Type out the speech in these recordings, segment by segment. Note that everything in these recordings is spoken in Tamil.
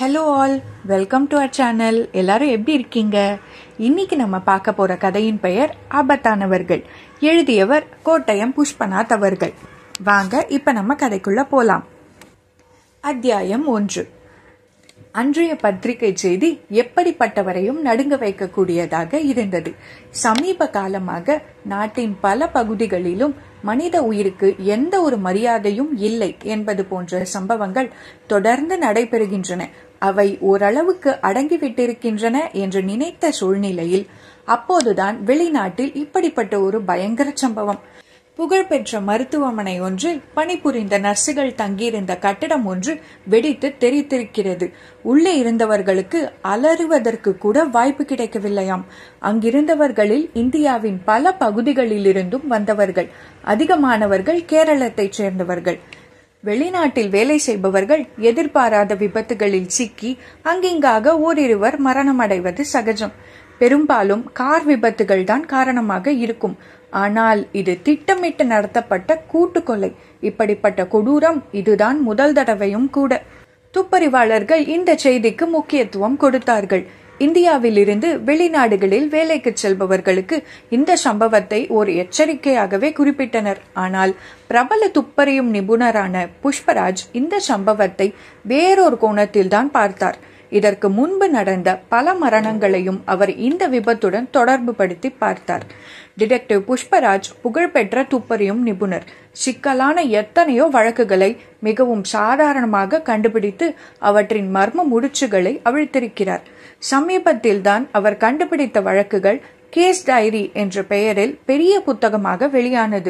hello all welcome to our channel எல்லாரும் எப்படி இருக்கீங்க இன்னைக்கு நம்ம பார்க்க போற கதையின் பெயர் ஆபத்தானவர்கள் எழுதியவர் கோட்டயம் புஷ்பநாத் அவர்கள் வாங்க இப்ப நம்ம கதைக்குள்ள போலாம் அத்தியாயம் ஒன்று அன்றைய பத்திரிகை செய்தி எப்படிப்பட்டவரையும் நடுங்க வைக்கக்கூடியதாக இருந்தது சமீப காலமாக நாட்டின் பல பகுதிகளிலும் மனித உயிருக்கு எந்த ஒரு மரியாதையும் இல்லை என்பது போன்ற சம்பவங்கள் தொடர்ந்து நடைபெறுகின்றன அவை ஓரளவுக்கு அடங்கிவிட்டிருக்கின்றன என்று நினைத்த சூழ்நிலையில் அப்போதுதான் வெளிநாட்டில் இப்படிப்பட்ட ஒரு பயங்கர சம்பவம் புகழ்பெற்ற மருத்துவமனை ஒன்றில் பணிபுரிந்த நர்சுகள் தங்கியிருந்த கட்டிடம் ஒன்று வெடித்து தெரித்திருக்கிறது உள்ளே இருந்தவர்களுக்கு அலறுவதற்கு கூட வாய்ப்பு கிடைக்கவில்லையாம் அங்கிருந்தவர்களில் இந்தியாவின் பல பகுதிகளிலிருந்தும் வந்தவர்கள் அதிகமானவர்கள் கேரளத்தைச் சேர்ந்தவர்கள் வெளிநாட்டில் வேலை செய்பவர்கள் எதிர்பாராத விபத்துகளில் சிக்கி அங்கிங்காக ஓரிருவர் மரணமடைவது சகஜம் பெரும்பாலும் கார் விபத்துகள் தான் காரணமாக இருக்கும் ஆனால் இது திட்டமிட்டு நடத்தப்பட்ட கூட்டு கொலை இப்படிப்பட்ட கொடூரம் இதுதான் முதல் தடவையும் கூட துப்பறிவாளர்கள் இந்த செய்திக்கு முக்கியத்துவம் கொடுத்தார்கள் இந்தியாவிலிருந்து வெளிநாடுகளில் வேலைக்கு செல்பவர்களுக்கு இந்த சம்பவத்தை ஒரு எச்சரிக்கையாகவே குறிப்பிட்டனர் ஆனால் பிரபல துப்பறியும் நிபுணரான புஷ்பராஜ் இந்த சம்பவத்தை வேறொரு கோணத்தில்தான் பார்த்தார் இதற்கு முன்பு நடந்த பல மரணங்களையும் அவர் இந்த விபத்துடன் தொடர்பு படுத்தி பார்த்தார் டிடெக்டிவ் புஷ்பராஜ் புகழ்பெற்ற துப்பறியும் நிபுணர் சிக்கலான எத்தனையோ வழக்குகளை மிகவும் சாதாரணமாக கண்டுபிடித்து அவற்றின் மர்ம முடிச்சுகளை அவிழ்த்திருக்கிறார் சமீபத்தில்தான் அவர் கண்டுபிடித்த வழக்குகள் கேஸ் டைரி என்ற பெயரில் பெரிய புத்தகமாக வெளியானது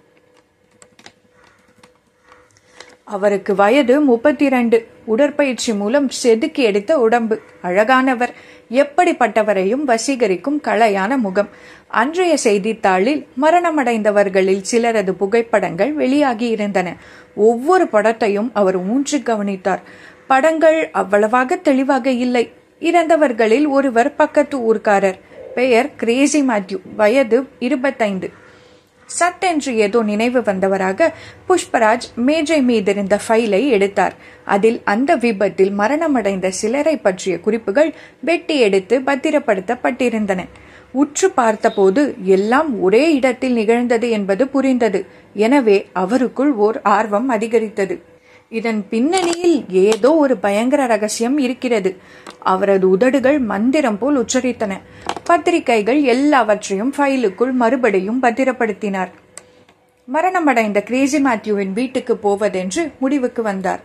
அவருக்கு வயது முப்பத்தி இரண்டு உடற்பயிற்சி மூலம் செதுக்கி எடுத்த உடம்பு அழகானவர் எப்படிப்பட்டவரையும் வசீகரிக்கும் கலையான முகம் அன்றைய செய்தித்தாளில் மரணமடைந்தவர்களில் சிலரது புகைப்படங்கள் வெளியாகி இருந்தன ஒவ்வொரு படத்தையும் அவர் ஊன்றி கவனித்தார் படங்கள் அவ்வளவாக தெளிவாக இல்லை இறந்தவர்களில் ஒருவர் பக்கத்து ஊர்க்காரர் பெயர் கிரேசி மேத்யூ வயது இருபத்தைந்து சட்டென்று ஏதோ நினைவு வந்தவராக புஷ்பராஜ் மேஜை மீதிருந்த ஃபைலை எடுத்தார் அதில் அந்த விபத்தில் மரணமடைந்த சிலரை பற்றிய குறிப்புகள் வெட்டி எடுத்து பத்திரப்படுத்தப்பட்டிருந்தன உற்று பார்த்தபோது எல்லாம் ஒரே இடத்தில் நிகழ்ந்தது என்பது புரிந்தது எனவே அவருக்குள் ஓர் ஆர்வம் அதிகரித்தது இதன் பின்னணியில் ஏதோ ஒரு பயங்கர ரகசியம் இருக்கிறது அவரது உதடுகள் மந்திரம் போல் உச்சரித்தன பத்திரிகைகள் எல்லாவற்றையும் ஃபைலுக்குள் மறுபடியும் பத்திரப்படுத்தினார் மரணமடைந்த கிரேசி மேத்யூவின் வீட்டுக்கு போவதென்று முடிவுக்கு வந்தார்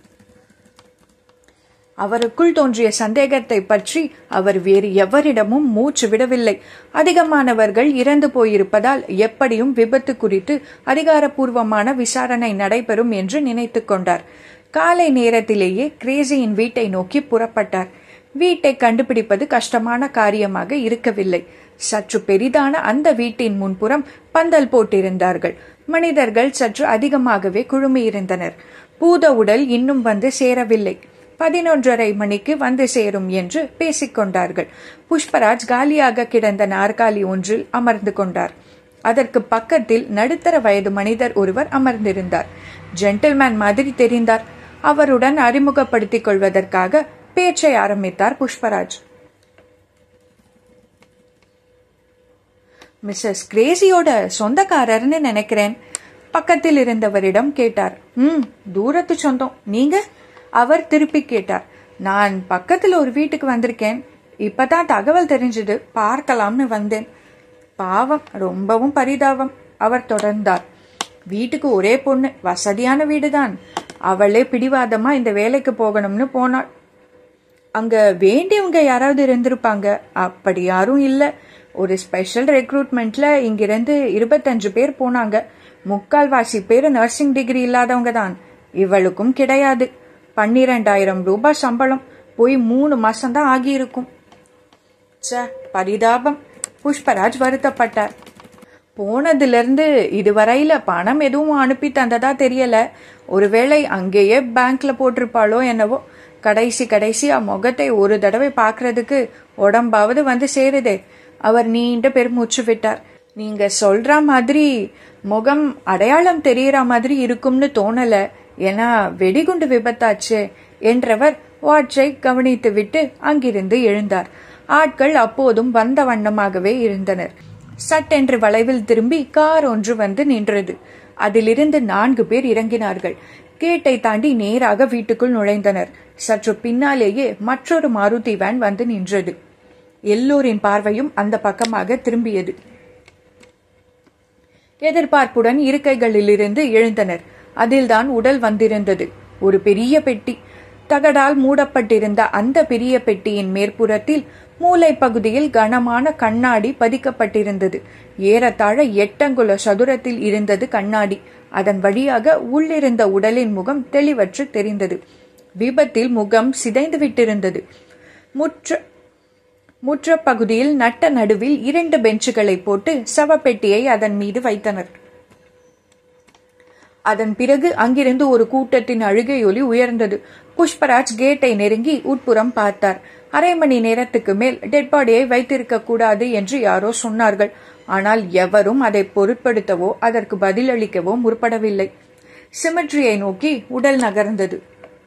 அவருக்குள் தோன்றிய சந்தேகத்தை பற்றி அவர் வேறு எவரிடமும் மூச்சு விடவில்லை அதிகமானவர்கள் இறந்து போயிருப்பதால் எப்படியும் விபத்து குறித்து அதிகாரப்பூர்வமான விசாரணை நடைபெறும் என்று நினைத்து கொண்டார் காலை நேரத்திலேயே கிரேசியின் வீட்டை நோக்கி புறப்பட்டார் வீட்டை கண்டுபிடிப்பது கஷ்டமான காரியமாக இருக்கவில்லை சற்று பெரிதான அந்த வீட்டின் முன்புறம் பந்தல் போட்டிருந்தார்கள் மனிதர்கள் சற்று அதிகமாகவே குழுமியிருந்தனர் பூத உடல் இன்னும் வந்து சேரவில்லை பதினொன்றரை மணிக்கு வந்து சேரும் என்று பேசிக்கொண்டார்கள் புஷ்பராஜ் காலியாக கிடந்த நாற்காலி ஒன்றில் அமர்ந்து கொண்டார் அதற்கு பக்கத்தில் நடுத்தர வயது மனிதர் ஒருவர் அமர்ந்திருந்தார் ஜென்டில்மேன் மாதிரி தெரிந்தார் அவருடன் அறிமுகப்படுத்திக் கொள்வதற்காக பேச்சை ஆரம்பித்தார் புஷ்பராஜ் மிஸ்ஸஸ் கிரேசியோட சொந்தக்காரர்னு நினைக்கிறேன் பக்கத்தில் இருந்தவரிடம் கேட்டார் ம் தூரத்து சொந்தம் நீங்க அவர் திருப்பி கேட்டார் நான் பக்கத்தில் ஒரு வீட்டுக்கு வந்திருக்கேன் இப்பதான் தகவல் தெரிஞ்சது பார்க்கலாம்னு வந்தேன் பாவம் ரொம்பவும் பரிதாபம் அவர் தொடர்ந்தார் வீட்டுக்கு ஒரே பொண்ணு வசதியான வீடுதான் அவளே பிடிவாதமா இந்த வேலைக்கு போகணும்னு போனாள் அங்க வேண்டியவங்க யாராவது இருந்திருப்பாங்க அப்படி யாரும் இல்ல ஒரு ஸ்பெஷல் ரெக்ரூட்மெண்ட்ல இங்கிருந்து இருபத்தஞ்சு பேர் போனாங்க முக்கால்வாசி பேர் நர்சிங் டிகிரி இல்லாதவங்க தான் இவளுக்கும் கிடையாது பன்னிரெண்டாயிரம் ரூபாய் சம்பளம் போய் மூணு மாசம் தான் ஆகியிருக்கும் ச பரிதாபம் புஷ்பராஜ் வருத்தப்பட்டார் போனதுல இருந்து இதுவரையில பணம் எதுவும் அனுப்பி தந்ததா தெரியல ஒருவேளை அங்கேயே பேங்க்ல போட்டிருப்பாளோ என்னவோ கடைசி கடைசியா முகத்தை ஒரு தடவை பாக்குறதுக்கு உடம்பாவது வந்து சேருதே அவர் நீண்ட பெருமூச்சு விட்டார் நீங்க சொல்ற மாதிரி முகம் அடையாளம் தெரியற மாதிரி இருக்கும்னு தோணல ஏன்னா வெடிகுண்டு விபத்தாச்சு என்றவர் வாட்சை கவனித்துவிட்டு அங்கிருந்து எழுந்தார் ஆட்கள் அப்போதும் வந்த வண்ணமாகவே இருந்தனர் சட்டென்று வளைவில் திரும்பி கார் ஒன்று வந்து நின்றது அதிலிருந்து நான்கு பேர் இறங்கினார்கள் கேட்டை தாண்டி நேராக வீட்டுக்குள் நுழைந்தனர் சற்று பின்னாலேயே மற்றொரு மாருதி வேன் வந்து நின்றது எல்லோரின் பார்வையும் அந்த பக்கமாக திரும்பியது எதிர்பார்ப்புடன் இருக்கைகளிலிருந்து எழுந்தனர் அதில்தான் உடல் வந்திருந்தது ஒரு பெரிய பெட்டி தகடால் மூடப்பட்டிருந்த அந்த பெரிய பெட்டியின் மேற்புறத்தில் மூளை பகுதியில் கனமான கண்ணாடி பதிக்கப்பட்டிருந்தது ஏறத்தாழ எட்டங்குல சதுரத்தில் இருந்தது கண்ணாடி அதன் வழியாக உள்ளிருந்த உடலின் முகம் தெளிவற்று தெரிந்தது விபத்தில் முகம் சிதைந்து விட்டிருந்தது முற்ற முற்ற பகுதியில் நட்ட நடுவில் இரண்டு பெஞ்சுகளை போட்டு சவப்பெட்டியை அதன் மீது வைத்தனர் அதன் பிறகு அங்கிருந்து ஒரு கூட்டத்தின் அழுகையொலி உயர்ந்தது புஷ்பராஜ் கேட்டை நெருங்கி உட்புறம் பார்த்தார் அரை மணி நேரத்துக்கு மேல் டெட் பாடியை வைத்திருக்க கூடாது என்று யாரோ சொன்னார்கள் ஆனால் எவரும் அதை பொருட்படுத்தவோ அதற்கு பதிலளிக்கவோ முற்படவில்லை சிமெட்ரியை நோக்கி உடல் நகர்ந்தது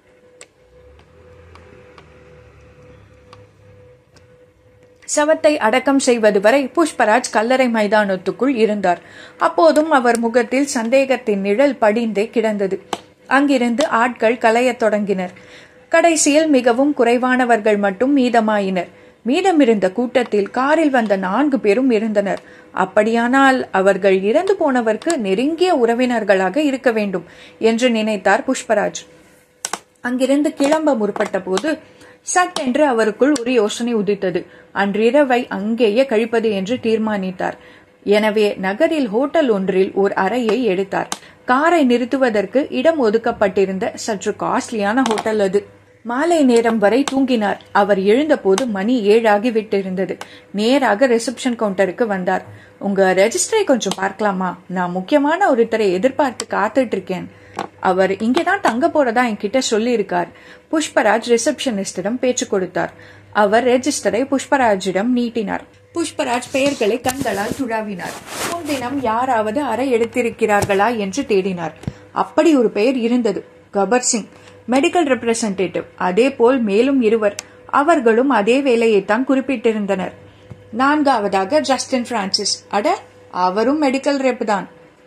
சவத்தை அடக்கம் செய்வது வரை புஷ்பராஜ் கல்லறை மைதானத்துக்குள் இருந்தார் அப்போதும் அவர் முகத்தில் சந்தேகத்தின் நிழல் படிந்தே கிடந்தது அங்கிருந்து ஆட்கள் கலையத் தொடங்கினர் கடைசியில் மிகவும் குறைவானவர்கள் மட்டும் மீதமாயினர் மீதமிருந்த கூட்டத்தில் காரில் வந்த நான்கு பேரும் இருந்தனர் அப்படியானால் அவர்கள் இறந்து போனவர்க்கு நெருங்கிய உறவினர்களாக இருக்க வேண்டும் என்று நினைத்தார் புஷ்பராஜ் அங்கிருந்து கிளம்ப முற்பட்ட போது சட்டென்று அவருக்குள் ஒரு யோசனை உதித்தது அன்றிரவை அங்கேயே கழிப்பது என்று தீர்மானித்தார் எனவே நகரில் ஹோட்டல் ஒன்றில் ஒரு அறையை எடுத்தார் காரை நிறுத்துவதற்கு இடம் ஒதுக்கப்பட்டிருந்த சற்று காஸ்ட்லியான ஹோட்டல் அது மாலை நேரம் வரை தூங்கினார் அவர் எழுந்தபோது மணி ஏழாகி விட்டிருந்தது நேராக ரிசப்ஷன் கவுண்டருக்கு வந்தார் உங்க ரெஜிஸ்டரை கொஞ்சம் பார்க்கலாமா நான் முக்கியமான ஒருத்தரை எதிர்பார்த்து காத்துட்டு இருக்கேன் அவர் இங்கேதான் தங்க போறதா என்கிட்ட சொல்லி இருக்கார் புஷ்பராஜ் ரிசப்ஷனிஸ்டிடம் பேச்சு கொடுத்தார் அவர் ரெஜிஸ்டரை புஷ்பராஜிடம் நீட்டினார் புஷ்பராஜ் பெயர்களை கண்களால் துழாவினார் முன்தினம் யாராவது அறை எடுத்திருக்கிறார்களா என்று தேடினார் அப்படி ஒரு பெயர் இருந்தது கபர் சிங் மெடிக்கல் ரெப்ரசன்டேட்டிவ் அதே போல் மேலும் இருவர் அவர்களும் அதே வேலையைத்தான் குறிப்பிட்டிருந்தனர் நான்காவதாக ஜஸ்டின் பிரான்சிஸ் அட அவரும் மெடிக்கல் ரெப் தான்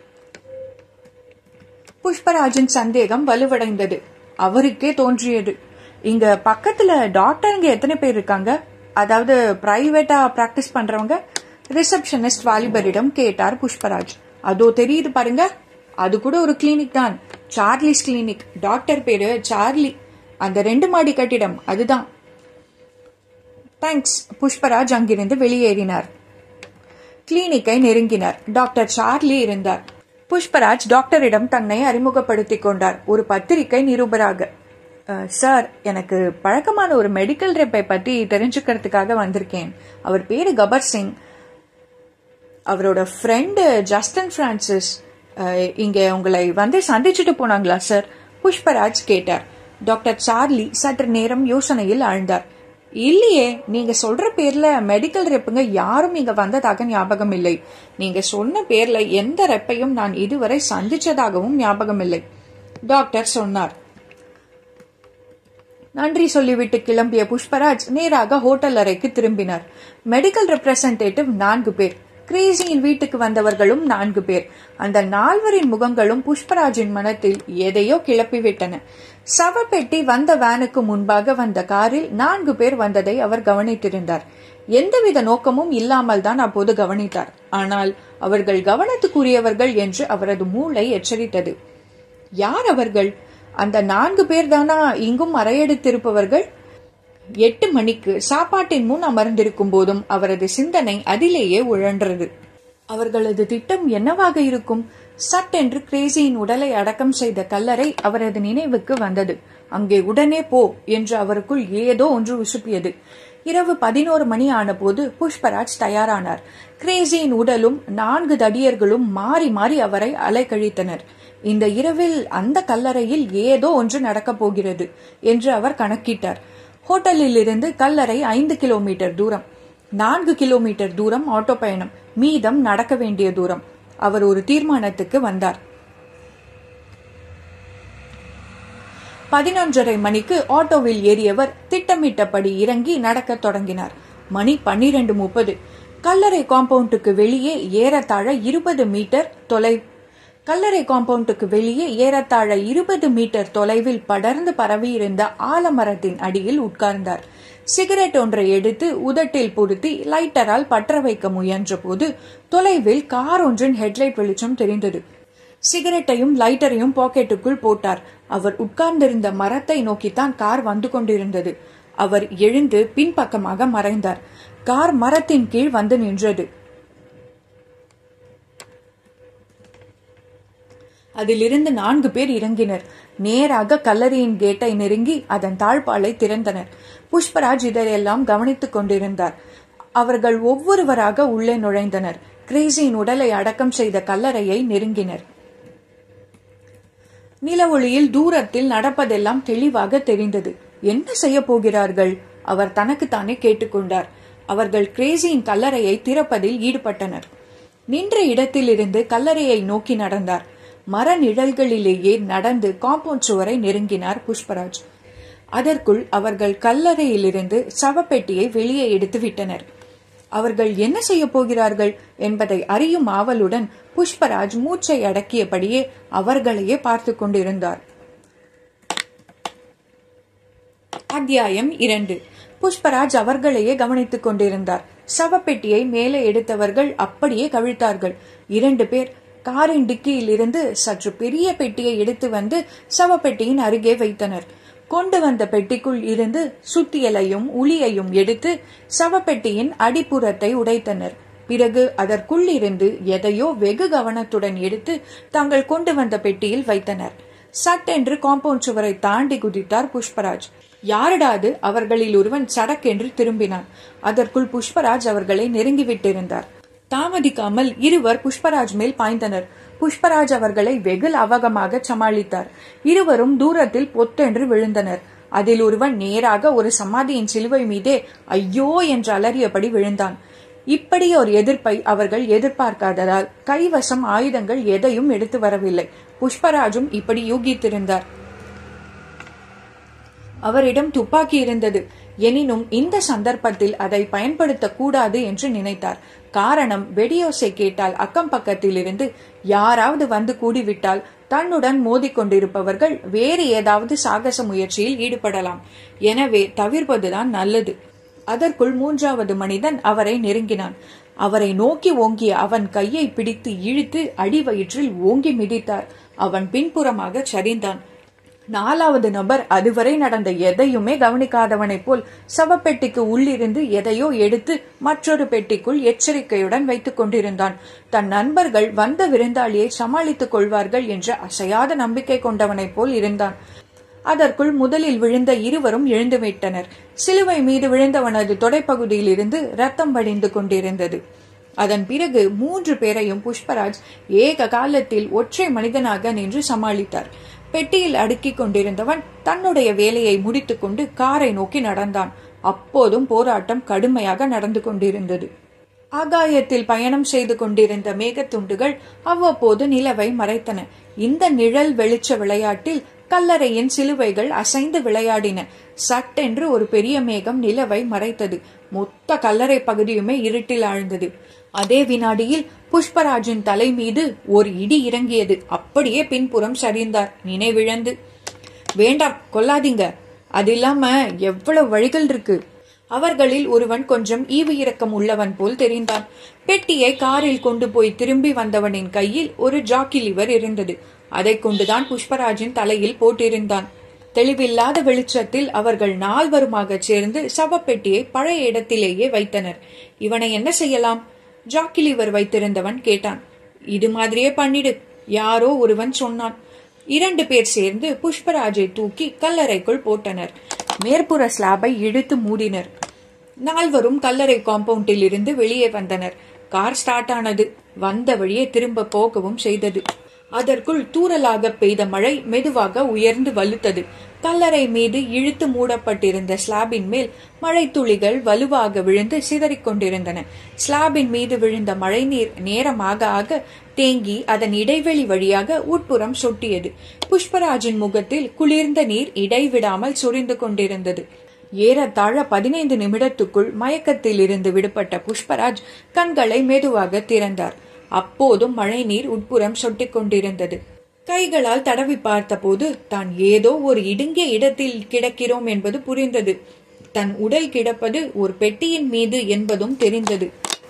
புஷ்பராஜின் சந்தேகம் வலுவடைந்தது அவருக்கே தோன்றியது இங்க பக்கத்துல டாக்டருங்க எத்தனை பேர் இருக்காங்க அதாவது பிரைவேட்டா பிராக்டிஸ் பண்றவங்க ரிசப்ஷனிஸ்ட் வாலிபரிடம் கேட்டார் புஷ்பராஜ் அதோ தெரியுது பாருங்க அது கூட ஒரு கிளினிக் தான் சார்லிஸ் கிளினிக் டாக்டர் பேரு சார்லி அந்த ரெண்டு மாடி கட்டிடம் அதுதான் தேங்க்ஸ் புஷ்பராஜ் அங்கிருந்து வெளியேறினார் கிளினிக்கை நெருங்கினார் டாக்டர் சார்லி இருந்தார் புஷ்பராஜ் டாக்டரிடம் தன்னை அறிமுகப்படுத்திக் கொண்டார் ஒரு பத்திரிகை நிருபராக சார் எனக்கு பழக்கமான ஒரு மெடிக்கல் ரெப்பை பத்தி தெரிஞ்சுக்கிறதுக்காக வந்திருக்கேன் அவர் பேரு கபர் சிங் அவரோட ஃப்ரெண்டு ஜஸ்டின் பிரான்சிஸ் இங்க உங்களை வந்து சந்திச்சுட்டு போனாங்களா சார் புஷ்பராஜ் கேட்டார் டாக்டர் சார்லி சற்று நேரம் யோசனையில் ஆழ்ந்தார் இல்லையே நீங்க சொல்ற பேர்ல மெடிக்கல் ரெப்புங்க யாரும் இங்க வந்ததாக ஞாபகம் இல்லை நீங்க சொன்ன பேர்ல எந்த ரெப்பையும் நான் இதுவரை சந்திச்சதாகவும் ஞாபகம் இல்லை டாக்டர் சொன்னார் நன்றி சொல்லிவிட்டு கிளம்பிய புஷ்பராஜ் நேராக ஹோட்டல் அறைக்கு திரும்பினார் மெடிக்கல் ரெப்ரசன்டேட்டிவ் நான்கு பேர் கிரேசியின் வீட்டுக்கு வந்தவர்களும் நான்கு பேர் அந்த நால்வரின் முகங்களும் புஷ்பராஜின் மனத்தில் எதையோ கிளப்பிவிட்டன சவப்பெட்டி வந்த வேனுக்கு முன்பாக வந்த காரில் நான்கு பேர் வந்ததை அவர் கவனித்திருந்தார் எந்தவித நோக்கமும் இல்லாமல் தான் அப்போது கவனித்தார் ஆனால் அவர்கள் கவனத்துக்குரியவர்கள் என்று அவரது மூளை எச்சரித்தது யார் அவர்கள் அந்த நான்கு பேர் தானா இங்கும் அறையெடுத்திருப்பவர்கள் எட்டு மணிக்கு சாப்பாட்டின் முன் அமர்ந்திருக்கும் போதும் அவரது சிந்தனை அதிலேயே உழன்றது அவர்களது திட்டம் என்னவாக இருக்கும் சட்டென்று கிரேசியின் உடலை அடக்கம் செய்த கல்லறை அவரது நினைவுக்கு வந்தது அங்கே உடனே போ என்று அவருக்குள் ஏதோ ஒன்று உசுப்பியது இரவு பதினோரு மணி ஆனபோது புஷ்பராஜ் தயாரானார் கிரேசியின் உடலும் நான்கு தடியர்களும் மாறி மாறி அவரை அலைக்கழித்தனர் இந்த இரவில் அந்த கல்லறையில் ஏதோ ஒன்று நடக்கப் போகிறது என்று அவர் கணக்கிட்டார் ஹோட்டலில் இருந்து கல்லறை ஐந்து கிலோமீட்டர் தூரம் நான்கு கிலோமீட்டர் தூரம் ஆட்டோ பயணம் மீதம் நடக்க வேண்டிய தூரம் அவர் ஒரு தீர்மானத்துக்கு வந்தார் பதினொன்றரை மணிக்கு ஆட்டோவில் ஏறியவர் திட்டமிட்டபடி இறங்கி நடக்கத் தொடங்கினார் மணி பன்னிரண்டு முப்பது கல்லறை காம்பவுண்டுக்கு வெளியே ஏறத்தாழ இருபது மீட்டர் தொலை கல்லறை காம்பவுண்டுக்கு வெளியே ஏறத்தாழ இருபது மீட்டர் தொலைவில் படர்ந்து பரவியிருந்த ஆலமரத்தின் அடியில் உட்கார்ந்தார் சிகரெட் ஒன்றை எடுத்து உதட்டில் பொருத்தி லைட்டரால் பற்ற வைக்க முயன்ற போது தொலைவில் கார் ஒன்றின் ஹெட்லைட் வெளிச்சம் தெரிந்தது சிகரெட்டையும் லைட்டரையும் பாக்கெட்டுக்குள் போட்டார் அவர் உட்கார்ந்திருந்த மரத்தை நோக்கித்தான் கார் வந்து கொண்டிருந்தது அவர் எழுந்து பின்பக்கமாக மறைந்தார் கார் மரத்தின் கீழ் வந்து நின்றது அதிலிருந்து நான்கு பேர் இறங்கினர் நேராக கல்லறையின் கேட்டை நெருங்கி அதன் தாழ்பாலை திறந்தனர் புஷ்பராஜ் இதரையெல்லாம் கவனித்துக் கொண்டிருந்தார் அவர்கள் ஒவ்வொருவராக உள்ளே நுழைந்தனர் கிரேசியின் உடலை அடக்கம் செய்த கல்லறையை நெருங்கினர் நில ஒளியில் தூரத்தில் நடப்பதெல்லாம் தெளிவாக தெரிந்தது என்ன செய்ய போகிறார்கள் அவர் தனக்குத்தானே கேட்டுக்கொண்டார் அவர்கள் கிரேசியின் கல்லறையை திறப்பதில் ஈடுபட்டனர் நின்ற இடத்திலிருந்து கல்லறையை நோக்கி நடந்தார் மர நிழல்களிலேயே நடந்து காம்பவுண்ட் சுவரை நெருங்கினார் புஷ்பராஜ் அதற்குள் அவர்கள் கல்லறையிலிருந்து சவப்பெட்டியை வெளியே எடுத்து விட்டனர் அவர்கள் என்ன செய்ய போகிறார்கள் என்பதை அறியும் ஆவலுடன் புஷ்பராஜ் மூச்சை அடக்கியபடியே அவர்களையே பார்த்து கொண்டிருந்தார் அத்தியாயம் இரண்டு புஷ்பராஜ் அவர்களையே கவனித்துக் கொண்டிருந்தார் சவப்பெட்டியை மேலே எடுத்தவர்கள் அப்படியே கவிழ்த்தார்கள் இரண்டு பேர் காரின் டிக்கியில் இருந்து சற்று பெரிய பெட்டியை எடுத்து வந்து சவப்பெட்டியின் அருகே வைத்தனர் கொண்டு வந்த பெட்டிக்குள் இருந்து சுத்தியலையும் உளியையும் எடுத்து சவப்பெட்டியின் அடிப்புறத்தை உடைத்தனர் பிறகு அதற்குள் இருந்து எதையோ வெகு கவனத்துடன் எடுத்து தாங்கள் கொண்டு வந்த பெட்டியில் வைத்தனர் சட்டென்று காம்பவுண்ட் சுவரை தாண்டி குதித்தார் புஷ்பராஜ் யாரிடாது அவர்களில் ஒருவன் சடக்கென்று திரும்பினான் அதற்குள் புஷ்பராஜ் அவர்களை நெருங்கிவிட்டிருந்தார் தாமதிக்காமல் இருவர் புஷ்பராஜ் மேல் பாய்ந்தனர் புஷ்பராஜ் அவர்களை வெகு லாவகமாக சமாளித்தார் இருவரும் தூரத்தில் பொத்தென்று விழுந்தனர் அதில் ஒருவன் நேராக ஒரு சமாதியின் சிலுவை மீதே ஐயோ என்று அலறியபடி விழுந்தான் இப்படி ஒரு எதிர்ப்பை அவர்கள் எதிர்பார்க்காததால் கைவசம் ஆயுதங்கள் எதையும் எடுத்து வரவில்லை புஷ்பராஜும் இப்படி யூகித்திருந்தார் அவரிடம் துப்பாக்கி இருந்தது எனினும் இந்த சந்தர்ப்பத்தில் அதை பயன்படுத்தக் கூடாது என்று நினைத்தார் காரணம் வெடியோசை கேட்டால் அக்கம் பக்கத்தில் இருந்து யாராவது வந்து கூடிவிட்டால் தன்னுடன் மோதிக்கொண்டிருப்பவர்கள் வேறு ஏதாவது சாகச முயற்சியில் ஈடுபடலாம் எனவே தவிர்ப்பதுதான் நல்லது அதற்குள் மூன்றாவது மனிதன் அவரை நெருங்கினான் அவரை நோக்கி ஓங்கிய அவன் கையை பிடித்து இழுத்து அடிவயிற்றில் ஓங்கி மிதித்தார் அவன் பின்புறமாக சரிந்தான் நாலாவது நபர் அதுவரை நடந்த எதையுமே கவனிக்காதவனைப் போல் சவப்பெட்டிக்கு உள்ளிருந்து எதையோ எடுத்து மற்றொரு பெட்டிக்குள் எச்சரிக்கையுடன் வைத்துக் கொண்டிருந்தான் தன் நண்பர்கள் வந்த விருந்தாளியை சமாளித்துக் கொள்வார்கள் என்ற அசையாத நம்பிக்கை கொண்டவனைப் போல் இருந்தான் அதற்குள் முதலில் விழுந்த இருவரும் எழுந்துவிட்டனர் சிலுவை மீது விழுந்தவனது தொடைப்பகுதியில் இருந்து ரத்தம் வடிந்து கொண்டிருந்தது அதன் பிறகு மூன்று பேரையும் புஷ்பராஜ் ஏக காலத்தில் ஒற்றை மனிதனாக நின்று சமாளித்தார் பெட்டியில் அடுக்கிக் கொண்டிருந்தவன் தன்னுடைய வேலையை முடித்துக்கொண்டு காரை நோக்கி நடந்தான் அப்போதும் போராட்டம் கடுமையாக நடந்து கொண்டிருந்தது ஆகாயத்தில் பயணம் செய்து கொண்டிருந்த மேகத்துண்டுகள் அவ்வப்போது நிலவை மறைத்தன இந்த நிழல் வெளிச்ச விளையாட்டில் கல்லறையின் சிலுவைகள் அசைந்து விளையாடின சட்டென்று ஒரு பெரிய மேகம் நிலவை மறைத்தது மொத்த கல்லறை பகுதியுமே இருட்டில் ஆழ்ந்தது அதே வினாடியில் புஷ்பராஜின் தலை மீது ஒரு இடி இறங்கியது அப்படியே பின்புறம் சரிந்தார் நினைவிழந்து வேண்டாம் கொல்லாதீங்க அது இல்லாம எவ்வளவு வழிகள் இருக்கு அவர்களில் ஒருவன் கொஞ்சம் ஈவு இரக்கம் உள்ளவன் போல் தெரிந்தான் பெட்டியை காரில் கொண்டு போய் திரும்பி வந்தவனின் கையில் ஒரு ஜாக்கி லிவர் இருந்தது அதை கொண்டுதான் புஷ்பராஜின் தலையில் போட்டிருந்தான் தெளிவில்லாத வெளிச்சத்தில் அவர்கள் நால்வருமாக சேர்ந்து சவப்பெட்டியை பழைய இடத்திலேயே வைத்தனர் இவனை என்ன செய்யலாம் ஜாக்கி லிவர் வைத்திருந்தவன் கேட்டான் இது மாதிரியே பண்ணிடு யாரோ ஒருவன் சொன்னான் இரண்டு பேர் சேர்ந்து புஷ்பராஜை தூக்கி கல்லறைக்குள் போட்டனர் மேற்புற ஸ்லாபை இழுத்து மூடினர் நால்வரும் கல்லறை காம்பவுண்டில் இருந்து வெளியே வந்தனர் கார் ஸ்டார்ட் ஆனது வந்த வழியே திரும்ப போகவும் செய்தது அதற்குள் தூரலாக பெய்த மழை மெதுவாக உயர்ந்து வலுத்தது கல்லறை மீது இழுத்து மூடப்பட்டிருந்த ஸ்லாபின் மேல் மழை துளிகள் வலுவாக விழுந்து சிதறிக் கொண்டிருந்தன ஸ்லாபின் மீது விழுந்த மழைநீர் நேரமாக ஆக தேங்கி அதன் இடைவெளி வழியாக உட்புறம் சொட்டியது புஷ்பராஜின் முகத்தில் குளிர்ந்த நீர் இடைவிடாமல் சொரிந்து கொண்டிருந்தது ஏறத்தாழ பதினைந்து நிமிடத்துக்குள் மயக்கத்தில் இருந்து விடுபட்ட புஷ்பராஜ் கண்களை மெதுவாக திறந்தார் அப்போதும் மழை நீர் உட்புறம் சொட்டிக் கொண்டிருந்தது கைகளால் தடவி பார்த்தபோது தான் ஏதோ ஒரு இடுங்கிய இடத்தில் கிடக்கிறோம் என்பது புரிந்தது தன் உடல் கிடப்பது ஒரு பெட்டியின் மீது என்பதும் தெரிந்தது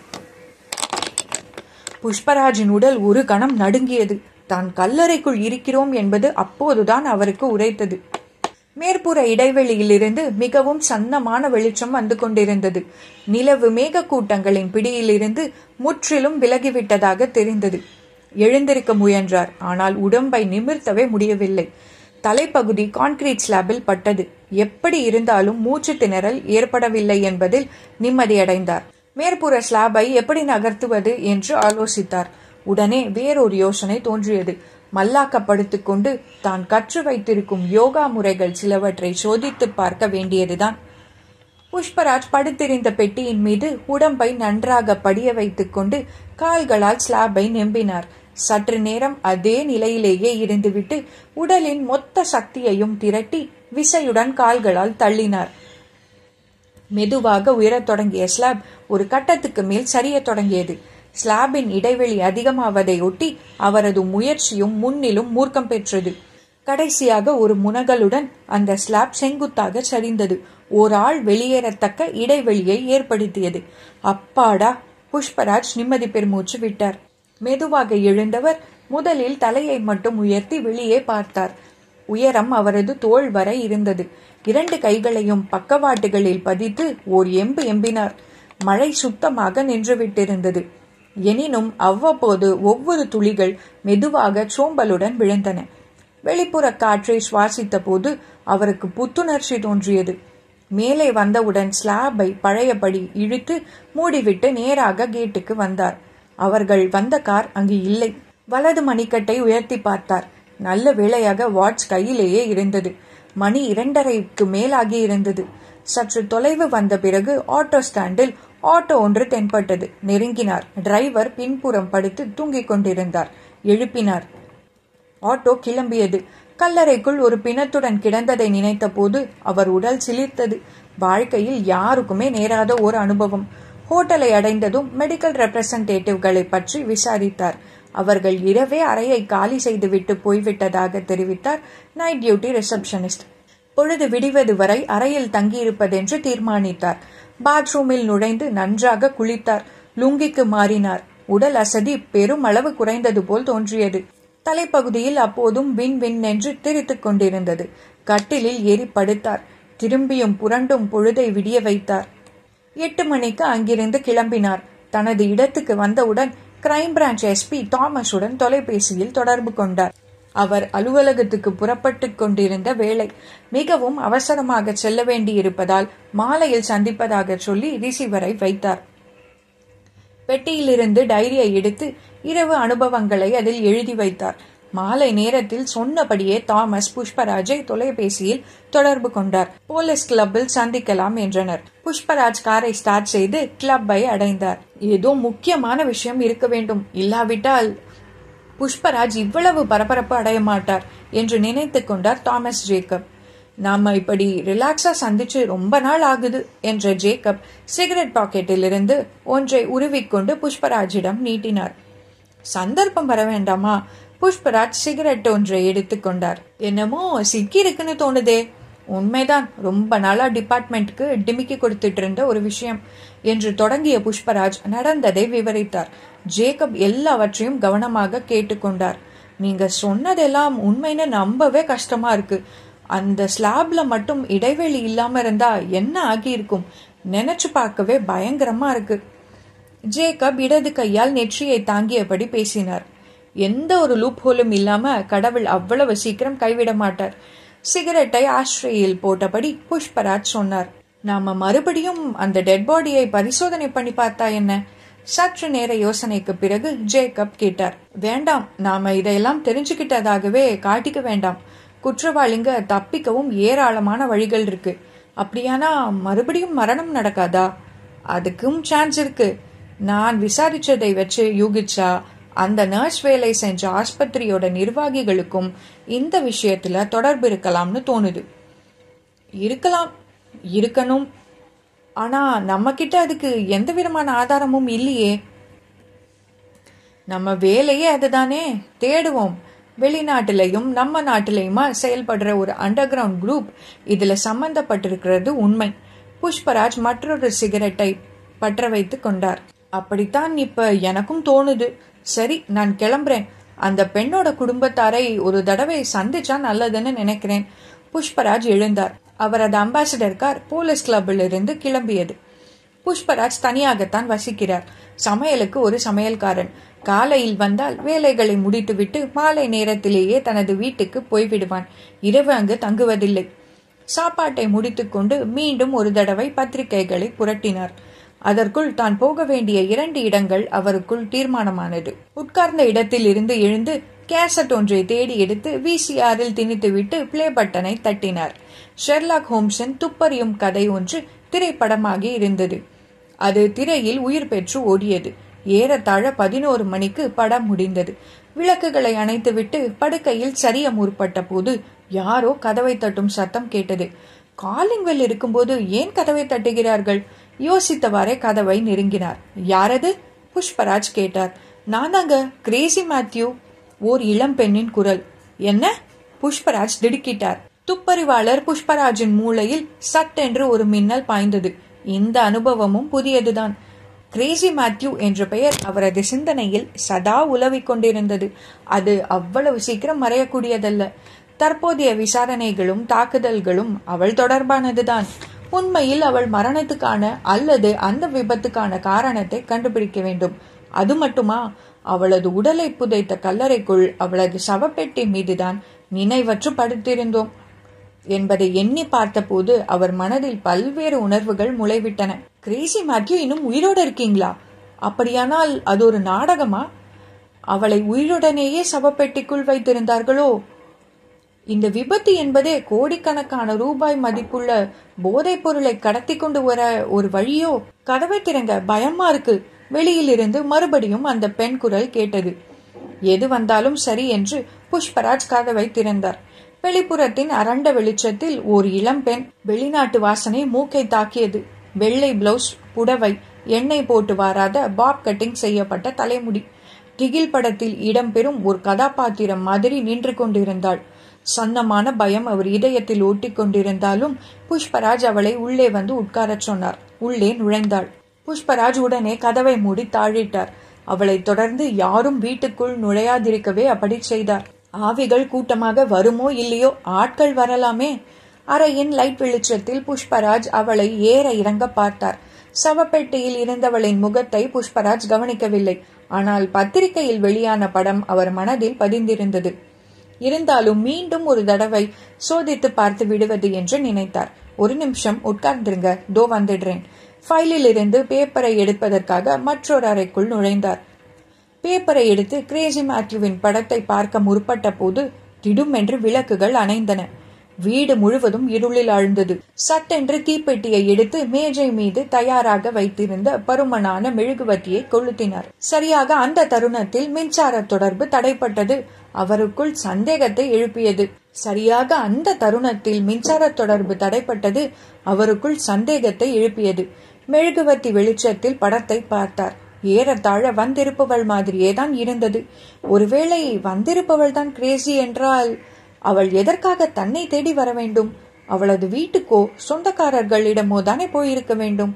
புஷ்பராஜின் உடல் ஒரு கணம் நடுங்கியது தான் கல்லறைக்குள் இருக்கிறோம் என்பது அப்போதுதான் அவருக்கு உரைத்தது மேற்புற இடைவெளியிலிருந்து மிகவும் சன்னமான வெளிச்சம் வந்து கொண்டிருந்தது நிலவு மேக கூட்டங்களின் பிடியிலிருந்து முற்றிலும் விலகிவிட்டதாக தெரிந்தது எழுந்திருக்க முயன்றார் ஆனால் உடம்பை நிமிர்த்தவே முடியவில்லை தலைப்பகுதி கான்கிரீட் ஸ்லாபில் பட்டது எப்படி இருந்தாலும் மூச்சு திணறல் ஏற்படவில்லை என்பதில் நிம்மதியடைந்தார் மேற்புற ஸ்லாபை எப்படி நகர்த்துவது என்று ஆலோசித்தார் உடனே வேறொரு யோசனை தோன்றியது மல்லாக்கப்படுத்திக் கொண்டு தான் கற்று வைத்திருக்கும் யோகா முறைகள் சிலவற்றை சோதித்து பார்க்க வேண்டியதுதான் புஷ்பராஜ் படுத்திருந்த பெட்டியின் மீது உடம்பை நன்றாக படிய வைத்துக் கொண்டு கால்களால் ஸ்லாபை நெம்பினார் சற்று நேரம் அதே நிலையிலேயே இருந்துவிட்டு உடலின் மொத்த சக்தியையும் திரட்டி விசையுடன் கால்களால் தள்ளினார் மெதுவாக உயரத் தொடங்கிய ஸ்லாப் ஒரு கட்டத்துக்கு மேல் சரியத் தொடங்கியது ஸ்லாபின் இடைவெளி அதிகமாவதை ஒட்டி அவரது முயற்சியும் முன்னிலும் மூர்க்கம் பெற்றது கடைசியாக ஒரு முனகலுடன் அந்த ஸ்லாப் செங்குத்தாக சரிந்தது ஓர் ஆள் வெளியேறத்தக்க இடைவெளியை ஏற்படுத்தியது அப்பாடா புஷ்பராஜ் நிம்மதி பெருமூச்சு விட்டார் மெதுவாக எழுந்தவர் முதலில் தலையை மட்டும் உயர்த்தி வெளியே பார்த்தார் உயரம் அவரது தோள் வரை இருந்தது இரண்டு கைகளையும் பக்கவாட்டுகளில் பதித்து ஓர் எம்பு எம்பினார் மழை சுத்தமாக நின்றுவிட்டிருந்தது எனினும் அவ்வப்போது ஒவ்வொரு துளிகள் மெதுவாக சோம்பலுடன் விழுந்தன வெளிப்புற காற்றை சுவாசித்த போது அவருக்கு புத்துணர்ச்சி தோன்றியது மேலே வந்தவுடன் ஸ்லாபை பழையபடி இழுத்து மூடிவிட்டு நேராக கேட்டுக்கு வந்தார் அவர்கள் வந்த கார் அங்கு இல்லை வலது மணிக்கட்டை உயர்த்தி பார்த்தார் நல்ல வேளையாக வாட்ச் கையிலேயே இருந்தது மணி இரண்டரைக்கு மேலாகி இருந்தது சற்று தொலைவு வந்த பிறகு ஆட்டோ ஸ்டாண்டில் ஆட்டோ ஒன்று தென்பட்டது நெருங்கினார் டிரைவர் பின்புறம் படுத்து தூங்கிக் கொண்டிருந்தார் எழுப்பினார் ஆட்டோ கிளம்பியது கல்லறைக்குள் ஒரு பிணத்துடன் கிடந்ததை நினைத்த போது அவர் உடல் சிலிர்த்தது வாழ்க்கையில் யாருக்குமே நேராத ஒரு அனுபவம் ஹோட்டலை அடைந்ததும் மெடிக்கல் ரெப்ரசன்டேட்டிவ்களை பற்றி விசாரித்தார் அவர்கள் இரவே அறையை காலி செய்துவிட்டு போய்விட்டதாக தெரிவித்தார் நைட் டியூட்டி ரிசப்ஷனிஸ்ட் பொழுது விடிவது வரை அறையில் தங்கியிருப்பதென்று தீர்மானித்தார் பாத்ரூமில் நுழைந்து நன்றாக குளித்தார் லுங்கிக்கு மாறினார் உடல் அசதி பெரும் அளவு குறைந்தது போல் தோன்றியது தலைப்பகுதியில் அப்போதும் வின் வின் என்று திரித்துக் கொண்டிருந்தது கட்டிலில் ஏறி படுத்தார் திரும்பியும் புரண்டும் பொழுதை விடிய வைத்தார் எட்டு மணிக்கு அங்கிருந்து கிளம்பினார் தனது இடத்துக்கு வந்தவுடன் கிரைம் பிரான்ச் எஸ்பி தாமஸுடன் தொலைபேசியில் தொடர்பு கொண்டார் அவர் அலுவலகத்துக்கு புறப்பட்டுக் கொண்டிருந்த வேளை மிகவும் அவசரமாக செல்ல வேண்டியிருப்பதால் மாலையில் சந்திப்பதாக சொல்லி ரிசீவரை வைத்தார் பெட்டியிலிருந்து டைரியை எடுத்து இரவு அனுபவங்களை அதில் எழுதி வைத்தார் மாலை நேரத்தில் சொன்னபடியே தாமஸ் புஷ்பராஜை தொலைபேசியில் தொடர்பு கொண்டார் போலீஸ் கிளப்பில் சந்திக்கலாம் என்றனர் புஷ்பராஜ் காரை ஸ்டார்ட் செய்து கிளப்பை அடைந்தார் ஏதோ முக்கியமான விஷயம் இருக்க வேண்டும் இல்லாவிட்டால் புஷ்பராஜ் இவ்வளவு பரபரப்பு அடைய மாட்டார் என்று நினைத்து கொண்டார் தாமஸ் ஜேக்கப் நாம இப்படி ரிலாக்ஸா சந்திச்சு ரொம்ப நாள் ஆகுது என்ற ஜேக்கப் சிகரெட் பாக்கெட்டில் இருந்து ஒன்றை உருவிக்கொண்டு புஷ்பராஜிடம் நீட்டினார் சந்தர்ப்பம் வர வேண்டாமா புஷ்பராஜ் சிகரெட் ஒன்றை எடுத்துக்கொண்டார் என்னமோ சிக்கி இருக்குன்னு தோணுதே உண்மைதான் ரொம்ப நாளா டிபார்ட்மெண்ட்டுக்கு டிமிக்கி கொடுத்துட்டு இருந்த ஒரு விஷயம் என்று தொடங்கிய புஷ்பராஜ் நடந்ததை விவரித்தார் ஜேக்கப் எல்லாவற்றையும் கவனமாக கேட்டுக்கொண்டார் நீங்க சொன்னதெல்லாம் உண்மைன்னு நம்பவே கஷ்டமா இருக்கு அந்த ஸ்லாப்ல மட்டும் இடைவெளி இல்லாம இருந்தா என்ன ஆகியிருக்கும் நினைச்சு பார்க்கவே பயங்கரமா இருக்கு ஜேக்கப் இடது கையால் நெற்றியை தாங்கியபடி பேசினார் எந்த ஒரு லூப் ஹோலும் இல்லாம கடவுள் அவ்வளவு சீக்கிரம் கைவிட மாட்டார் சிகரெட்டை ஆஸ்ட்ரேயில் போட்டபடி புஷ்பராஜ் சொன்னார் நாம மறுபடியும் அந்த டெட் பாடியை பரிசோதனை பண்ணி பார்த்தா என்ன சற்று நேர யோசனைக்கு பிறகு ஜேக்கப் கேட்டார் வேண்டாம் நாம இதையெல்லாம் தெரிஞ்சுக்கிட்டதாகவே காட்டிக்க வேண்டாம் குற்றவாளிங்க தப்பிக்கவும் ஏராளமான வழிகள் இருக்கு அப்படியானா மறுபடியும் மரணம் நடக்காதா அதுக்கும் சான்ஸ் இருக்கு நான் விசாரிச்சதை வச்சு யூகிச்சா அந்த நர்ஸ் வேலை செஞ்ச ஆஸ்பத்திரியோட நிர்வாகிகளுக்கும் இந்த விஷயத்துல தொடர்பு இருக்கலாம்னு தோணுது இருக்கலாம் இருக்கணும் ஆனா நம்ம கிட்ட அதுக்கு எந்த விதமான ஆதாரமும் இல்லையே நம்ம வேலையே அதுதானே தேடுவோம் வெளிநாட்டிலையும் நம்ம நாட்டிலையுமா செயல்படுற ஒரு அண்டர் கிரவுண்ட் குரூப் இதுல சம்பந்தப்பட்டிருக்கிறது உண்மை புஷ்பராஜ் மற்றொரு சிகரெட்டை பற்ற வைத்து கொண்டார் அப்படித்தான் இப்ப எனக்கும் தோணுது சரி நான் கிளம்புறேன் அந்த பெண்ணோட குடும்பத்தாரை ஒரு தடவை சந்திச்சா நல்லதுன்னு நினைக்கிறேன் புஷ்பராஜ் எழுந்தார் அவரது அம்பாசிடர் கார் போலீஸ் கிளப்பில் இருந்து கிளம்பியது புஷ்பராஜ் தனியாகத்தான் வசிக்கிறார் சமையலுக்கு ஒரு சமையல்காரன் காலையில் வந்தால் வேலைகளை முடித்துவிட்டு மாலை நேரத்திலேயே தனது வீட்டுக்கு போய்விடுவான் இரவு அங்கு தங்குவதில்லை சாப்பாட்டை முடித்துக்கொண்டு மீண்டும் ஒரு தடவை பத்திரிகைகளை புரட்டினார் அதற்குள் தான் போக வேண்டிய இரண்டு இடங்கள் அவருக்குள் தீர்மானமானது உட்கார்ந்த இடத்தில் இருந்து எழுந்து கேசட் ஒன்றை தேடி எடுத்து விசிஆரில் திணித்துவிட்டு பிளே பட்டனை தட்டினார் ஷெர்லாக் ஹோம்ஸின் துப்பறியும் கதை ஒன்று திரைப்படமாகி இருந்தது அது திரையில் உயிர் பெற்று ஓடியது ஏறத்தாழ பதினோரு மணிக்கு படம் முடிந்தது விளக்குகளை அணைத்துவிட்டு படுக்கையில் சரிய முற்பட்ட போது யாரோ கதவை தட்டும் சத்தம் கேட்டது காலிங் வெல் இருக்கும்போது ஏன் கதவை தட்டுகிறார்கள் யோசித்தவாறே கதவை நெருங்கினார் யாரது புஷ்பராஜ் கேட்டார் நான் தாங்க கிரேசி மேத்யூ ஓர் இளம் பெண்ணின் குரல் என்ன புஷ்பராஜ் திடுக்கிட்டார் துப்பறிவாளர் புஷ்பராஜின் மூளையில் சட்டென்று ஒரு மின்னல் பாய்ந்தது இந்த அனுபவமும் புதியதுதான் கிரேசி மேத்யூ என்ற பெயர் அவரது சிந்தனையில் சதா உலவிக் கொண்டிருந்தது அது அவ்வளவு சீக்கிரம் மறையக்கூடியதல்ல தற்போதைய விசாரணைகளும் தாக்குதல்களும் அவள் தொடர்பானதுதான் உண்மையில் அவள் மரணத்துக்கான அல்லது அந்த விபத்துக்கான காரணத்தை கண்டுபிடிக்க வேண்டும் அது மட்டுமா அவளது உடலை புதைத்த கல்லறைக்குள் அவளது சவப்பெட்டி மீதுதான் நினைவற்று படுத்திருந்தோம் என்பதை எண்ணி பார்த்தபோது அவர் மனதில் பல்வேறு உணர்வுகள் முளைவிட்டன கிரேசி மேத்யூ இன்னும் உயிரோடு இருக்கீங்களா அப்படியானால் அது ஒரு நாடகமா அவளை உயிருடனேயே சவப்பெட்டிக்குள் வைத்திருந்தார்களோ இந்த விபத்து என்பதே கோடிக்கணக்கான ரூபாய் மதிப்புள்ள போதைப் பொருளை கடத்தி கொண்டு வர ஒரு வழியோ கதவை திறங்க பயமா இருக்கு வெளியில் இருந்து மறுபடியும் அந்த பெண் குரல் கேட்டது எது வந்தாலும் சரி என்று புஷ்பராஜ் கதவை திறந்தார் வெளிப்புறத்தின் அரண்ட வெளிச்சத்தில் ஓர் இளம்பெண் வெளிநாட்டு வாசனை மூக்கை தாக்கியது வெள்ளை பிளவுஸ் புடவை எண்ணெய் போட்டு வாராத பாப் கட்டிங் செய்யப்பட்ட தலைமுடி திகில் படத்தில் இடம்பெறும் ஒரு கதாபாத்திரம் மாதிரி நின்று கொண்டிருந்தாள் சன்னமான பயம் அவர் இதயத்தில் ஓட்டிக் கொண்டிருந்தாலும் புஷ்பராஜ் அவளை உள்ளே வந்து உட்காரச் சொன்னார் உள்ளே நுழைந்தாள் புஷ்பராஜ் உடனே கதவை மூடி தாழிட்டார் அவளை தொடர்ந்து யாரும் வீட்டுக்குள் நுழையாதிருக்கவே அப்படி செய்தார் ஆவிகள் கூட்டமாக வருமோ இல்லையோ ஆட்கள் வரலாமே அறையின் லைட் வெளிச்சத்தில் புஷ்பராஜ் அவளை ஏற இறங்க பார்த்தார் சவப்பெட்டியில் இருந்தவளின் முகத்தை புஷ்பராஜ் கவனிக்கவில்லை ஆனால் பத்திரிகையில் வெளியான படம் அவர் மனதில் பதிந்திருந்தது இருந்தாலும் மீண்டும் ஒரு தடவை சோதித்து பார்த்து விடுவது என்று நினைத்தார் ஒரு நிமிஷம் உட்கார்ந்துருங்க தோ வந்துடுறேன் ஃபைலில் இருந்து பேப்பரை எடுப்பதற்காக மற்றொரு அறைக்குள் நுழைந்தார் பேப்பரை எடுத்து கிரேசி மேத்யூவின் படத்தை பார்க்க முற்பட்ட போது திடுமென்று விளக்குகள் அணைந்தன வீடு முழுவதும் இருளில் ஆழ்ந்தது சட்டென்று தீப்பெட்டியை எடுத்து மேஜை மீது தயாராக வைத்திருந்த பருமனான மெழுகுவத்தியை கொளுத்தினார் சரியாக அந்த தருணத்தில் மின்சார தொடர்பு தடைப்பட்டது அவருக்குள் சந்தேகத்தை எழுப்பியது சரியாக அந்த தருணத்தில் மின்சார தொடர்பு தடைப்பட்டது அவருக்குள் சந்தேகத்தை எழுப்பியது மெழுகுவத்தி வெளிச்சத்தில் படத்தை பார்த்தார் ஏறத்தாழ வந்திருப்பவள் மாதிரியே தான் இருந்தது ஒருவேளை வந்திருப்பவள் தான் கிரேசி என்றால் அவள் எதற்காக தன்னை தேடி வர வேண்டும் அவளது வீட்டுக்கோ சொந்தக்காரர்களிடமோ தானே போயிருக்க வேண்டும்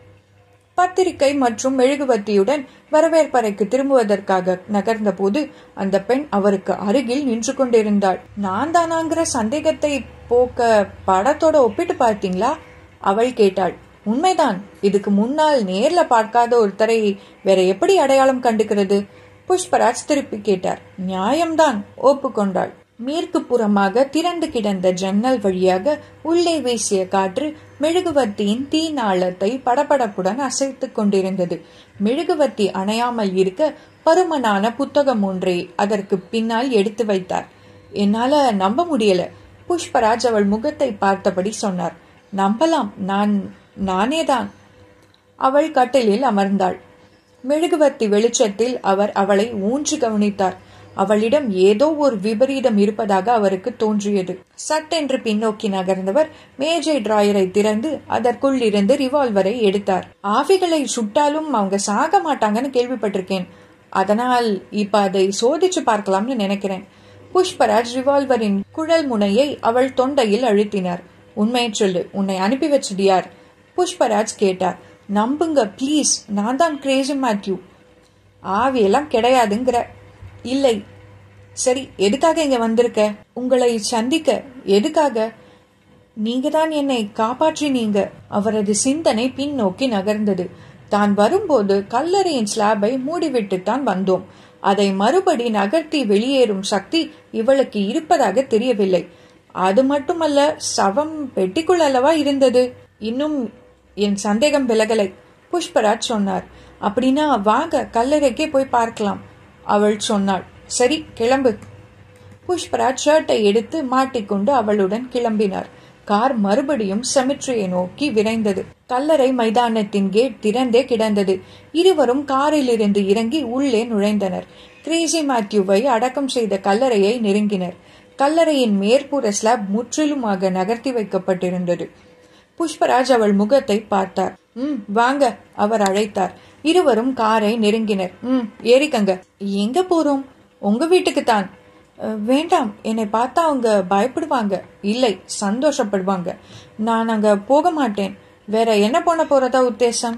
பத்திரிகை மற்றும் மெழுகுவத்தியுடன் வரவேற்பறைக்கு திரும்புவதற்காக நகர்ந்தபோது அந்த பெண் அவருக்கு அருகில் நின்று கொண்டிருந்தாள் நான் தானாங்கிற சந்தேகத்தை போக்க படத்தோட ஒப்பிட்டு பார்த்தீங்களா அவள் கேட்டாள் உண்மைதான் இதுக்கு முன்னால் நேர்ல பார்க்காத ஒருத்தரை வேற எப்படி அடையாளம் கண்டுக்கிறது புஷ்பராஜ் திருப்பி கேட்டார் நியாயம்தான் ஒப்புக்கொண்டாள் மேற்கு புறமாக திறந்து கிடந்த ஜன்னல் வழியாக உள்ளே வீசிய காற்று மெழுகுவத்தியின் தீநாளத்தை படபடப்புடன் அசைத்துக் கொண்டிருந்தது மெழுகுவத்தி அணையாமல் இருக்க பருமனான புத்தகம் ஒன்றை அதற்கு பின்னால் எடுத்து வைத்தார் என்னால நம்ப முடியல புஷ்பராஜ் அவள் முகத்தை பார்த்தபடி சொன்னார் நம்பலாம் நான் நானேதான் அவள் கட்டிலில் அமர்ந்தாள் மெழுகுவர்த்தி வெளிச்சத்தில் அவர் அவளை ஊன்று கவனித்தார் அவளிடம் ஏதோ ஒரு விபரீதம் இருப்பதாக அவருக்கு தோன்றியது சட்டென்று பின்னோக்கி நகர்ந்தவர் மேஜை டிராயரை திறந்து அதற்குள் இருந்து ரிவால்வரை எடுத்தார் ஆவிகளை சுட்டாலும் அவங்க சாக மாட்டாங்கன்னு கேள்விப்பட்டிருக்கேன் அதனால் இப்ப அதை சோதிச்சு பார்க்கலாம்னு நினைக்கிறேன் புஷ்பராஜ் ரிவால்வரின் குழல் முனையை அவள் தொண்டையில் அழுத்தினார் உண்மையை சொல்லு உன்னை அனுப்பி வச்சது யார் புஷ்பராஜ் கேட்டார் நம்புங்க ப்ளீஸ் நான் தான் கிரேசி மேத்யூ ஆவியெல்லாம் கிடையாதுங்கிற இல்லை சரி எதுக்காக இங்க வந்திருக்க உங்களை சந்திக்க எதுக்காக நீங்க தான் என்னை காப்பாற்றினீங்க அவரது சிந்தனை பின்னோக்கி நகர்ந்தது தான் வரும்போது கல்லறையின் ஸ்லாபை மூடிவிட்டுத்தான் வந்தோம் அதை மறுபடி நகர்த்தி வெளியேறும் சக்தி இவளுக்கு இருப்பதாக தெரியவில்லை அது மட்டுமல்ல சவம் பெட்டிக்குள் அல்லவா இருந்தது இன்னும் என் சந்தேகம் விலகலை புஷ்பராஜ் சொன்னார் அப்படின்னா வாங்க கல்லறைக்கே போய் பார்க்கலாம் அவள் சொன்னாள் சரி கிளம்பு புஷ்பராஜ் ஷர்ட்டை எடுத்து மாட்டிக்கொண்டு அவளுடன் கிளம்பினார் கார் மறுபடியும் செமிட்ரியை நோக்கி விரைந்தது கல்லறை மைதானத்தின் கேட் திறந்தே கிடந்தது இருவரும் காரில் இருந்து இறங்கி உள்ளே நுழைந்தனர் கிரேசி மேத்யூவை அடக்கம் செய்த கல்லறையை நெருங்கினர் கல்லறையின் மேற்புற ஸ்லாப் முற்றிலுமாக நகர்த்தி வைக்கப்பட்டிருந்தது புஷ்பராஜ் அவள் முகத்தை பார்த்தார் ம் வாங்க அவர் அழைத்தார் இருவரும் காரை நெருங்கினர் ம் ஏறிக்கங்க எங்க போறோம் உங்க வீட்டுக்கு தான் வேண்டாம் என்னை பார்த்தா அவங்க பயப்படுவாங்க இல்லை சந்தோஷப்படுவாங்க நான் அங்க போக மாட்டேன் வேற என்ன பண்ண போறதா உத்தேசம்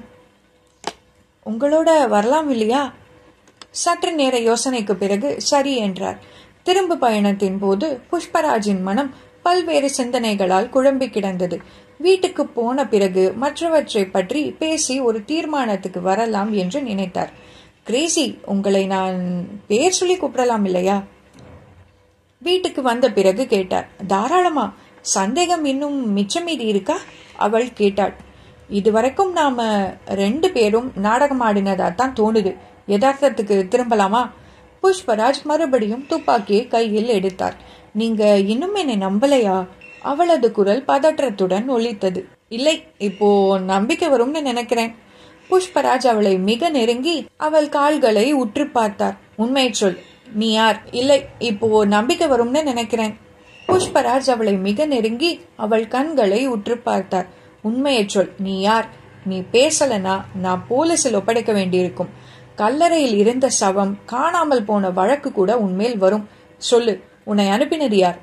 உங்களோட வரலாம் இல்லையா சற்று நேர யோசனைக்கு பிறகு சரி என்றார் திரும்ப பயணத்தின் போது புஷ்பராஜின் மனம் பல்வேறு சிந்தனைகளால் குழம்பி கிடந்தது வீட்டுக்கு போன பிறகு மற்றவற்றை பற்றி பேசி ஒரு தீர்மானத்துக்கு வரலாம் என்று நினைத்தார் கிரேசி உங்களை நான் பேர் சொல்லி கூப்பிடலாம் இல்லையா வீட்டுக்கு வந்த பிறகு கேட்டார் தாராளமா சந்தேகம் இன்னும் மிச்சம் மீதி இருக்கா அவள் கேட்டாள் இதுவரைக்கும் நாம ரெண்டு பேரும் நாடகம் ஆடினதா தான் தோணுது யதார்த்தத்துக்கு திரும்பலாமா புஷ்பராஜ் மறுபடியும் துப்பாக்கியை கையில் எடுத்தார் நீங்க இன்னும் என்னை நம்பலையா அவளது குரல் பதற்றத்துடன் ஒலித்தது இல்லை இப்போ நம்பிக்கை வரும்னு நினைக்கிறேன் புஷ்பராஜ் அவளை மிக நெருங்கி அவள் கால்களை உற்று பார்த்தார் உண்மை சொல் நீ யார் இல்லை இப்போ நம்பிக்கை வரும்னு நினைக்கிறேன் புஷ்பராஜ் அவளை மிக நெருங்கி அவள் கண்களை உற்று பார்த்தார் உண்மையை சொல் நீ யார் நீ பேசலனா நான் போலீஸில் ஒப்படைக்க வேண்டியிருக்கும் கல்லறையில் இருந்த சவம் காணாமல் போன வழக்கு கூட உன்மேல் வரும் சொல்லு உன்னை அனுப்பினது யார்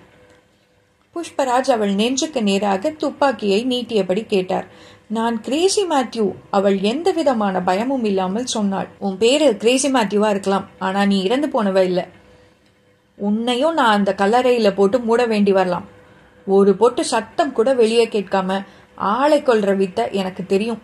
புஷ்பராஜ் அவள் நெஞ்சுக்கு நேராக துப்பாக்கியை நீட்டியபடி கேட்டார் நான் கிரேசி மேத்யூ அவள் எந்த விதமான பயமும் இல்லாமல் சொன்னாள் உன் பேரு கிரேசி மேத்யூவா இருக்கலாம் ஆனா நீ இறந்து போனவ இல்ல உன்னையும் நான் அந்த கல்லறையில போட்டு மூட வேண்டி வரலாம் ஒரு பொட்டு சத்தம் கூட வெளியே கேட்காம ஆளை கொள்ற வித்த எனக்கு தெரியும்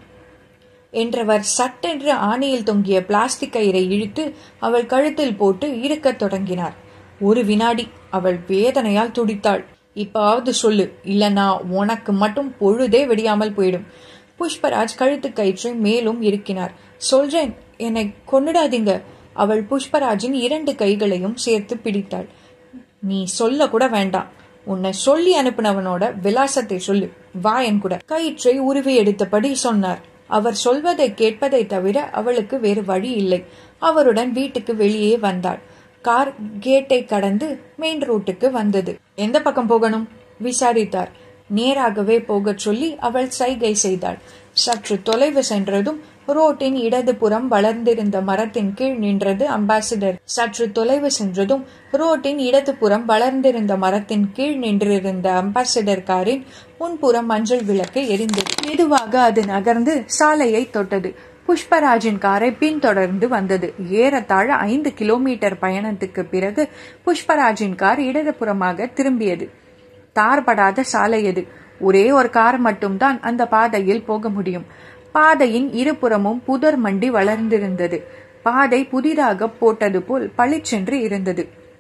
என்றவர் சட்டென்று ஆணையில் தொங்கிய பிளாஸ்டிக் கயிறை இழுத்து அவள் கழுத்தில் போட்டு இழுக்கத் தொடங்கினார் ஒரு வினாடி அவள் வேதனையால் துடித்தாள் இப்பாவது சொல்லு இல்லனா உனக்கு மட்டும் பொழுதே வெடியாமல் போயிடும் புஷ்பராஜ் கழுத்து கயிற்றை மேலும் இருக்கினார் சொல்றேன் என்னை கொன்னுடாதீங்க அவள் புஷ்பராஜின் இரண்டு கைகளையும் சேர்த்து பிடித்தாள் நீ சொல்ல கூட வேண்டாம் உன்னை சொல்லி அனுப்பினவனோட விலாசத்தை சொல்லு வா என் கூட கயிற்றை உருவி எடுத்தபடி சொன்னார் அவர் சொல்வதை கேட்பதை தவிர அவளுக்கு வேறு வழி இல்லை அவருடன் வீட்டுக்கு வெளியே வந்தாள் கார் கேட்டை கடந்து மெயின் ரோட்டுக்கு வந்தது எந்த பக்கம் போகணும் விசாரித்தார் நேராகவே போகச் சொல்லி அவள் சைகை செய்தாள் சற்று தொலைவு சென்றதும் ரோட்டின் இடதுபுறம் வளர்ந்திருந்த மரத்தின் கீழ் நின்றது அம்பாசிடர் சற்று தொலைவு சென்றதும் ரோட்டின் இடதுபுறம் வளர்ந்திருந்த மரத்தின் கீழ் நின்றிருந்த அம்பாசிடர் காரின் முன்புறம் மஞ்சள் விளக்கு எரிந்தது மெதுவாக அது நகர்ந்து சாலையை தொட்டது புஷ்பராஜின் காரை பின்தொடர்ந்து வந்தது ஏறத்தாழ ஐந்து கிலோமீட்டர் பயணத்துக்கு பிறகு புஷ்பராஜின் கார் இடதுபுறமாக திரும்பியது தார்படாத சாலை அது ஒரே ஒரு கார் மட்டும்தான் அந்த பாதையில் போக முடியும் பாதையின் இருபுறமும் புதர் மண்டி வளர்ந்திருந்தது பாதை புதிதாக போட்டது போல் பளிச்சென்று இருந்தது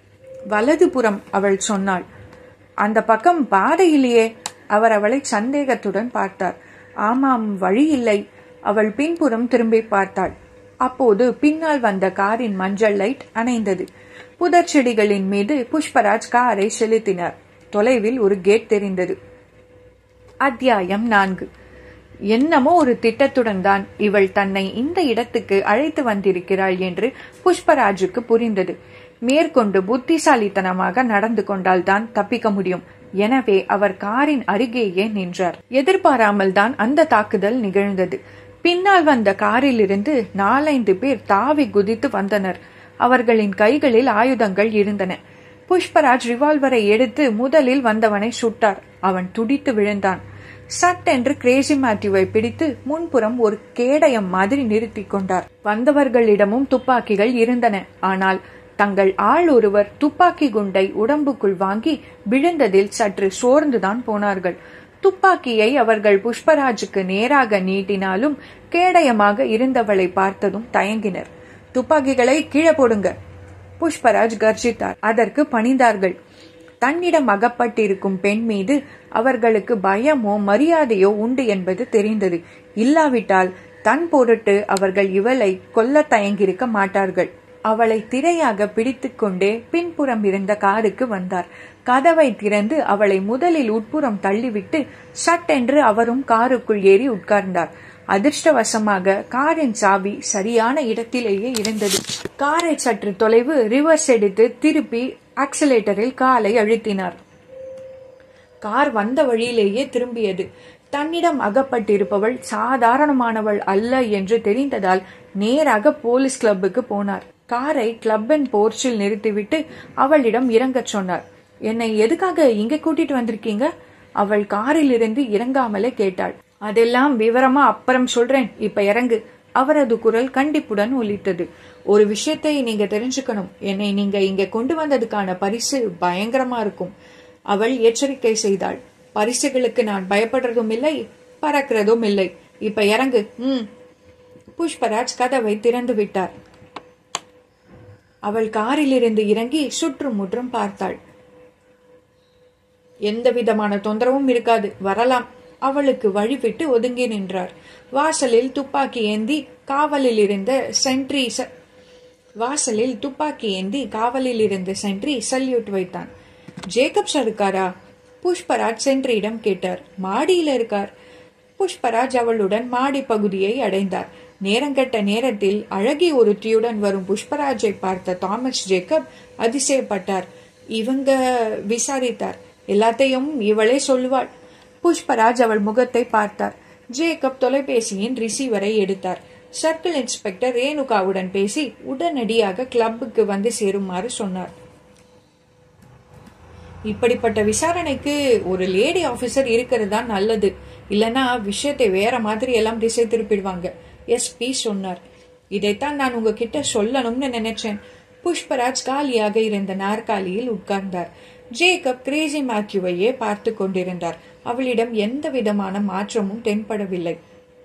வலதுபுறம் அவள் சொன்னாள் அந்த பக்கம் பாதையிலேயே அவர் அவளை சந்தேகத்துடன் பார்த்தார் ஆமாம் வழி இல்லை அவள் பின்புறம் திரும்பி பார்த்தாள் அப்போது பின்னால் வந்த காரின் மஞ்சள் லைட் அணைந்தது புதர் செடிகளின் மீது புஷ்பராஜ் காரை செலுத்தினார் தொலைவில் ஒரு கேட் தெரிந்தது அத்தியாயம் நான்கு என்னமோ ஒரு திட்டத்துடன் தான் இவள் தன்னை இந்த இடத்துக்கு அழைத்து வந்திருக்கிறாள் என்று புஷ்பராஜுக்கு புரிந்தது மேற்கொண்டு புத்திசாலித்தனமாக நடந்து கொண்டால்தான் தப்பிக்க முடியும் எனவே அவர் காரின் அருகேயே நின்றார் எதிர்பாராமல் தான் அந்த தாக்குதல் நிகழ்ந்தது பின்னால் வந்த காரிலிருந்து நாலைந்து பேர் தாவி குதித்து வந்தனர் அவர்களின் கைகளில் ஆயுதங்கள் இருந்தன புஷ்பராஜ் ரிவால்வரை எடுத்து முதலில் வந்தவனை சுட்டார் அவன் துடித்து விழுந்தான் சட்டென்று கிரேசி மேத்யூவை பிடித்து முன்புறம் ஒரு கேடயம் மாதிரி நிறுத்தி கொண்டார் வந்தவர்களிடமும் துப்பாக்கிகள் இருந்தன ஆனால் தங்கள் ஆள் ஒருவர் துப்பாக்கி குண்டை உடம்புக்குள் வாங்கி விழுந்ததில் சற்று சோர்ந்துதான் போனார்கள் துப்பாக்கியை அவர்கள் புஷ்பராஜுக்கு நேராக நீட்டினாலும் கேடயமாக இருந்தவளை பார்த்ததும் தயங்கினர் துப்பாக்கிகளை கீழே போடுங்க புஷ்பராஜ் கர்ஜித்தார் அதற்கு பணிந்தார்கள் தன்னிடம் அகப்பட்டிருக்கும் பெண் மீது அவர்களுக்கு பயமோ மரியாதையோ உண்டு என்பது தெரிந்தது இல்லாவிட்டால் தன் பொருட்டு அவர்கள் இவளை கொல்ல தயங்கியிருக்க மாட்டார்கள் அவளை திரையாக பிடித்துக்கொண்டே பின்புறம் இருந்த காருக்கு வந்தார் கதவை திறந்து அவளை முதலில் உட்புறம் தள்ளிவிட்டு சட்டென்று அவரும் காருக்குள் ஏறி உட்கார்ந்தார் அதிர்ஷ்டவசமாக காரின் சாவி சரியான இடத்திலேயே இருந்தது காரை சற்று தொலைவு ரிவர்ஸ் எடுத்து திருப்பி ஆக்சிலேட்டரில் காலை அழுத்தினார் கார் வந்த வழியிலேயே திரும்பியது தன்னிடம் அகப்பட்டிருப்பவள் சாதாரணமானவள் அல்ல என்று தெரிந்ததால் நேராக போலீஸ் கிளப்புக்கு போனார் காரை கிளப்பின் போர்ச்சில் நிறுத்திவிட்டு அவளிடம் இறங்கச் சொன்னார் என்னை எதுக்காக இங்க கூட்டிட்டு வந்திருக்கீங்க அவள் காரில் இருந்து இறங்காமலே கேட்டாள் அதெல்லாம் விவரமா அப்புறம் சொல்றேன் இப்ப இறங்கு அவரது குரல் கண்டிப்புடன் ஒலித்தது ஒரு விஷயத்தை நீங்க தெரிஞ்சுக்கணும் என்னை நீங்க இங்க கொண்டு வந்ததுக்கான பரிசு பயங்கரமா இருக்கும் அவள் எச்சரிக்கை செய்தாள் பரிசுகளுக்கு நான் பயப்படுறதும் இல்லை பறக்கிறதும் இல்லை இப்ப இறங்கு ம் புஷ்பராஜ் கதவை திறந்து விட்டார் அவள் காரிலிருந்து இறங்கி சுற்றும் முற்றும் பார்த்தாள் எந்த விதமான தொந்தரவும் இருக்காது வரலாம் அவளுக்கு வழிவிட்டு ஒதுங்கி நின்றார் வாசலில் துப்பாக்கி ஏந்தி காவலில் இருந்த சென்ட்ரி வாசலில் துப்பாக்கி ஏந்தி காவலில் இருந்த சென்ட்ரி சல்யூட் வைத்தான் ஜேக்கப் சார் இருக்காரா புஷ்பராஜ் சென்ட்ரியிடம் கேட்டார் மாடியில இருக்கார் புஷ்பராஜ் அவளுடன் மாடி பகுதியை அடைந்தார் நேரங்கட்ட நேரத்தில் அழகி ஒருத்தியுடன் வரும் புஷ்பராஜை பார்த்த தாமஸ் ஜேக்கப் அதிசயப்பட்டார் இவங்க விசாரித்தார் எல்லாத்தையும் இவளே சொல்லுவாள் புஷ்பராஜ் அவள் முகத்தை பார்த்தார் ஜேக்கப் தொலைபேசியின் ரிசீவரை எடுத்தார் சர்க்கிள் இன்ஸ்பெக்டர் ரேணுகாவுடன் பேசி உடனடியாக கிளப்புக்கு வந்து சேருமாறு சொன்னார் இப்படிப்பட்ட விசாரணைக்கு ஒரு லேடி ஆபீசர் இருக்கிறது தான் நல்லது இல்லனா விஷயத்தை வேற மாதிரி எல்லாம் திசை திருப்பிடுவாங்க எஸ்பி சொன்னார் இதைத்தான் நான் உங்ககிட்ட சொல்லணும்னு நினைச்சேன் புஷ்பராஜ் காலியாக இருந்த நாற்காலியில் உட்கார்ந்தார் ஜேக்கப் கிரேசி மேத்யூவையே பார்த்து கொண்டிருந்தார் அவளிடம் எந்த விதமான மாற்றமும் தென்படவில்லை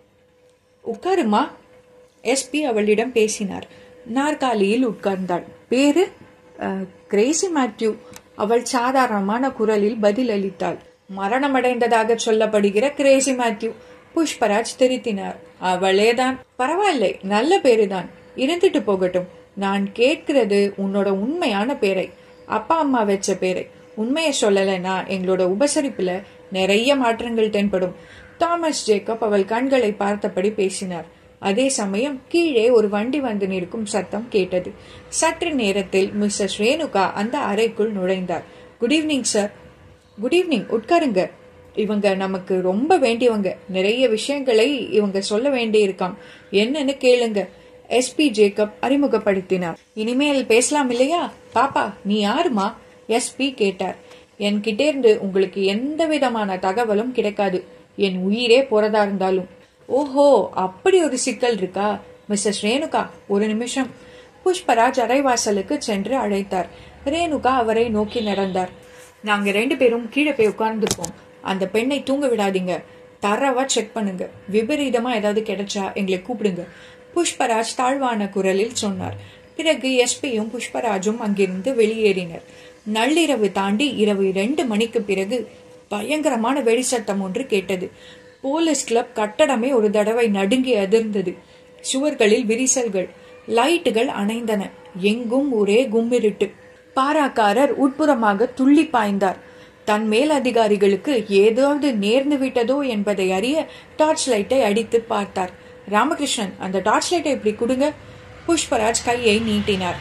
உட்காருமா எஸ்பி அவளிடம் பேசினார் நாற்காலியில் உட்கார்ந்தாள் பேரு கிரேசி மேத்யூ அவள் சாதாரணமான குரலில் பதில் அளித்தாள் மரணமடைந்ததாக சொல்லப்படுகிற கிரேசி மேத்யூ புஷ்பராஜ் திருத்தினார் அவளேதான் பரவாயில்லை நல்ல பேருதான் இருந்துட்டு போகட்டும் நான் கேட்கிறது உன்னோட உண்மையான பேரை அப்பா அம்மா வச்ச பேரை உண்மையை சொல்லலைன்னா எங்களோட உபசரிப்புல நிறைய மாற்றங்கள் தென்படும் தாமஸ் ஜேக்கப் அவள் கண்களை பார்த்தபடி பேசினார் அதே சமயம் கீழே ஒரு வண்டி வந்து நிற்கும் சத்தம் கேட்டது சற்று நேரத்தில் மிஸ்ஸஸ் ரேணுகா அந்த அறைக்குள் நுழைந்தார் good evening sir good evening உட்காருங்க இவங்க நமக்கு ரொம்ப வேண்டியவங்க நிறைய விஷயங்களை இவங்க சொல்ல வேண்டியிருக்காம் என்னன்னு கேளுங்க எஸ்பி ஜேக்கப் அறிமுகப்படுத்தினார் இனிமேல் பேசலாம் இல்லையா பாப்பா நீ யாருமா எஸ்பி கேட்டார் என்கிட்ட இருந்து உங்களுக்கு எந்த விதமான தகவலும் கிடைக்காது என் உயிரே போறதா இருந்தாலும் ஓஹோ அப்படி ஒரு சிக்கல் இருக்கா மிஸ்ஸஸ் ரேணுகா ஒரு நிமிஷம் புஷ்பராஜ் அரைவாசலுக்கு சென்று அழைத்தார் ரேணுகா அவரை நோக்கி நடந்தார் நாங்க ரெண்டு பேரும் கீழே போய் உட்கார்ந்துருக்கோம் அந்த பெண்ணை தூங்க விடாதீங்க தரவா செக் பண்ணுங்க விபரீதமா ஏதாவது கிடைச்சா எங்களை கூப்பிடுங்க புஷ்பராஜ் தாழ்வான குரலில் சொன்னார் பிறகு எஸ்பியும் புஷ்பராஜும் அங்கிருந்து வெளியேறினர் நள்ளிரவு தாண்டி இரவு இரண்டு மணிக்கு பிறகு பயங்கரமான வெடிசத்தம் ஒன்று கேட்டது போலீஸ் கிளப் கட்டடமே ஒரு தடவை நடுங்கி அதிர்ந்தது சுவர்களில் விரிசல்கள் லைட்டுகள் அணைந்தன எங்கும் ஒரே கும்மிருட்டு பாராக்காரர் உட்புறமாக துள்ளி பாய்ந்தார் தன் மேல் அதிகாரிகளுக்கு ஏதாவது நேர்ந்து விட்டதோ என்பதை அறிய டார்ச் லைட்டை அடித்து பார்த்தார் ராமகிருஷ்ணன் அந்த டார்ச் லைட்டை இப்படி கொடுங்க புஷ்பராஜ் கையை நீட்டினார்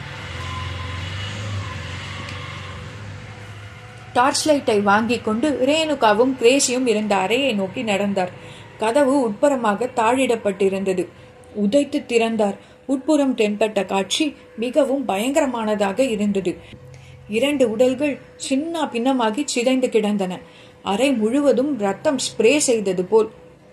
டார்ச் லைட்டை வாங்கிக் கொண்டு ரேணுகாவும் கிரேசியும் இருந்த அறையை நோக்கி நடந்தார் கதவு உட்புறமாக தாழிடப்பட்டிருந்தது உதைத்து திறந்தார் உட்புறம் தென்பட்ட காட்சி மிகவும் பயங்கரமானதாக இருந்தது இரண்டு உடல்கள் சின்ன பின்னமாகி சிதைந்து கிடந்தன அறை முழுவதும் ரத்தம் ஸ்ப்ரே செய்தது போல்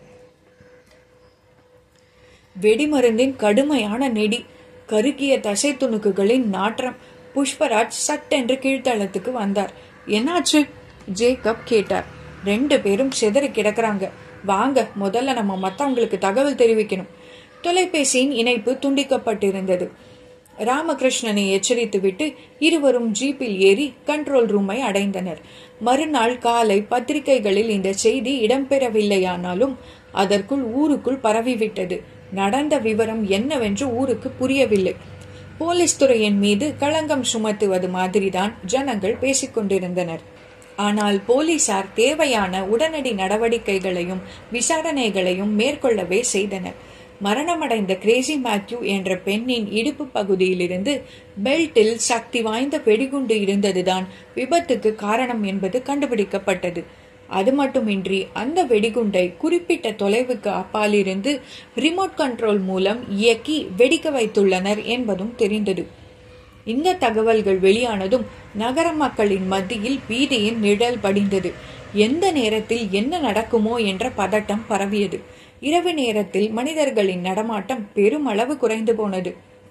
வெடிமருந்தின் கடுமையான நெடி கருகிய தசை துணுக்குகளின் நாற்றம் புஷ்பராஜ் சட்டென்று கீழ்த்தளத்துக்கு வந்தார் என்னாச்சு ஜேக்கப் கேட்டார் ரெண்டு பேரும் சிதறி கிடக்குறாங்க வாங்க முதல்ல நம்ம மத்தவங்களுக்கு தகவல் தெரிவிக்கணும் தொலைபேசியின் இணைப்பு துண்டிக்கப்பட்டிருந்தது ராமகிருஷ்ணனை எச்சரித்துவிட்டு இருவரும் ஜீப்பில் ஏறி கண்ட்ரோல் ரூமை அடைந்தனர் மறுநாள் காலை பத்திரிகைகளில் இந்த செய்தி இடம்பெறவில்லையானாலும் அதற்குள் ஊருக்குள் பரவிவிட்டது நடந்த விவரம் என்னவென்று ஊருக்கு புரியவில்லை போலீஸ் துறையின் மீது களங்கம் சுமத்துவது மாதிரிதான் ஜனங்கள் பேசிக் கொண்டிருந்தனர் ஆனால் போலீசார் தேவையான உடனடி நடவடிக்கைகளையும் விசாரணைகளையும் மேற்கொள்ளவே செய்தனர் மரணமடைந்த கிரேசி மேத்யூ என்ற பெண்ணின் இடுப்பு பகுதியிலிருந்து பெல்ட்டில் சக்தி வாய்ந்த வெடிகுண்டு இருந்ததுதான் விபத்துக்கு காரணம் என்பது கண்டுபிடிக்கப்பட்டது அது மட்டுமின்றி அந்த வெடிகுண்டை குறிப்பிட்ட தொலைவுக்கு அப்பாலிருந்து ரிமோட் கண்ட்ரோல் மூலம் இயக்கி வெடிக்க வைத்துள்ளனர் என்பதும் தெரிந்தது இந்த தகவல்கள் வெளியானதும் நகர மக்களின் மத்தியில் பீதியின் நிழல் படிந்தது எந்த நேரத்தில் என்ன நடக்குமோ என்ற பதட்டம் பரவியது இரவு நேரத்தில் மனிதர்களின் நடமாட்டம் பெருமளவு குறைந்து போனது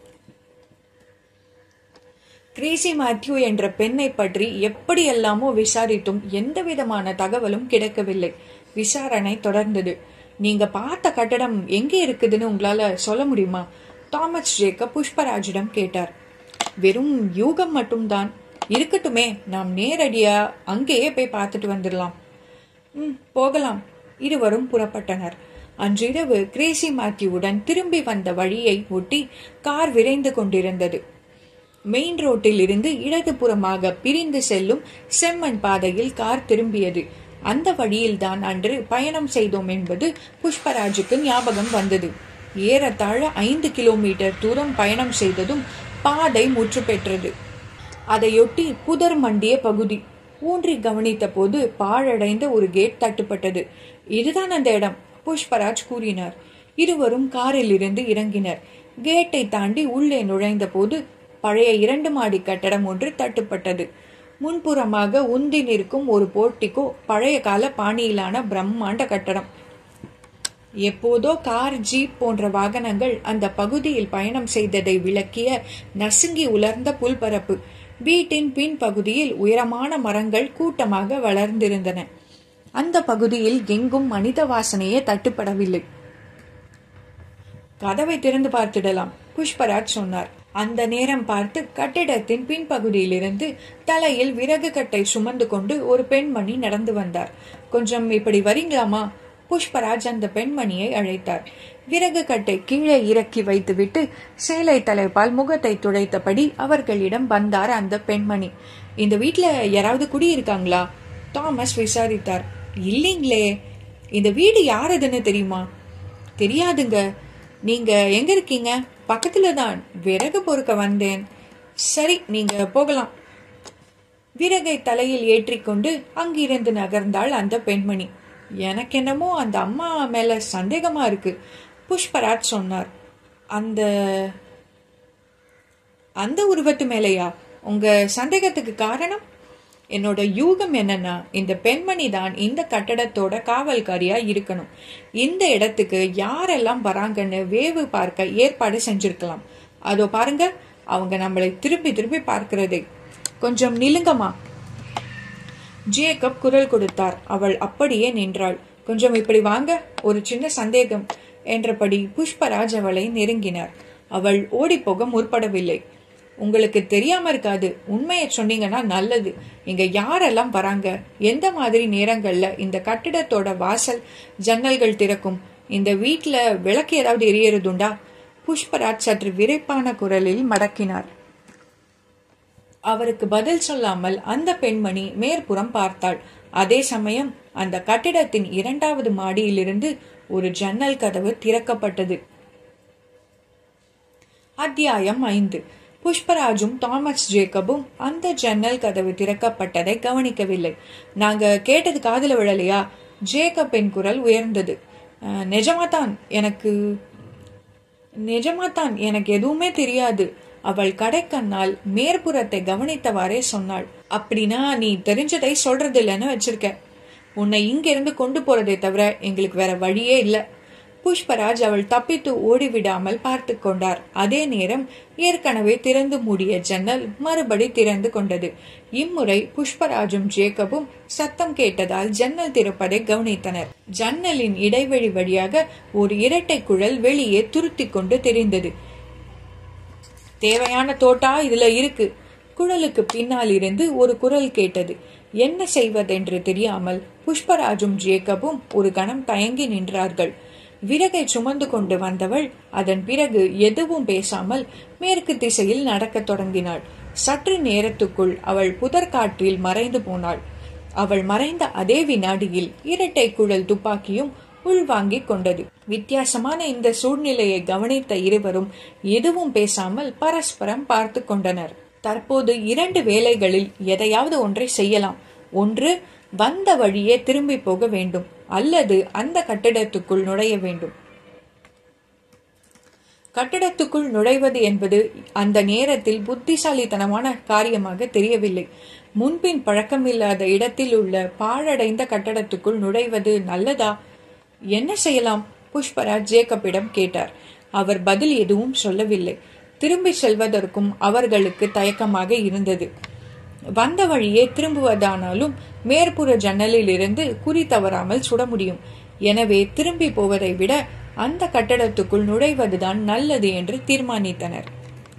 கிரேசி மேத்யூ என்ற பெண்ணை பற்றி எப்படியெல்லாமோ விசாரித்தும் எந்த விதமான தகவலும் கிடைக்கவில்லை விசாரணை தொடர்ந்தது நீங்க பார்த்த கட்டடம் எங்கே இருக்குதுன்னு உங்களால சொல்ல முடியுமா தாமஸ் ஜேக்கப் புஷ்பராஜிடம் கேட்டார் வெறும் யூகம் மட்டும்தான் இருக்கட்டுமே நாம் நேரடியா அங்கேயே போய் பார்த்துட்டு வந்துடலாம் ம் போகலாம் இருவரும் புறப்பட்டனர் அன்றிரவு கிரேசி மேத்யூவுடன் திரும்பி வந்த வழியை ஒட்டி கார் விரைந்து கொண்டிருந்தது மெயின் ரோட்டில் இருந்து இடதுபுறமாக பிரிந்து செல்லும் செம்மண் பாதையில் கார் திரும்பியது அந்த வழியில்தான் அன்று பயணம் செய்தோம் என்பது புஷ்பராஜுக்கு ஞாபகம் வந்தது ஏறத்தாழ ஐந்து கிலோமீட்டர் தூரம் பயணம் செய்ததும் பாதை முற்று பெற்றது அதையொட்டி புதர் மண்டிய பகுதி ஊன்றி கவனித்த போது பாழடைந்த ஒரு கேட் தட்டுப்பட்டது இதுதான் அந்த இடம் புஷ்பராஜ் கூறினார் இருவரும் காரில் இருந்து இறங்கினர் கேட்டை தாண்டி உள்ளே நுழைந்த போது பழைய இரண்டு மாடி கட்டடம் ஒன்று தட்டுப்பட்டது முன்புறமாக உந்தி நிற்கும் ஒரு போர்ட்டிகோ பழைய கால பாணியிலான பிரம்மாண்ட கட்டடம் எப்போதோ கார் ஜீப் போன்ற வாகனங்கள் அந்த பகுதியில் பயணம் செய்ததை விளக்கிய நசுங்கி உலர்ந்த புல்பரப்பு வீட்டின் பின் பகுதியில் உயரமான மரங்கள் கூட்டமாக வளர்ந்திருந்தன அந்த பகுதியில் எங்கும் மனித வாசனையே தட்டுப்படவில்லை கதவை திறந்து பார்த்திடலாம் புஷ்பராஜ் சொன்னார் அந்த நேரம் பார்த்து கட்டிடத்தின் பின்பகுதியிலிருந்து தலையில் விறகு கட்டை சுமந்து கொண்டு ஒரு பெண்மணி நடந்து வந்தார் கொஞ்சம் இப்படி வரீங்களாமா புஷ்பராஜ் அந்த பெண்மணியை அழைத்தார் விறகு கட்டை கீழே இறக்கி வைத்துவிட்டு சேலை தலைப்பால் முகத்தை துடைத்தபடி அவர்களிடம் வந்தார் அந்த பெண்மணி இந்த வீட்ல யாராவது குடியிருக்காங்களா தாமஸ் விசாரித்தார் இல்லைங்களே இந்த வீடு யாரதுன்னு தெரியுமா தெரியாதுங்க நீங்க எங்க இருக்கீங்க பக்கத்துல தான் விறகு பொறுக்க வந்தேன் சரி நீங்க போகலாம் விறகை தலையில் ஏற்றிக்கொண்டு அங்கிருந்து நகர்ந்தாள் அந்த பெண்மணி எனக்கு என்னமோ அந்த அம்மா மேல சந்தேகமா இருக்கு புஷ்பராஜ் சொன்னார் அந்த அந்த உருவத்து மேலையா உங்க சந்தேகத்துக்கு காரணம் என்னோட யூகம் என்னன்னா இந்த பெண்மணி தான் இந்த கட்டடத்தோட காவல்காரியா இருக்கணும் இந்த இடத்துக்கு யாரெல்லாம் வராங்கன்னு வேவு பார்க்க ஏற்பாடு செஞ்சிருக்கலாம் அதோ பாருங்க அவங்க நம்மளை திருப்பி திருப்பி பார்க்கிறதே கொஞ்சம் நிலுங்கம்மா ஜேக்கப் குரல் கொடுத்தார் அவள் அப்படியே நின்றாள் கொஞ்சம் இப்படி வாங்க ஒரு சின்ன சந்தேகம் என்றபடி புஷ்பராஜ் அவளை நெருங்கினார் அவள் ஓடிப்போக முற்படவில்லை உங்களுக்கு தெரியாம இருக்காது உண்மையை சொன்னீங்கன்னா நல்லது இங்க யாரெல்லாம் வராங்க எந்த மாதிரி நேரங்கள்ல இந்த கட்டிடத்தோட வாசல் ஜன்னல்கள் திறக்கும் இந்த வீட்ல விளக்கு ஏதாவது எரியறதுண்டா புஷ்பராஜ் சற்று விரைப்பான குரலில் மடக்கினார் அவருக்கு பதில் சொல்லாமல் அந்த பெண்மணி மேற்புறம் பார்த்தாள் அதே சமயம் அந்த கட்டிடத்தின் இரண்டாவது மாடியிலிருந்து ஒரு ஜன்னல் கதவு திறக்கப்பட்டது அத்தியாயம் ஐந்து புஷ்பராஜும் தாமஸ் ஜேக்கபும் அந்த ஜன்னல் கதவு திறக்கப்பட்டதை கவனிக்கவில்லை நாங்க கேட்டது காதுல விழலையா ஜேக்கப்பின் குரல் உயர்ந்தது "அஹ், நிஜமாதான் எனக்கு நிஜமாதான் எனக்கு எதுவுமே தெரியாது அவள் கடைக்கண்ணால் மேற்புறத்தை கவனித்தவாறே சொன்னாள் அப்படின்னா நீ தெரிஞ்சதை சொல்றது இல்லைன்னு வச்சிருக்க உன்னை இங்கிருந்து கொண்டு போறதை தவிர எங்களுக்கு வேற வழியே இல்ல புஷ்பராஜ் அவள் தப்பித்து ஓடிவிடாமல் பார்த்து கொண்டார் அதே நேரம் ஏற்கனவே திறந்து மூடிய ஜன்னல் மறுபடி திறந்து கொண்டது இம்முறை புஷ்பராஜும் ஜேக்கபும் சத்தம் கேட்டதால் ஜன்னல் திறப்பதை கவனித்தனர் ஜன்னலின் இடைவெளி வழியாக ஒரு இரட்டை குழல் வெளியே துருத்திக் கொண்டு தெரிந்தது தேவையான தோட்டா இதுல இருக்கு குழலுக்கு பின்னால் இருந்து ஒரு குரல் கேட்டது என்ன செய்வதென்று தெரியாமல் புஷ்பராஜும் ஜேக்கபும் ஒரு கணம் தயங்கி நின்றார்கள் விறகை சுமந்து கொண்டு வந்தவள் அதன் பிறகு எதுவும் பேசாமல் மேற்கு திசையில் நடக்கத் தொடங்கினாள் சற்று நேரத்துக்குள் அவள் புதர்காற்றில் மறைந்து போனாள் அவள் மறைந்த அதே வினாடியில் இரட்டை குழல் துப்பாக்கியும் உள்வாங்கிக் கொண்டது வித்தியாசமான இந்த சூழ்நிலையை கவனித்த இருவரும் எதுவும் பேசாமல் பரஸ்பரம் பார்த்து கொண்டனர் தற்போது இரண்டு வேலைகளில் எதையாவது ஒன்றை செய்யலாம் ஒன்று வந்த வழியே திரும்பி போக வேண்டும் அல்லது அந்த கட்டிடத்துக்குள் நுழைய வேண்டும் கட்டிடத்துக்குள் நுழைவது என்பது அந்த நேரத்தில் புத்திசாலித்தனமான காரியமாக தெரியவில்லை முன்பின் பழக்கமில்லாத இடத்தில் உள்ள பாழடைந்த கட்டடத்துக்குள் நுழைவது நல்லதா என்ன செய்யலாம் புஷ்பராஜ் ஜேக்கப்பிடம் கேட்டார் அவர் பதில் எதுவும் சொல்லவில்லை திரும்பி செல்வதற்கும் அவர்களுக்கு தயக்கமாக இருந்தது வந்த வழியே திரும்புவதானாலும் மேற்புற ஜன்னலில் இருந்து குறி தவறாமல் சுட முடியும் எனவே திரும்பி போவதை விட அந்த கட்டடத்துக்குள் நுழைவதுதான் நல்லது என்று தீர்மானித்தனர்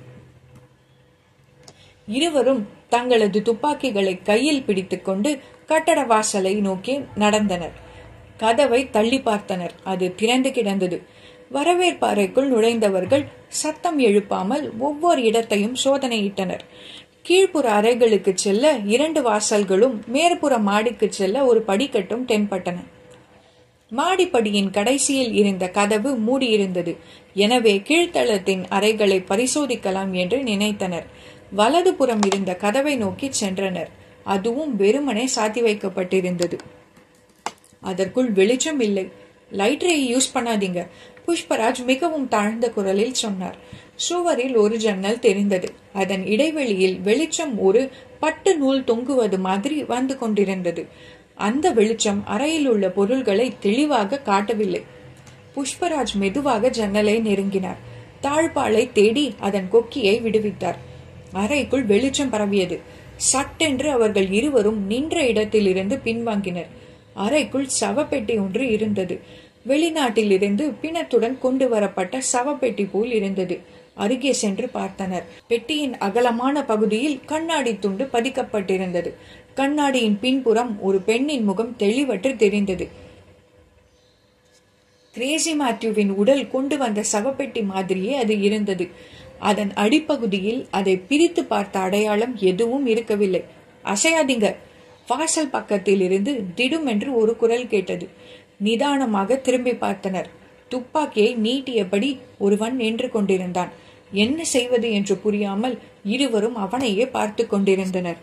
இருவரும் தங்களது துப்பாக்கிகளை கையில் பிடித்துக்கொண்டு கட்டட வாசலை நோக்கி நடந்தனர் கதவை தள்ளி பார்த்தனர் அது திறந்து கிடந்தது வரவேற்பறைக்குள் நுழைந்தவர்கள் சத்தம் எழுப்பாமல் ஒவ்வொரு இடத்தையும் சோதனையிட்டனர் கீழ்ப்புற அறைகளுக்கு செல்ல இரண்டு வாசல்களும் மேற்புற மாடிக்கு செல்ல ஒரு படிக்கட்டும் தென்பட்டன மாடிப்படியின் கடைசியில் இருந்த கதவு மூடியிருந்தது எனவே கீழ்த்தளத்தின் அறைகளை பரிசோதிக்கலாம் என்று நினைத்தனர் வலதுபுறம் இருந்த கதவை நோக்கி சென்றனர் அதுவும் வெறுமனே சாத்தி வைக்கப்பட்டிருந்தது அதற்குள் வெளிச்சம் இல்லை லைட்டரை யூஸ் பண்ணாதீங்க புஷ்பராஜ் மிகவும் தாழ்ந்த குரலில் சொன்னார் சுவரில் ஒரு ஜன்னல் தெரிந்தது அதன் இடைவெளியில் வெளிச்சம் ஒரு பட்டு நூல் தொங்குவது மாதிரி வந்து கொண்டிருந்தது அந்த வெளிச்சம் அறையில் உள்ள பொருள்களை தெளிவாக காட்டவில்லை புஷ்பராஜ் மெதுவாக ஜன்னலை நெருங்கினார் தாழ்பாலை தேடி அதன் கொக்கியை விடுவித்தார் அறைக்குள் வெளிச்சம் பரவியது சட்டென்று அவர்கள் இருவரும் நின்ற இடத்திலிருந்து பின்வாங்கினர் அறைக்குள் சவப்பெட்டி ஒன்று இருந்தது வெளிநாட்டிலிருந்து பிணத்துடன் கொண்டு வரப்பட்ட சவப்பெட்டி போல் இருந்தது அருகே சென்று பார்த்தனர் பெட்டியின் அகலமான பகுதியில் கண்ணாடி துண்டு பதிக்கப்பட்டிருந்தது கண்ணாடியின் பின்புறம் ஒரு பெண்ணின் முகம் தெளிவற்று தெரிந்தது கிரேசி மேத்யூவின் உடல் கொண்டு வந்த சவப்பெட்டி மாதிரியே அது இருந்தது அதன் அடிப்பகுதியில் அதை பிரித்து பார்த்த அடையாளம் எதுவும் இருக்கவில்லை அசையாதீங்க வாசல் பக்கத்தில் இருந்து திடும் என்று ஒரு குரல் கேட்டது நிதானமாக திரும்பி பார்த்தனர் துப்பாக்கியை நீட்டியபடி ஒருவன் நின்று கொண்டிருந்தான் என்ன செய்வது என்று புரியாமல் இருவரும் அவனையே பார்த்து கொண்டிருந்தனர்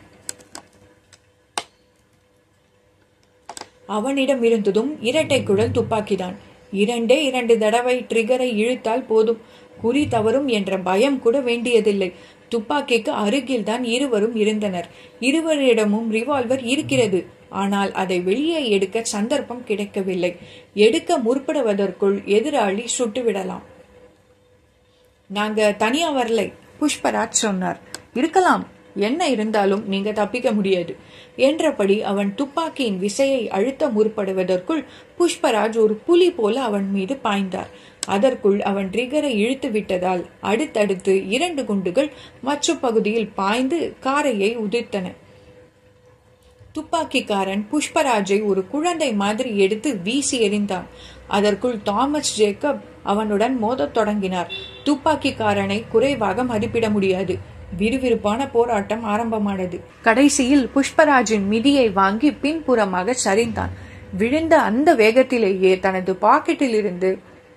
அவனிடம் இருந்ததும் இரட்டை குழல் துப்பாக்கிதான் இரண்டே இரண்டு தடவை ட்ரிகரை இழுத்தால் போதும் குறி தவறும் என்ற பயம் கூட வேண்டியதில்லை துப்பாக்கிக்கு அருகில் தான் இருவரும் இருந்தனர் இருவரிடமும் ரிவால்வர் இருக்கிறது ஆனால் அதை வெளியே எடுக்க சந்தர்ப்பம் கிடைக்கவில்லை எடுக்க முற்படுவதற்குள் எதிராளி சுட்டுவிடலாம் நாங்க தனியா வரலை புஷ்பராஜ் சொன்னார் இருக்கலாம் என்ன இருந்தாலும் நீங்க தப்பிக்க முடியாது என்றபடி அவன் துப்பாக்கியின் விசையை அழுத்த முற்படுவதற்குள் புஷ்பராஜ் ஒரு புலி போல அவன் மீது பாய்ந்தார் அதற்குள் அவன் ட்ரிகரை இழுத்து விட்டதால் அடுத்தடுத்து இரண்டு குண்டுகள் மற்ற பகுதியில் பாய்ந்து காரையை உதிர்த்தன துப்பாக்கிக்காரன் புஷ்பராஜை ஒரு குழந்தை மாதிரி எடுத்து வீசி எறிந்தான் அதற்குள் தாமஸ் ஜேக்கப் அவனுடன் மோதத் தொடங்கினார் துப்பாக்கிக்காரனை குறைவாக மதிப்பிட முடியாது விறுவிறுப்பான போராட்டம் ஆரம்பமானது கடைசியில் புஷ்பராஜின் மிதியை வாங்கி பின்புறமாக சரிந்தான் விழுந்த அந்த வேகத்திலேயே தனது பாக்கெட்டில் இருந்து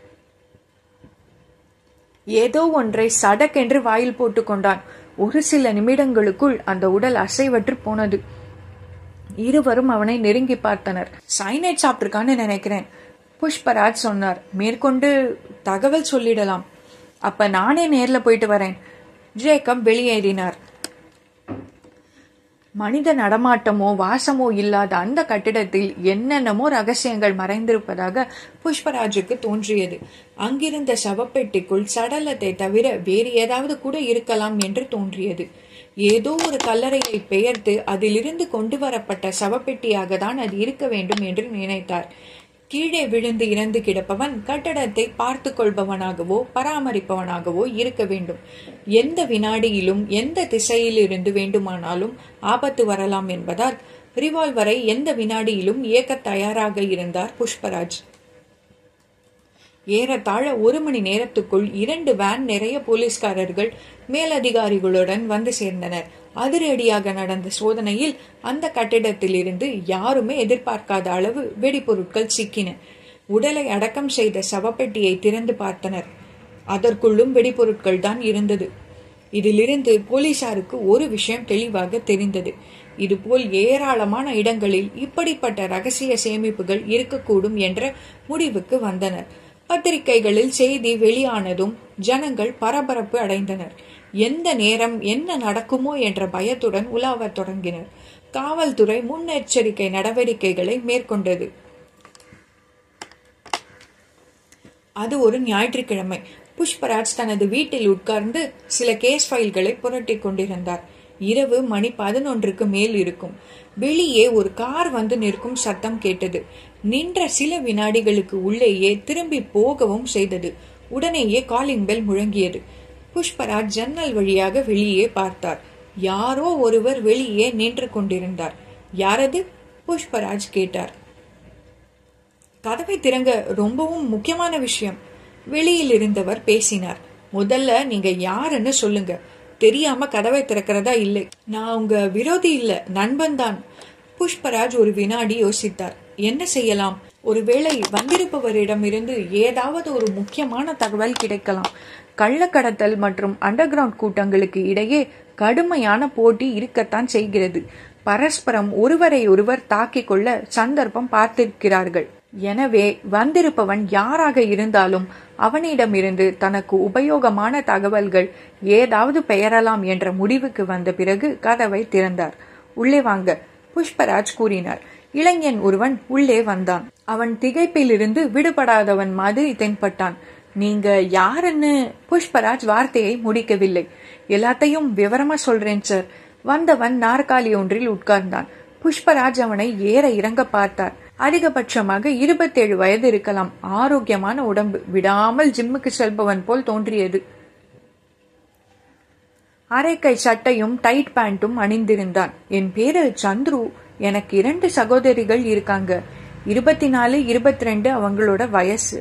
ஏதோ ஒன்றை சடக்கென்று வாயில் போட்டுக் கொண்டான் ஒரு சில நிமிடங்களுக்குள் அந்த உடல் அசைவற்று போனது இருவரும் அவனை நெருங்கி பார்த்தனர் சைனைட் சாப்பிட்டிருக்கான்னு நினைக்கிறேன் புஷ்பராஜ் சொன்னார் மேற்கொண்டு தகவல் சொல்லிடலாம் அப்ப நானே நேர்ல போயிட்டு வரேன் ஜேக்கப் வெளியேறினார் மனித நடமாட்டமோ வாசமோ இல்லாத அந்த கட்டிடத்தில் என்னென்னமோ ரகசியங்கள் மறைந்திருப்பதாக புஷ்பராஜுக்கு தோன்றியது அங்கிருந்த சவப்பெட்டிக்குள் சடலத்தை தவிர வேறு ஏதாவது கூட இருக்கலாம் என்று தோன்றியது ஏதோ ஒரு கல்லறையை பெயர்த்து அதிலிருந்து கொண்டு வரப்பட்ட சவப்பெட்டியாக தான் அது இருக்க வேண்டும் என்று நினைத்தார் கீழே விழுந்து இறந்து கிடப்பவன் கட்டடத்தை பார்த்து கொள்பவனாகவோ பராமரிப்பவனாகவோ இருக்க வேண்டும் எந்த வினாடியிலும் எந்த திசையில் இருந்து வேண்டுமானாலும் ஆபத்து வரலாம் என்பதால் ரிவால்வரை எந்த வினாடியிலும் இயக்க தயாராக இருந்தார் புஷ்பராஜ் ஏறத்தாழ ஒரு மணி நேரத்துக்குள் இரண்டு வேன் நிறைய போலீஸ்காரர்கள் மேலதிகாரிகளுடன் வந்து சேர்ந்தனர் அதிரடியாக நடந்த சோதனையில் அந்த கட்டிடத்தில் இருந்து யாருமே எதிர்பார்க்காத அளவு வெடிபொருட்கள் சிக்கின உடலை அடக்கம் செய்த சவப்பெட்டியை திறந்து பார்த்தனர் அதற்குள்ளும் வெடிபொருட்கள் தான் இருந்தது இதிலிருந்து போலீசாருக்கு ஒரு விஷயம் தெளிவாக தெரிந்தது இதுபோல் ஏராளமான இடங்களில் இப்படிப்பட்ட ரகசிய சேமிப்புகள் இருக்கக்கூடும் என்ற முடிவுக்கு வந்தனர் பத்திரிகைகளில் செய்தி வெளியானதும் ஜனங்கள் பரபரப்பு அடைந்தனர் எந்த நேரம் என்ன நடக்குமோ என்ற பயத்துடன் உலாவத் தொடங்கினர் காவல்துறை முன்னெச்சரிக்கை நடவடிக்கைகளை மேற்கொண்டது அது ஒரு ஞாயிற்றுக்கிழமை புஷ்பராஜ் தனது வீட்டில் உட்கார்ந்து சில கேஸ் ஃபைல்களை புரட்டிக் கொண்டிருந்தார் இரவு மணி பதினொன்றுக்கு மேல் இருக்கும் வெளியே ஒரு கார் வந்து நிற்கும் சத்தம் கேட்டது நின்ற சில வினாடிகளுக்கு உள்ளேயே திரும்பி போகவும் செய்தது உடனேயே காலிங் பெல் முழங்கியது புஷ்பராஜ் ஜன்னல் வழியாக வெளியே பார்த்தார் யாரோ ஒருவர் வெளியே நின்று கொண்டிருந்தார் யாரது புஷ்பராஜ் கேட்டார் கதவை திறங்க ரொம்பவும் முக்கியமான விஷயம் வெளியில் இருந்தவர் பேசினார் முதல்ல நீங்க யாருன்னு சொல்லுங்க தெரியாம கதவை திறக்கிறதா இல்லை நான் உங்க விரோதி இல்ல நண்பன் தான் புஷ்பராஜ் ஒரு வினாடி யோசித்தார் என்ன செய்யலாம் ஒருவேளை வந்திருப்பவரிடம் இருந்து ஏதாவது ஒரு முக்கியமான தகவல் கிடைக்கலாம் கள்ளக்கடத்தல் மற்றும் அண்டர் கிரவுண்ட் கூட்டங்களுக்கு இடையே கடுமையான போட்டி இருக்கத்தான் செய்கிறது பரஸ்பரம் ஒருவரை ஒருவர் தாக்கிக் கொள்ள சந்தர்ப்பம் பார்த்திருக்கிறார்கள் எனவே வந்திருப்பவன் யாராக இருந்தாலும் அவனிடமிருந்து தனக்கு உபயோகமான தகவல்கள் ஏதாவது பெயரலாம் என்ற முடிவுக்கு வந்த பிறகு கதவை திறந்தார் உள்ளே வாங்க புஷ்பராஜ் கூறினார் இளைஞன் ஒருவன் உள்ளே வந்தான் அவன் திகைப்பிலிருந்து விடுபடாதவன் மாதிரி தென்பட்டான் நீங்க யாருன்னு புஷ்பராஜ் வார்த்தையை முடிக்கவில்லை எல்லாத்தையும் விவரமா சொல்றேன் சார் வந்தவன் நாற்காலி ஒன்றில் உட்கார்ந்தான் புஷ்பராஜ் அவனை ஏற இறங்க பார்த்தார் அதிகபட்சமாக இருபத்தேழு வயது இருக்கலாம் ஆரோக்கியமான உடம்பு விடாமல் ஜிம்முக்கு செல்பவன் போல் தோன்றியது அரைக்கை சட்டையும் டைட் பேண்ட்டும் அணிந்திருந்தான் என் பேரு சந்துரு எனக்கு இரண்டு சகோதரிகள் இருக்காங்க இருபத்தி நாலு இருபத்தி ரெண்டு அவங்களோட வயசு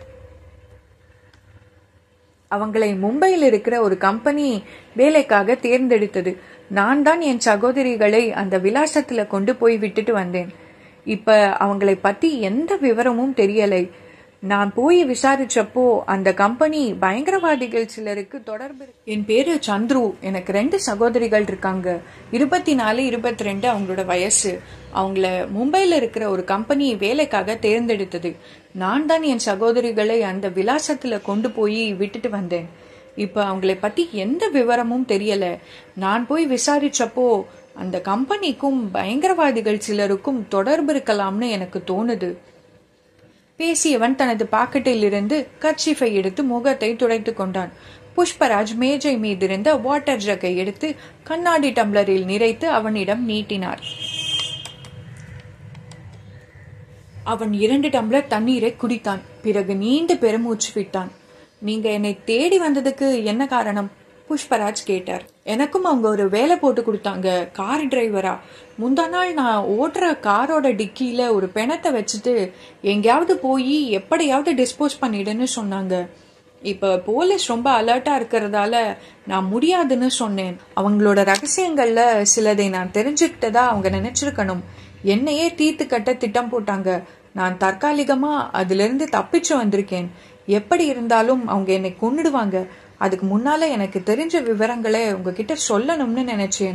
அவங்களை மும்பையில் இருக்கிற ஒரு கம்பெனி வேலைக்காக தேர்ந்தெடுத்தது நான் தான் என் சகோதரிகளை அந்த விலாசத்துல கொண்டு போய் விட்டுட்டு வந்தேன் இப்ப அவங்களை பத்தி எந்த விவரமும் தெரியலை நான் போய் விசாரிச்சப்போ அந்த கம்பெனி பயங்கரவாதிகள் சிலருக்கு தொடர்பு என் பேரு சந்துரு எனக்கு ரெண்டு சகோதரிகள் இருக்காங்க இருபத்தி நாலு இருபத்தி ரெண்டு அவங்களோட வயசு அவங்கள மும்பைல இருக்கிற ஒரு கம்பெனி வேலைக்காக தேர்ந்தெடுத்தது நான் தான் என் சகோதரிகளை அந்த விலாசத்துல கொண்டு போய் விட்டுட்டு வந்தேன் இப்ப அவங்களை பத்தி எந்த விவரமும் தெரியல நான் போய் விசாரிச்சப்போ அந்த கம்பெனிக்கும் பயங்கரவாதிகள் சிலருக்கும் தொடர்பு இருக்கலாம்னு எனக்கு தோணுது பேசியவன் தனது பாக்கெட்டில் இருந்து கர்ச்சிஃபை எடுத்து முகத்தை துடைத்துக் கொண்டான் புஷ்பராஜ் மேஜை மீதிருந்த வாட்டர் ஜக்கை எடுத்து கண்ணாடி டம்ளரில் நிறைத்து அவனிடம் நீட்டினார் அவன் இரண்டு டம்ளர் தண்ணீரை குடித்தான் பிறகு நீண்டு பெருமூச்சு விட்டான் நீங்க என்னை தேடி வந்ததுக்கு என்ன காரணம் புஷ்பராஜ் கேட்டார் எனக்கும் அவங்க ஒரு வேலை போட்டு கொடுத்தாங்க கார் டிரைவரா முந்தா நாள் நான் ஓட்டுற காரோட டிக்கியில ஒரு பிணத்தை வச்சுட்டு எங்கேயாவது போய் எப்படியாவது டிஸ்போஸ் பண்ணிடுன்னு சொன்னாங்க இப்ப போலீஸ் ரொம்ப அலர்ட்டா இருக்கிறதால நான் முடியாதுன்னு சொன்னேன் அவங்களோட ரகசியங்கள்ல சிலதை நான் தெரிஞ்சுக்கிட்டதா அவங்க நினைச்சிருக்கணும் என்னையே தீர்த்து கட்ட திட்டம் போட்டாங்க நான் தற்காலிகமா அதுல இருந்து தப்பிச்சு வந்திருக்கேன் எப்படி இருந்தாலும் அவங்க என்னை கொன்னுடுவாங்க அதுக்கு முன்னால எனக்கு தெரிஞ்ச விவரங்களை உங்ககிட்ட சொல்லணும்னு நினைச்சேன்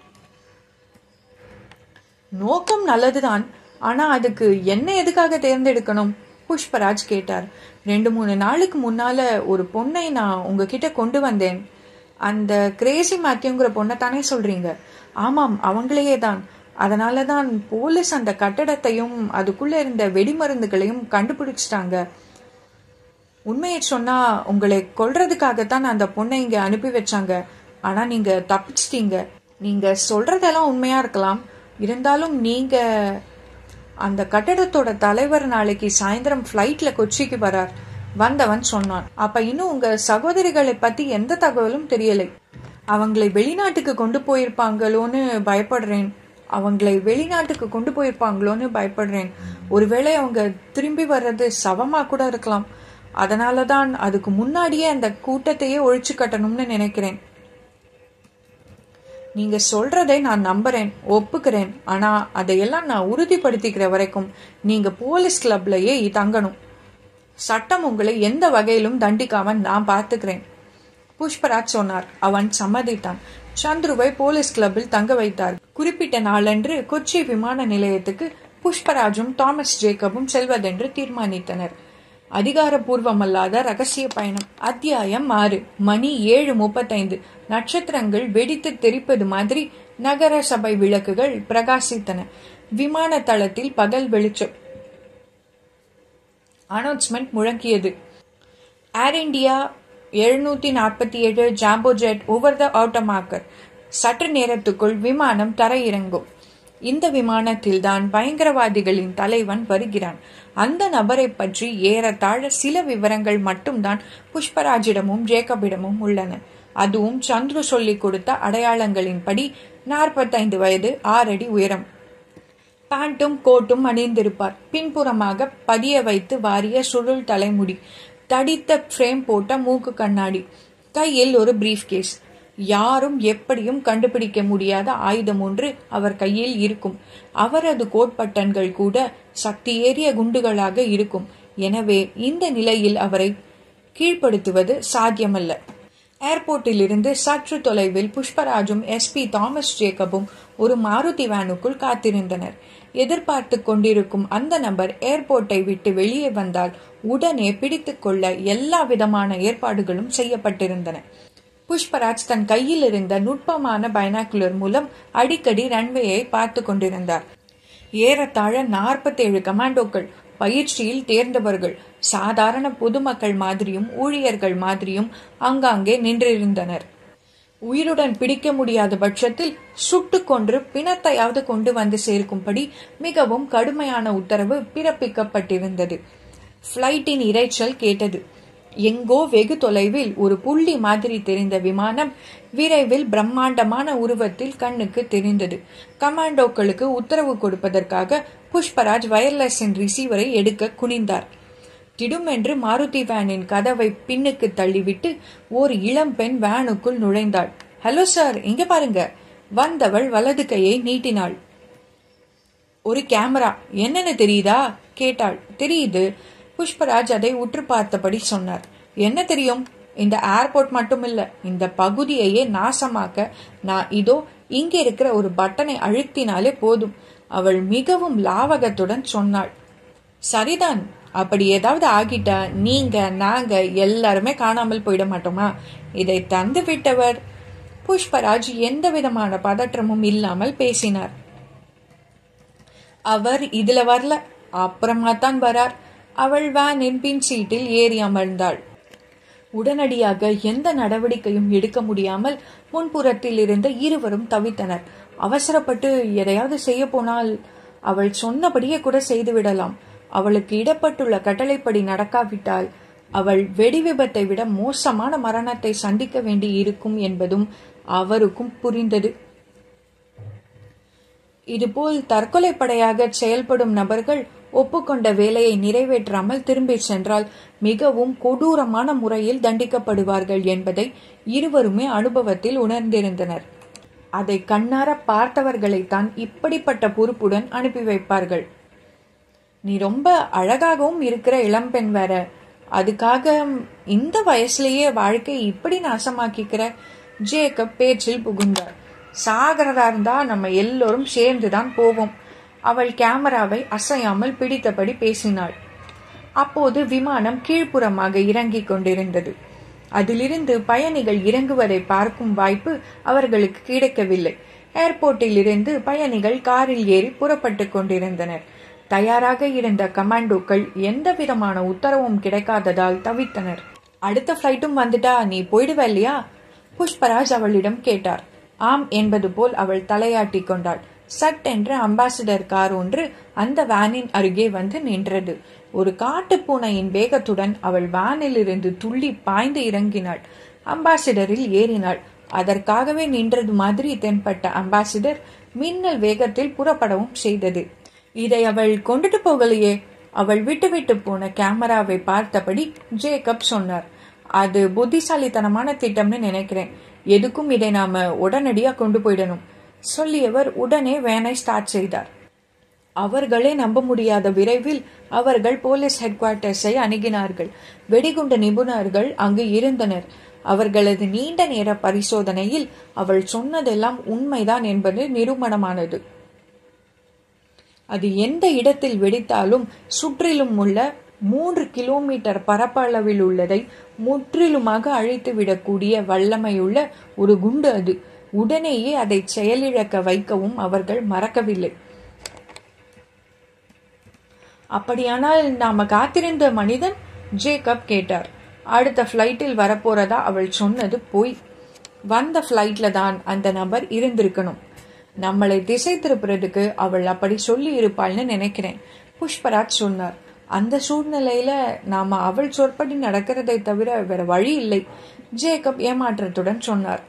நோக்கம் நல்லதுதான் ஆனா அதுக்கு என்ன எதுக்காக தேர்ந்தெடுக்கணும் புஷ்பராஜ் கேட்டார் ரெண்டு மூணு நாளுக்கு முன்னால ஒரு பொண்ணை நான் உங்ககிட்ட கொண்டு வந்தேன் அந்த கிரேசி மேத்யூங்கிற பொண்ணை தானே சொல்றீங்க ஆமாம் அவங்களையே தான் அதனால தான் போலீஸ் அந்த கட்டடத்தையும் அதுக்குள்ள இருந்த வெடிமருந்துகளையும் கண்டுபிடிச்சிட்டாங்க உண்மையை சொன்னா உங்களை கொல்றதுக்காகத்தான் அந்த பொண்ணை இங்க அனுப்பி வச்சாங்க ஆனா நீங்க தப்பிச்சிட்டீங்க நீங்க சொல்றதெல்லாம் உண்மையா இருக்கலாம் இருந்தாலும் நீங்க அந்த கட்டடத்தோட தலைவர் நாளைக்கு சாயந்தரம் ஃப்ளைட்ல கொச்சிக்கு வரார் வந்தவன் சொன்னான் அப்ப இன்னும் உங்க சகோதரிகளை பத்தி எந்த தகவலும் தெரியலை அவங்களை வெளிநாட்டுக்கு கொண்டு போயிருப்பாங்களோன்னு பயப்படுறேன் அவங்களை வெளிநாட்டுக்கு கொண்டு போயிருப்பாங்களோன்னு பயப்படுறேன் ஒருவேளை அவங்க திரும்பி வர்றது சவமா கூட இருக்கலாம் அதனாலதான் அதுக்கு முன்னாடியே அந்த கூட்டத்தையே ஒழிச்சு கட்டணும்னு நினைக்கிறேன் நீங்க சொல்றதை நான் நம்புறேன் ஒப்புக்கிறேன் ஆனா அதையெல்லாம் நான் உறுதிப்படுத்திக்கிற வரைக்கும் நீங்க போலீஸ் கிளப்லயே தங்கணும் சட்டம் உங்களை எந்த வகையிலும் தண்டிக்காம நான் பார்த்துக்கிறேன் புஷ்பராஜ் சொன்னார் அவன் சம்மதித்தான் சந்துருவை போலீஸ் கிளப்பில் தங்க வைத்தார் குறிப்பிட்ட நாளன்று கொச்சி விமான நிலையத்துக்கு புஷ்பராஜும் தாமஸ் ஜேக்கபும் செல்வதென்று தீர்மானித்தனர் அதிகாரப்பூர்வமல்லாத ரகசிய பயணம் அத்தியாயம் ஆறு மணி ஏழு முப்பத்தைந்து நட்சத்திரங்கள் வெடித்து தெரிப்பது மாதிரி நகர சபை விளக்குகள் பிரகாசித்தன விமான தளத்தில் பகல் வெளிச்சம் அனௌன்ஸ்மெண்ட் முழங்கியது ஏர் இந்தியா எழுநூத்தி நாற்பத்தி ஏழு ஜாம்போ ஜெட் ஓவர் த ஆட்டோமாக்கர் சற்று நேரத்துக்குள் விமானம் தரையிறங்கும் இந்த விமானத்தில் தான் பயங்கரவாதிகளின் தலைவன் வருகிறான் அந்த நபரை பற்றி ஏறத்தாழ சில விவரங்கள் மட்டும்தான் புஷ்பராஜிடமும் ஜேக்கபிடமும் உள்ளன அதுவும் சந்துரு சொல்லிக் கொடுத்த அடையாளங்களின்படி நாற்பத்தைந்து வயது ஆறடி உயரம் பேண்ட்டும் கோட்டும் அணிந்திருப்பார் பின்புறமாக பதிய வைத்து வாரிய சுருள் தலைமுடி தடித்த ஃப்ரேம் போட்ட மூக்கு கண்ணாடி கையில் ஒரு பிரீஃப் கேஸ் யாரும் எப்படியும் கண்டுபிடிக்க முடியாத ஆயுதம் ஒன்று அவர் கையில் இருக்கும் அவரது கோட்பட்டன்கள் கூட சக்தியேறிய குண்டுகளாக இருக்கும் எனவே இந்த நிலையில் அவரை கீழ்ப்படுத்துவது சாத்தியமல்ல ஏர்போர்ட்டில் இருந்து சற்று தொலைவில் புஷ்பராஜும் எஸ்பி தாமஸ் ஜேக்கபும் ஒரு மாருதி வேனுக்குள் காத்திருந்தனர் எதிர்பார்த்து கொண்டிருக்கும் அந்த நபர் ஏர்போர்ட்டை விட்டு வெளியே வந்தால் உடனே பிடித்துக் கொள்ள எல்லா விதமான ஏற்பாடுகளும் செய்யப்பட்டிருந்தன புஷ்பராஜ் தன் கையில் இருந்த நுட்பமான பைனாக்குலர் மூலம் அடிக்கடி ரன்வேயை பார்த்து கொண்டிருந்தார் ஏறத்தாழ நாற்பத்தேழு கமாண்டோக்கள் பயிற்சியில் தேர்ந்தவர்கள் சாதாரண பொதுமக்கள் மாதிரியும் ஊழியர்கள் மாதிரியும் அங்காங்கே நின்றிருந்தனர் உயிருடன் பிடிக்க முடியாத பட்சத்தில் சுட்டு கொன்று பிணத்தையாவது கொண்டு வந்து சேர்க்கும்படி மிகவும் கடுமையான உத்தரவு பிறப்பிக்கப்பட்டிருந்தது பிளைட்டின் இரைச்சல் கேட்டது எங்கோ வெகு தொலைவில் ஒரு புள்ளி மாதிரி தெரிந்த விமானம் விரைவில் பிரம்மாண்டமான உருவத்தில் கண்ணுக்கு தெரிந்தது கமாண்டோக்களுக்கு உத்தரவு கொடுப்பதற்காக புஷ்பராஜ் வயர்லெஸின் ரிசீவரை எடுக்க குனிந்தார் திடுமென்று மாருதி வேனின் கதவை பின்னுக்கு தள்ளிவிட்டு ஒரு இளம் பெண் வேனுக்குள் நுழைந்தாள் ஹலோ சார் இங்க பாருங்க வந்தவள் வலது கையை நீட்டினாள் ஒரு கேமரா என்னன்னு தெரியுதா கேட்டாள் தெரியுது புஷ்பராஜ் அதை உற்று பார்த்தபடி சொன்னார் என்ன தெரியும் இந்த ஏர்போர்ட் மட்டும் இல்ல இந்த பகுதியையே நாசமாக்க நான் இதோ இங்க இருக்கிற ஒரு பட்டனை அழுத்தினாலே போதும் அவள் மிகவும் லாவகத்துடன் சொன்னாள் சரிதான் அப்படி ஏதாவது ஆகிட்டா நீங்க நாங்க எல்லாருமே காணாமல் போயிட மாட்டோமா இதை தந்து விட்டவர் புஷ்பராஜ் எந்த விதமான பதற்றமும் இல்லாமல் பேசினார் அவர் இதுல வரல அப்புறமா தான் வரார் அவள் வேனின் பின் சீட்டில் ஏறி அமர்ந்தாள் உடனடியாக எந்த நடவடிக்கையும் எடுக்க முடியாமல் முன்புறத்தில் இருந்த இருவரும் தவித்தனர் அவசரப்பட்டு எதையாவது செய்ய போனால் அவள் சொன்னபடியே கூட செய்துவிடலாம் அவளுக்கு இடப்பட்டுள்ள கட்டளைப்படி நடக்காவிட்டால் அவள் வெடி விபத்தை விட மோசமான மரணத்தை சந்திக்க வேண்டி இருக்கும் என்பதும் அவருக்கும் புரிந்தது இதுபோல் தற்கொலை படையாக செயல்படும் நபர்கள் ஒப்புக்கொண்ட வேலையை நிறைவேற்றாமல் திரும்பிச் சென்றால் மிகவும் கொடூரமான முறையில் தண்டிக்கப்படுவார்கள் என்பதை இருவருமே அனுபவத்தில் உணர்ந்திருந்தனர் அதை கண்ணார பார்த்தவர்களைத்தான் இப்படிப்பட்ட பொறுப்புடன் அனுப்பி வைப்பார்கள் நீ ரொம்ப அழகாகவும் இருக்கிற இளம்பெண் வேற அதுக்காக இந்த வயசுலயே வாழ்க்கை இப்படி நாசமாக்கிக்கிற ஜேக்கப் பேச்சில் புகுந்தார் சாகிறதா இருந்தா நம்ம எல்லோரும் சேர்ந்துதான் போவோம் அவள் கேமராவை அசையாமல் பிடித்தபடி பேசினாள் அப்போது விமானம் கீழ்ப்புறமாக இறங்கிக் கொண்டிருந்தது அதிலிருந்து பயணிகள் இறங்குவதை பார்க்கும் வாய்ப்பு அவர்களுக்கு கிடைக்கவில்லை ஏர்போர்ட்டில் இருந்து பயணிகள் காரில் ஏறி புறப்பட்டு கொண்டிருந்தனர் தயாராக இருந்த கமாண்டோக்கள் எந்த விதமான உத்தரவும் கிடைக்காததால் தவித்தனர் அடுத்த ஃபிளைட்டும் வந்துட்டா நீ போயிடுவ இல்லையா புஷ்பராஜ் அவளிடம் கேட்டார் ஆம் என்பது போல் அவள் தலையாட்டி கொண்டாள் சட் என்ற அம்பாசிடர் கார் ஒன்று அந்த வேனின் அருகே வந்து நின்றது ஒரு காட்டு பூனையின் வேகத்துடன் அவள் வேனில் இருந்து துள்ளி பாய்ந்து இறங்கினாள் அம்பாசிடரில் ஏறினாள் அதற்காகவே நின்றது மாதிரி தென்பட்ட அம்பாசிடர் மின்னல் வேகத்தில் புறப்படவும் செய்தது இதை அவள் கொண்டுட்டு போகலையே அவள் விட்டு விட்டு போன கேமராவை பார்த்தபடி ஜேக்கப் சொன்னார் அது புத்திசாலித்தனமான திட்டம்னு நினைக்கிறேன் எதுக்கும் இதை நாம உடனடியா கொண்டு போயிடணும் சொல்லியவர் உடனே வேனை ஸ்டார்ட் செய்தார் அவர்களே நம்ப முடியாத விரைவில் அவர்கள் போலீஸ் ஹெட் குவார்ட்டர்ஸை அணுகினார்கள் வெடிகுண்டு நிபுணர்கள் அங்கு இருந்தனர் அவர்களது நீண்ட நேர பரிசோதனையில் அவள் சொன்னதெல்லாம் உண்மைதான் என்பது நிரூபணமானது அது எந்த இடத்தில் வெடித்தாலும் சுற்றிலும் உள்ள மூன்று கிலோமீட்டர் பரப்பளவில் உள்ளதை முற்றிலுமாக அழித்து விடக்கூடிய வல்லமையுள்ள ஒரு குண்டு அது உடனேயே அதை செயலிழக்க வைக்கவும் அவர்கள் மறக்கவில்லை அப்படியானால் நாம காத்திருந்த மனிதன் ஜேக்கப் கேட்டார் அடுத்த ஃப்ளைட்டில் வரப்போறதா அவள் சொன்னது போய் வந்த ஃப்ளைட்ல தான் அந்த நபர் இருந்திருக்கணும் நம்மளை திசை திருப்புறதுக்கு அவள் அப்படி சொல்லி இருப்பாள்னு நினைக்கிறேன் புஷ்பராஜ் சொன்னார் அந்த சூழ்நிலையில நாம அவள் சொற்படி நடக்கிறதை தவிர வேற வழி இல்லை ஜேக்கப் ஏமாற்றத்துடன் சொன்னார்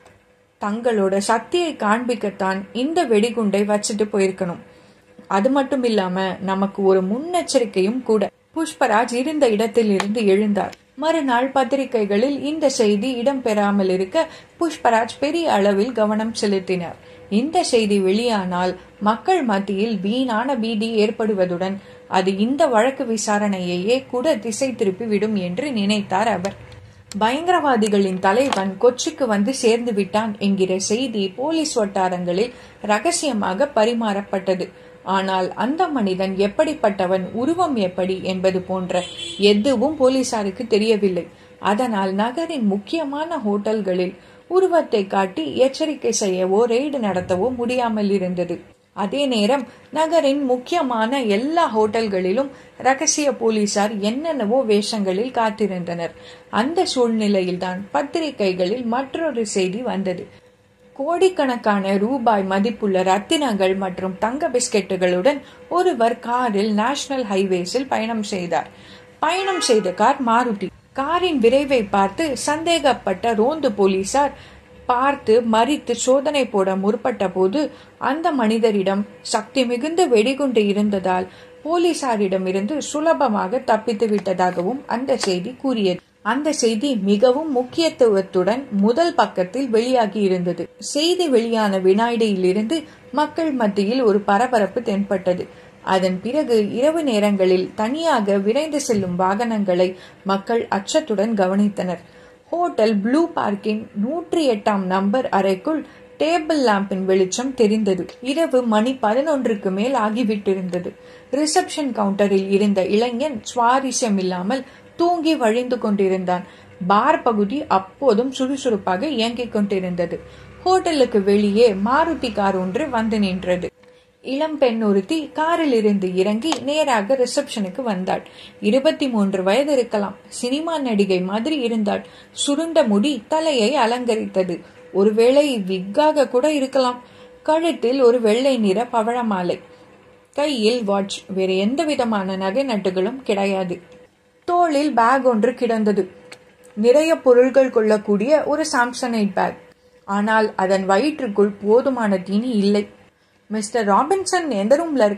தங்களோட சக்தியை காண்பிக்கத்தான் இந்த வெடிகுண்டை வச்சுட்டு போயிருக்கணும் அது மட்டும் இல்லாம நமக்கு ஒரு முன்னெச்சரிக்கையும் கூட புஷ்பராஜ் இருந்த இடத்தில் இருந்து எழுந்தார் மறுநாள் பத்திரிகைகளில் இந்த செய்தி இடம்பெறாமல் இருக்க புஷ்பராஜ் பெரிய அளவில் கவனம் செலுத்தினார் இந்த செய்தி வெளியானால் மக்கள் மத்தியில் வீணான பீதி ஏற்படுவதுடன் அது இந்த வழக்கு விசாரணையையே கூட திசை திருப்பி விடும் என்று நினைத்தார் அவர் பயங்கரவாதிகளின் தலைவன் கொச்சிக்கு வந்து சேர்ந்து விட்டான் என்கிற செய்தி போலீஸ் வட்டாரங்களில் ரகசியமாக பரிமாறப்பட்டது ஆனால் அந்த மனிதன் எப்படிப்பட்டவன் உருவம் எப்படி என்பது போன்ற எதுவும் போலீசாருக்கு தெரியவில்லை அதனால் நகரின் முக்கியமான ஹோட்டல்களில் உருவத்தை காட்டி எச்சரிக்கை செய்யவோ ரெய்டு நடத்தவோ முடியாமல் இருந்தது அதே நேரம் நகரின் முக்கியமான எல்லா ஹோட்டல்களிலும் ரகசிய போலீசார் என்னென்னவோ வேஷங்களில் காத்திருந்தனர் அந்த சூழ்நிலையில்தான் பத்திரிகைகளில் மற்றொரு செய்தி வந்தது கோடிக்கணக்கான ரூபாய் மதிப்புள்ள ரத்தினங்கள் மற்றும் தங்க பிஸ்கெட்டுகளுடன் ஒருவர் காரில் நேஷனல் ஹைவேஸில் பயணம் செய்தார் பயணம் செய்த கார் மாருதி காரின் விரைவை பார்த்து சந்தேகப்பட்ட ரோந்து போலீசார் பார்த்து மறித்து சோதனை போட முற்பட்ட போது அந்த மனிதரிடம் சக்தி மிகுந்த வெடிகுண்டு இருந்ததால் போலீசாரிடமிருந்து சுலபமாக தப்பித்து விட்டதாகவும் அந்த செய்தி கூறியது அந்த செய்தி மிகவும் முக்கியத்துவத்துடன் முதல் பக்கத்தில் வெளியாகி இருந்தது செய்தி வெளியான வினாடியிலிருந்து மக்கள் மத்தியில் ஒரு பரபரப்பு தென்பட்டது அதன் பிறகு இரவு நேரங்களில் தனியாக விரைந்து செல்லும் வாகனங்களை மக்கள் அச்சத்துடன் கவனித்தனர் ஹோட்டல் ப்ளூ பார்க்கின் நூற்றி எட்டாம் நம்பர் அறைக்குள் டேபிள் லாம்பின் வெளிச்சம் தெரிந்தது இரவு மணி பதினொன்றுக்கு மேல் ஆகிவிட்டிருந்தது ரிசப்ஷன் கவுண்டரில் இருந்த இளைஞன் சுவாரஸ்யம் இல்லாமல் தூங்கி வழிந்து கொண்டிருந்தான் பார் பகுதி அப்போதும் சுறுசுறுப்பாக இயங்கிக் கொண்டிருந்தது ஹோட்டலுக்கு வெளியே மாருதி கார் ஒன்று வந்து நின்றது இளம் பெண் ஒருத்தி காரில் இருந்து இறங்கி நேராக ரிசப்ஷனுக்கு வந்தாள் இருபத்தி மூன்று வயது இருக்கலாம் சினிமா நடிகை மாதிரி இருந்தாள் சுருண்ட முடி தலையை அலங்கரித்தது ஒருவேளை விக்காக கூட இருக்கலாம் கழுத்தில் ஒரு வெள்ளை நிற பவழமாலை கையில் வாட்ச் வேறு எந்த விதமான நகை நட்டுகளும் கிடையாது தோளில் பேக் ஒன்று கிடந்தது நிறைய பொருள்கள் கொள்ளக்கூடிய ஒரு சாம்சனைட் பேக் ஆனால் அதன் வயிற்றுக்குள் போதுமான தீனி இல்லை மிஸ்டர் ராபின்சன் எந்த ரூம்ல இருக்கார்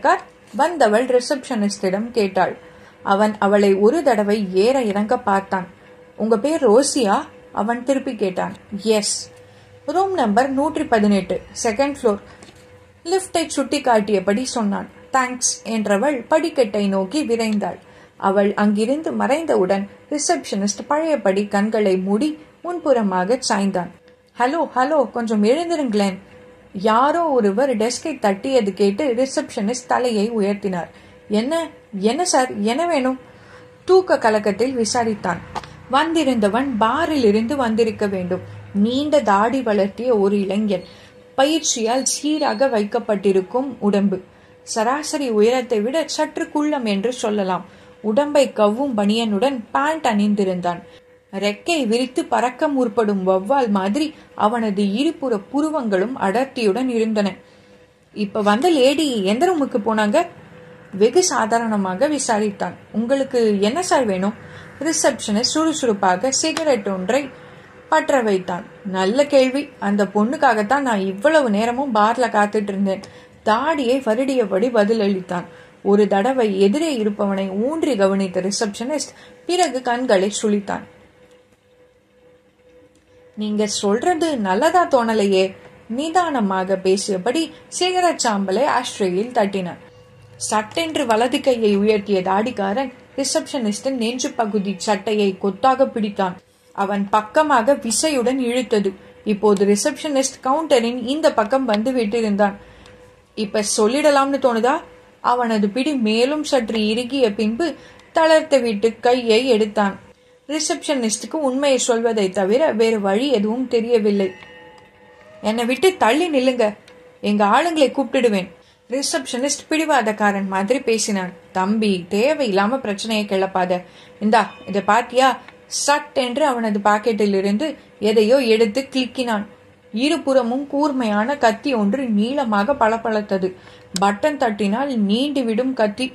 வந்தவள் ரிசப்ஷனிஸ்டிடம் கேட்டாள் அவன் அவளை ஒரு தடவை ஏற இறங்க பார்த்தான் உங்க பேர் ரோசியா அவன் திருப்பி கேட்டான் எஸ் ரூம் நம்பர் நூற்றி பதினெட்டு செகண்ட் ஃப்ளோர் லிஃப்டை சுட்டி காட்டியபடி சொன்னான் தேங்க்ஸ் என்றவள் படிக்கட்டை நோக்கி விரைந்தாள் அவள் அங்கிருந்து மறைந்தவுடன் ரிசப்ஷனிஸ்ட் பழையபடி கண்களை மூடி முன்புறமாக சாய்ந்தான் ஹலோ ஹலோ கொஞ்சம் எழுந்திருங்களேன் யாரோ ஒருவர் டெஸ்கை தட்டியது கேட்டு ரிசப்ஷனிஸ்ட் தலையை உயர்த்தினார் என்ன என்ன சார் என்ன வேணும் தூக்க கலக்கத்தில் விசாரித்தான் வந்திருந்தவன் பாரில் இருந்து வந்திருக்க வேண்டும் நீண்ட தாடி வளர்த்திய ஒரு இளைஞன் பயிற்சியால் சீராக வைக்கப்பட்டிருக்கும் உடம்பு சராசரி உயரத்தை விட சற்று குள்ளம் என்று சொல்லலாம் உடம்பை கவ்வும் பனியனுடன் பேண்ட் அணிந்திருந்தான் ரெக்கை விரித்து பறக்க முற்படும் வௌவால் மாதிரி அவனது இருபுற புருவங்களும் அடர்த்தியுடன் இருந்தன இப்ப வந்த லேடி எந்த ரூமுக்கு போனாங்க வெகு சாதாரணமாக விசாரித்தான் உங்களுக்கு என்ன சார் வேணும் ரிசப்ஷனிஸ்ட் சுறுசுறுப்பாக சிகரெட் ஒன்றை பற்ற வைத்தான் நல்ல கேள்வி அந்த பொண்ணுக்காகத்தான் நான் இவ்வளவு நேரமும் பார்ல காத்துட்டு இருந்தேன் தாடியை வருடியபடி பதிலளித்தான் ஒரு தடவை எதிரே இருப்பவனை ஊன்றி கவனித்த ரிசப்ஷனிஸ்ட் பிறகு கண்களை சுழித்தான் நீங்க சொல்றது நல்லதா தோணலையே நிதானமாக பேசியபடி சிகரெட் சாம்பலை ஆஸ்ட்ரேயில் தட்டினான் சட்டென்று வலது கையை உயர்த்திய தாடிக்காரன் ரிசப்ஷனிஸ்டின் நெஞ்சு பகுதி சட்டையை கொத்தாக பிடித்தான் அவன் பக்கமாக விசையுடன் இழுத்தது இப்போது ரிசப்ஷனிஸ்ட் கவுண்டரின் இந்த பக்கம் வந்து விட்டிருந்தான் இப்ப சொல்லிடலாம்னு தோணுதா அவனது பிடி மேலும் சற்று இறுகிய பின்பு தளர்த்து விட்டு கையை எடுத்தான் ரிசப்ஷனிஸ்டுக்கு உண்மையை சொல்வதை தவிர வேறு வழி எதுவும் தெரியவில்லை என்னை விட்டு தள்ளி நில்லுங்க எங்க ஆளுங்களை கூப்பிட்டுடுவேன் ரிசப்ஷனிஸ்ட் பிடிவாதக்காரன் மாதிரி பேசினான் தம்பி தேவையில்லாம பிரச்சனையை கிளப்பாத இந்தா இதை பாத்தியா சட் என்று அவனது பாக்கெட்டில் இருந்து எதையோ எடுத்து கிளிக்கினான் இருபுறமும் கூர்மையான கத்தி ஒன்று நீளமாக பளபளத்தது பட்டன் தட்டினால் நீண்டுவிடும் கத்தி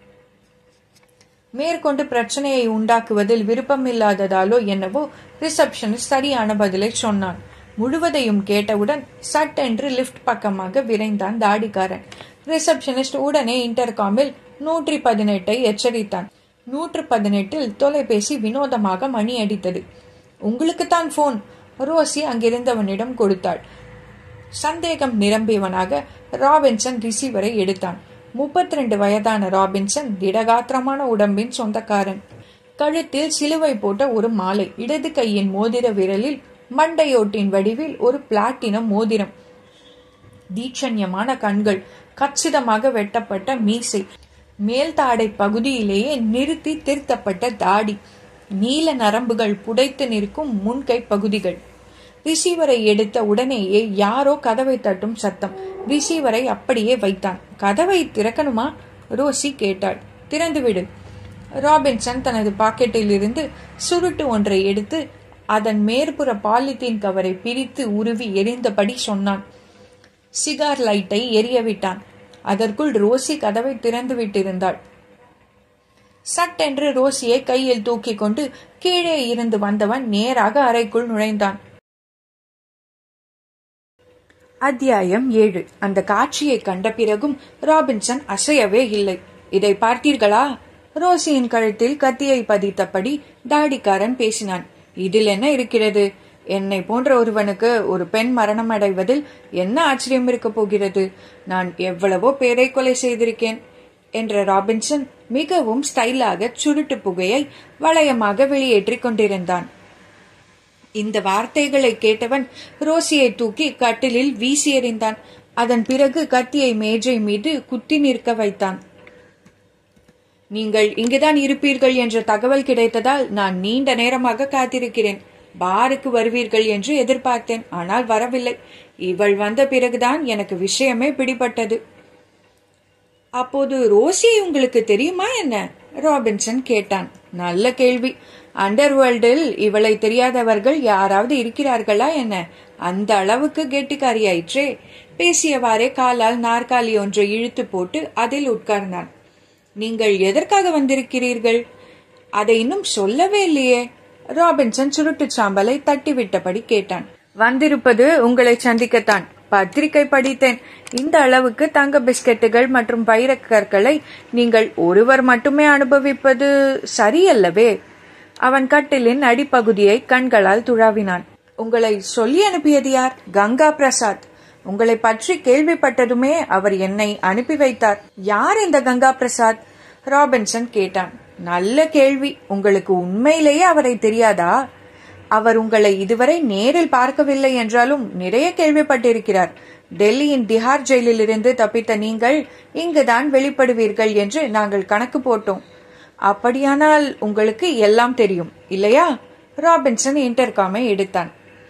மேற்கொண்டு பிரச்சனையை உண்டாக்குவதில் விருப்பமில்லாததாலோ என்னவோ ரிசப்ஷனிஸ்ட் சரியான பதிலை சொன்னான் முழுவதையும் கேட்டவுடன் சட் என்று லிப்ட் பக்கமாக விரைந்தான் தாடிக்காரன் ரிசப்ஷனிஸ்ட் உடனே இன்டர்காமில் நூற்றி பதினெட்டை எச்சரித்தான் நூற்று பதினெட்டில் தொலைபேசி வினோதமாக மணி அடித்தது உங்களுக்குத்தான் போன் ரோசி அங்கிருந்தவனிடம் கொடுத்தாள் சந்தேகம் நிரம்பியவனாக ராபின்சன் ரிசீவரை எடுத்தான் முப்பத்தி ரெண்டு வயதான ராபின்சன் திடகாத்திரமான உடம்பின் சொந்தக்காரன் கழுத்தில் சிலுவை போட்ட ஒரு மாலை இடது கையின் மோதிர விரலில் மண்டையோட்டின் வடிவில் ஒரு பிளாட்டினம் மோதிரம் தீட்சண்யமான கண்கள் கச்சிதமாக வெட்டப்பட்ட மீசை மேல் தாடை பகுதியிலேயே நிறுத்தி திருத்தப்பட்ட தாடி நீல நரம்புகள் புடைத்து நிற்கும் முன்கை பகுதிகள் ரிசீவரை எடுத்த உடனேயே யாரோ கதவை தட்டும் சத்தம் ரிசீவரை அப்படியே வைத்தான் கதவை திறக்கணுமா ரோசி கேட்டாள் திறந்துவிடு ராபின்சன் தனது பாக்கெட்டில் இருந்து சுருட்டு ஒன்றை எடுத்து அதன் மேற்புற பாலித்தீன் கவரை பிரித்து உருவி எரிந்தபடி சொன்னான் சிகார் லைட்டை எரிய விட்டான் அதற்குள் ரோசி கதவை திறந்து விட்டிருந்தாள் சட்டென்று ரோசியை கையில் தூக்கி கொண்டு கீழே இருந்து வந்தவன் நேராக அறைக்குள் நுழைந்தான் அத்தியாயம் ஏழு அந்த காட்சியை கண்ட பிறகும் ராபின்சன் அசையவே இல்லை இதை பார்த்தீர்களா ரோசியின் கழுத்தில் கத்தியை பதித்தபடி தாடிக்காரன் பேசினான் இதில் என்ன இருக்கிறது என்னை போன்ற ஒருவனுக்கு ஒரு பெண் மரணம் அடைவதில் என்ன ஆச்சரியம் இருக்க போகிறது நான் எவ்வளவோ பேரை கொலை செய்திருக்கேன் என்ற ராபின்சன் மிகவும் ஸ்டைலாக சுருட்டு புகையை வளையமாக வெளியேற்றிக் கொண்டிருந்தான் இந்த வார்த்தைகளை கேட்டவன் ரோசியை தூக்கி கட்டிலில் வீசி எறிந்தான் அதன் பிறகு கத்தியை மேஜை மீது குத்தி நிற்க வைத்தான் நீங்கள் இங்குதான் இருப்பீர்கள் என்ற தகவல் கிடைத்ததால் நான் நீண்ட நேரமாக காத்திருக்கிறேன் பாருக்கு வருவீர்கள் என்று எதிர்பார்த்தேன் ஆனால் வரவில்லை இவள் வந்த பிறகுதான் எனக்கு விஷயமே பிடிபட்டது அப்போது ரோசி உங்களுக்கு தெரியுமா என்ன ராபின்சன் கேட்டான் நல்ல கேள்வி அண்டர் வேர்ல்டில் இவளை தெரியாதவர்கள் யாராவது இருக்கிறார்களா என்ன அந்த அளவுக்கு கெட்டிக்காரியாயிற்றே பேசியவாறே காலால் நாற்காலி ஒன்றை இழுத்து போட்டு அதில் உட்கார்ந்தான் நீங்கள் எதற்காக வந்திருக்கிறீர்கள் அதை இன்னும் சொல்லவே இல்லையே ராபின்சன் சுருட்டு சாம்பலை தட்டிவிட்டபடி கேட்டான் வந்திருப்பது உங்களை சந்திக்கத்தான் பத்திரிகை படித்தேன் இந்த அளவுக்கு தங்க பிஸ்கெட்டுகள் மற்றும் வைரக்கற்களை நீங்கள் ஒருவர் மட்டுமே அனுபவிப்பது சரியல்லவே அவன் கட்டிலின் அடிப்பகுதியை கண்களால் துழாவினான் உங்களை சொல்லி அனுப்பியது யார் கங்கா பிரசாத் உங்களை பற்றி கேள்விப்பட்டதுமே அவர் என்னை அனுப்பி வைத்தார் யார் இந்த கங்கா பிரசாத் ராபின்சன் கேட்டான் நல்ல கேள்வி உங்களுக்கு உண்மையிலேயே அவரை தெரியாதா அவர் உங்களை இதுவரை நேரில் பார்க்கவில்லை என்றாலும் நிறைய கேள்விப்பட்டிருக்கிறார் டெல்லியின் திஹார் ஜெயிலில் இருந்து தப்பித்த நீங்கள் இங்குதான் வெளிப்படுவீர்கள் என்று நாங்கள் கணக்கு போட்டோம் அப்படியானால் உங்களுக்கு எல்லாம் தெரியும் இல்லையா ராபின்சன் இன்டர்காமை எடுத்தான்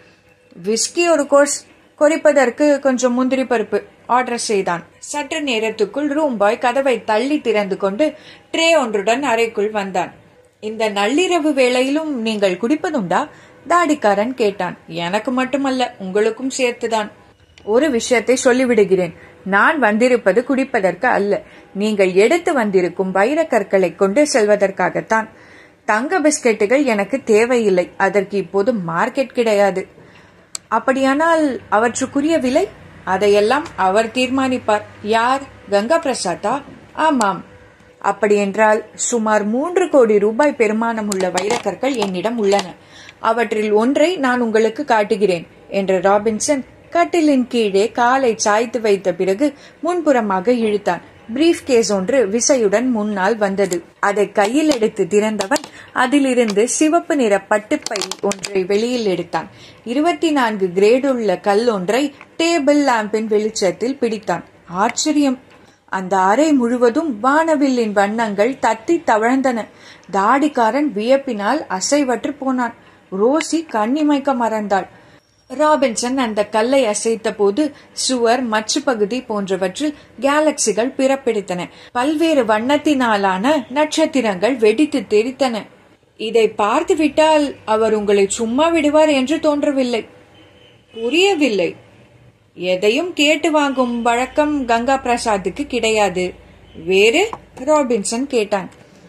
விஸ்கி ஒரு கோர்ஸ் கொறிப்பதற்கு கொஞ்சம் முந்திரி பருப்பு ஆர்டர் செய்தான் சற்று நேரத்துக்குள் ரூம் பாய் கதவை தள்ளி திறந்து கொண்டு ட்ரே ஒன்றுடன் அறைக்குள் வந்தான் இந்த நள்ளிரவு வேளையிலும் நீங்கள் குடிப்பதுண்டா தாடிக்காரன் கேட்டான் எனக்கு மட்டுமல்ல உங்களுக்கும் சேர்த்துதான் ஒரு விஷயத்தை சொல்லிவிடுகிறேன் நான் வந்திருப்பது குடிப்பதற்கு அல்ல நீங்கள் எடுத்து வந்திருக்கும் வைரக்கற்களை கொண்டு செல்வதற்காகத்தான் தங்க பிஸ்கெட்டுகள் எனக்கு தேவையில்லை அதற்கு இப்போது மார்க்கெட் கிடையாது அப்படியானால் அவற்றுக்குரிய விலை அதையெல்லாம் அவர் தீர்மானிப்பார் யார் கங்கா பிரசாத்தா ஆமாம் அப்படியென்றால் சுமார் மூன்று கோடி ரூபாய் பெருமானம் உள்ள வைரக்கற்கள் என்னிடம் உள்ளன அவற்றில் ஒன்றை நான் உங்களுக்கு காட்டுகிறேன் என்ற ராபின்சன் கட்டிலின் கீழே காலை சாய்த்து வைத்த பிறகு முன்புறமாக இழுத்தான் பிரீஃப் கேஸ் ஒன்று விசையுடன் முன்னால் வந்தது அதை கையில் எடுத்து திறந்தவன் அதிலிருந்து சிவப்பு நிற பட்டுப்பை ஒன்றை வெளியில் எடுத்தான் இருபத்தி நான்கு கிரேடுள்ள கல் ஒன்றை டேபிள் லாம்பின் வெளிச்சத்தில் பிடித்தான் ஆச்சரியம் அந்த அறை முழுவதும் வானவில்லின் வண்ணங்கள் தத்தி தவழ்ந்தன தாடிக்காரன் வியப்பினால் அசைவற்று போனான் ரோசி கண்ணிமைக்க மறந்தாள் ராபின்சன் அந்த கல்லை அசைத்த போது சுவர் மச்சு பகுதி போன்றவற்றில் கேலக்சிகள் பிறப்பிடித்தன பல்வேறு வண்ணத்தினாலான நட்சத்திரங்கள் வெடித்து தெரித்தன இதை பார்த்துவிட்டால் அவர் உங்களை சும்மா விடுவார் என்று தோன்றவில்லை புரியவில்லை எதையும் கேட்டு வாங்கும் வழக்கம் கங்கா பிரசாத்துக்கு கிடையாது வேறு ராபின்சன் கேட்டான்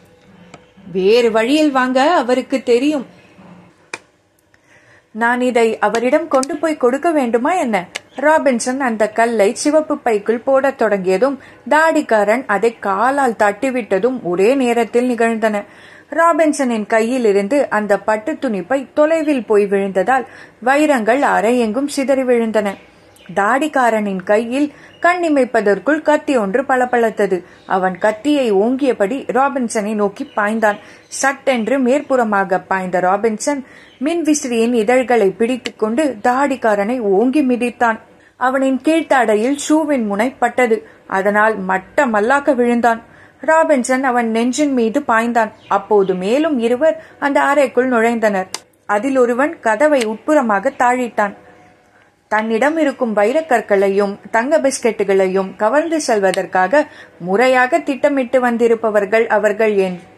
வேறு வழியில் வாங்க அவருக்கு தெரியும் நான் இதை அவரிடம் கொண்டு போய் கொடுக்க வேண்டுமா என்ன ராபின்சன் அந்த கல்லை சிவப்பு பைக்குள் போடத் தொடங்கியதும் தாடிக்காரன் அதை காலால் தட்டிவிட்டதும் ஒரே நேரத்தில் நிகழ்ந்தன ராபின்சனின் கையில் இருந்து அந்த பட்டு துணிப்பை தொலைவில் போய் விழுந்ததால் வைரங்கள் அரையெங்கும் சிதறி விழுந்தன தாடிக்காரனின் கையில் கண்ணிமைப்பதற்குள் கத்தி ஒன்று பளபளத்தது அவன் கத்தியை ஓங்கியபடி ராபின்சனை நோக்கி பாய்ந்தான் சட்டென்று மேற்புறமாக பாய்ந்த ராபின்சன் மின்விசிறியின் இதழ்களை பிடித்துக்கொண்டு தாடிக்காரனை ஓங்கி மிதித்தான் அவனின் கீழ்த்தாடையில் ஷூவின் முனை பட்டது அதனால் மட்ட மல்லாக்க விழுந்தான் ராபின்சன் அவன் நெஞ்சின் மீது பாய்ந்தான் அப்போது மேலும் இருவர் அந்த அறைக்குள் நுழைந்தனர் அதில் ஒருவன் கதவை உட்புறமாக தாழிட்டான் தன்னிடம் இருக்கும் வைரக்கற்களையும் தங்க பிஸ்கெட்டுகளையும் கவர்ந்து செல்வதற்காக முறையாக திட்டமிட்டு வந்திருப்பவர்கள் அவர்கள்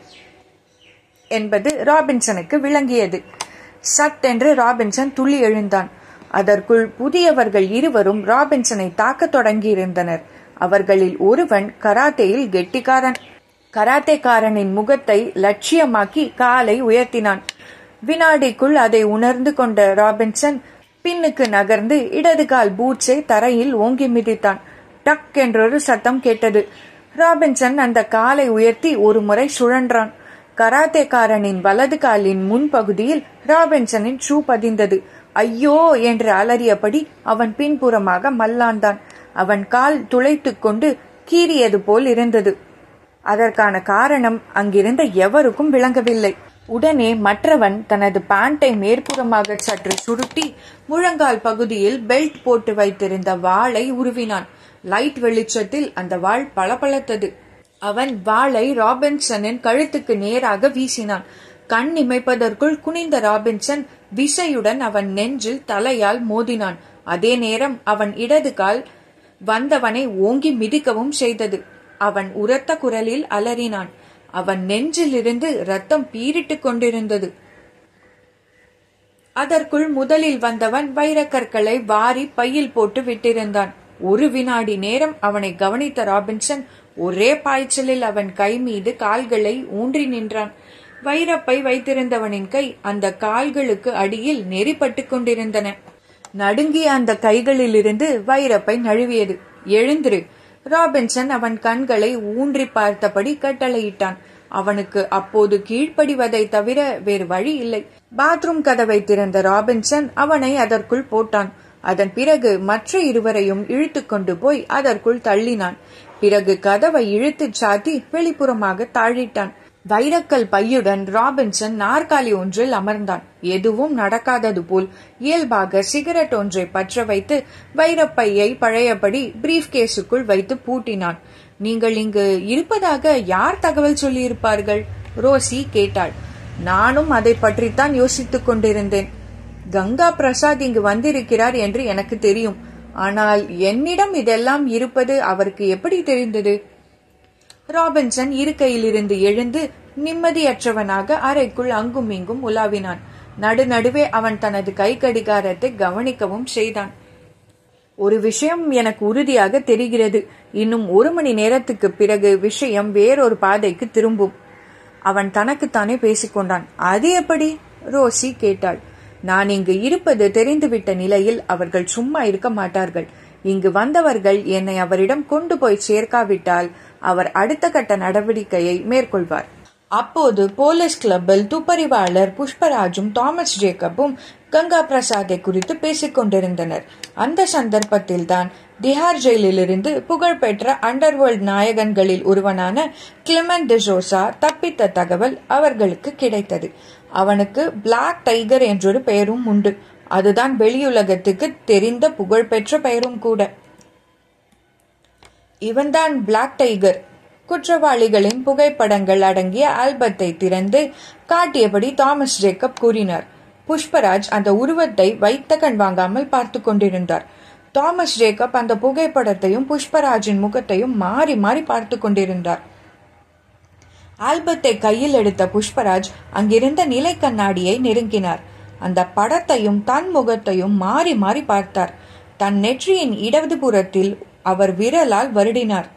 என்பது ராபின்சனுக்கு விளங்கியது சட்டென்று ராபின்சன் துள்ளி எழுந்தான் அதற்குள் புதியவர்கள் இருவரும் ராபின்சனை தாக்க தொடங்கியிருந்தனர் அவர்களில் ஒருவன் கராத்தேயில் கெட்டிக்காரன் கராத்தேக்காரனின் முகத்தை லட்சியமாக்கி காலை உயர்த்தினான் வினாடிக்குள் அதை உணர்ந்து கொண்ட ராபின்சன் பின்னுக்கு நகர்ந்து இடது கால் பூட்ஸை தரையில் ஓங்கி மிதித்தான் டக் என்றொரு சத்தம் கேட்டது ராபின்சன் அந்த காலை உயர்த்தி ஒரு முறை சுழன்றான் கராத்தேக்காரனின் வலது காலின் முன்பகுதியில் ராபின்சனின் ஷூ பதிந்தது ஐயோ என்று அலறியபடி அவன் பின்புறமாக மல்லாந்தான் அவன் கால் துளைத்துக் கொண்டு கீறியது போல் இருந்தது அதற்கான காரணம் அங்கிருந்த எவருக்கும் விளங்கவில்லை உடனே மற்றவன் தனது பேண்டை மேற்புறமாக சற்று சுருட்டி முழங்கால் பகுதியில் பெல்ட் போட்டு வைத்திருந்த வாளை உருவினான் லைட் வெளிச்சத்தில் அந்த வாள் பளபளத்தது அவன் வாளை ராபின்சனின் கழுத்துக்கு நேராக வீசினான் கண் இமைப்பதற்குள் குனிந்த ராபின்சன் விசையுடன் அவன் நெஞ்சில் தலையால் மோதினான் அதே நேரம் அவன் இடது கால் வந்தவனை ஓங்கி மிதிக்கவும் செய்தது அவன் உரத்த குரலில் அலறினான் அவன் நெஞ்சிலிருந்து ரத்தம் பீரிட்டுக் கொண்டிருந்தது அதற்குள் முதலில் வந்தவன் வைரக்கற்களை வாரி பையில் போட்டு விட்டிருந்தான் ஒரு வினாடி நேரம் அவனை கவனித்த ராபின்சன் ஒரே பாய்ச்சலில் அவன் கை மீது கால்களை ஊன்றி நின்றான் வைரப்பை வைத்திருந்தவனின் கை அந்த கால்களுக்கு அடியில் நெறிப்பட்டு கொண்டிருந்தன நடுங்கிய அந்த கைகளிலிருந்து வைரப்பை நழுவியது எழுந்திரு ராபின்சன் அவன் கண்களை ஊன்றி பார்த்தபடி கட்டளையிட்டான் அவனுக்கு அப்போது கீழ்ப்படிவதை தவிர வேறு வழி இல்லை பாத்ரூம் கதவை திறந்த ராபின்சன் அவனை அதற்குள் போட்டான் அதன் பிறகு மற்ற இருவரையும் இழுத்து கொண்டு போய் அதற்குள் தள்ளினான் பிறகு கதவை இழுத்துச் சாத்தி வெளிப்புறமாக தாழிட்டான் வைரக்கல் பையுடன் ராபின்சன் நாற்காலி ஒன்றில் அமர்ந்தான் எதுவும் நடக்காதது போல் இயல்பாக சிகரெட் ஒன்றை பற்ற வைத்து வைரப்பையை பழையபடி பிரீஃப் கேஸுக்குள் வைத்து பூட்டினான் நீங்கள் இங்கு இருப்பதாக யார் தகவல் சொல்லியிருப்பார்கள் ரோசி கேட்டாள் நானும் அதை பற்றித்தான் யோசித்துக் கொண்டிருந்தேன் கங்கா பிரசாத் இங்கு வந்திருக்கிறார் என்று எனக்கு தெரியும் ஆனால் என்னிடம் இதெல்லாம் இருப்பது அவருக்கு எப்படி தெரிந்தது ராபின்சன் இருக்கையிலிருந்து எழுந்து நிம்மதியற்றவனாக அறைக்குள் அங்கும் இங்கும் உலாவினான் நடுநடுவே அவன் தனது கை கடிகாரத்தை கவனிக்கவும் செய்தான் ஒரு விஷயம் எனக்கு உறுதியாக தெரிகிறது இன்னும் ஒரு மணி நேரத்துக்கு பிறகு விஷயம் வேறொரு பாதைக்கு திரும்பும் அவன் தனக்குத்தானே பேசிக்கொண்டான் அது எப்படி ரோசி கேட்டாள் நான் இங்கு இருப்பது தெரிந்துவிட்ட நிலையில் அவர்கள் சும்மா இருக்க மாட்டார்கள் இங்கு வந்தவர்கள் என்னை அவரிடம் கொண்டு போய் சேர்க்காவிட்டால் அவர் அடுத்த கட்ட நடவடிக்கையை மேற்கொள்வார் அப்போது போலீஸ் கிளப்பில் துப்பறிவாளர் புஷ்பராஜும் தாமஸ் ஜேக்கப்பும் கங்கா பிரசாத்தை குறித்து பேசிக் கொண்டிருந்தனர் அந்த சந்தர்ப்பத்தில் தான் திஹார் ஜெயிலிலிருந்து புகழ்பெற்ற அண்டர்வேர்ல்ட் நாயகன்களில் ஒருவனான கிளிமன் டிசோசா தப்பித்த தகவல் அவர்களுக்கு கிடைத்தது அவனுக்கு பிளாக் டைகர் என்றொரு பெயரும் உண்டு அதுதான் வெளியுலகத்துக்கு தெரிந்த புகழ்பெற்ற பெயரும் கூட இவன்தான் பிளாக் டைகர் குற்றவாளிகளின் புகைப்படங்கள் அடங்கிய ஆல்பத்தை திறந்து காட்டியபடி தாமஸ் ஜேக்கப் கூறினார் புஷ்பராஜ் அந்த உருவத்தை வைத்த கண் வாங்காமல் பார்த்து கொண்டிருந்தார் தாமஸ் ஜேக்கப் அந்த புகைப்படத்தையும் புஷ்பராஜின் முகத்தையும் மாறி மாறி பார்த்து கொண்டிருந்தார் ஆல்பத்தை கையில் எடுத்த புஷ்பராஜ் அங்கிருந்த நிலை கண்ணாடியை நெருங்கினார் அந்த படத்தையும் தன் முகத்தையும் மாறி மாறி பார்த்தார் தன் நெற்றியின் இடது புறத்தில் அவர் விரலால் வருடினார்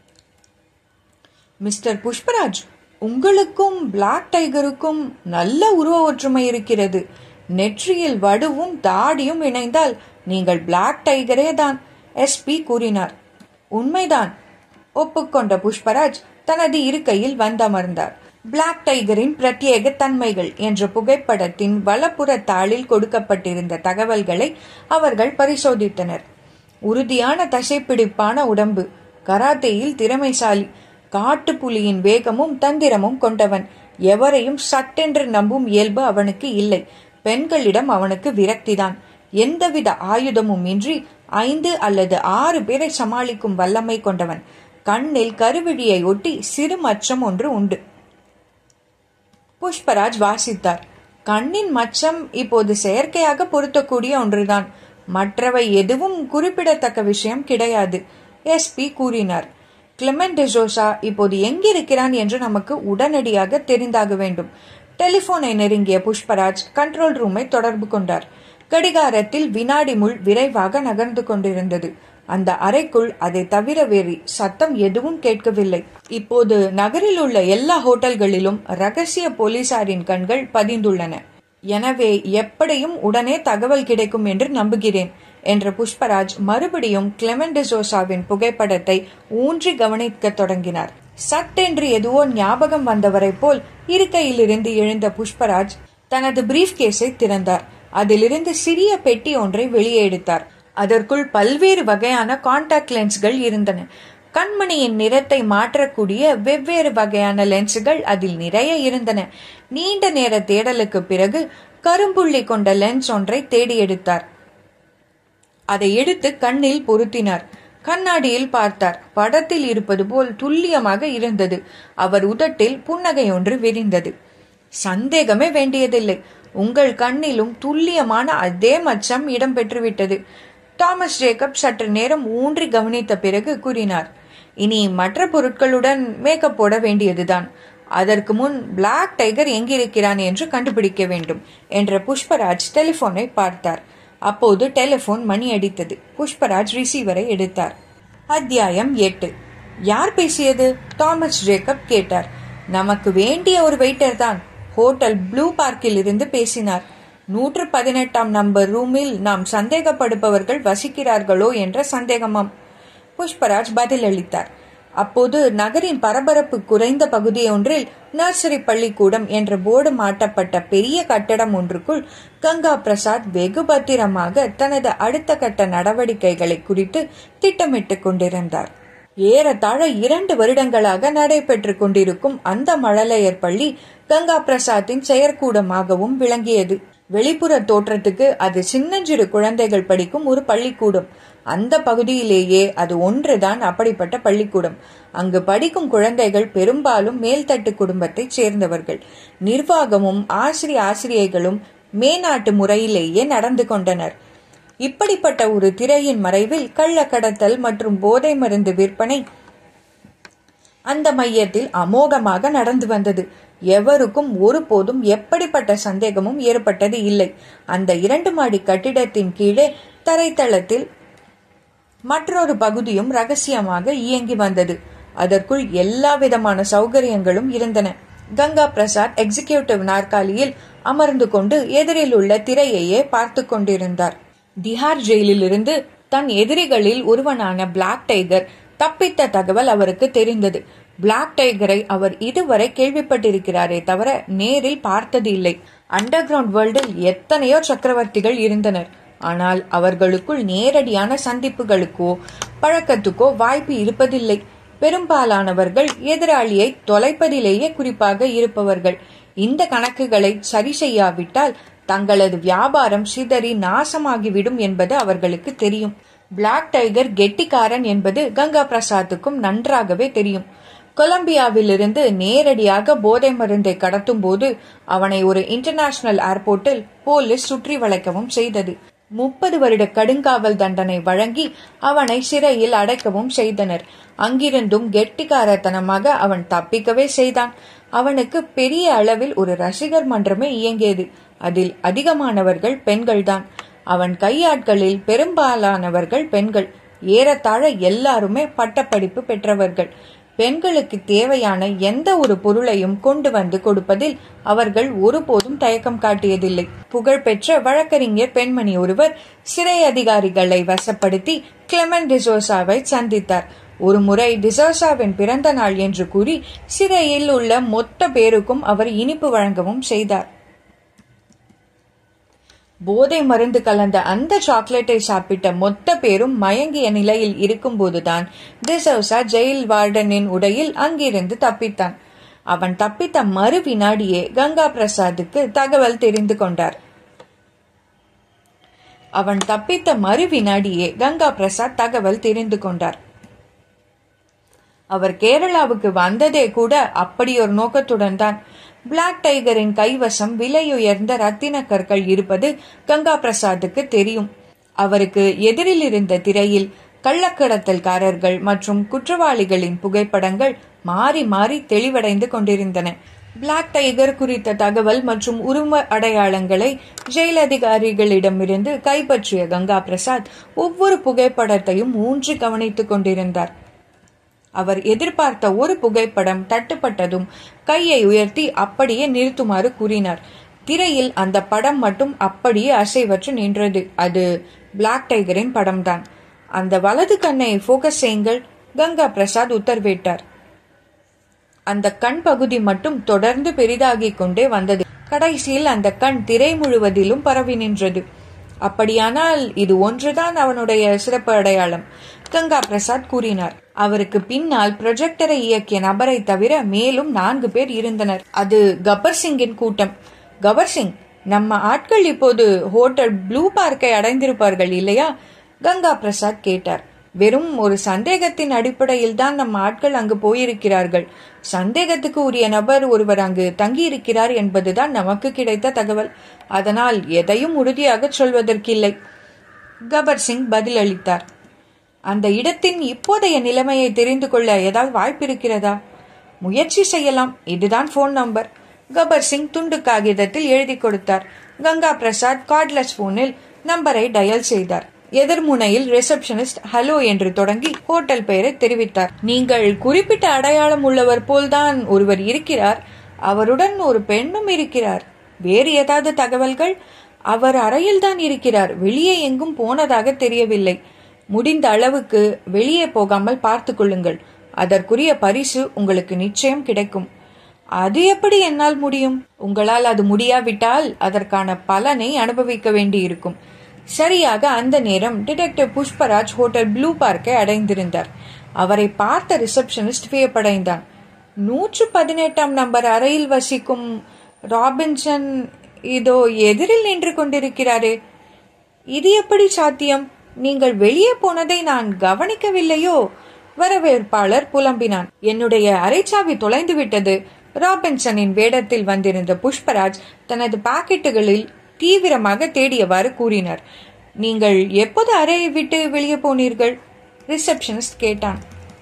மிஸ்டர் புஷ்பராஜ் உங்களுக்கும் பிளாக் டைகருக்கும் நல்ல உருவ ஒற்றுமை இருக்கிறது நெற்றியில் வடுவும் தாடியும் இணைந்தால் நீங்கள் பிளாக் டைகரே தான் எஸ்பி கூறினார் உண்மைதான் ஒப்புக்கொண்ட புஷ்பராஜ் தனது இருக்கையில் வந்தமர்ந்தார் பிளாக் டைகரின் பிரத்யேக தன்மைகள் என்ற புகைப்படத்தின் வலப்புற தாளில் கொடுக்கப்பட்டிருந்த தகவல்களை அவர்கள் பரிசோதித்தனர் உறுதியான தசைப்பிடிப்பான உடம்பு கராத்தேயில் திறமைசாலி காட்டுப்புலியின் வேகமும் தந்திரமும் கொண்டவன் எவரையும் சட்டென்று நம்பும் இயல்பு அவனுக்கு இல்லை பெண்களிடம் அவனுக்கு விரக்திதான் எந்தவித ஆயுதமும் இன்றி ஐந்து அல்லது ஆறு பேரை சமாளிக்கும் வல்லமை கொண்டவன் கண்ணில் கருவிழியை ஒட்டி சிறு மச்சம் ஒன்று உண்டு புஷ்பராஜ் வாசித்தார் கண்ணின் மச்சம் இப்போது செயற்கையாக பொருத்தக்கூடிய ஒன்றுதான் மற்றவை எதுவும் குறிப்பிடத்தக்க விஷயம் கிடையாது எஸ்பி கூறினார் கிளமெண்ட் டிசோசா இப்போது எங்கிருக்கிறான் என்று நமக்கு உடனடியாக தெரிந்தாக வேண்டும் டெலிபோனை நெருங்கிய புஷ்பராஜ் கண்ட்ரோல் ரூமை தொடர்பு கொண்டார் கடிகாரத்தில் வினாடி முள் விரைவாக நகர்ந்து கொண்டிருந்தது அந்த அறைக்குள் அதை தவிர வேறு சத்தம் எதுவும் கேட்கவில்லை இப்போது நகரில் உள்ள எல்லா ஹோட்டல்களிலும் ரகசிய போலீசாரின் கண்கள் பதிந்துள்ளன எனவே எப்படியும் உடனே தகவல் கிடைக்கும் என்று நம்புகிறேன் என்ற புஷ்பராஜ் மறுபடியும் கிளெமெண்டசோசாவின் புகைப்படத்தை ஊன்றி கவனிக்கத் தொடங்கினார் சட்டென்று எதுவோ ஞாபகம் வந்தவரை போல் இருக்கையிலிருந்து எழுந்த புஷ்பராஜ் தனது பிரீஃப் கேஸை திறந்தார் அதிலிருந்து சிறிய பெட்டி ஒன்றை வெளியே எடுத்தார் அதற்குள் பல்வேறு வகையான கான்டாக்ட் லென்ஸ்கள் இருந்தன கண்மணியின் நிறத்தை மாற்றக்கூடிய வெவ்வேறு வகையான லென்ஸுகள் அதில் நிறைய இருந்தன நீண்ட நேர தேடலுக்கு பிறகு கரும்புள்ளி கொண்ட லென்ஸ் ஒன்றை தேடி எடுத்தார் அதை எடுத்து கண்ணில் பொருத்தினார் கண்ணாடியில் பார்த்தார் படத்தில் இருப்பது போல் துல்லியமாக இருந்தது அவர் உதட்டில் புன்னகை ஒன்று விரிந்தது சந்தேகமே வேண்டியதில்லை உங்கள் கண்ணிலும் துல்லியமான அதே மச்சம் இடம்பெற்றுவிட்டது தாமஸ் ஜேக்கப் சற்று நேரம் ஊன்றி கவனித்த பிறகு கூறினார் இனி மற்ற பொருட்களுடன் மேக்கப் போட வேண்டியதுதான் அதற்கு முன் பிளாக் டைகர் எங்கிருக்கிறான் என்று கண்டுபிடிக்க வேண்டும் என்ற புஷ்பராஜ் டெலிபோனை பார்த்தார் அப்போது டெலிபோன் மணி அடித்தது புஷ்பராஜ் ரிசீவரை எடுத்தார் அத்தியாயம் எட்டு யார் பேசியது தாமஸ் ஜேக்கப் கேட்டார் நமக்கு வேண்டிய ஒரு வெயிட்டர் தான் ஹோட்டல் ப்ளூ பார்க்கில் இருந்து பேசினார் நூற்று பதினெட்டாம் நம்பர் ரூமில் நாம் சந்தேகப்படுபவர்கள் வசிக்கிறார்களோ என்ற சந்தேகமாம் புஷ்பராஜ் பதிலளித்தார் அப்போது நகரின் பரபரப்பு குறைந்த பகுதியொன்றில் நர்சரி பள்ளிக்கூடம் என்ற போர்டு மாட்டப்பட்ட பெரிய கட்டடம் ஒன்றுக்குள் கங்கா பிரசாத் வெகு பத்திரமாக தனது அடுத்த கட்ட நடவடிக்கைகளை குறித்து திட்டமிட்டுக் கொண்டிருந்தார் ஏறத்தாழ இரண்டு வருடங்களாக நடைபெற்று கொண்டிருக்கும் அந்த மழலையர் பள்ளி கங்கா பிரசாத்தின் செயற்கூடமாகவும் விளங்கியது வெளிப்புற தோற்றத்துக்கு அது சின்னஞ்சிறு குழந்தைகள் படிக்கும் ஒரு பள்ளிக்கூடம் அந்த பகுதியிலேயே அது ஒன்றுதான் அப்படிப்பட்ட பள்ளிக்கூடம் அங்கு படிக்கும் குழந்தைகள் பெரும்பாலும் மேல்தட்டு குடும்பத்தைச் சேர்ந்தவர்கள் நிர்வாகமும் ஆசிரிய ஆசிரியைகளும் மேநாட்டு முறையிலேயே நடந்து கொண்டனர் இப்படிப்பட்ட ஒரு திரையின் மறைவில் கள்ளக்கடத்தல் மற்றும் போதை மருந்து விற்பனை அந்த மையத்தில் அமோகமாக நடந்து வந்தது எவருக்கும் ஒருபோதும் எப்படிப்பட்ட சந்தேகமும் ஏற்பட்டது இல்லை அந்த இரண்டு மாடி கட்டிடத்தின் கீழே தரைத்தளத்தில் மற்றொரு பகுதியும் ரகசியமாக இயங்கி வந்தது அதற்குள் எல்லா விதமான சௌகரியங்களும் இருந்தன கங்கா பிரசாத் எக்ஸிகியூட்டிவ் நாற்காலியில் அமர்ந்து கொண்டு எதிரில் உள்ள திரையையே பார்த்து கொண்டிருந்தார் திஹார் ஜெயிலிலிருந்து தன் எதிரிகளில் ஒருவனான பிளாக் டைகர் தப்பித்த தகவல் அவருக்கு தெரிந்தது பிளாக் டைகரை அவர் இதுவரை கேள்விப்பட்டிருக்கிறாரே தவிர நேரில் பார்த்தது இல்லை அண்டர் கிரவுண்ட் வேர்ல்டில் எத்தனையோ சக்கரவர்த்திகள் இருந்தனர் ஆனால் அவர்களுக்குள் நேரடியான சந்திப்புகளுக்கோ பழக்கத்துக்கோ வாய்ப்பு இருப்பதில்லை பெரும்பாலானவர்கள் எதிராளியை தொலைப்பதிலேயே குறிப்பாக இருப்பவர்கள் இந்த கணக்குகளை சரி செய்யாவிட்டால் தங்களது வியாபாரம் சிதறி நாசமாகிவிடும் என்பது அவர்களுக்கு தெரியும் பிளாக் டைகர் கெட்டிக்காரன் என்பது கங்கா பிரசாத்துக்கும் நன்றாகவே தெரியும் கொலம்பியாவிலிருந்து நேரடியாக போதை மருந்தை கடத்தும் போது அவனை ஒரு இன்டர்நேஷனல் ஏர்போர்ட்டில் போலீஸ் சுற்றி வளைக்கவும் செய்தது முப்பது வருட கடுங்காவல் தண்டனை வழங்கி அவனை சிறையில் அடைக்கவும் செய்தனர் அங்கிருந்தும் கெட்டிக்காரத்தனமாக அவன் தப்பிக்கவே செய்தான் அவனுக்கு பெரிய அளவில் ஒரு ரசிகர் மன்றமே இயங்கியது அதில் அதிகமானவர்கள் பெண்கள்தான் அவன் கையாட்களில் பெரும்பாலானவர்கள் பெண்கள் ஏறத்தாழ எல்லாருமே பட்டப்படிப்பு பெற்றவர்கள் பெண்களுக்கு தேவையான எந்த ஒரு பொருளையும் கொண்டு வந்து கொடுப்பதில் அவர்கள் ஒருபோதும் தயக்கம் காட்டியதில்லை புகழ்பெற்ற வழக்கறிஞர் பெண்மணி ஒருவர் சிறை அதிகாரிகளை வசப்படுத்தி கிளமன் டிசோசாவை சந்தித்தார் ஒரு முறை டிசோசாவின் பிறந்த நாள் என்று கூறி சிறையில் உள்ள மொத்த பேருக்கும் அவர் இனிப்பு வழங்கவும் செய்தார் போதை மருந்து கலந்த அந்த சாக்லேட்டை சாப்பிட்ட மொத்த பேரும் மயங்கிய நிலையில் இருக்கும்போதுதான் டிசோசா ஜெயில் வார்டனின் உடையில் அங்கிருந்து தப்பித்தான் அவன் தப்பித்த மறு வினாடியே கங்கா பிரசாத்துக்கு தகவல் தெரிந்து கொண்டார் அவன் தப்பித்த மறு வினாடியே கங்கா பிரசாத் தகவல் தெரிந்து கொண்டார் அவர் கேரளாவுக்கு வந்ததே கூட அப்படி ஒரு நோக்கத்துடன் தான் பிளாக் டைகரின் கைவசம் விலையுயர்ந்த ரத்தின கற்கள் இருப்பது கங்கா பிரசாத்துக்கு தெரியும் அவருக்கு எதிரில் இருந்த திரையில் கள்ளக்கடத்தல்காரர்கள் மற்றும் குற்றவாளிகளின் புகைப்படங்கள் மாறி மாறி தெளிவடைந்து கொண்டிருந்தன பிளாக் டைகர் குறித்த தகவல் மற்றும் உருவ அடையாளங்களை ஜெயில் அதிகாரிகளிடமிருந்து கைப்பற்றிய கங்கா பிரசாத் ஒவ்வொரு புகைப்படத்தையும் ஊன்றி கவனித்துக் கொண்டிருந்தார் அவர் எதிர்பார்த்த ஒரு புகைப்படம் தட்டுப்பட்டதும் கையை உயர்த்தி அப்படியே நிறுத்துமாறு கூறினார் திரையில் அந்த படம் மட்டும் அப்படியே அசைவற்று நின்றது அது பிளாக் டைகரின் படம்தான் அந்த வலது கண்ணை போக்கஸ் செய்யுங்கள் கங்கா பிரசாத் உத்தரவிட்டார் அந்த கண் பகுதி மட்டும் தொடர்ந்து பெரிதாகிக் கொண்டே வந்தது கடைசியில் அந்த கண் திரை முழுவதிலும் பரவி நின்றது அப்படியானால் இது ஒன்றுதான் அவனுடைய சிறப்பு அடையாளம் கங்கா பிரசாத் கூறினார் அவருக்கு பின்னால் ப்ரொஜெக்டரை இயக்கிய நபரை தவிர மேலும் நான்கு பேர் இருந்தனர் அது கபர் சிங்கின் கூட்டம் கபர் சிங் நம்ம ஆட்கள் இப்போது ஹோட்டல் ப்ளூ பார்க்கை அடைந்திருப்பார்கள் இல்லையா கங்கா பிரசாத் கேட்டார் வெறும் ஒரு சந்தேகத்தின் அடிப்படையில் தான் நம்ம ஆட்கள் அங்கு போயிருக்கிறார்கள் சந்தேகத்துக்கு உரிய நபர் ஒருவர் அங்கு தங்கியிருக்கிறார் என்பதுதான் நமக்கு கிடைத்த தகவல் அதனால் எதையும் உறுதியாக சொல்வதற்கில்லை கபர் சிங் பதிலளித்தார் அந்த இடத்தின் இப்போதைய நிலைமையை தெரிந்து கொள்ள ஏதாவது வாய்ப்பு இருக்கிறதா முயற்சி செய்யலாம் இதுதான் போன் நம்பர் கபர் சிங் துண்டு காகிதத்தில் எழுதி கொடுத்தார் கங்கா பிரசாத் கார்ட்லெஸ் போனில் நம்பரை டயல் செய்தார் எதிர்முனையில் ரிசப்ஷனிஸ்ட் ஹலோ என்று தொடங்கி ஹோட்டல் பெயரை தெரிவித்தார் நீங்கள் குறிப்பிட்ட அடையாளம் உள்ளவர் போல்தான் ஒருவர் இருக்கிறார் அவருடன் ஒரு பெண்ணும் இருக்கிறார் வேறு ஏதாவது தகவல்கள் அவர் அறையில்தான் இருக்கிறார் வெளியே எங்கும் போனதாக தெரியவில்லை முடிந்த அளவுக்கு வெளியே போகாமல் பார்த்து கொள்ளுங்கள் அதற்குரிய பரிசு உங்களுக்கு நிச்சயம் கிடைக்கும் அது எப்படி என்னால் முடியும் உங்களால் அது முடியாவிட்டால் அதற்கான பலனை அனுபவிக்க வேண்டியிருக்கும் சரியாக அந்த நேரம் டிடெக்டிவ் புஷ்பராஜ் ஹோட்டல் ப்ளூ பார்க்கை அடைந்திருந்தார் அவரை பார்த்த ரிசப்ஷனிஸ்ட் வியப்படைந்தான் நூற்று பதினெட்டாம் நம்பர் அறையில் வசிக்கும் ராபின்சன் இதோ எதிரில் நின்று கொண்டிருக்கிறாரே இது எப்படி சாத்தியம் நீங்கள் வெளியே போனதை நான் கவனிக்கவில்லையோ வரவேற்பாளர் புலம்பினான் என்னுடைய அரைச்சாவி தொலைந்து விட்டது ராபின்சனின் வேடத்தில் வந்திருந்த புஷ்பராஜ் தனது பாக்கெட்டுகளில் தீவிரமாக தேடியவாறு கூறினார் நீங்கள் எப்போது அறையை விட்டு வெளியே போனீர்கள் ரிசப்ஷனிஸ்ட் கேட்டான்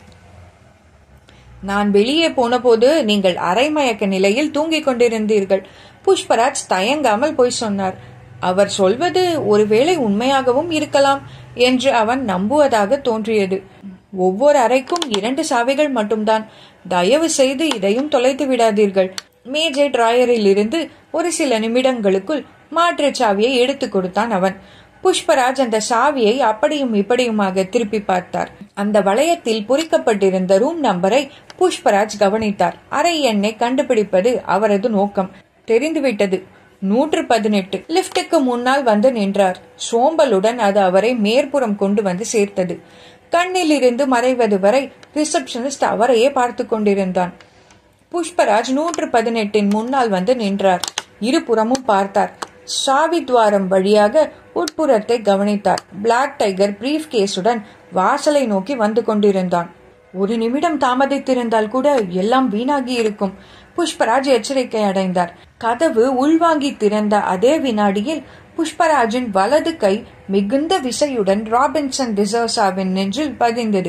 நான் வெளியே போனபோது நீங்கள் அரைமயக்க நிலையில் தூங்கிக் கொண்டிருந்தீர்கள் புஷ்பராஜ் தயங்காமல் போய் சொன்னார் அவர் சொல்வது ஒருவேளை உண்மையாகவும் இருக்கலாம் என்று அவன் நம்புவதாக தோன்றியது ஒவ்வொரு அறைக்கும் இரண்டு சாவிகள் மட்டும்தான் தயவு செய்து இதையும் தொலைத்து விடாதீர்கள் மேஜை டிராயரில் இருந்து ஒரு சில நிமிடங்களுக்குள் மாற்றுச் சாவியை எடுத்துக் கொடுத்தான் அவன் புஷ்பராஜ் அந்த சாவியை அப்படியும் இப்படியுமாக திருப்பி பார்த்தார் அந்த வளையத்தில் பொறிக்கப்பட்டிருந்த ரூம் நம்பரை புஷ்பராஜ் கவனித்தார் அறை எண்ணை கண்டுபிடிப்பது அவரது நோக்கம் தெரிந்துவிட்டது நூற்று பதினெட்டு லிப்டுக்கு முன்னால் வந்து நின்றார் சோம்பலுடன் அது அவரை மேற்புறம் கொண்டு வந்து சேர்த்தது கண்ணில் இருந்து மறைவது வரை ரிசப்ஷனிஸ்ட் அவரையே பார்த்து கொண்டிருந்தான் புஷ்பராஜ் நூற்று பதினெட்டின் முன்னால் வந்து நின்றார் இருபுறமும் பார்த்தார் சாவி துவாரம் வழியாக உட்புறத்தை கவனித்தார் பிளாக் டைகர் பிரீஃப் கேஸுடன் வாசலை நோக்கி வந்து கொண்டிருந்தான் ஒரு நிமிடம் தாமதித்திருந்தால் கூட எல்லாம் வீணாகி இருக்கும் புஷ்பராஜ் எச்சரிக்கை அடைந்தார் கதவு உள்வாங்கி திறந்த அதே வினாடியில் புஷ்பராஜின் வலது கை மிகுந்த விசையுடன் ராபின்சன் டிசர்சாவின் நெஞ்சில் பதிந்தது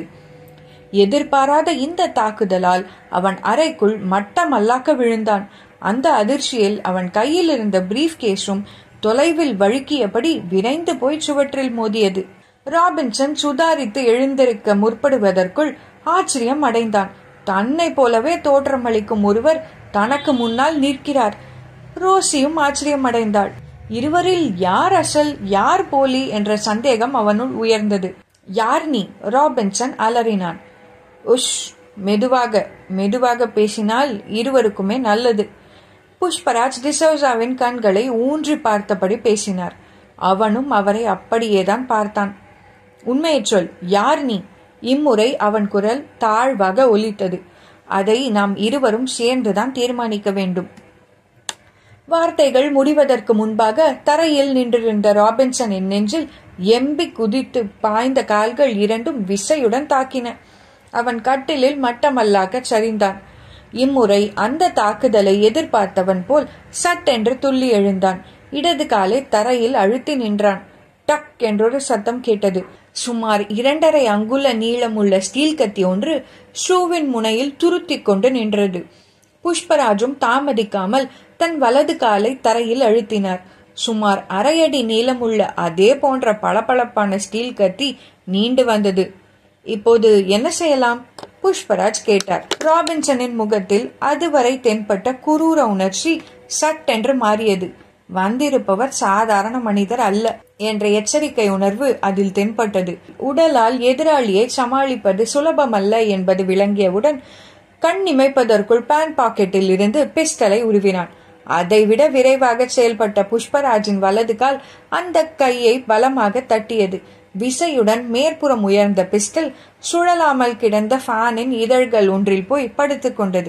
எதிர்பாராத இந்த தாக்குதலால் அவன் அறைக்குள் மட்டமல்லாக்க விழுந்தான் அந்த அதிர்ச்சியில் அவன் கையில் இருந்த பிரீஃப் கேஸும் தொலைவில் வழுக்கியபடி விரைந்து போய் சுவற்றில் மோதியது ராபின்சன் சுதாரித்து எழுந்திருக்க முற்படுவதற்குள் ஆச்சரியம் அடைந்தான் தன்னை போலவே தோற்றமளிக்கும் ஒருவர் தனக்கு முன்னால் நிற்கிறார் ரோசியும் ஆச்சரியம் அடைந்தாள் இருவரில் யார் அசல் யார் போலி என்ற சந்தேகம் அவனுள் உயர்ந்தது யார் நீ ராபின்சன் அலறினான் உஷ் மெதுவாக மெதுவாக பேசினால் இருவருக்குமே நல்லது புஷ்பராஜ் டிசோசாவின் கண்களை ஊன்றி பார்த்தபடி பேசினார் அவனும் அவரை அப்படியேதான் பார்த்தான் உண்மையைச் சொல் யார் நீ இம்முறை அவன் குரல் தாழ்வாக ஒலித்தது அதை நாம் இருவரும் சேர்ந்துதான் தீர்மானிக்க வேண்டும் வார்த்தைகள் முடிவதற்கு முன்பாக தரையில் நின்றிருந்த ராபின்சனின் நெஞ்சில் எம்பி குதித்து பாய்ந்த கால்கள் இரண்டும் விசையுடன் தாக்கின அவன் கட்டிலில் மட்டமல்லாக சரிந்தான் இம்முறை அந்த தாக்குதலை எதிர்பார்த்தவன் போல் சட்டென்று துள்ளி எழுந்தான் இடது காலை தரையில் அழுத்தி நின்றான் டக் என்றொரு சத்தம் கேட்டது சுமார் இரண்டரை அங்குல நீளமுள்ள ஸ்டீல் கத்தி ஒன்று ஷூவின் முனையில் துருத்திக் கொண்டு நின்றது புஷ்பராஜும் தாமதிக்காமல் தன் வலது காலை தரையில் அழுத்தினார் சுமார் அரையடி நீளமுள்ள அதே போன்ற பளபளப்பான ஸ்டீல் கத்தி நீண்டு வந்தது இப்போது என்ன செய்யலாம் புஷ்பராஜ் கேட்டார் ராபின்சனின் முகத்தில் அதுவரை தென்பட்ட குரூர உணர்ச்சி சட்டென்று மாறியது வந்திருப்பவர் சாதாரண மனிதர் அல்ல என்ற எச்சரிக்கை உணர்வு அதில் தென்பட்டது உடலால் எதிராளியை சமாளிப்பது சுலபமல்ல என்பது விளங்கியவுடன் கண் இமைப்பதற்குள் பேண்ட் பாக்கெட்டில் இருந்து பிஸ்டலை உருவினான் அதைவிட விரைவாக செயல்பட்ட புஷ்பராஜின் வலது கால் அந்த கையை பலமாக தட்டியது விசையுடன் மேற்புறம் உயர்ந்த பிஸ்டல் சுழலாமல் கிடந்த ஃபேனின் இதழ்கள் ஒன்றில் போய் படுத்துக் கொண்டது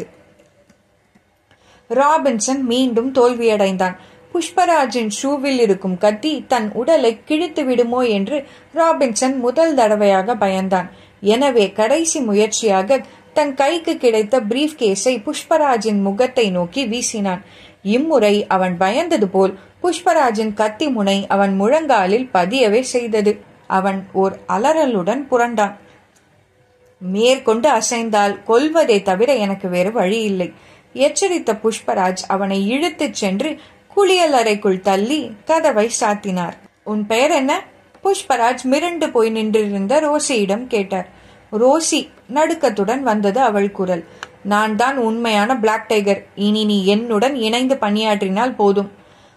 ராபின்சன் மீண்டும் தோல்வியடைந்தான் புஷ்பராஜின் ஷூவில் இருக்கும் கத்தி தன் உடலை கிழித்து விடுமோ என்று ராபின்சன் முதல் தடவையாக பயந்தான் எனவே கடைசி முயற்சியாக தன் கைக்கு கிடைத்த பிரீஃப் கேஸை புஷ்பராஜின் முகத்தை நோக்கி வீசினான் இம்முறை அவன் பயந்தது போல் புஷ்பராஜின் கத்தி முனை அவன் முழங்காலில் பதியவே செய்தது அவன் ஓர் அலறலுடன் புரண்டான் மேற்கொண்டு அசைந்தால் கொல்வதை தவிர எனக்கு வேறு வழி இல்லை எச்சரித்த புஷ்பராஜ் அவனை இழுத்துச் சென்று குளியல் அறைக்குள் தள்ளி கதவை சாத்தினார் உன் பெயர் என்ன புஷ்பராஜ் மிரண்டு போய் நின்றிருந்த ரோசியிடம் கேட்டார் ரோசி நடுக்கத்துடன் வந்தது அவள் குரல் நான் தான் உண்மையான பிளாக் டைகர் இனி நீ என்னுடன் இணைந்து பணியாற்றினால் போதும்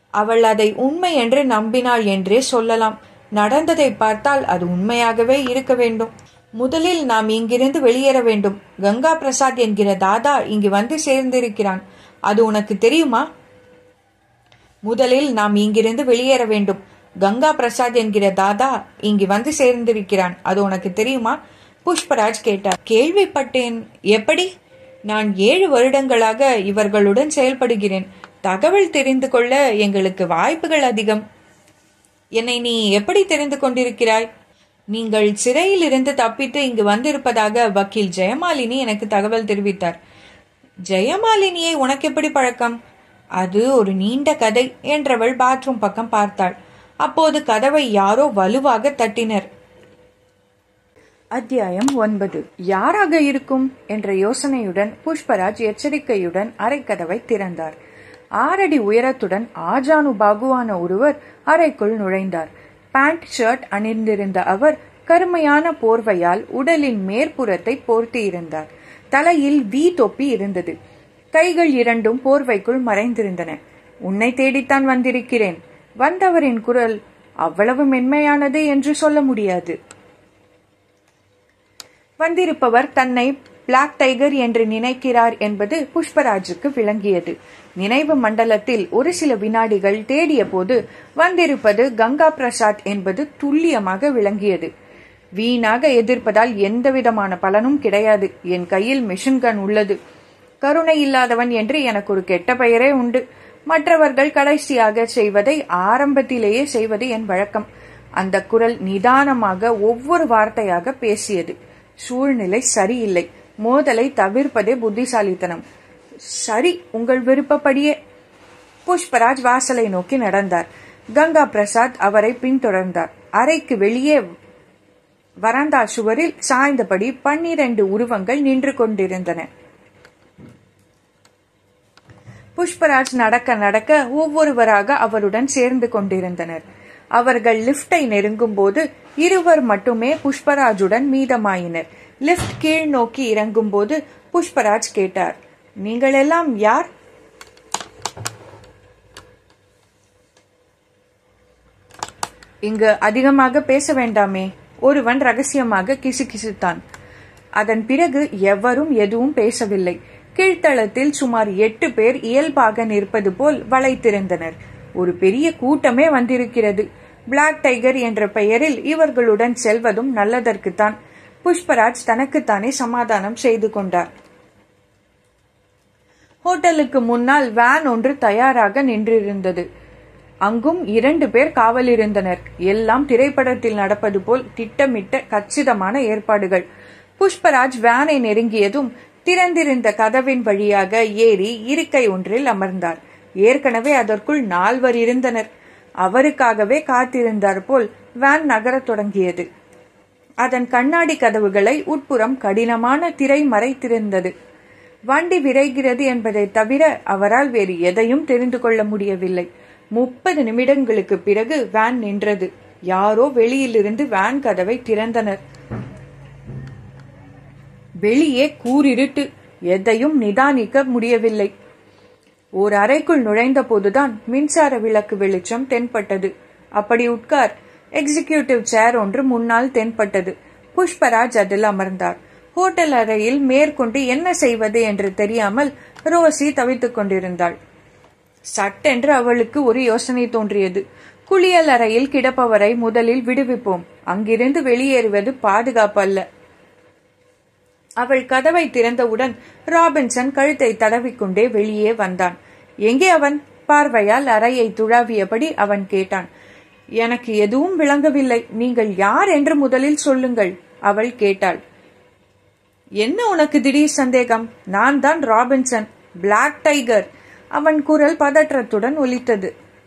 அவள் அதை உண்மை என்று நம்பினாள் என்றே சொல்லலாம் நடந்ததை பார்த்தால் அது உண்மையாகவே இருக்க வேண்டும் முதலில் நாம் இங்கிருந்து வெளியேற வேண்டும் கங்கா பிரசாத் என்கிற தாதா இங்கு வந்து சேர்ந்திருக்கிறான் அது உனக்கு தெரியுமா முதலில் நாம் இங்கிருந்து வெளியேற வேண்டும் கங்கா பிரசாத் என்கிற தாதா இங்கு வந்து சேர்ந்திருக்கிறான் அது உனக்கு தெரியுமா புஷ்பராஜ் கேட்டார் கேள்விப்பட்டேன் எப்படி நான் ஏழு வருடங்களாக இவர்களுடன் செயல்படுகிறேன் தகவல் தெரிந்து கொள்ள எங்களுக்கு வாய்ப்புகள் அதிகம் என்னை நீ எப்படி தெரிந்து கொண்டிருக்கிறாய் நீங்கள் சிறையில் இருந்து தப்பித்து இங்கு வந்திருப்பதாக வக்கீல் ஜெயமாலினி எனக்கு தகவல் தெரிவித்தார் ஜெயமாலினியை உனக்கு எப்படி பழக்கம் அது ஒரு நீண்ட கதை என்றவள் பாத்ரூம் பக்கம் பார்த்தாள் அப்போது கதவை யாரோ வலுவாக தட்டினர் அத்தியாயம் ஒன்பது யாராக இருக்கும் என்ற யோசனையுடன் புஷ்பராஜ் எச்சரிக்கையுடன் அறைக்கதவை திறந்தார் ஆறடி உயரத்துடன் ஆஜானு பாகுவான ஒருவர் அறைக்குள் நுழைந்தார் பேண்ட் ஷர்ட் அணிந்திருந்த அவர் கருமையான போர்வையால் உடலின் மேற்புறத்தை போர்த்தியிருந்தார் தலையில் வி தொப்பி இருந்தது கைகள் இரண்டும் போர்வைக்குள் மறைந்திருந்தன உன்னை தேடித்தான் வந்திருக்கிறேன் வந்தவரின் குரல் அவ்வளவு மென்மையானது என்று சொல்ல முடியாது வந்திருப்பவர் தன்னை பிளாக் டைகர் என்று நினைக்கிறார் என்பது புஷ்பராஜுக்கு விளங்கியது நினைவு மண்டலத்தில் ஒரு சில வினாடிகள் தேடிய போது வந்திருப்பது கங்கா பிரசாத் என்பது துல்லியமாக விளங்கியது வீணாக எதிர்ப்பதால் எந்தவிதமான பலனும் கிடையாது என் கையில் மிஷின் கன் உள்ளது கருணை இல்லாதவன் என்று எனக்கு ஒரு கெட்ட பெயரே உண்டு மற்றவர்கள் கடைசியாக செய்வதை ஆரம்பத்திலேயே செய்வது என் வழக்கம் அந்த குரல் நிதானமாக ஒவ்வொரு வார்த்தையாக பேசியது சூழ்நிலை சரியில்லை மோதலை தவிர்ப்பதே புத்திசாலித்தனம் சரி உங்கள் விருப்பப்படியே புஷ்பராஜ் வாசலை நோக்கி நடந்தார் கங்கா பிரசாத் அவரை பின்தொடர்ந்தார் அறைக்கு வெளியே வராந்தா சுவரில் சாய்ந்தபடி பன்னிரண்டு உருவங்கள் நின்று கொண்டிருந்தன புஷ்பராஜ் நடக்க நடக்க ஒவ்வொருவராக அவருடன் சேர்ந்து கொண்டிருந்தனர் அவர்கள் லிப்டை நெருங்கும் போது இருவர் மட்டுமே புஷ்பராஜுடன் மீதமாயினர் லிப்ட் கீழ் நோக்கி இறங்கும் போது புஷ்பராஜ் கேட்டார் நீங்கள் எல்லாம் யார் இங்கு அதிகமாக பேச வேண்டாமே ஒருவன் ரகசியமாக கிசுகிசுத்தான் அதன் பிறகு எவரும் எதுவும் பேசவில்லை கீழ்த்தளத்தில் சுமார் எட்டு பேர் இயல்பாக நிற்பது போல் வளைத்திருந்தனர் ஒரு பெரிய கூட்டமே வந்திருக்கிறது பிளாக் டைகர் என்ற பெயரில் இவர்களுடன் செல்வதும் நல்லதற்குத்தான் புஷ்பராஜ் தனக்குத்தானே சமாதானம் செய்து கொண்டார் ஹோட்டலுக்கு முன்னால் வேன் ஒன்று தயாராக நின்றிருந்தது அங்கும் இரண்டு பேர் காவல் இருந்தனர் எல்லாம் திரைப்படத்தில் நடப்பது போல் திட்டமிட்ட கச்சிதமான ஏற்பாடுகள் புஷ்பராஜ் வேனை நெருங்கியதும் திறந்திருந்த கதவின் வழியாக ஏறி இருக்கை ஒன்றில் அமர்ந்தார் ஏற்கனவே அதற்குள் நால்வர் இருந்தனர் அவருக்காகவே காத்திருந்தார் போல் வேன் நகரத் தொடங்கியது அதன் கண்ணாடி கதவுகளை உட்புறம் கடினமான திரை மறைத்திருந்தது வண்டி விரைகிறது என்பதை தவிர அவரால் வேறு எதையும் தெரிந்து கொள்ள முடியவில்லை முப்பது நிமிடங்களுக்கு பிறகு வேன் நின்றது யாரோ வெளியிலிருந்து வேன் கதவை திறந்தனர் வெளியே கூரிருட்டு எதையும் நிதானிக்க முடியவில்லை ஓர் அறைக்குள் நுழைந்த போதுதான் மின்சார விளக்கு வெளிச்சம் தென்பட்டது அப்படி உட்கார் எக்ஸிகியூட்டிவ் சேர் ஒன்று முன்னால் தென்பட்டது புஷ்பராஜ் அதில் அமர்ந்தார் ஹோட்டல் அறையில் மேற்கொண்டு என்ன செய்வது என்று தெரியாமல் ரோசி தவித்துக் கொண்டிருந்தாள் சட்டென்று அவளுக்கு ஒரு யோசனை தோன்றியது குளியல் அறையில் கிடப்பவரை முதலில் விடுவிப்போம் அங்கிருந்து வெளியேறுவது பாதுகாப்பு அல்ல அவள் கதவை திறந்தவுடன் ராபின்சன் கழுத்தை தடவிக்கொண்டே வெளியே வந்தான் எங்கே அவன் பார்வையால் அறையை துழாவியபடி அவன் கேட்டான் எனக்கு எதுவும் விளங்கவில்லை நீங்கள் யார் என்று முதலில் சொல்லுங்கள் அவள் கேட்டாள் என்ன உனக்கு திடீர் சந்தேகம் நான் தான் ராபின்சன் பிளாக் டைகர் அவன் குரல் பதற்றத்துடன் ஒலித்தது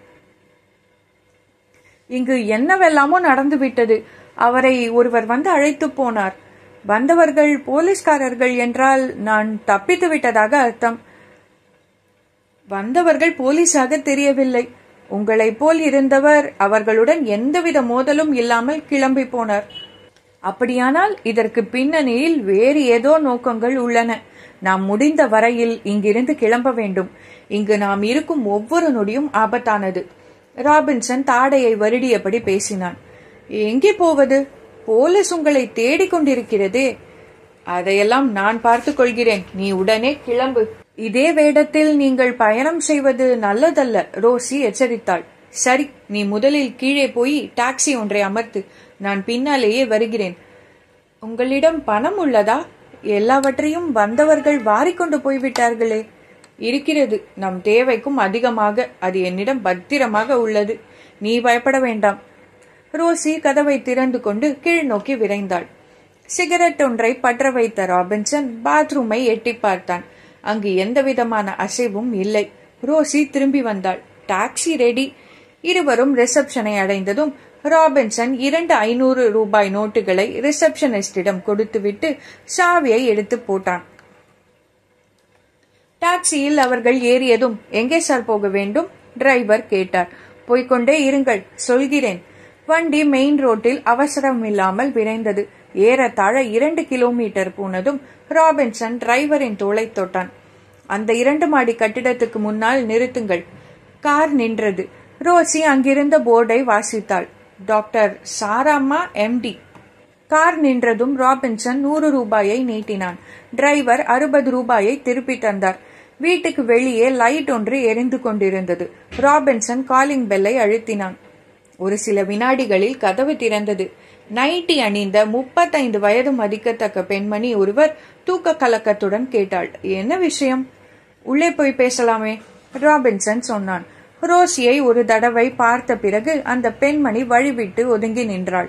இங்கு என்னவெல்லாமோ நடந்துவிட்டது அவரை ஒருவர் வந்து அழைத்து போனார் வந்தவர்கள் போலீஸ்காரர்கள் என்றால் நான் தப்பித்து விட்டதாக அர்த்தம் வந்தவர்கள் போலீஸாக தெரியவில்லை உங்களைப் போல் இருந்தவர் அவர்களுடன் எந்தவித மோதலும் இல்லாமல் கிளம்பி போனார் அப்படியானால் இதற்கு பின்னணியில் வேறு ஏதோ நோக்கங்கள் உள்ளன நாம் முடிந்த வரையில் இங்கிருந்து கிளம்ப வேண்டும் இங்கு நாம் இருக்கும் ஒவ்வொரு நொடியும் ஆபத்தானது ராபின்சன் தாடையை வருடியபடி பேசினான் எங்கே போவது போலீஸ் உங்களை தேடிக் கொண்டிருக்கிறதே அதையெல்லாம் நான் பார்த்துக் கொள்கிறேன் நீ உடனே கிளம்பு இதே வேடத்தில் நீங்கள் பயணம் செய்வது நல்லதல்ல ரோசி எச்சரித்தாள் சரி நீ முதலில் கீழே போய் டாக்ஸி ஒன்றை அமர்த்து நான் பின்னாலேயே வருகிறேன் உங்களிடம் பணம் உள்ளதா எல்லாவற்றையும் வந்தவர்கள் வாரிக்கொண்டு போய்விட்டார்களே இருக்கிறது நம் தேவைக்கும் அதிகமாக அது என்னிடம் பத்திரமாக உள்ளது நீ பயப்பட வேண்டாம் ரோசி கதவை திறந்து கொண்டு கீழ் நோக்கி விரைந்தாள் சிகரெட் ஒன்றை பற்ற வைத்த ராபின்சன் பாத்ரூமை எட்டி பார்த்தான் அங்கு எந்தவிதமான அசைவும் இல்லை ரோசி திரும்பி வந்தாள் டாக்ஸி ரெடி இருவரும் ரிசப்ஷனை அடைந்ததும் ராபின்சன் இரண்டு ஐநூறு ரூபாய் நோட்டுகளை ரிசப்ஷனிஸ்டிடம் கொடுத்துவிட்டு சாவியை எடுத்து போட்டான் டாக்ஸியில் அவர்கள் ஏறியதும் எங்கே சார் போக வேண்டும் டிரைவர் கேட்டார் போய்கொண்டே இருங்கள் சொல்கிறேன் வண்டி மெயின் ரோட்டில் அவசரமில்லாமல் விரைந்தது ஏறத்தாழ இரண்டு கிலோமீட்டர் போனதும் ராபின்சன் டிரைவரின் தோளை தொட்டான் அந்த இரண்டு மாடி கட்டிடத்துக்கு முன்னால் நிறுத்துங்கள் கார் நின்றது ரோசி அங்கிருந்த போர்டை வாசித்தாள் டாக்டர் சாராம்மா எம்டி கார் நின்றதும் ராபின்சன் நூறு ரூபாயை நீட்டினான் டிரைவர் அறுபது ரூபாயை திருப்பி தந்தார் வீட்டுக்கு வெளியே லைட் ஒன்று எரிந்து கொண்டிருந்தது ராபின்சன் காலிங் பெல்லை அழுத்தினான் ஒரு சில வினாடிகளில் கதவு திறந்தது நைட்டி அணிந்த முப்பத்தைந்து வயது மதிக்கத்தக்க பெண்மணி ஒருவர் தூக்க கலக்கத்துடன் கேட்டாள் என்ன விஷயம் உள்ளே போய் பேசலாமே ராபின்சன் சொன்னான் ரோசியை ஒரு தடவை பார்த்த பிறகு அந்த பெண்மணி வழிவிட்டு ஒதுங்கி நின்றாள்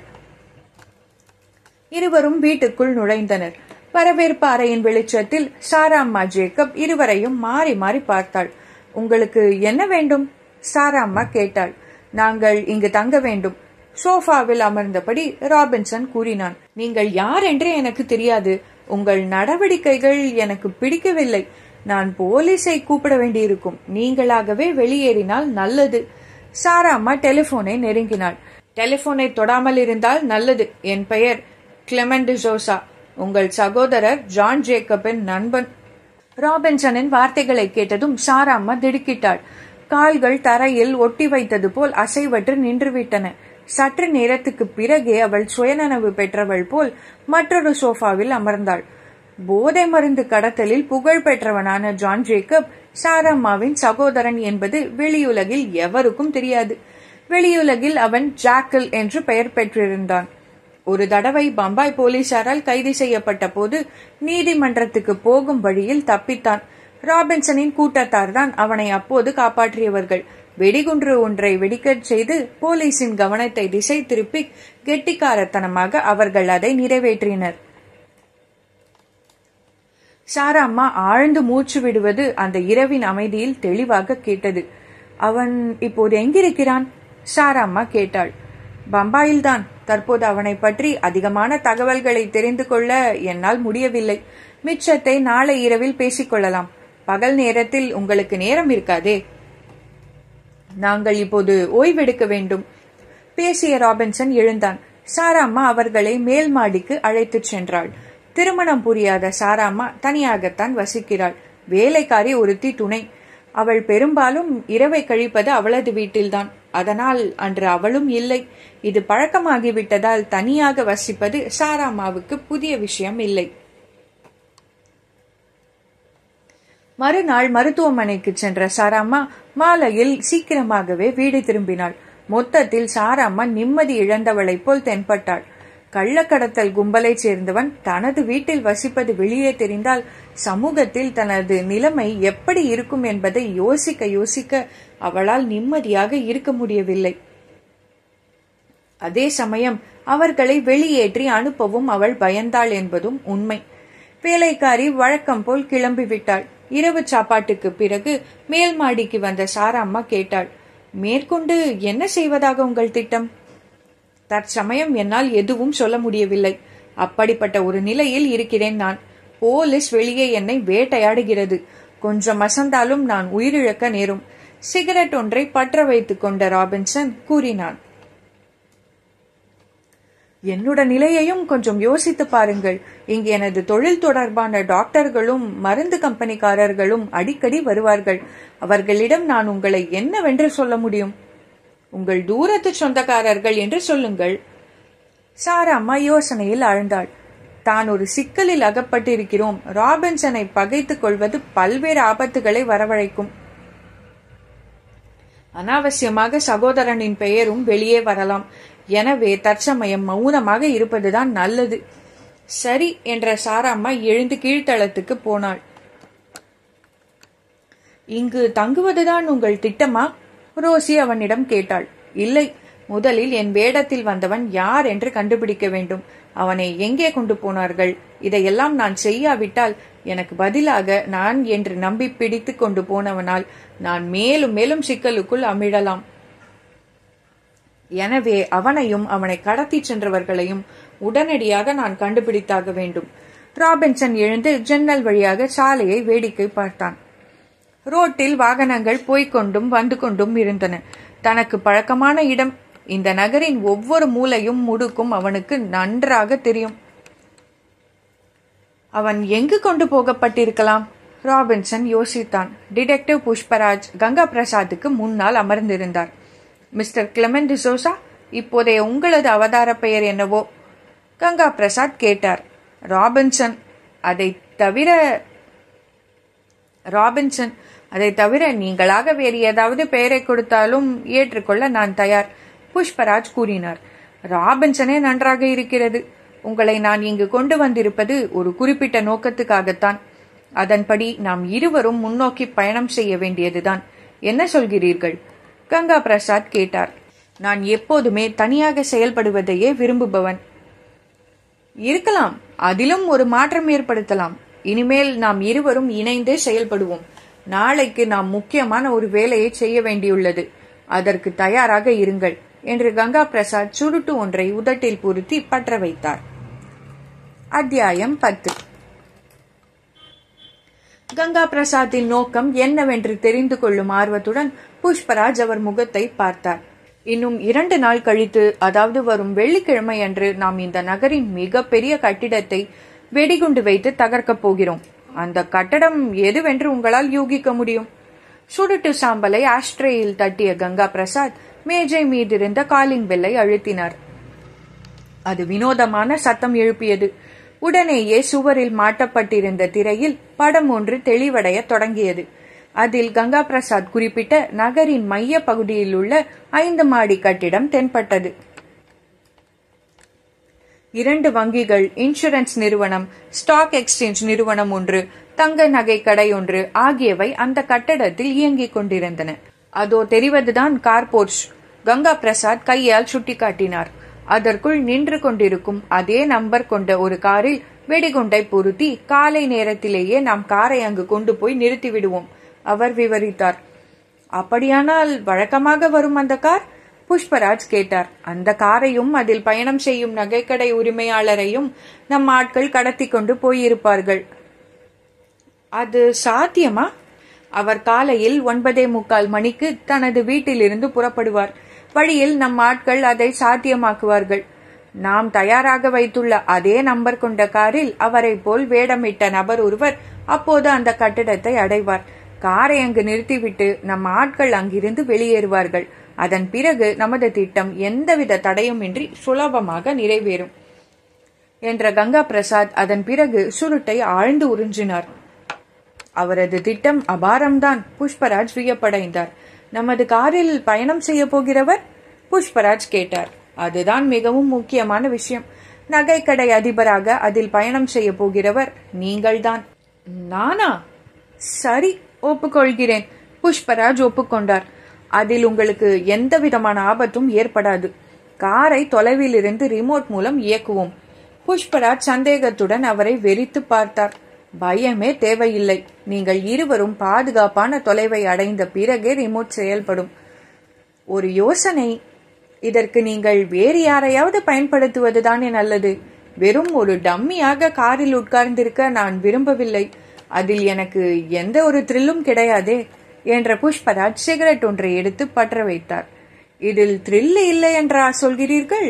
இருவரும் வீட்டுக்குள் நுழைந்தனர் வரவேற்பு அறையின் வெளிச்சத்தில் சாராம்மா ஜேக்கப் இருவரையும் மாறி மாறி பார்த்தாள் உங்களுக்கு என்ன வேண்டும் சாராம்மா கேட்டாள் நாங்கள் இங்கு தங்க வேண்டும் சோஃபாவில் அமர்ந்தபடி ராபின்சன் கூறினான் நீங்கள் யார் என்று எனக்கு தெரியாது உங்கள் நடவடிக்கைகள் எனக்கு பிடிக்கவில்லை நான் போலீஸை கூப்பிட வேண்டியிருக்கும் நீங்களாகவே வெளியேறினால் நல்லது சாராம்மா டெலிபோனை நெருங்கினாள் டெலிபோனை தொடாமல் இருந்தால் நல்லது என் பெயர் கிளெமெண்ட் ஜோசா உங்கள் சகோதரர் ஜான் ஜேக்கப்பின் நண்பன் ராபின்சனின் வார்த்தைகளை கேட்டதும் சாராம்மா திடுக்கிட்டாள் கால்கள் தரையில் ஒட்டி வைத்தது போல் அசைவற்று நின்றுவிட்டன சற்று நேரத்துக்கு பிறகே அவள் சுயநனவு பெற்றவள் போல் மற்றொரு சோஃபாவில் அமர்ந்தாள் போதை மருந்து கடத்தலில் புகழ் பெற்றவனான ஜான் ஜேக்கப் சாரம்மாவின் சகோதரன் என்பது வெளியுலகில் எவருக்கும் தெரியாது வெளியுலகில் அவன் ஜாக்கல் என்று பெயர் பெற்றிருந்தான் ஒரு தடவை பம்பாய் போலீசாரால் கைது செய்யப்பட்ட போது நீதிமன்றத்துக்கு போகும் வழியில் தப்பித்தான் ராபின்சனின் கூட்டத்தார் தான் அவனை அப்போது காப்பாற்றியவர்கள் வெடிகுன்று ஒன்றை வெடிக்கச் செய்து போலீசின் கவனத்தை திசை திருப்பி கெட்டிக்காரத்தனமாக அவர்கள் அதை நிறைவேற்றினர் சாராம்மா ஆழ்ந்து மூச்சு விடுவது அந்த இரவின் அமைதியில் தெளிவாக கேட்டது அவன் இப்போது எங்கிருக்கிறான் சாராம்மா கேட்டாள் பம்பாயில்தான் தற்போது அவனை பற்றி அதிகமான தகவல்களை தெரிந்து கொள்ள என்னால் முடியவில்லை மிச்சத்தை நாளை இரவில் பேசிக்கொள்ளலாம் பகல் நேரத்தில் உங்களுக்கு நேரம் இருக்காதே நாங்கள் இப்போது ஓய்வெடுக்க வேண்டும் பேசிய ராபின்சன் எழுந்தான் சாராம்மா அவர்களை மேல் மாடிக்கு அழைத்துச் சென்றாள் திருமணம் புரியாத சாராம்மா தனியாகத்தான் வசிக்கிறாள் வேலைக்காரி ஒருத்தி துணை அவள் பெரும்பாலும் இரவை கழிப்பது அவளது வீட்டில்தான் அதனால் அன்று அவளும் இல்லை இது பழக்கமாகிவிட்டதால் தனியாக வசிப்பது சாராம்மாவுக்கு புதிய விஷயம் இல்லை மறுநாள் மருத்துவமனைக்கு சென்ற சாராம்மா மாலையில் சீக்கிரமாகவே வீடு திரும்பினாள் மொத்தத்தில் சாராம்மா நிம்மதி இழந்தவளைப் போல் தென்பட்டாள் கள்ளக்கடத்தல் கும்பலைச் சேர்ந்தவன் தனது வீட்டில் வசிப்பது வெளியே தெரிந்தால் சமூகத்தில் தனது நிலைமை எப்படி இருக்கும் என்பதை யோசிக்க யோசிக்க அவளால் நிம்மதியாக இருக்க முடியவில்லை அதே சமயம் அவர்களை வெளியேற்றி அனுப்பவும் அவள் பயந்தாள் என்பதும் உண்மை வேலைக்காரி வழக்கம் போல் கிளம்பிவிட்டாள் இரவு சாப்பாட்டுக்கு பிறகு மேல் மாடிக்கு வந்த சாராம்மா கேட்டாள் மேற்கொண்டு என்ன செய்வதாக உங்கள் திட்டம் தற்சமயம் என்னால் எதுவும் சொல்ல முடியவில்லை அப்படிப்பட்ட ஒரு நிலையில் இருக்கிறேன் நான் போலீஸ் வெளியே என்னை வேட்டையாடுகிறது கொஞ்சம் அசந்தாலும் நான் உயிரிழக்க நேரும் சிகரெட் ஒன்றை பற்ற வைத்துக் கொண்ட ராபின்சன் கூறினான் என்னோட நிலையையும் கொஞ்சம் யோசித்து பாருங்கள் இங்கு எனது தொழில் தொடர்பான டாக்டர்களும் மருந்து கம்பெனிக்காரர்களும் அடிக்கடி வருவார்கள் அவர்களிடம் நான் உங்களை என்னவென்று சொல்ல முடியும் உங்கள் தூரத்து சொந்தக்காரர்கள் என்று சொல்லுங்கள் சாராம்மா யோசனையில் ஆழ்ந்தாள் தான் ஒரு சிக்கலில் அகப்பட்டிருக்கிறோம் ராபின்சனை பகைத்துக் கொள்வது பல்வேறு ஆபத்துகளை வரவழைக்கும் அனாவசியமாக சகோதரனின் பெயரும் வெளியே வரலாம் எனவே தற்சமயம் மௌனமாக இருப்பதுதான் நல்லது சரி என்ற சாராம்மா எழுந்து கீழ்த்தளத்துக்கு போனாள் இங்கு தங்குவதுதான் உங்கள் திட்டமா ரோசி அவனிடம் கேட்டாள் இல்லை முதலில் என் வேடத்தில் வந்தவன் யார் என்று கண்டுபிடிக்க வேண்டும் அவனை எங்கே கொண்டு போனார்கள் இதையெல்லாம் நான் செய்யாவிட்டால் எனக்கு பதிலாக நான் என்று நம்பி பிடித்து கொண்டு போனவனால் நான் மேலும் மேலும் சிக்கலுக்குள் அமிழலாம் எனவே அவனையும் அவனை கடத்தி சென்றவர்களையும் உடனடியாக நான் கண்டுபிடித்தாக வேண்டும் ராபின்சன் எழுந்து ஜன்னல் வழியாக சாலையை வேடிக்கை பார்த்தான் ரோட்டில் வாகனங்கள் போய்கொண்டும் வந்து கொண்டும் இருந்தன தனக்கு பழக்கமான இடம் இந்த நகரின் ஒவ்வொரு மூலையும் முடுக்கும் அவனுக்கு நன்றாக தெரியும் அவன் எங்கு கொண்டு போகப்பட்டிருக்கலாம் ராபின்சன் யோசித்தான் டிடெக்டிவ் புஷ்பராஜ் கங்கா பிரசாத்துக்கு முன்னால் அமர்ந்திருந்தார் மிஸ்டர் கிளமெண்ட் டிசோசா இப்போதைய உங்களது அவதார பெயர் என்னவோ கங்கா பிரசாத் கேட்டார் ராபின்சன் அதை தவிர ராபின்சன் அதை தவிர நீங்களாக வேறு ஏதாவது பெயரை கொடுத்தாலும் ஏற்றுக்கொள்ள நான் தயார் புஷ்பராஜ் கூறினார் ராபின்சனே நன்றாக இருக்கிறது உங்களை நான் இங்கு கொண்டு வந்திருப்பது ஒரு குறிப்பிட்ட நோக்கத்துக்காகத்தான் அதன்படி நாம் இருவரும் முன்னோக்கி பயணம் செய்ய வேண்டியதுதான் என்ன சொல்கிறீர்கள் கங்கா பிரசாத் கேட்டார் நான் எப்போதுமே தனியாக செயல்படுவதையே விரும்புபவன் இருக்கலாம் அதிலும் ஒரு மாற்றம் ஏற்படுத்தலாம் இனிமேல் நாம் இருவரும் இணைந்து செயல்படுவோம் நாளைக்கு நாம் முக்கியமான ஒரு வேலையை செய்ய வேண்டியுள்ளது அதற்கு தயாராக இருங்கள் என்று கங்கா பிரசாத் சுருட்டு ஒன்றை உதட்டில் பொருத்தி பற்ற வைத்தார் அத்தியாயம் பத்து கங்கா பிரசாத்தின் நோக்கம் என்னவென்று தெரிந்து கொள்ளும் ஆர்வத்துடன் புஷ்பராஜ் அவர் முகத்தை பார்த்தார் இன்னும் இரண்டு நாள் கழித்து அதாவது வரும் வெள்ளிக்கிழமை அன்று நாம் இந்த நகரின் மிக பெரிய கட்டிடத்தை வெடிகுண்டு வைத்து தகர்க்கப் போகிறோம் அந்த கட்டடம் எதுவென்று உங்களால் யூகிக்க முடியும் சுடுட்டு சாம்பலை ஆஸ்ட்ரேயில் தட்டிய கங்கா பிரசாத் மேஜை மீதிருந்த காலிங் பெல்லை அழுத்தினார் அது வினோதமான சத்தம் எழுப்பியது உடனேயே சுவரில் மாட்டப்பட்டிருந்த திரையில் படம் ஒன்று தெளிவடைய தொடங்கியது அதில் கங்கா பிரசாத் குறிப்பிட்ட நகரின் மைய பகுதியில் உள்ள ஐந்து மாடி கட்டிடம் தென்பட்டது இரண்டு வங்கிகள் இன்சூரன்ஸ் நிறுவனம் ஸ்டாக் எக்ஸ்சேஞ்ச் நிறுவனம் ஒன்று தங்க நகை கடை ஒன்று ஆகியவை அந்த கட்டடத்தில் இயங்கிக் கொண்டிருந்தன அதோ தெரிவதுதான் கார்போர்ட்ஸ் கங்கா பிரசாத் கையால் சுட்டிக்காட்டினார் அதற்குள் நின்று கொண்டிருக்கும் அதே நம்பர் கொண்ட ஒரு காரில் வெடிகுண்டை பொருத்தி காலை நேரத்திலேயே நாம் காரை அங்கு கொண்டு போய் நிறுத்தி விடுவோம் அவர் விவரித்தார் அப்படியானால் வழக்கமாக வரும் அந்த கார் புஷ்பராஜ் கேட்டார் அந்த காரையும் அதில் பயணம் செய்யும் நகைக்கடை உரிமையாளரையும் நம் ஆட்கள் கடத்தி கொண்டு போயிருப்பார்கள் அது சாத்தியமா அவர் காலையில் ஒன்பதே முக்கால் மணிக்கு தனது வீட்டிலிருந்து புறப்படுவார் வழியில் நம் ஆட்கள் அதை சாத்தியமாக்குவார்கள் நாம் தயாராக வைத்துள்ள அதே நம்பர் கொண்ட காரில் அவரை போல் வேடமிட்ட நபர் ஒருவர் அப்போது அந்த கட்டிடத்தை அடைவார் காரை அங்கு நிறுத்திவிட்டு நம் ஆட்கள் அங்கிருந்து வெளியேறுவார்கள் அதன் பிறகு நமது திட்டம் எந்தவித தடையுமின்றி சுலபமாக நிறைவேறும் என்ற கங்கா பிரசாத் அதன் பிறகு சுருட்டை ஆழ்ந்து உறிஞ்சினார் அவரது திட்டம் அபாரம்தான் புஷ்பராஜ் வியப்படைந்தார் நமது காரில் பயணம் செய்ய போகிறவர் புஷ்பராஜ் கேட்டார் அதுதான் மிகவும் முக்கியமான விஷயம் நகைக்கடை அதிபராக அதில் பயணம் செய்ய போகிறவர் நீங்கள்தான் நானா சரி ஒப்புக்கொள்கிறேன் புஷ்பராஜ் ஒப்புக்கொண்டார் அதில் உங்களுக்கு எந்த விதமான ஆபத்தும் ஏற்படாது காரை தொலைவில் இருந்து ரிமோட் மூலம் இயக்குவோம் புஷ்பராஜ் சந்தேகத்துடன் அவரை வெறித்து பார்த்தார் பயமே தேவையில்லை நீங்கள் இருவரும் பாதுகாப்பான தொலைவை அடைந்த பிறகே ரிமோட் செயல்படும் ஒரு யோசனை இதற்கு நீங்கள் வேறு யாரையாவது பயன்படுத்துவதுதானே நல்லது வெறும் ஒரு டம்மியாக காரில் உட்கார்ந்திருக்க நான் விரும்பவில்லை அதில் எனக்கு எந்த ஒரு த்ரில்லும் கிடையாதே என்ற புஷ்பராஜ் சிகரெட் ஒன்றை எடுத்து பற்ற வைத்தார் இதில் த்ரில் இல்லை என்றா சொல்கிறீர்கள்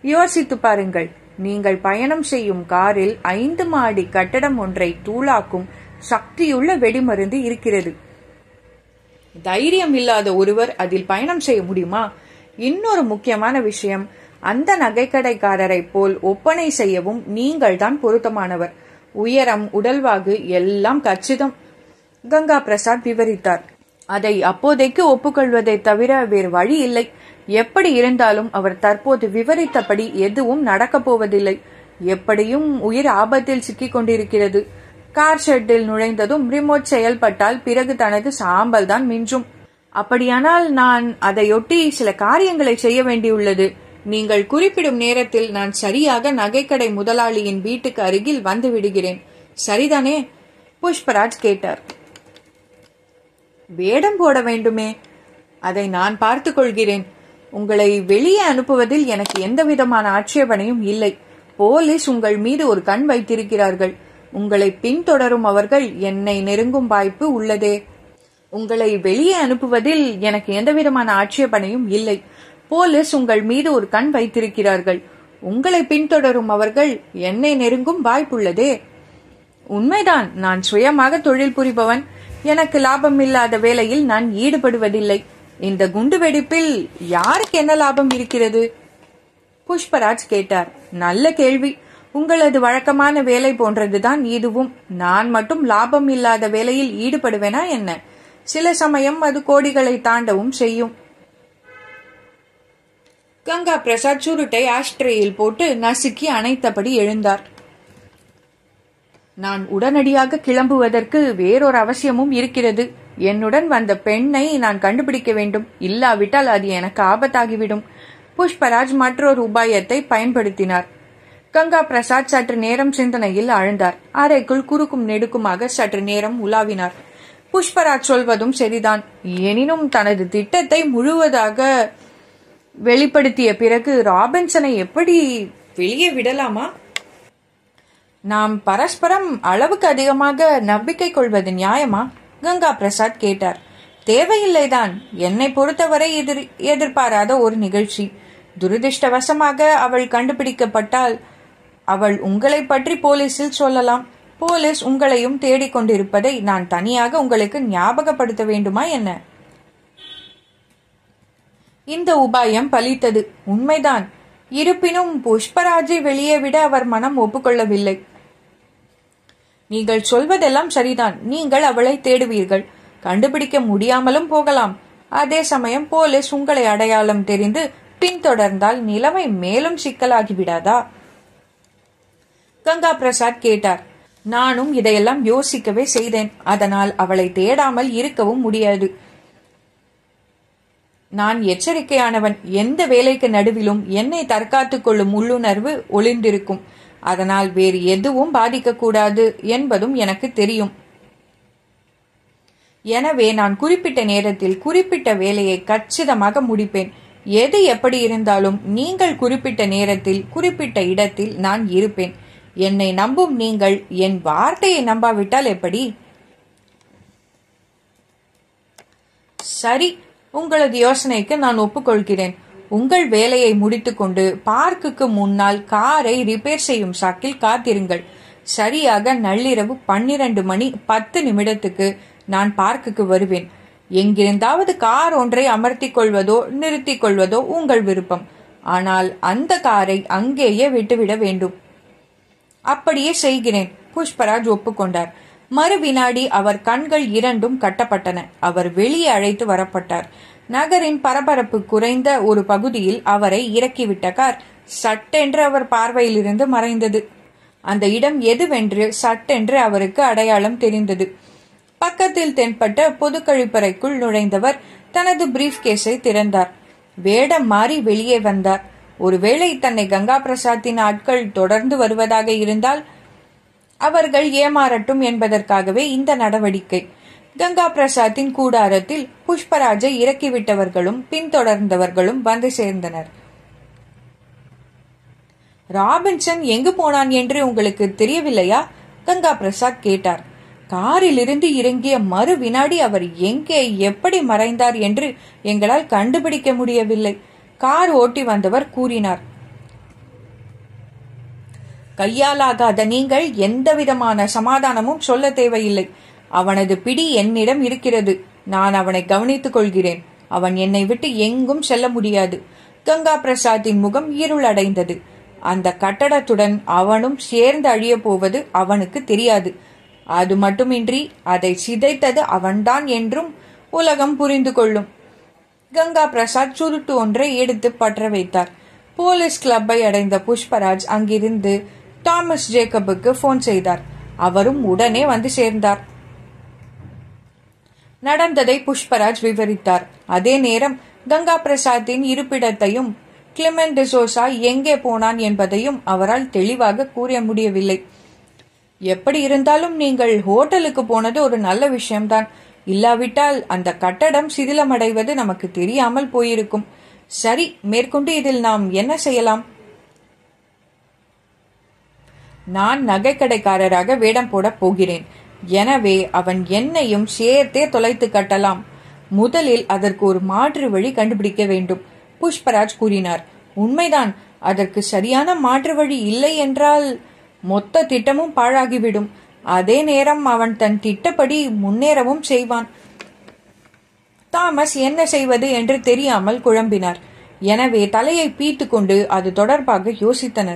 யோசித்து பாருங்கள் நீங்கள் பயணம் செய்யும் காரில் ஐந்து மாடி கட்டடம் ஒன்றை தூளாக்கும் சக்தியுள்ள வெடிமருந்து இருக்கிறது தைரியம் இல்லாத ஒருவர் அதில் பயணம் செய்ய முடியுமா இன்னொரு முக்கியமான விஷயம் அந்த நகைக்கடைக்காரரை போல் ஒப்பனை செய்யவும் நீங்கள் தான் பொருத்தமானவர் உயரம் உடல்வாகு எல்லாம் கச்சிதம் கங்கா பிரசாத் விவரித்தார் அதை அப்போதைக்கு ஒப்புக்கொள்வதை தவிர வேறு வழி இல்லை எப்படி இருந்தாலும் அவர் தற்போது விவரித்தபடி எதுவும் நடக்கப் போவதில்லை எப்படியும் உயிர் ஆபத்தில் சிக்கிக் கொண்டிருக்கிறது கார் ஷெட்டில் நுழைந்ததும் ரிமோட் செயல்பட்டால் பிறகு தனது சாம்பல் தான் மிஞ்சும் அப்படியானால் நான் அதையொட்டி சில காரியங்களை செய்ய வேண்டியுள்ளது நீங்கள் குறிப்பிடும் நேரத்தில் நான் சரியாக நகைக்கடை முதலாளியின் வீட்டுக்கு அருகில் வந்து விடுகிறேன் சரிதானே புஷ்பராஜ் கேட்டார் வேடம் போட வேண்டுமே அதை நான் பார்த்துக் கொள்கிறேன் உங்களை வெளியே அனுப்புவதில் எனக்கு எந்த விதமான ஆட்சேபனையும் இல்லை போலீஸ் உங்கள் மீது ஒரு கண் வைத்திருக்கிறார்கள் உங்களை பின்தொடரும் அவர்கள் என்னை நெருங்கும் வாய்ப்பு உள்ளதே உங்களை வெளியே அனுப்புவதில் எனக்கு எந்த விதமான ஆட்சேபனையும் இல்லை போலீஸ் உங்கள் மீது ஒரு கண் வைத்திருக்கிறார்கள் உங்களை பின்தொடரும் அவர்கள் என்னை நெருங்கும் வாய்ப்புள்ளதே உண்மைதான் நான் சுயமாக தொழில் புரிபவன் எனக்கு லாபம் இல்லாத வேலையில் நான் ஈடுபடுவதில்லை இந்த குண்டு வெடிப்பில் யாருக்கு என்ன லாபம் இருக்கிறது புஷ்பராஜ் கேட்டார் நல்ல கேள்வி உங்களது வழக்கமான வேலை போன்றதுதான் இதுவும் நான் மட்டும் லாபம் இல்லாத வேலையில் ஈடுபடுவேனா என்ன சில சமயம் அது கோடிகளை தாண்டவும் செய்யும் கங்கா பிரசாத் சுருட்டை ஆஷ்ட்ரேயில் போட்டு நசுக்கி அணைத்தபடி எழுந்தார் நான் உடனடியாக கிளம்புவதற்கு வேறொரு அவசியமும் இருக்கிறது என்னுடன் வந்த பெண்ணை நான் கண்டுபிடிக்க வேண்டும் இல்லாவிட்டால் அது எனக்கு ஆபத்தாகிவிடும் புஷ்பராஜ் மற்றொரு உபாயத்தை பயன்படுத்தினார் கங்கா பிரசாத் சற்று நேரம் சிந்தனையில் ஆழ்ந்தார் அறைக்குள் குறுக்கும் நெடுக்குமாக சற்று நேரம் உலாவினார் புஷ்பராஜ் சொல்வதும் சரிதான் எனினும் தனது திட்டத்தை முழுவதாக வெளிப்படுத்திய பிறகு ராபின்சனை எப்படி வெளியே விடலாமா நாம் பரஸ்பரம் அளவுக்கு அதிகமாக நம்பிக்கை கொள்வது நியாயமா கங்கா பிரசாத் கேட்டார் தேவையில்லைதான் என்னை பொறுத்தவரை எதிர் எதிர்பாராத ஒரு நிகழ்ச்சி துரதிருஷ்டவசமாக அவள் கண்டுபிடிக்கப்பட்டால் அவள் உங்களை பற்றி போலீஸில் சொல்லலாம் போலீஸ் உங்களையும் தேடிக் கொண்டிருப்பதை நான் தனியாக உங்களுக்கு ஞாபகப்படுத்த வேண்டுமா என்ன இந்த உபாயம் பலித்தது உண்மைதான் இருப்பினும் புஷ்பராஜை வெளியே விட அவர் மனம் ஒப்புக்கொள்ளவில்லை நீங்கள் சொல்வதெல்லாம் சரிதான் நீங்கள் அவளை தேடுவீர்கள் கண்டுபிடிக்க முடியாமலும் போகலாம் அதே சமயம் போலீஸ் உங்களை அடையாளம் தெரிந்து பின்தொடர்ந்தால் நிலைமை மேலும் சிக்கலாகிவிடாதா கங்கா பிரசாத் கேட்டார் நானும் இதையெல்லாம் யோசிக்கவே செய்தேன் அதனால் அவளை தேடாமல் இருக்கவும் முடியாது நான் எச்சரிக்கையானவன் எந்த வேலைக்கு நடுவிலும் என்னை தற்காத்துக் கொள்ளும் உள்ளுணர்வு ஒளிந்திருக்கும் அதனால் வேறு எதுவும் பாதிக்கக்கூடாது என்பதும் எனக்கு தெரியும் எனவே நான் குறிப்பிட்ட நேரத்தில் குறிப்பிட்ட வேலையை கச்சிதமாக முடிப்பேன் எது எப்படி இருந்தாலும் நீங்கள் குறிப்பிட்ட நேரத்தில் குறிப்பிட்ட இடத்தில் நான் இருப்பேன் என்னை நம்பும் நீங்கள் என் வார்த்தையை நம்பாவிட்டால் எப்படி சரி உங்களது யோசனைக்கு நான் ஒப்புக்கொள்கிறேன் உங்கள் வேலையை முடித்துக்கொண்டு பார்க்குக்கு முன்னால் காரை ரிப்பேர் செய்யும் சாக்கில் காத்திருங்கள் சரியாக நள்ளிரவு பன்னிரண்டு மணி பத்து நிமிடத்துக்கு நான் பார்க்குக்கு வருவேன் எங்கிருந்தாவது கார் ஒன்றை அமர்த்திக் கொள்வதோ நிறுத்திக் கொள்வதோ உங்கள் விருப்பம் ஆனால் அந்த காரை அங்கேயே விட்டுவிட வேண்டும் அப்படியே செய்கிறேன் புஷ்பராஜ் ஒப்புக்கொண்டார் மறு வினாடி அவர் கண்கள் இரண்டும் கட்டப்பட்டன அவர் வெளியே அழைத்து வரப்பட்டார் நகரின் பரபரப்பு குறைந்த ஒரு பகுதியில் அவரை இறக்கிவிட்ட கார் சட்டென்று அவர் பார்வையிலிருந்து மறைந்தது அந்த இடம் எதுவென்று சட்டென்று அவருக்கு அடையாளம் தெரிந்தது பக்கத்தில் தென்பட்ட பொது கழிப்பறைக்குள் நுழைந்தவர் தனது பிரீஃப் கேஸை திறந்தார் வேடம் மாறி வெளியே வந்தார் ஒருவேளை தன்னை கங்கா பிரசாத்தின் ஆட்கள் தொடர்ந்து வருவதாக இருந்தால் அவர்கள் ஏமாறட்டும் என்பதற்காகவே இந்த நடவடிக்கை கங்கா பிரசாத்தின் கூடாரத்தில் புஷ்பராஜை இறக்கிவிட்டவர்களும் பின்தொடர்ந்தவர்களும் வந்து சேர்ந்தனர் ராபின்சன் எங்கு போனான் என்று உங்களுக்கு தெரியவில்லையா கங்கா பிரசாத் கேட்டார் காரிலிருந்து இறங்கிய மறு வினாடி அவர் எங்கே எப்படி மறைந்தார் என்று எங்களால் கண்டுபிடிக்க முடியவில்லை கார் ஓட்டி வந்தவர் கூறினார் கையாலாகாத நீங்கள் எந்த விதமான சமாதானமும் சொல்ல தேவையில்லை அவனது பிடி என்னிடம் இருக்கிறது நான் அவனை கவனித்துக் கொள்கிறேன் அவன் என்னை விட்டு எங்கும் செல்ல முடியாது கங்கா பிரசாத்தின் முகம் இருளடைந்தது அந்த கட்டடத்துடன் அவனும் சேர்ந்து அழியப் போவது அவனுக்கு தெரியாது அது மட்டுமின்றி அதை சிதைத்தது அவன்தான் என்றும் உலகம் புரிந்து கொள்ளும் கங்கா பிரசாத் சுருட்டு ஒன்றை எடுத்து பற்ற வைத்தார் போலீஸ் கிளப்பை அடைந்த புஷ்பராஜ் அங்கிருந்து தாமஸ் ஜேக்கபுக்கு போன் செய்தார் அவரும் உடனே வந்து சேர்ந்தார் நடந்ததை புஷ்பராஜ் விவரித்தார் அதே நேரம் கங்கா பிரசாத்தின் இருப்பிடத்தையும் கிளிமெண்ட் டிசோசா எங்கே போனான் என்பதையும் அவரால் தெளிவாக கூற முடியவில்லை எப்படி இருந்தாலும் நீங்கள் ஹோட்டலுக்கு போனது ஒரு நல்ல விஷயம்தான் இல்லாவிட்டால் அந்த கட்டடம் சிதிலமடைவது நமக்கு தெரியாமல் போயிருக்கும் சரி மேற்கொண்டு இதில் நாம் என்ன செய்யலாம் நான் நகைக்கடைக்காரராக வேடம் போடப் போகிறேன் எனவே அவன் என்னையும் சேர்த்தே தொலைத்து கட்டலாம் முதலில் அதற்கு ஒரு மாற்று வழி கண்டுபிடிக்க வேண்டும் புஷ்பராஜ் கூறினார் உண்மைதான் அதற்கு சரியான மாற்று வழி இல்லை என்றால் மொத்த திட்டமும் பாழாகிவிடும் அதே நேரம் அவன் தன் திட்டப்படி முன்னேறவும் செய்வான் தாமஸ் என்ன செய்வது என்று தெரியாமல் குழம்பினார் எனவே தலையை பீத்து கொண்டு அது தொடர்பாக யோசித்தனர்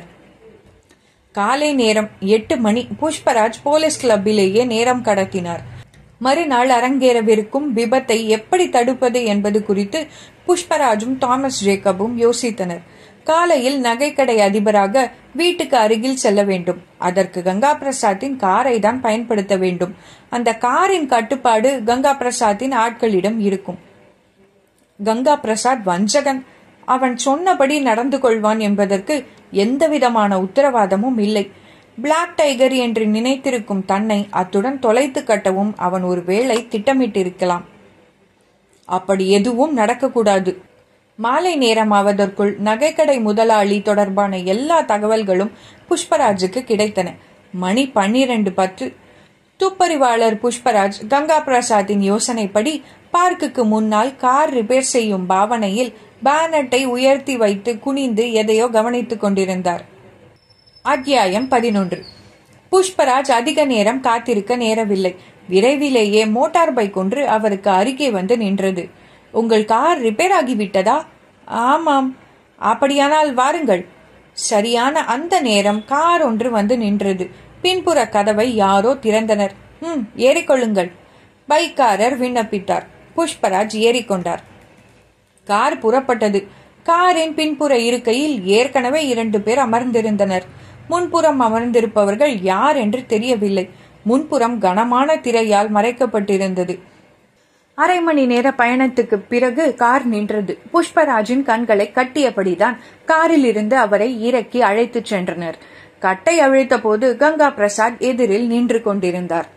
காலை நேரம் எட்டு மணி புஷ்பராஜ் போலீஸ் கிளப்பிலேயே நேரம் கடத்தினார் மறுநாள் அரங்கேறவிருக்கும் விபத்தை எப்படி தடுப்பது என்பது குறித்து புஷ்பராஜும் தாமஸ் ஜேக்கபும் யோசித்தனர் காலையில் நகைக்கடை அதிபராக வீட்டுக்கு அருகில் செல்ல வேண்டும் அதற்கு கங்கா பிரசாத்தின் காரை தான் பயன்படுத்த வேண்டும் அந்த காரின் கட்டுப்பாடு கங்கா பிரசாத்தின் ஆட்களிடம் இருக்கும் கங்கா பிரசாத் வஞ்சகன் அவன் சொன்னபடி நடந்து கொள்வான் என்பதற்கு எந்தவிதமான உத்தரவாதமும் இல்லை பிளாக் டைகர் என்று நினைத்திருக்கும் தன்னை அத்துடன் தொலைத்து கட்டவும் அவன் ஒரு வேளை திட்டமிட்டிருக்கலாம் அப்படி எதுவும் நடக்கக்கூடாது மாலை நேரமாவதற்குள் நகைக்கடை முதலாளி தொடர்பான எல்லா தகவல்களும் புஷ்பராஜுக்கு கிடைத்தன மணி பன்னிரண்டு பத்து துப்பறிவாளர் புஷ்பராஜ் கங்கா பிரசாத்தின் யோசனைப்படி பார்க்குக்கு முன்னால் கார் ரிப்பேர் செய்யும் பாவனையில் பேனட்டை உயர்த்தி வைத்து குனிந்து எதையோ கவனித்துக் கொண்டிருந்தார் அத்தியாயம் பதினொன்று புஷ்பராஜ் அதிக நேரம் காத்திருக்க நேரவில்லை விரைவிலேயே மோட்டார் பைக் ஒன்று அவருக்கு அருகே வந்து நின்றது உங்கள் கார் ரிப்பேர் ஆகிவிட்டதா ஆமாம் அப்படியானால் வாருங்கள் சரியான அந்த நேரம் கார் ஒன்று வந்து நின்றது பின்புற கதவை யாரோ திறந்தனர் ம் ஏறிக்கொள்ளுங்கள் பைக்காரர் விண்ணப்பித்தார் புஷ்பராஜ் ஏறிக்கொண்டார் கார் புறப்பட்டது காரின் பின்புற இருக்கையில் ஏற்கனவே இரண்டு பேர் அமர்ந்திருந்தனர் முன்புறம் அமர்ந்திருப்பவர்கள் யார் என்று தெரியவில்லை முன்புறம் கனமான திரையால் மறைக்கப்பட்டிருந்தது அரை மணி நேர பயணத்துக்கு பிறகு கார் நின்றது புஷ்பராஜின் கண்களை கட்டியபடிதான் காரில் இருந்து அவரை இறக்கி அழைத்துச் சென்றனர் கட்டை அழித்த போது கங்கா பிரசாத் எதிரில் நின்று கொண்டிருந்தார்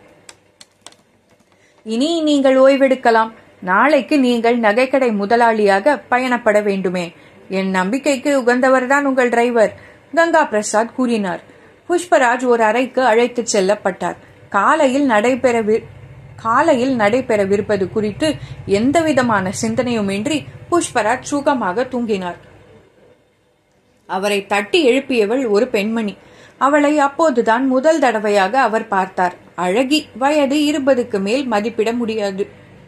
இனி நீங்கள் ஓய்வெடுக்கலாம் நாளைக்கு நீங்கள் நகைக்கடை முதலாளியாக பயணப்பட வேண்டுமே என் நம்பிக்கைக்கு உகந்தவர்தான் உங்கள் டிரைவர் கங்கா பிரசாத் கூறினார் புஷ்பராஜ் ஒரு அறைக்கு அழைத்துச் செல்லப்பட்டார் காலையில் நடைபெற காலையில் நடைபெறவிருப்பது குறித்து எந்தவிதமான சிந்தனையுமின்றி புஷ்பராஜ் சுகமாக தூங்கினார் அவரை தட்டி எழுப்பியவள் ஒரு பெண்மணி அவளை அப்போதுதான் முதல் தடவையாக அவர் பார்த்தார் அழகி வயது இருபதுக்கு மேல் மதிப்பிட முடியாது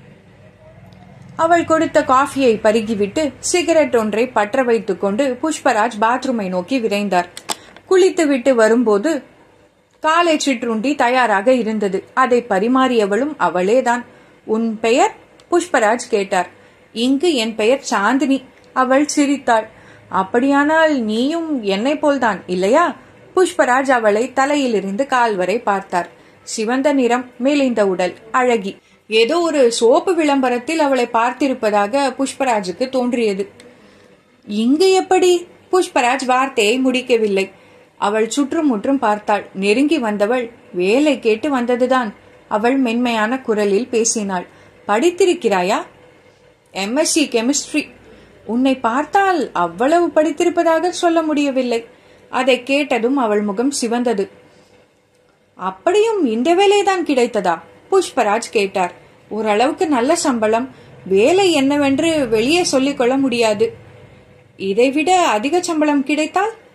அவள் கொடுத்த காஃபியை பருகிவிட்டு சிகரெட் ஒன்றை பற்ற வைத்துக் கொண்டு புஷ்பராஜ் பாத்ரூமை நோக்கி விரைந்தார் குளித்துவிட்டு வரும்போது காலை சிற்றுண்டி தயாராக இருந்தது அதை பரிமாறியவளும் அவளேதான் உன் பெயர் புஷ்பராஜ் கேட்டார் இங்கு என் பெயர் சாந்தினி அவள் சிரித்தாள் அப்படியானால் நீயும் என்னை போல்தான் இல்லையா புஷ்பராஜ் அவளை தலையிலிருந்து கால் வரை பார்த்தார் சிவந்த நிறம் மெலிந்த உடல் அழகி ஏதோ ஒரு சோப்பு விளம்பரத்தில் அவளை பார்த்திருப்பதாக புஷ்பராஜுக்கு தோன்றியது இங்கு எப்படி புஷ்பராஜ் வார்த்தையை முடிக்கவில்லை அவள் சுற்றும் முற்றும் பார்த்தாள் நெருங்கி வந்தவள் வேலை கேட்டு வந்ததுதான் அவள் மென்மையான குரலில் பேசினாள் படித்திருக்கிறாயா எம்எஸ்சி கெமிஸ்ட்ரி உன்னை பார்த்தால் அவ்வளவு படித்திருப்பதாக சொல்ல முடியவில்லை அதை கேட்டதும் அவள் முகம் சிவந்தது அப்படியும் இந்த வேலைதான் கிடைத்ததா புஷ்பராஜ் கேட்டார் ஓரளவுக்கு நல்ல சம்பளம் வேலை என்னவென்று வெளியே சொல்லிக் கொள்ள முடியாது இதைவிட அதிக சம்பளம் கிடைத்தால்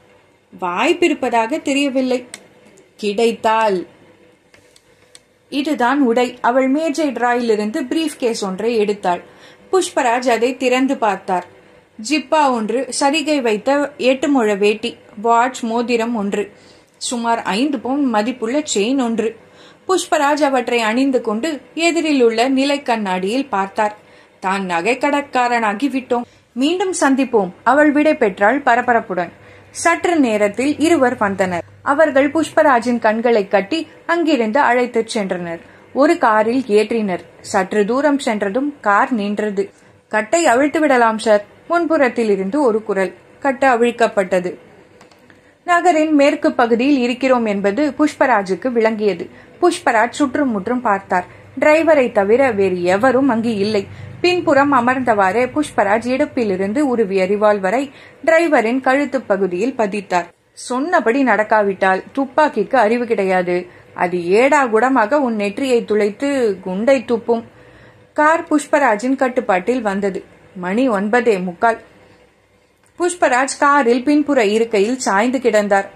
வாய்ப்பிருப்பதாக தெரியவில்லை கிடைத்தால் இதுதான் உடை அவள் மேஜை டிராயிலிருந்து பிரீஃப் கேஸ் ஒன்றை எடுத்தாள் புஷ்பராஜ் அதை திறந்து பார்த்தார் ஜிப்பா ஒன்று சரிகை வைத்த எட்டு முழ வேட்டி வாட்ச் மோதிரம் ஒன்று சுமார் ஐந்து பவுன் மதிப்புள்ள செயின் ஒன்று புஷ்பராஜ் அவற்றை அணிந்து கொண்டு எதிரில் உள்ள நிலை கண்ணாடியில் பார்த்தார் தான் நகைக்கடக்காரனாகி விட்டோம் மீண்டும் சந்திப்போம் அவள் விடை பெற்றாள் பரபரப்புடன் சற்று நேரத்தில் இருவர் வந்தனர் அவர்கள் புஷ்பராஜின் கண்களை கட்டி அங்கிருந்து அழைத்துச் சென்றனர் ஒரு காரில் ஏற்றினர் சற்று தூரம் சென்றதும் கார் நின்றது கட்டை அவிழ்த்து விடலாம் சார் முன்புறத்தில் இருந்து ஒரு குரல் கட்டு அவிழ்க்கப்பட்டது நகரின் மேற்கு பகுதியில் இருக்கிறோம் என்பது புஷ்பராஜுக்கு விளங்கியது புஷ்பராஜ் சுற்றும் முற்றும் பார்த்தார் டிரைவரை தவிர வேறு எவரும் அங்கு இல்லை பின்புறம் அமர்ந்தவாறே புஷ்பராஜ் இடுப்பிலிருந்து உருவிய ரிவால்வரை டிரைவரின் கழுத்து பகுதியில் பதித்தார் சொன்னபடி நடக்காவிட்டால் துப்பாக்கிக்கு அறிவு கிடையாது அது ஏடா குடமாக உன் நெற்றியை துளைத்து குண்டை துப்பும் கார் புஷ்பராஜின் கட்டுப்பாட்டில் வந்தது மணி ஒன்பதே முக்கால் புஷ்பராஜ் காரில் பின்புற இருக்கையில் சாய்ந்து கிடந்தார்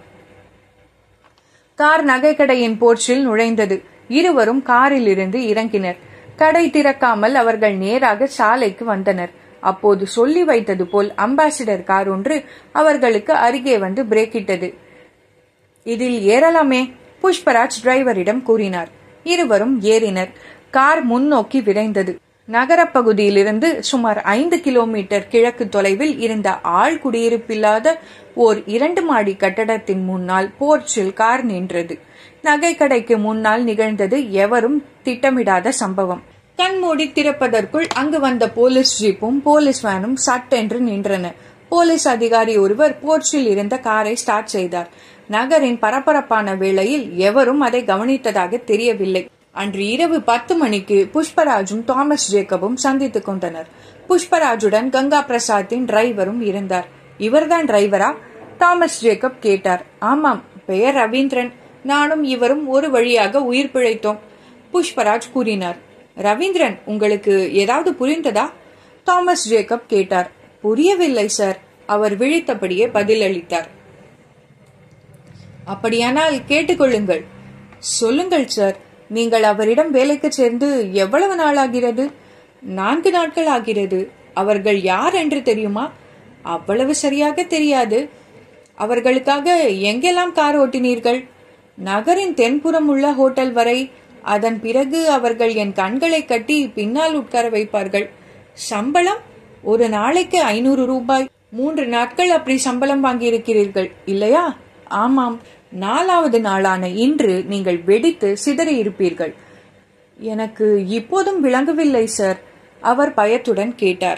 கார் நகைக்கடையின் போர்ச்சில் நுழைந்தது இருவரும் காரில் இருந்து இறங்கினர் கடை திறக்காமல் அவர்கள் நேராக சாலைக்கு வந்தனர் அப்போது சொல்லி வைத்தது போல் அம்பாசிடர் கார் ஒன்று அவர்களுக்கு அருகே வந்து பிரேக்கிட்டது இதில் ஏறலாமே புஷ்பராஜ் டிரைவரிடம் கூறினார் இருவரும் ஏறினர் கார் முன்னோக்கி விரைந்தது நகரப்பகுதியிலிருந்து சுமார் ஐந்து கிலோமீட்டர் கிழக்கு தொலைவில் இருந்த ஆள் குடியிருப்பில்லாத ஓர் இரண்டு மாடி கட்டடத்தின் முன்னால் போர்ச்சில் கார் நின்றது நகைக்கடைக்கு முன்னால் நிகழ்ந்தது எவரும் திட்டமிடாத சம்பவம் கண்மூடி திறப்பதற்குள் அங்கு வந்த போலீஸ் ஜீப்பும் போலீஸ் வேனும் சட்டென்று நின்றன போலீஸ் அதிகாரி ஒருவர் போர்ச்சில் இருந்த காரை ஸ்டார்ட் செய்தார் நகரின் பரபரப்பான வேளையில் எவரும் அதை கவனித்ததாக தெரியவில்லை அன்று இரவு பத்து மணிக்கு புஷ்பராஜும் தாமஸ் ஜேக்கபும் சந்தித்துக் கொண்டனர் புஷ்பராஜுடன் கங்கா பிரசாத்தின் டிரைவரும் இருந்தார் இவர்தான் டிரைவரா தாமஸ் ஜேக்கப் கேட்டார் ஆமாம் பெயர் ரவீந்திரன் நானும் இவரும் ஒரு வழியாக உயிர் பிழைத்தோம் புஷ்பராஜ் கூறினார் ரவீந்திரன் உங்களுக்கு ஏதாவது புரிந்ததா தாமஸ் ஜேக்கப் கேட்டார் புரியவில்லை சார் அவர் விழித்தபடியே பதிலளித்தார் அப்படியானால் கேட்டுக்கொள்ளுங்கள் சொல்லுங்கள் சார் நீங்கள் அவரிடம் வேலைக்கு சேர்ந்து எவ்வளவு நாள் ஆகிறது நான்கு நாட்கள் ஆகிறது அவர்கள் யார் என்று தெரியுமா அவ்வளவு சரியாக தெரியாது அவர்களுக்காக எங்கெல்லாம் கார் ஓட்டினீர்கள் நகரின் தென்புறம் உள்ள ஹோட்டல் வரை அதன் பிறகு அவர்கள் என் கண்களை கட்டி பின்னால் உட்கார வைப்பார்கள் சம்பளம் ஒரு நாளைக்கு ஐநூறு ரூபாய் மூன்று நாட்கள் அப்படி சம்பளம் வாங்கியிருக்கிறீர்கள் இல்லையா ஆமாம் நாலாவது நாளான இன்று நீங்கள் வெடித்து சிதறி இருப்பீர்கள் எனக்கு இப்போதும் விளங்கவில்லை சார் அவர் பயத்துடன் கேட்டார்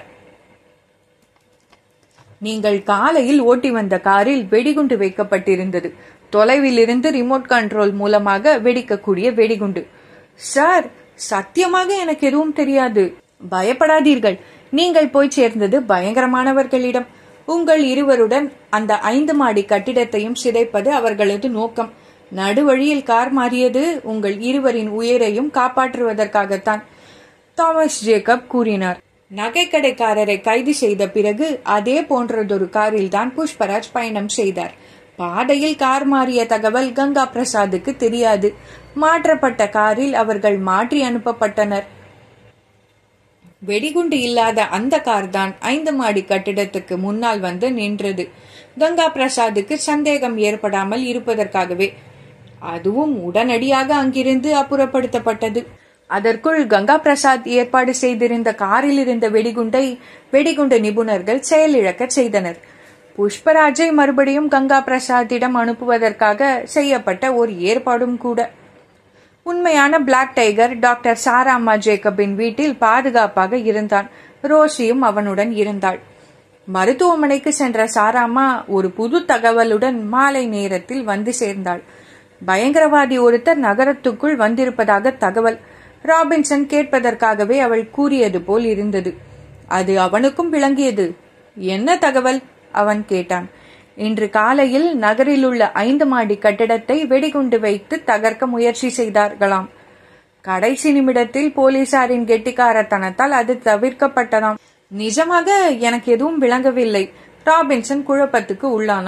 நீங்கள் காலையில் ஓட்டி வந்த காரில் வெடிகுண்டு வைக்கப்பட்டிருந்தது தொலைவில் இருந்து ரிமோட் கண்ட்ரோல் மூலமாக வெடிக்கக்கூடிய வெடிகுண்டு சார் சத்தியமாக எனக்கு எதுவும் தெரியாது பயப்படாதீர்கள் நீங்கள் போய் சேர்ந்தது பயங்கரமானவர்களிடம் உங்கள் இருவருடன் அந்த ஐந்து மாடி கட்டிடத்தையும் சிதைப்பது அவர்களது நோக்கம் நடுவழியில் கார் மாறியது உங்கள் இருவரின் உயிரையும் காப்பாற்றுவதற்காகத்தான் தாமஸ் ஜேக்கப் கூறினார் நகைக்கடைக்காரரை கைது செய்த பிறகு அதே போன்றதொரு காரில் தான் புஷ்பராஜ் பயணம் செய்தார் பாதையில் கார் மாறிய தகவல் கங்கா பிரசாத்துக்கு தெரியாது மாற்றப்பட்ட காரில் அவர்கள் மாற்றி அனுப்பப்பட்டனர் வெடிகுண்டு இல்லாத அந்த கார் தான் ஐந்து மாடி கட்டிடத்துக்கு முன்னால் வந்து நின்றது கங்கா பிரசாத்துக்கு சந்தேகம் ஏற்படாமல் இருப்பதற்காகவே அதுவும் உடனடியாக அங்கிருந்து அப்புறப்படுத்தப்பட்டது அதற்குள் கங்கா பிரசாத் ஏற்பாடு செய்திருந்த காரில் இருந்த வெடிகுண்டை வெடிகுண்டு நிபுணர்கள் செயலிழக்க செய்தனர் புஷ்பராஜை மறுபடியும் கங்கா பிரசாத்திடம் அனுப்புவதற்காக செய்யப்பட்ட ஒரு ஏற்பாடும் கூட உண்மையான பிளாக் டைகர் டாக்டர் சாராமா ஜேக்கபின் வீட்டில் பாதுகாப்பாக இருந்தான் ரோஷியும் அவனுடன் இருந்தாள் மருத்துவமனைக்கு சென்ற சாராமா ஒரு புது தகவலுடன் மாலை நேரத்தில் வந்து சேர்ந்தாள் பயங்கரவாதி ஒருத்தர் நகரத்துக்குள் வந்திருப்பதாக தகவல் ராபின்சன் கேட்பதற்காகவே அவள் கூறியது போல் இருந்தது அது அவனுக்கும் விளங்கியது என்ன தகவல் அவன் கேட்டான் இன்று காலையில் நகரில் உள்ள ஐந்து மாடி கட்டிடத்தை வெடிகுண்டு வைத்து தகர்க்க முயற்சி செய்தார்களாம் கடைசி நிமிடத்தில் போலீசாரின் கெட்டிக்காரத்தனத்தால் அது தவிர்க்கப்பட்டதாம் நிஜமாக எனக்கு எதுவும் விளங்கவில்லை ராபின்சன் குழப்பத்துக்கு உள்ளானான்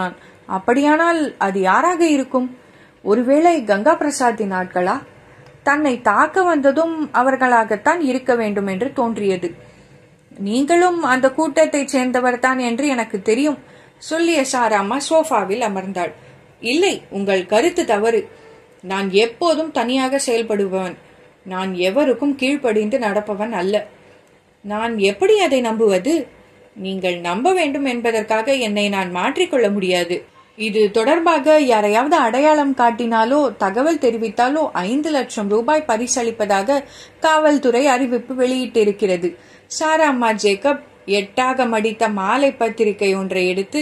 அப்படியானால் அது யாராக இருக்கும் ஒருவேளை கங்கா பிரசாத்தின் ஆட்களா தன்னை தாக்க வந்ததும் அவர்களாகத்தான் இருக்க வேண்டும் என்று தோன்றியது நீங்களும் அந்த கூட்டத்தைச் சேர்ந்தவர்தான் என்று எனக்கு தெரியும் சொல்லிய சாராமா சோஃபாவில் அமர்ந்தாள் இல்லை உங்கள் கருத்து தவறு நான் எப்போதும் தனியாக செயல்படுபவன் நான் எவருக்கும் கீழ்ப்படிந்து நடப்பவன் அல்ல நான் எப்படி அதை நம்புவது நீங்கள் நம்ப வேண்டும் என்பதற்காக என்னை நான் மாற்றிக்கொள்ள முடியாது இது தொடர்பாக யாரையாவது அடையாளம் காட்டினாலோ தகவல் தெரிவித்தாலோ ஐந்து லட்சம் ரூபாய் பரிசளிப்பதாக காவல்துறை அறிவிப்பு வெளியிட்டிருக்கிறது சாராம்மா ஜேக்கப் எட்டாக மடித்த மாலை பத்திரிகை ஒன்றை எடுத்து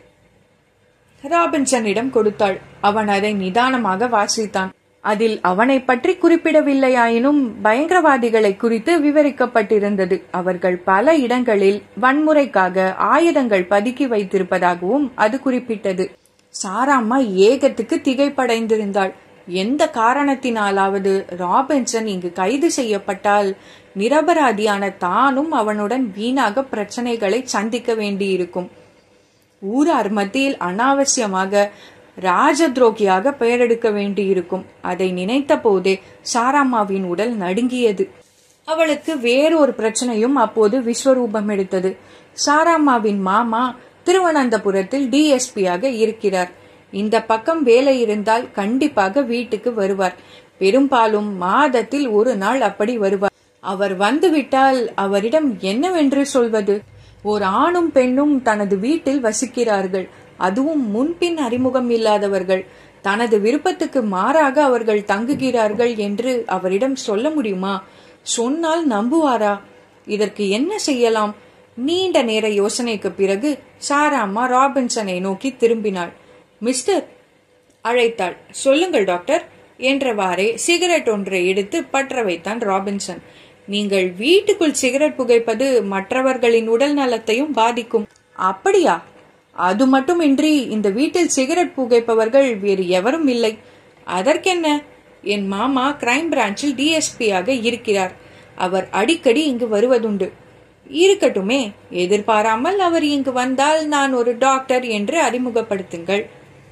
ராபின்சனிடம் கொடுத்தாள் அவன் அதை நிதானமாக வாசித்தான் அதில் அவனை பற்றி குறிப்பிடவில்லையாயினும் பயங்கரவாதிகளை குறித்து விவரிக்கப்பட்டிருந்தது அவர்கள் பல இடங்களில் வன்முறைக்காக ஆயுதங்கள் பதுக்கி வைத்திருப்பதாகவும் அது குறிப்பிட்டது சாராம்மா ஏகத்துக்கு திகைப்படைந்திருந்தாள் எந்த காரணத்தினாலாவது ராபின்சன் இங்கு கைது செய்யப்பட்டால் நிரபராதியான தானும் அவனுடன் வீணாக பிரச்சனைகளை சந்திக்க வேண்டியிருக்கும் ஊரார் மத்தியில் அனாவசியமாக ராஜ துரோகியாக பெயரெடுக்க வேண்டியிருக்கும் அதை நினைத்த போதே சாராம்மாவின் உடல் நடுங்கியது அவளுக்கு வேறொரு பிரச்சனையும் அப்போது விஸ்வரூபம் எடுத்தது சாராம்மாவின் மாமா திருவனந்தபுரத்தில் டிஎஸ்பியாக இருக்கிறார் இந்த பக்கம் வேலை இருந்தால் கண்டிப்பாக வீட்டுக்கு வருவார் பெரும்பாலும் மாதத்தில் ஒரு நாள் அப்படி வருவார் அவர் வந்துவிட்டால் அவரிடம் என்னவென்று சொல்வது ஓர் ஆணும் பெண்ணும் தனது வீட்டில் வசிக்கிறார்கள் அதுவும் முன்பின் அறிமுகம் இல்லாதவர்கள் தனது விருப்பத்துக்கு மாறாக அவர்கள் தங்குகிறார்கள் என்று அவரிடம் சொல்ல முடியுமா சொன்னால் நம்புவாரா இதற்கு என்ன செய்யலாம் நீண்ட நேர யோசனைக்கு பிறகு சாராம்மா ராபின்சனை நோக்கி திரும்பினாள் மிஸ்டர் அழைத்தாள் சொல்லுங்கள் டாக்டர் என்றவாறே சிகரெட் ஒன்றை எடுத்து பற்ற வைத்தான் ராபின்சன் நீங்கள் வீட்டுக்குள் சிகரெட் புகைப்பது மற்றவர்களின் உடல் நலத்தையும் பாதிக்கும் அப்படியா அது மட்டுமின்றி இந்த வீட்டில் சிகரெட் புகைப்பவர்கள் வேறு எவரும் இல்லை அதற்கென்ன என் மாமா கிரைம் பிரான்ச்சில் டிஎஸ்பியாக இருக்கிறார் அவர் அடிக்கடி இங்கு வருவதுண்டு இருக்கட்டுமே எதிர்பாராமல் அவர் இங்கு வந்தால் நான் ஒரு டாக்டர் என்று அறிமுகப்படுத்துங்கள்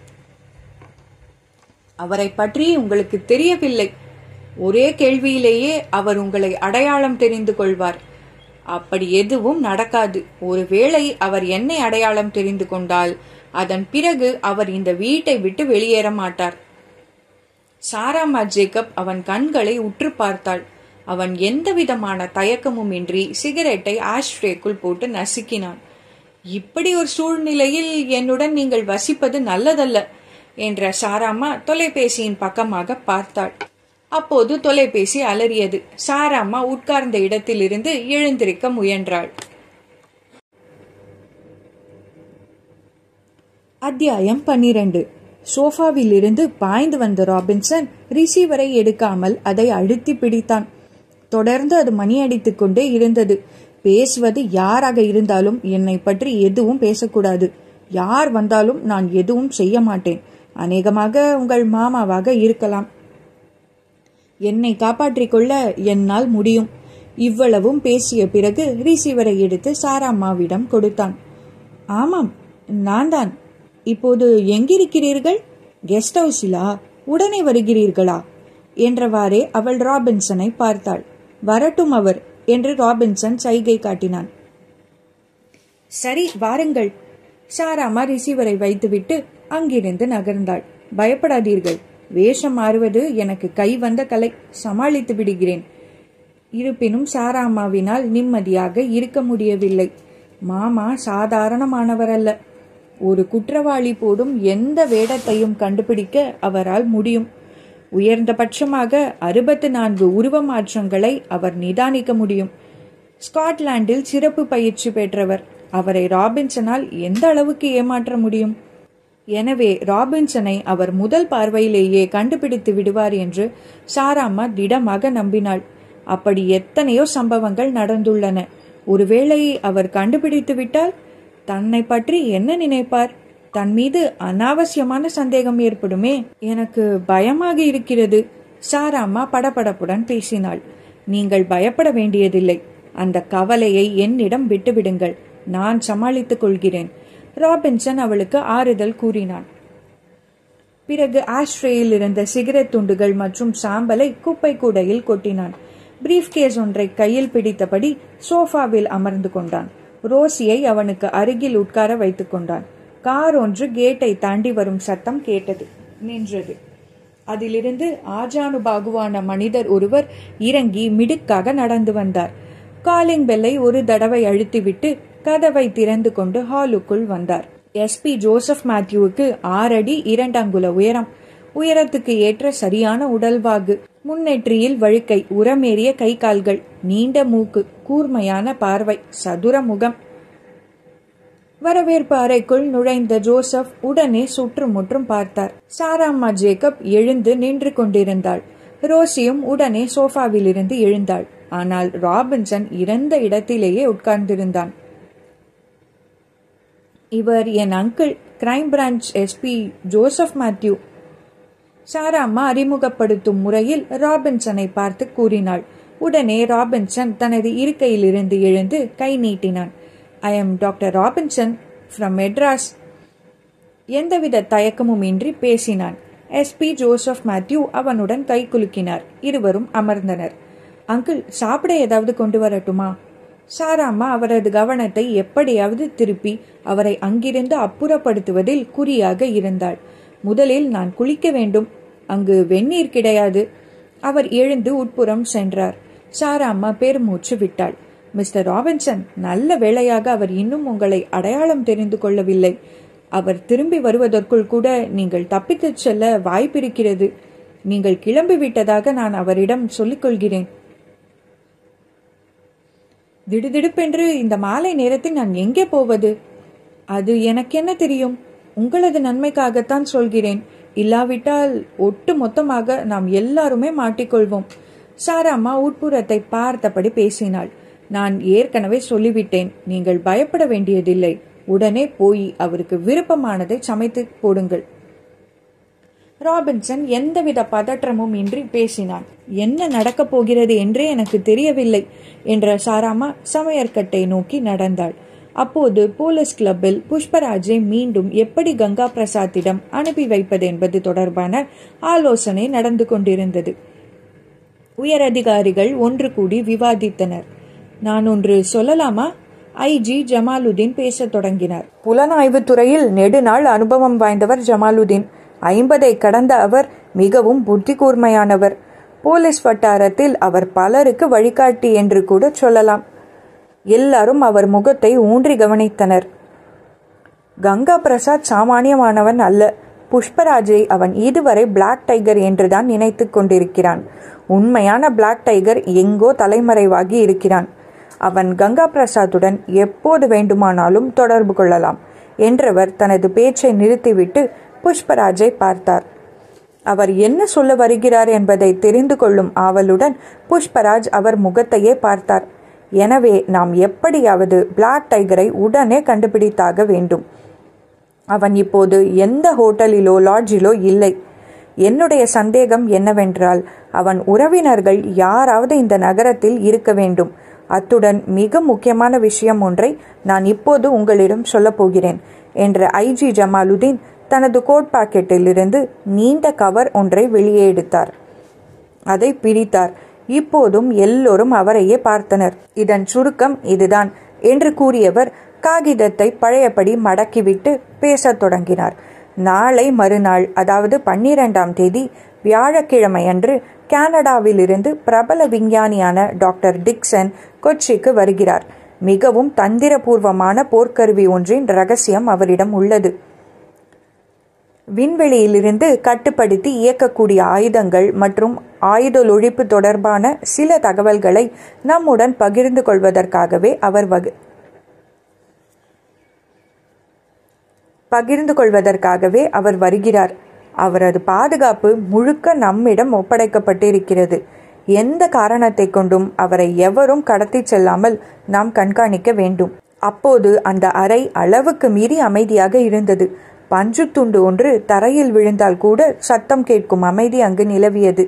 அவரை பற்றி உங்களுக்கு தெரியவில்லை ஒரே கேள்வியிலேயே அவர் உங்களை அடையாளம் தெரிந்து கொள்வார் அப்படி எதுவும் நடக்காது ஒருவேளை அவர் என்னை அடையாளம் தெரிந்து கொண்டால் அதன் பிறகு அவர் இந்த வீட்டை விட்டு வெளியேற மாட்டார் சாராமா ஜேக்கப் அவன் கண்களை உற்று பார்த்தாள் அவன் எந்த விதமான தயக்கமும் இன்றி சிகரெட்டை ஆஷ்ரேக்குள் போட்டு நசுக்கினான் இப்படி ஒரு சூழ்நிலையில் என்னுடன் நீங்கள் வசிப்பது நல்லதல்ல என்ற சாராமா தொலைபேசியின் பக்கமாக பார்த்தாள் அப்போது தொலைபேசி அலறியது சாராம்மா உட்கார்ந்த இடத்திலிருந்து எழுந்திருக்க முயன்றாள் அத்தியாயம் பன்னிரண்டு சோஃபாவில் இருந்து பாய்ந்து வந்த ராபின்சன் ரிசீவரை எடுக்காமல் அதை அழுத்தி பிடித்தான் தொடர்ந்து அது மணி அடித்துக் கொண்டே இருந்தது பேசுவது யாராக இருந்தாலும் என்னை பற்றி எதுவும் பேசக்கூடாது யார் வந்தாலும் நான் எதுவும் செய்ய மாட்டேன் அநேகமாக உங்கள் மாமாவாக இருக்கலாம் என்னை காப்பாற்றிக் கொள்ள என்னால் முடியும் இவ்வளவும் பேசிய பிறகு ரிசீவரை எடுத்து சாராம்மாவிடம் கொடுத்தான் ஆமாம் நான் தான் இப்போது எங்கிருக்கிறீர்கள் கெஸ்ட் ஹவுஸிலா உடனே வருகிறீர்களா என்றவாறே அவள் ராபின்சனை பார்த்தாள் வரட்டும் அவர் என்று ராபின்சன் சைகை காட்டினான் சரி வாருங்கள் சாராமா ரிசீவரை வைத்துவிட்டு அங்கிருந்து நகர்ந்தாள் பயப்படாதீர்கள் வேஷம் மாறுவது எனக்கு கை வந்த கலை சமாளித்து விடுகிறேன் இருப்பினும் சாராமாவினால் நிம்மதியாக இருக்க முடியவில்லை மாமா சாதாரணமானவர் அல்ல ஒரு குற்றவாளி போடும் எந்த வேடத்தையும் கண்டுபிடிக்க அவரால் முடியும் உயர்ந்தபட்சமாக அறுபத்து நான்கு உருவ மாற்றங்களை அவர் நிதானிக்க முடியும் ஸ்காட்லாண்டில் சிறப்பு பயிற்சி பெற்றவர் அவரை ராபின்சனால் எந்த அளவுக்கு ஏமாற்ற முடியும் எனவே ராபின்சனை அவர் முதல் பார்வையிலேயே கண்டுபிடித்து விடுவார் என்று சாராம்மா திடமாக நம்பினாள் அப்படி எத்தனையோ சம்பவங்கள் நடந்துள்ளன ஒருவேளை அவர் கண்டுபிடித்து விட்டால் தன்னை பற்றி என்ன நினைப்பார் தன் மீது அனாவசியமான சந்தேகம் ஏற்படுமே எனக்கு பயமாக இருக்கிறது சாராம்மா படபடப்புடன் பேசினாள் நீங்கள் பயப்பட வேண்டியதில்லை அந்த கவலையை என்னிடம் விட்டுவிடுங்கள் நான் சமாளித்துக் கொள்கிறேன் ராபின்சன் அவளுக்கு ஆறுதல் கூறினான் பிறகு ஆஷ்ட்ரேயில் இருந்த சிகரெட் துண்டுகள் மற்றும் சாம்பலை குப்பை கூடையில் கொட்டினான் பிரீஃப் கேஸ் ஒன்றை கையில் பிடித்தபடி சோஃபாவில் அமர்ந்து கொண்டான் ரோசியை அவனுக்கு அருகில் உட்கார வைத்துக் கொண்டான் கார் ஒன்று கேட்டை தாண்டி வரும் சத்தம் கேட்டது நின்றது அதிலிருந்து ஆஜானுபாகுவான மனிதர் ஒருவர் இறங்கி மிடுக்காக நடந்து வந்தார் காலிங் பெல்லை ஒரு தடவை அழுத்திவிட்டு கதவை திறந்து கொண்டு ஹாலுக்குள் வந்தார் எஸ்பி ஜோசப் மேத்யூவுக்கு ஆறடி இரண்டங்குல உயரம் உயரத்துக்கு ஏற்ற சரியான உடல்வாகு முன்னெற்றியில் வழுக்கை உரமேறிய கை கால்கள் நீண்ட மூக்கு கூர்மையான பார்வை சதுர முகம் வரவேற்பு அறைக்குள் நுழைந்த ஜோசப் உடனே சுற்றுமுற்றும் பார்த்தார் சாராம்மா ஜேக்கப் எழுந்து நின்று கொண்டிருந்தாள் ரோசியும் உடனே சோஃபாவிலிருந்து எழுந்தாள் ஆனால் ராபின்சன் இறந்த இடத்திலேயே உட்கார்ந்திருந்தான் இவர் என் uncle crime branch SP Joseph Mathew Saramma அறிமுகப்படுத்தும் முறையில் ராபின்சனை பார்த்து கூறினாள் உடனே ராபின்சன் தனது இருக்கையிலிருந்து எழுந்து கை நீட்டினான் I am doctor Robinson from Madras எந்தவித தயக்கமும் இன்றி பேசினான் எஸ்பி ஜோசப் மேத்யூ அவனுடன் கை குலுக்கினார் இருவரும் அமர்ந்தனர் அங்கிள் சாப்பிட ஏதாவது கொண்டு வரட்டுமா சாராம்மா அவரது கவனத்தை எப்படியாவது திருப்பி அவரை அங்கிருந்து அப்புறப்படுத்துவதில் குறியாக இருந்தாள் முதலில் நான் குளிக்க வேண்டும் அங்கு வெந்நீர் கிடையாது அவர் எழுந்து உட்புறம் சென்றார் சாராம்மா பெருமூச்சு விட்டாள் மிஸ்டர் ராபின்சன் நல்ல வேளையாக அவர் இன்னும் உங்களை அடையாளம் தெரிந்து கொள்ளவில்லை அவர் திரும்பி வருவதற்குள் கூட நீங்கள் தப்பித்துச் செல்ல வாய்ப்பிருக்கிறது நீங்கள் கிளம்பி விட்டதாக நான் அவரிடம் சொல்லிக் கொள்கிறேன் திடுதிடுப்பென்று இந்த மாலை நேரத்தில் நான் எங்கே போவது அது எனக்கு என்ன தெரியும் உங்களது நன்மைக்காகத்தான் சொல்கிறேன் இல்லாவிட்டால் ஒட்டு மொத்தமாக நாம் எல்லாருமே மாட்டிக்கொள்வோம் சாராம்மா உட்புறத்தை பார்த்தபடி பேசினாள் நான் ஏற்கனவே சொல்லிவிட்டேன் நீங்கள் பயப்பட வேண்டியதில்லை உடனே போய் அவருக்கு விருப்பமானதை சமைத்து போடுங்கள் ராபின்சன் எந்தவித பதற்றமும் இன்றி பேசினான் என்ன நடக்கப் போகிறது என்றே எனக்கு தெரியவில்லை என்ற சாராமா சமையற்கட்டை நோக்கி நடந்தாள் அப்போது போலீஸ் கிளப்பில் புஷ்பராஜை மீண்டும் எப்படி கங்கா பிரசாத்திடம் அனுப்பி வைப்பது என்பது தொடர்பான ஆலோசனை நடந்து கொண்டிருந்தது உயரதிகாரிகள் ஒன்று கூடி விவாதித்தனர் நான் ஒன்று சொல்லலாமா ஐஜி ஜமாலுதீன் பேசத் தொடங்கினார் புலனாய்வு துறையில் நெடுநாள் அனுபவம் வாய்ந்தவர் ஜமாலுதீன் ஐம்பதை கடந்த அவர் மிகவும் புத்தி கூர்மையானவர் போலீஸ் வட்டாரத்தில் அவர் பலருக்கு வழிகாட்டி என்று கூட சொல்லலாம் எல்லாரும் அவர் முகத்தை ஊன்றி கவனித்தனர் கங்கா பிரசாத் சாமானியமானவன் அல்ல புஷ்பராஜை அவன் இதுவரை பிளாக் டைகர் என்றுதான் நினைத்து கொண்டிருக்கிறான் உண்மையான பிளாக் டைகர் எங்கோ தலைமறைவாகி இருக்கிறான் அவன் கங்கா பிரசாத்துடன் எப்போது வேண்டுமானாலும் தொடர்பு கொள்ளலாம் என்றவர் தனது பேச்சை நிறுத்திவிட்டு புஷ்பராஜை பார்த்தார் அவர் என்ன சொல்ல வருகிறார் என்பதை தெரிந்து கொள்ளும் ஆவலுடன் புஷ்பராஜ் அவர் முகத்தையே பார்த்தார் எனவே நாம் எப்படியாவது பிளாக் டைகரை உடனே கண்டுபிடித்தாக வேண்டும் அவன் இப்போது எந்த ஹோட்டலிலோ லாட்ஜிலோ இல்லை என்னுடைய சந்தேகம் என்னவென்றால் அவன் உறவினர்கள் யாராவது இந்த நகரத்தில் இருக்க வேண்டும் அத்துடன் மிக முக்கியமான விஷயம் ஒன்றை நான் இப்போது உங்களிடம் சொல்லப் போகிறேன் என்ற ஐஜி ஜமாலுதீன் தனது கோட் பாக்கெட்டிலிருந்து நீண்ட கவர் ஒன்றை வெளியே எடுத்தார் அதை பிரித்தார் இப்போதும் எல்லோரும் அவரையே பார்த்தனர் இதன் சுருக்கம் இதுதான் என்று கூறியவர் காகிதத்தை பழையபடி மடக்கிவிட்டு பேசத் தொடங்கினார் நாளை மறுநாள் அதாவது பன்னிரெண்டாம் தேதி வியாழக்கிழமையன்று கனடாவிலிருந்து பிரபல விஞ்ஞானியான டாக்டர் டிக்சன் கொச்சிக்கு வருகிறார் மிகவும் தந்திரபூர்வமான போர்க்கருவி ஒன்றின் ரகசியம் அவரிடம் உள்ளது விண்வெளியிலிருந்து கட்டுப்படுத்தி இயக்கக்கூடிய ஆயுதங்கள் மற்றும் ஆயுத ஒழிப்பு தொடர்பான சில தகவல்களை நம்முடன் பகிர்ந்து கொள்வதற்காகவே அவர் வகு பகிர்ந்து கொள்வதற்காகவே அவர் வருகிறார் அவரது பாதுகாப்பு முழுக்க நம்மிடம் ஒப்படைக்கப்பட்டிருக்கிறது எந்த காரணத்தை கொண்டும் அவரை எவரும் கடத்தி செல்லாமல் நாம் கண்காணிக்க வேண்டும் அப்போது அந்த அறை அளவுக்கு மீறி அமைதியாக இருந்தது பஞ்சு துண்டு ஒன்று தரையில் விழுந்தால் கூட சத்தம் கேட்கும் அமைதி அங்கு நிலவியது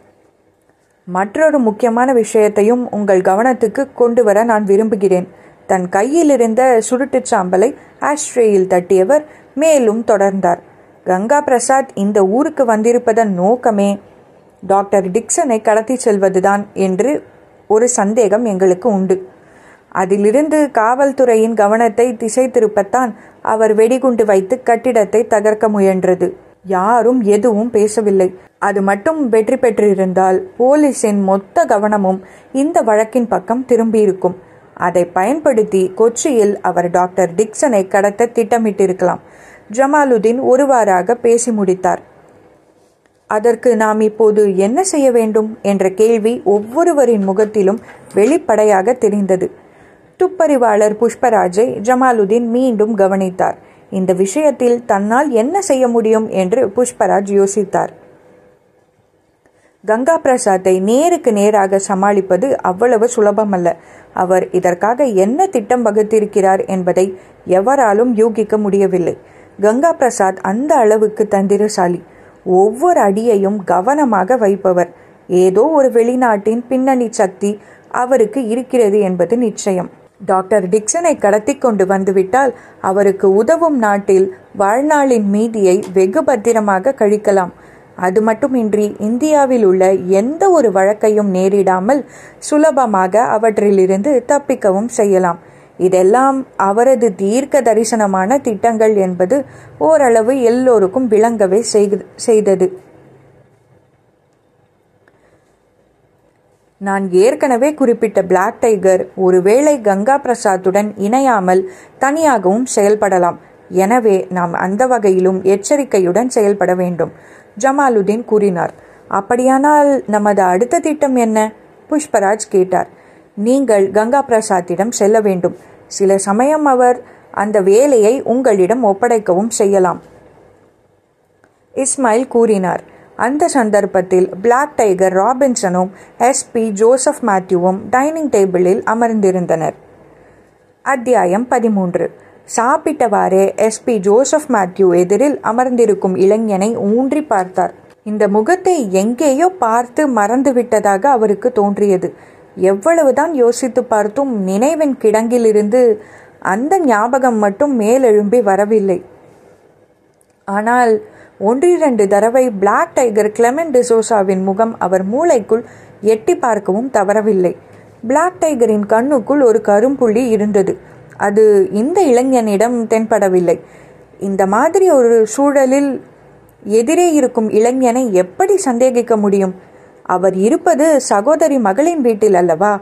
மற்றொரு முக்கியமான விஷயத்தையும் உங்கள் கவனத்துக்கு கொண்டு வர நான் விரும்புகிறேன் தன் கையில் இருந்த சுருட்டுச் சாம்பலை ஆஷ்ட்ரேயில் தட்டியவர் மேலும் தொடர்ந்தார் கங்கா பிரசாத் இந்த ஊருக்கு வந்திருப்பதன் நோக்கமே டாக்டர் டிக்சனை கடத்தி செல்வதுதான் என்று ஒரு சந்தேகம் எங்களுக்கு உண்டு அதிலிருந்து காவல்துறையின் கவனத்தை திசை திருப்பத்தான் அவர் வெடிகுண்டு வைத்து கட்டிடத்தை தகர்க்க முயன்றது யாரும் எதுவும் பேசவில்லை அது மட்டும் வெற்றி பெற்றிருந்தால் போலீஸின் மொத்த கவனமும் இந்த வழக்கின் பக்கம் திரும்பியிருக்கும் அதை பயன்படுத்தி கொச்சியில் அவர் டாக்டர் டிக்சனை கடத்த திட்டமிட்டிருக்கலாம் ஜமாலுதீன் ஒருவாறாக பேசி முடித்தார் அதற்கு நாம் இப்போது என்ன செய்ய வேண்டும் என்ற கேள்வி ஒவ்வொருவரின் முகத்திலும் வெளிப்படையாக தெரிந்தது துப்பறிவாளர் புஷ்பராஜை ஜமாலுதீன் மீண்டும் கவனித்தார் இந்த விஷயத்தில் தன்னால் என்ன செய்ய முடியும் என்று புஷ்பராஜ் யோசித்தார் கங்கா பிரசாத்தை நேருக்கு நேராக சமாளிப்பது அவ்வளவு சுலபமல்ல அவர் இதற்காக என்ன திட்டம் வகுத்திருக்கிறார் என்பதை எவராலும் யூகிக்க முடியவில்லை கங்கா பிரசாத் அந்த அளவுக்கு தந்திரசாலி ஒவ்வொரு அடியையும் கவனமாக வைப்பவர் ஏதோ ஒரு வெளிநாட்டின் பின்னணி சக்தி அவருக்கு இருக்கிறது என்பது நிச்சயம் டாக்டர் டிக்சனை கடத்தி கொண்டு வந்துவிட்டால் அவருக்கு உதவும் நாட்டில் வாழ்நாளின் மீதியை வெகு பத்திரமாக கழிக்கலாம் அது மட்டுமின்றி இந்தியாவில் உள்ள எந்த ஒரு வழக்கையும் நேரிடாமல் சுலபமாக அவற்றிலிருந்து தப்பிக்கவும் செய்யலாம் இதெல்லாம் அவரது தீர்க்க தரிசனமான திட்டங்கள் என்பது ஓரளவு எல்லோருக்கும் விளங்கவே செய்தது நான் ஏற்கனவே குறிப்பிட்ட பிளாக் டைகர் ஒருவேளை கங்கா பிரசாத்துடன் இணையாமல் தனியாகவும் செயல்படலாம் எனவே நாம் அந்த வகையிலும் எச்சரிக்கையுடன் செயல்பட வேண்டும் ஜமாலுதீன் கூறினார் அப்படியானால் நமது அடுத்த திட்டம் என்ன புஷ்பராஜ் கேட்டார் நீங்கள் கங்கா பிரசாத்திடம் செல்ல வேண்டும் சில சமயம் அவர் அந்த வேலையை உங்களிடம் ஒப்படைக்கவும் செய்யலாம் இஸ்மாயில் கூறினார் அந்த சந்தர்ப்பத்தில் பிளாக் டைகர் ராபின்சனும் எஸ்பி ஜோசப் மேத்யூவும் டைனிங் டேபிளில் அமர்ந்திருந்தனர் அத்தியாயம் பதிமூன்று சாப்பிட்டவாறே எஸ்பி ஜோசப் மேத்யூ எதிரில் அமர்ந்திருக்கும் இளைஞனை ஊன்றி பார்த்தார் இந்த முகத்தை எங்கேயோ பார்த்து மறந்துவிட்டதாக அவருக்கு தோன்றியது எவ்வளவுதான் யோசித்து பார்த்தும் நினைவின் கிடங்கிலிருந்து அந்த ஞாபகம் மட்டும் மேலெழும்பி வரவில்லை ஆனால் ஒன்றிரண்டு தடவை பிளாக் டைகர் கிளெமென் டிசோசாவின் முகம் அவர் மூளைக்குள் எட்டி பார்க்கவும் தவறவில்லை பிளாக் டைகரின் கண்ணுக்குள் ஒரு கரும்புள்ளி இருந்தது அது இந்த இளைஞனிடம் தென்படவில்லை இந்த மாதிரி ஒரு சூழலில் எதிரே இருக்கும் இளைஞனை எப்படி சந்தேகிக்க முடியும் அவர் இருப்பது சகோதரி மகளின் வீட்டில் அல்லவா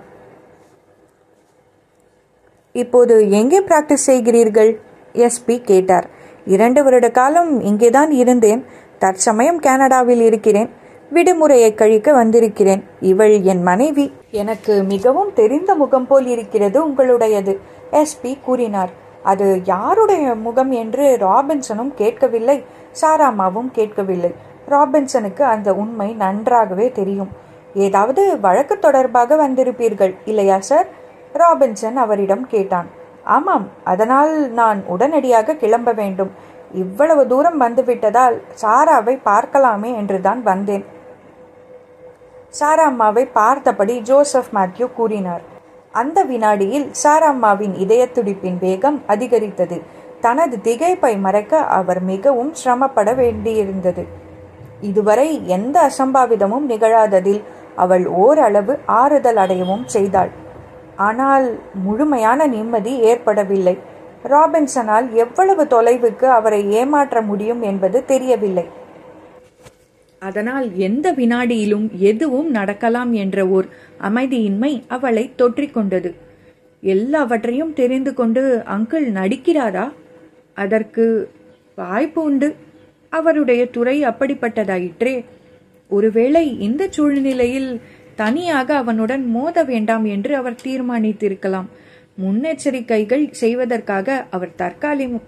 இப்போது எங்கே பிராக்டிஸ் செய்கிறீர்கள் எஸ்பி கேட்டார் இரண்டு வருட காலம் இங்கேதான் இருந்தேன் தற்சமயம் கனடாவில் இருக்கிறேன் விடுமுறையை கழிக்க வந்திருக்கிறேன் இவள் என் மனைவி எனக்கு மிகவும் தெரிந்த முகம் போல் இருக்கிறது உங்களுடையது எஸ்பி கூறினார் அது யாருடைய முகம் என்று ராபின்சனும் கேட்கவில்லை சாராமாவும் கேட்கவில்லை ராபின்சனுக்கு அந்த உண்மை நன்றாகவே தெரியும் ஏதாவது வழக்கு தொடர்பாக வந்திருப்பீர்கள் இல்லையா சார் ராபின்சன் அவரிடம் கேட்டான் ஆமாம் அதனால் நான் உடனடியாக கிளம்ப வேண்டும் இவ்வளவு தூரம் வந்துவிட்டதால் சாராவை பார்க்கலாமே என்றுதான் வந்தேன் சாராம்மாவை பார்த்தபடி ஜோசப் மேத்யூ கூறினார் அந்த வினாடியில் சாராம்மாவின் இதய துடிப்பின் வேகம் அதிகரித்தது தனது திகைப்பை மறைக்க அவர் மிகவும் சிரமப்பட வேண்டியிருந்தது இதுவரை எந்த அசம்பாவிதமும் நிகழாததில் அவள் ஓரளவு ஆறுதல் அடையவும் செய்தாள் ஆனால் முழுமையான நிம்மதி ஏற்படவில்லை ராபின்சனால் எவ்வளவு தொலைவுக்கு அவரை ஏமாற்ற முடியும் என்பது தெரியவில்லை அதனால் எந்த வினாடியிலும் எதுவும் நடக்கலாம் என்ற ஓர் அமைதியின்மை அவளை தொற்றிக்கொண்டது எல்லாவற்றையும் தெரிந்து கொண்டு அங்கிள் நடிக்கிறாரா அதற்கு வாய்ப்பு உண்டு அவருடைய துறை அப்படிப்பட்டதாயிற்றே ஒருவேளை இந்த சூழ்நிலையில் தனியாக அவனுடன் மோத வேண்டாம் என்று அவர் தீர்மானித்திருக்கலாம் முன்னெச்சரிக்கைகள் செய்வதற்காக அவர் தற்காலிக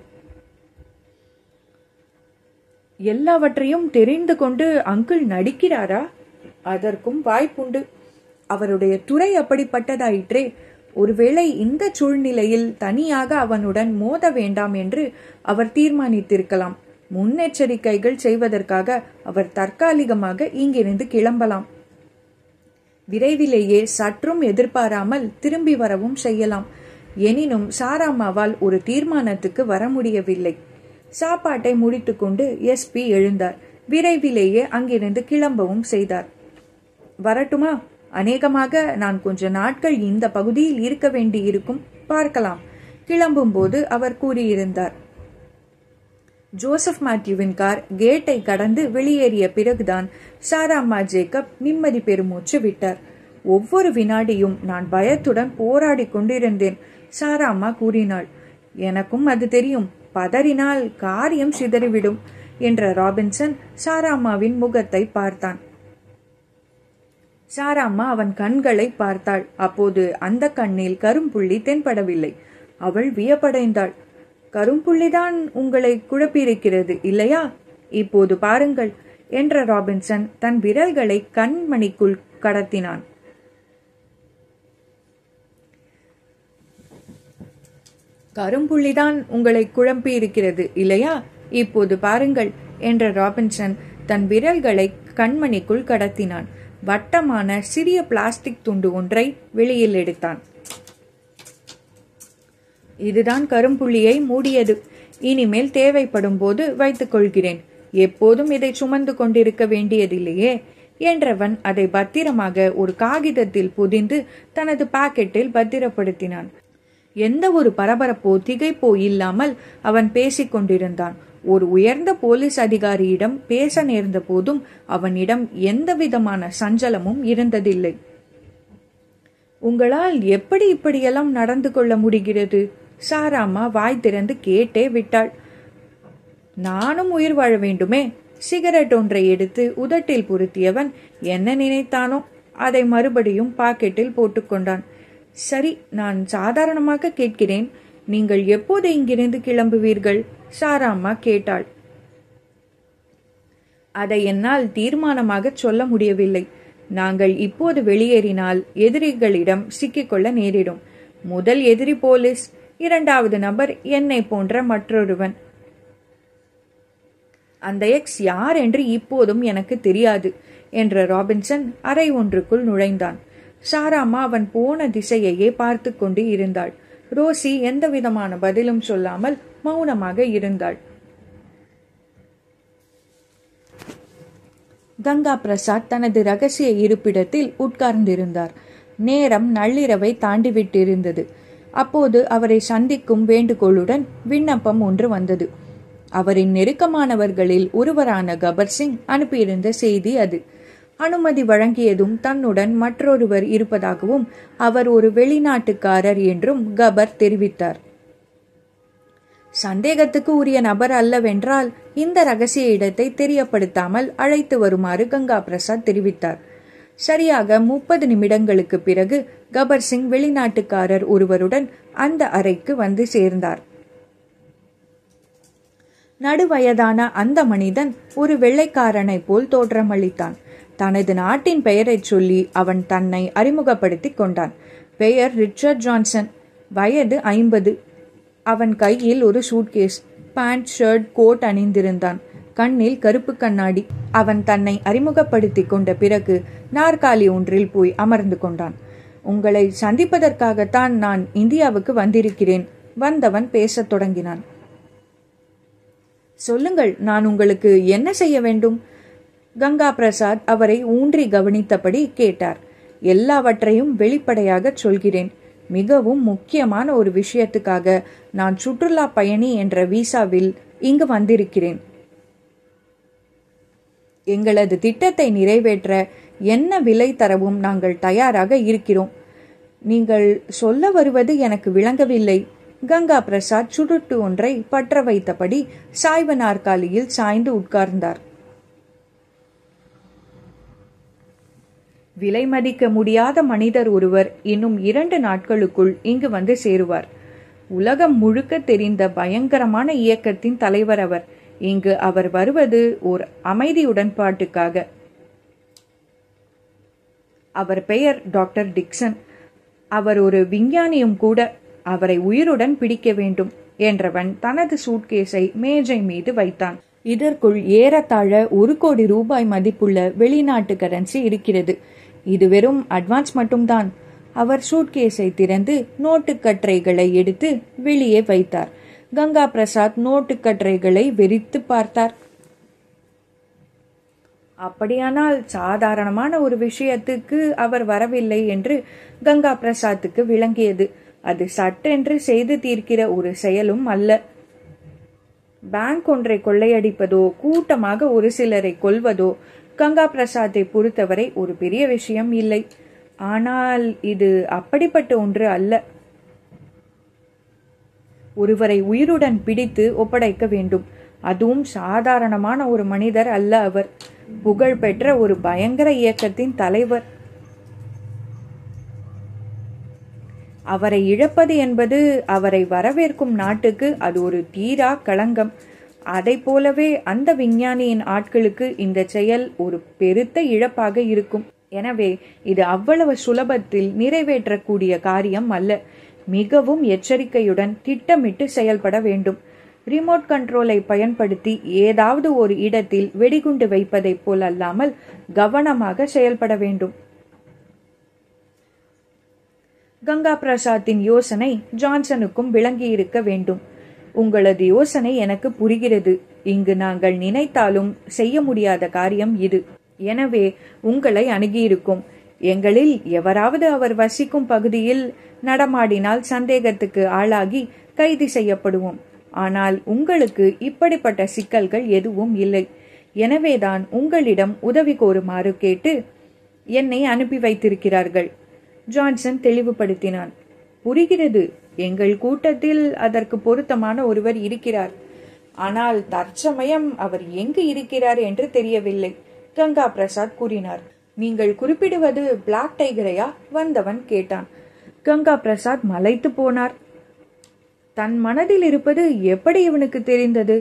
எல்லாவற்றையும் தெரிந்து கொண்டு அங்கிள் நடிக்கிறாரா அதற்கும் வாய்ப்புண்டு அவருடைய துறை அப்படிப்பட்டதாயிற்றே ஒருவேளை இந்த சூழ்நிலையில் தனியாக அவனுடன் மோத வேண்டாம் என்று அவர் தீர்மானித்திருக்கலாம் முன்னெச்சரிக்கைகள் செய்வதற்காக அவர் தற்காலிகமாக இங்கிருந்து கிளம்பலாம் விரைவிலேயே சற்றும் எதிர்பாராமல் திரும்பி வரவும் செய்யலாம் எனினும் சாராம்மாவால் ஒரு தீர்மானத்துக்கு வர முடியவில்லை சாப்பாட்டை முடித்துக்கொண்டு எஸ்பி எழுந்தார் விரைவிலேயே அங்கிருந்து கிளம்பவும் செய்தார் வரட்டுமா அநேகமாக நான் கொஞ்ச நாட்கள் இந்த பகுதியில் இருக்க வேண்டியிருக்கும் பார்க்கலாம் கிளம்பும்போது அவர் கூறியிருந்தார் ஜோசப் மேத்யூவின் கார் கேட்டை கடந்து வெளியேறிய பிறகுதான் சாராம்மா ஜேக்கப் நிம்மதி பெருமூச்சு விட்டார் ஒவ்வொரு வினாடியும் நான் பயத்துடன் போராடி கொண்டிருந்தேன் சாராம்மா கூறினாள் எனக்கும் அது தெரியும் பதறினால் காரியம் சிதறிவிடும் என்ற ராபின்சன் சாராம்மாவின் முகத்தை பார்த்தான் சாராம்மா அவன் கண்களை பார்த்தாள் அப்போது அந்த கண்ணில் கரும்புள்ளி தென்படவில்லை அவள் வியப்படைந்தாள் கரும்புள்ளிதான் உங்களை குழப்பியிருக்கிறது இல்லையா இப்போது பாருங்கள் என்ற ராபின்சன் தன் விரல்களை கண்மணிக்குள் கடத்தினான் கரும்புள்ளிதான் உங்களை குழப்பி இருக்கிறது இல்லையா இப்போது பாருங்கள் என்ற ராபின்சன் தன் விரல்களை கண்மணிக்குள் கடத்தினான் வட்டமான சிறிய பிளாஸ்டிக் துண்டு ஒன்றை வெளியில் எடுத்தான் இதுதான் கரும்புள்ளியை மூடியது இனிமேல் தேவைப்படும் போது வைத்துக் கொள்கிறேன் எப்போதும் இதை சுமந்து கொண்டிருக்க வேண்டியதில்லையே என்றவன் அதை பத்திரமாக ஒரு காகிதத்தில் புதிந்து தனது பாக்கெட்டில் பத்திரப்படுத்தினான் எந்த ஒரு பரபரப்போ திகைப்போ இல்லாமல் அவன் பேசிக் கொண்டிருந்தான் ஒரு உயர்ந்த போலீஸ் அதிகாரியிடம் பேச நேர்ந்த போதும் அவனிடம் எந்த விதமான சஞ்சலமும் இருந்ததில்லை உங்களால் எப்படி இப்படியெல்லாம் நடந்து கொள்ள முடிகிறது சாராம்மா வாய் திறந்து கேட்டே விட்டாள் நானும் உயிர் வாழ வேண்டுமே சிகரெட் ஒன்றை எடுத்து உதட்டில் பொருத்தியவன் என்ன நினைத்தானோ அதை மறுபடியும் பாக்கெட்டில் போட்டுக்கொண்டான் சரி நான் சாதாரணமாக கேட்கிறேன் நீங்கள் எப்போது இங்கிருந்து கிளம்புவீர்கள் சாராம்மா கேட்டாள் அதை என்னால் தீர்மானமாக சொல்ல முடியவில்லை நாங்கள் இப்போது வெளியேறினால் எதிரிகளிடம் சிக்கிக்கொள்ள நேரிடும் முதல் எதிரி போலீஸ் இரண்டாவது நபர் என்னை போன்ற மற்றொருவன் அந்த எக்ஸ் யார் என்று இப்போதும் எனக்கு தெரியாது என்ற ராபின்சன் அறை ஒன்றுக்குள் நுழைந்தான் சாராமா அவன் போன திசையையே பார்த்து கொண்டு இருந்தாள் ரோசி எந்த விதமான பதிலும் சொல்லாமல் மௌனமாக இருந்தாள் கங்கா பிரசாத் தனது ரகசிய இருப்பிடத்தில் உட்கார்ந்திருந்தார் நேரம் நள்ளிரவை தாண்டிவிட்டிருந்தது அப்போது அவரை சந்திக்கும் வேண்டுகோளுடன் விண்ணப்பம் ஒன்று வந்தது அவரின் நெருக்கமானவர்களில் ஒருவரான கபர் சிங் அனுப்பியிருந்த செய்தி அது அனுமதி வழங்கியதும் தன்னுடன் மற்றொருவர் இருப்பதாகவும் அவர் ஒரு வெளிநாட்டுக்காரர் என்றும் கபர் தெரிவித்தார் சந்தேகத்துக்கு உரிய நபர் அல்லவென்றால் இந்த ரகசிய இடத்தை தெரியப்படுத்தாமல் அழைத்து வருமாறு கங்கா பிரசாத் தெரிவித்தார் சரியாக முப்பது நிமிடங்களுக்கு பிறகு கபர் சிங் வெளிநாட்டுக்காரர் ஒருவருடன் அந்த அறைக்கு வந்து சேர்ந்தார் நடுவயதான அந்த மனிதன் ஒரு வெள்ளைக்காரனை போல் தோற்றமளித்தான் தனது நாட்டின் பெயரைச் சொல்லி அவன் தன்னை அறிமுகப்படுத்திக் கொண்டான் பெயர் ரிச்சர்ட் ஜான்சன் வயது ஐம்பது அவன் கையில் ஒரு சூட்கேஸ் பேண்ட் ஷர்ட் கோட் அணிந்திருந்தான் கண்ணில் கருப்பு கண்ணாடி அவன் தன்னை அறிமுகப்படுத்திக் கொண்ட பிறகு நாற்காலி ஒன்றில் போய் அமர்ந்து கொண்டான் உங்களை சந்திப்பதற்காகத்தான் நான் இந்தியாவுக்கு வந்திருக்கிறேன் வந்தவன் பேசத் தொடங்கினான் சொல்லுங்கள் நான் உங்களுக்கு என்ன செய்ய வேண்டும் கங்கா பிரசாத் அவரை ஊன்றி கவனித்தபடி கேட்டார் எல்லாவற்றையும் வெளிப்படையாக சொல்கிறேன் மிகவும் முக்கியமான ஒரு விஷயத்துக்காக நான் சுற்றுலா பயணி என்ற விசாவில் இங்கு வந்திருக்கிறேன் எங்களது திட்டத்தை நிறைவேற்ற என்ன விலை தரவும் நாங்கள் தயாராக இருக்கிறோம் நீங்கள் சொல்ல வருவது எனக்கு விளங்கவில்லை கங்கா பிரசாத் சுருட்டு ஒன்றை பற்ற வைத்தபடி சாய்வ நாற்காலியில் சாய்ந்து உட்கார்ந்தார் விலை மதிக்க முடியாத மனிதர் ஒருவர் இன்னும் இரண்டு நாட்களுக்குள் இங்கு வந்து சேருவார் உலகம் முழுக்க தெரிந்த பயங்கரமான இயக்கத்தின் தலைவர் அவர் இங்கு அவர் வருவது ஓர் அமைதி உடன்பாட்டுக்காக அவர் பெயர் டாக்டர் டிக்சன் அவர் ஒரு விஞ்ஞானியும் கூட அவரை உயிருடன் பிடிக்க வேண்டும் என்றவன் தனது சூட்கேஸை மேஜை மீது வைத்தான் இதற்குள் ஏறத்தாழ ஒரு கோடி ரூபாய் மதிப்புள்ள வெளிநாட்டு கரன்சி இருக்கிறது இது வெறும் அட்வான்ஸ் மட்டும்தான் அவர் சூட்கேஸை திறந்து நோட்டுக்கற்றைகளை எடுத்து வெளியே வைத்தார் கங்கா பிரசாத் நோட்டுக்கற்றைகளை வெறித்து பார்த்தார் அப்படியானால் சாதாரணமான ஒரு விஷயத்துக்கு அவர் வரவில்லை என்று கங்கா பிரசாத்துக்கு விளங்கியது அது சட்டென்று செய்து தீர்க்கிற ஒரு செயலும் அல்ல பேங்க் ஒன்றை கொள்ளையடிப்பதோ கூட்டமாக ஒரு சிலரை கொல்வதோ கங்கா பிரசாத்தை பொறுத்தவரை ஒரு பெரிய விஷயம் இல்லை ஆனால் இது அப்படிப்பட்ட ஒன்று அல்ல ஒருவரை உயிருடன் பிடித்து ஒப்படைக்க வேண்டும் அதுவும் சாதாரணமான ஒரு மனிதர் அல்ல அவர் புகழ்பெற்ற ஒரு பயங்கர இயக்கத்தின் தலைவர் அவரை இழப்பது என்பது அவரை வரவேற்கும் நாட்டுக்கு அது ஒரு தீரா களங்கம் அதை போலவே அந்த விஞ்ஞானியின் ஆட்களுக்கு இந்த செயல் ஒரு பெருத்த இழப்பாக இருக்கும் எனவே இது அவ்வளவு சுலபத்தில் நிறைவேற்றக்கூடிய காரியம் அல்ல மிகவும் எச்சரிக்கையுடன் திட்டமிட்டு செயல்பட வேண்டும் ரிமோட் கண்ட்ரோலை பயன்படுத்தி ஏதாவது ஒரு இடத்தில் வெடிகுண்டு வைப்பதைப் போல் அல்லாமல் கவனமாக செயல்பட வேண்டும் கங்கா பிரசாத்தின் யோசனை ஜான்சனுக்கும் விளங்கியிருக்க வேண்டும் உங்களது யோசனை எனக்கு புரிகிறது இங்கு நாங்கள் நினைத்தாலும் செய்ய முடியாத காரியம் இது எனவே உங்களை அணுகியிருக்கும் எங்களில் எவராவது அவர் வசிக்கும் பகுதியில் நடமாடினால் சந்தேகத்துக்கு ஆளாகி கைது செய்யப்படுவோம் ஆனால் உங்களுக்கு இப்படிப்பட்ட சிக்கல்கள் எதுவும் இல்லை எனவேதான் உங்களிடம் உதவி கோருமாறு கேட்டு என்னை அனுப்பி வைத்திருக்கிறார்கள் ஜான்சன் தெளிவுபடுத்தினான் புரிகிறது எங்கள் கூட்டத்தில் அதற்கு பொருத்தமான ஒருவர் இருக்கிறார் ஆனால் தற்சமயம் அவர் எங்கு இருக்கிறார் என்று தெரியவில்லை கங்கா பிரசாத் கூறினார் நீங்கள் குறிப்பிடுவது பிளாக் டைகரையா வந்தவன் கேட்டான் கங்கா பிரசாத் மலைத்து போனார் தன் மனதில் இருப்பது எப்படி இவனுக்கு தெரிந்தது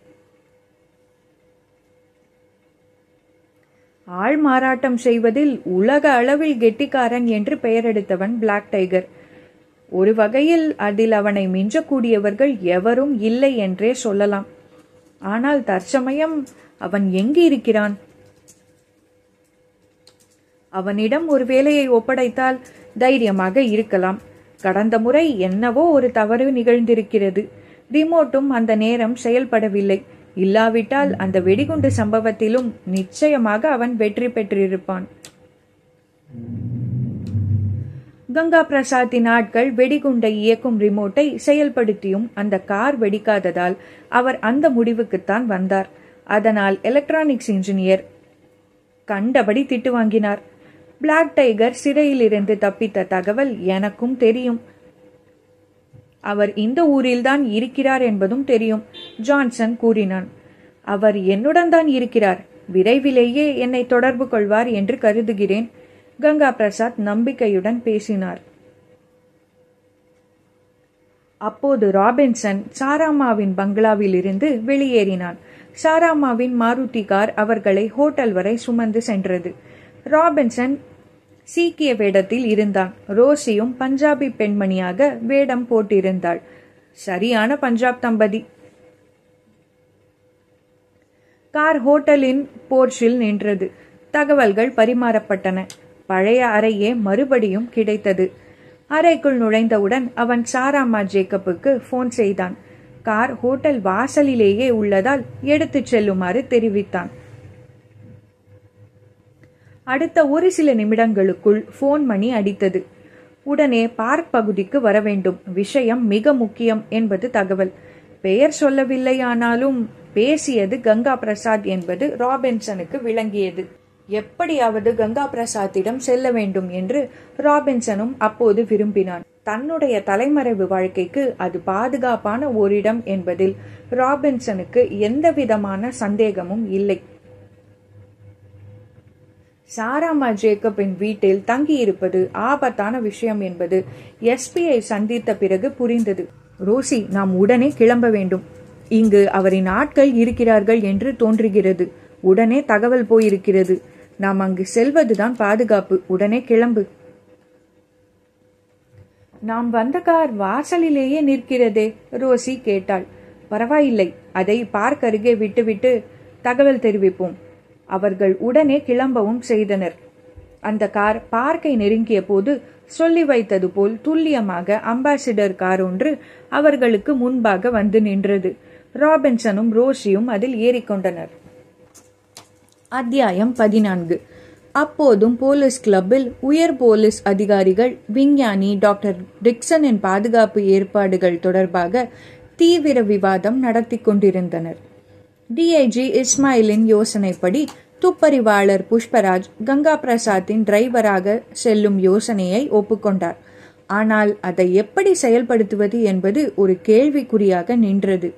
ஆள் மாறாட்டம் செய்வதில் உலக அளவில் கெட்டிக்காரன் என்று பெயரெடுத்தவன் பிளாக் டைகர் ஒரு வகையில் அதில் அவனை மிஞ்சக்கூடியவர்கள் எவரும் இல்லை என்றே சொல்லலாம் ஆனால் தற்சமயம் அவன் எங்கு இருக்கிறான் அவனிடம் ஒரு வேலையை ஒப்படைத்தால் தைரியமாக இருக்கலாம் கடந்த முறை என்னவோ ஒரு தவறு நிகழ்ந்திருக்கிறது ரிமோட்டும் அந்த நேரம் செயல்படவில்லை இல்லாவிட்டால் அந்த வெடிகுண்டு சம்பவத்திலும் நிச்சயமாக அவன் வெற்றி பெற்றிருப்பான் கங்கா பிரசாத்தின் ஆட்கள் வெடிகுண்டை இயக்கும் ரிமோட்டை செயல்படுத்தியும் அந்த கார் வெடிக்காததால் அவர் அந்த முடிவுக்குத்தான் வந்தார் அதனால் எலக்ட்ரானிக்ஸ் இன்ஜினியர் கண்டபடி திட்டு வாங்கினார் பிளாக் டைகர் சிறையிலிருந்து தப்பித்த தகவல் எனக்கும் தெரியும் அவர் இந்த ஊரில்தான் இருக்கிறார் என்பதும் தெரியும் ஜான்சன் கூறினான் அவர் என்னுடன் தான் இருக்கிறார் விரைவிலேயே என்னை தொடர்பு கொள்வார் என்று கருதுகிறேன் கங்கா பிரசாத் நம்பிக்கையுடன் பேசினார் அப்போது ராபின்சன் சாராமாவின் பங்களாவில் இருந்து வெளியேறினான் சாராமாவின் மாருதி கார் அவர்களை ஹோட்டல் வரை சுமந்து சென்றது ராபின்சன் சீக்கிய வேடத்தில் இருந்தான் ரோசியும் பஞ்சாபி பெண்மணியாக வேடம் போட்டிருந்தாள் சரியான பஞ்சாப் தம்பதி கார் ஹோட்டலின் போர்ஷில் நின்றது தகவல்கள் பரிமாறப்பட்டன பழைய அறையே மறுபடியும் கிடைத்தது அறைக்குள் நுழைந்தவுடன் அவன் சாராமா ஜேக்கப்புக்கு போன் செய்தான் கார் ஹோட்டல் வாசலிலேயே உள்ளதால் எடுத்துச் செல்லுமாறு தெரிவித்தான் அடுத்த ஒரு சில நிமிடங்களுக்குள் போன் மணி அடித்தது உடனே பார்க் பகுதிக்கு வர வேண்டும் விஷயம் மிக முக்கியம் என்பது தகவல் பெயர் சொல்லவில்லை ஆனாலும் பேசியது கங்கா பிரசாத் என்பது ராபின்சனுக்கு விளங்கியது எப்படியாவது கங்கா பிரசாத்திடம் செல்ல வேண்டும் என்று ராபின்சனும் அப்போது விரும்பினான் தன்னுடைய தலைமறைவு வாழ்க்கைக்கு அது பாதுகாப்பான ஓரிடம் என்பதில் ராபின்சனுக்கு எந்தவிதமான சந்தேகமும் இல்லை சாராமா ஜேக்கப்பின் வீட்டில் தங்கியிருப்பது ஆபத்தான விஷயம் என்பது எஸ்பியை சந்தித்த பிறகு புரிந்தது ரோசி நாம் உடனே கிளம்ப வேண்டும் இங்கு அவரின் ஆட்கள் இருக்கிறார்கள் என்று தோன்றுகிறது உடனே தகவல் போயிருக்கிறது நாம் அங்கு செல்வதுதான் பாதுகாப்பு உடனே கிளம்பு நாம் வந்த கார் வாசலிலேயே நிற்கிறதே ரோசி கேட்டாள் பரவாயில்லை அதை பார்க் அருகே விட்டுவிட்டு தகவல் தெரிவிப்போம் அவர்கள் உடனே கிளம்பவும் செய்தனர் அந்த கார் பார்க்கை நெருங்கிய போது சொல்லி வைத்தது போல் துல்லியமாக அம்பாசிடர் கார் ஒன்று அவர்களுக்கு முன்பாக வந்து நின்றது ராபின்சனும் ரோஷியும் அதில் ஏறிக்கொண்டனர் அத்தியாயம் பதினான்கு அப்போதும் போலீஸ் கிளப்பில் உயர் போலீஸ் அதிகாரிகள் விஞ்ஞானி டாக்டர் டிக்சனின் பாதுகாப்பு ஏற்பாடுகள் தொடர்பாக தீவிர விவாதம் நடத்தி கொண்டிருந்தனர் டிஐஜி இஸ்மாயிலின் யோசனைப்படி துப்பறிவாளர் புஷ்பராஜ் கங்கா பிரசாத்தின் டிரைவராக செல்லும் யோசனையை ஒப்புக்கொண்டார் ஆனால் அதை எப்படி செயல்படுத்துவது என்பது ஒரு கேள்விக்குறியாக நின்றது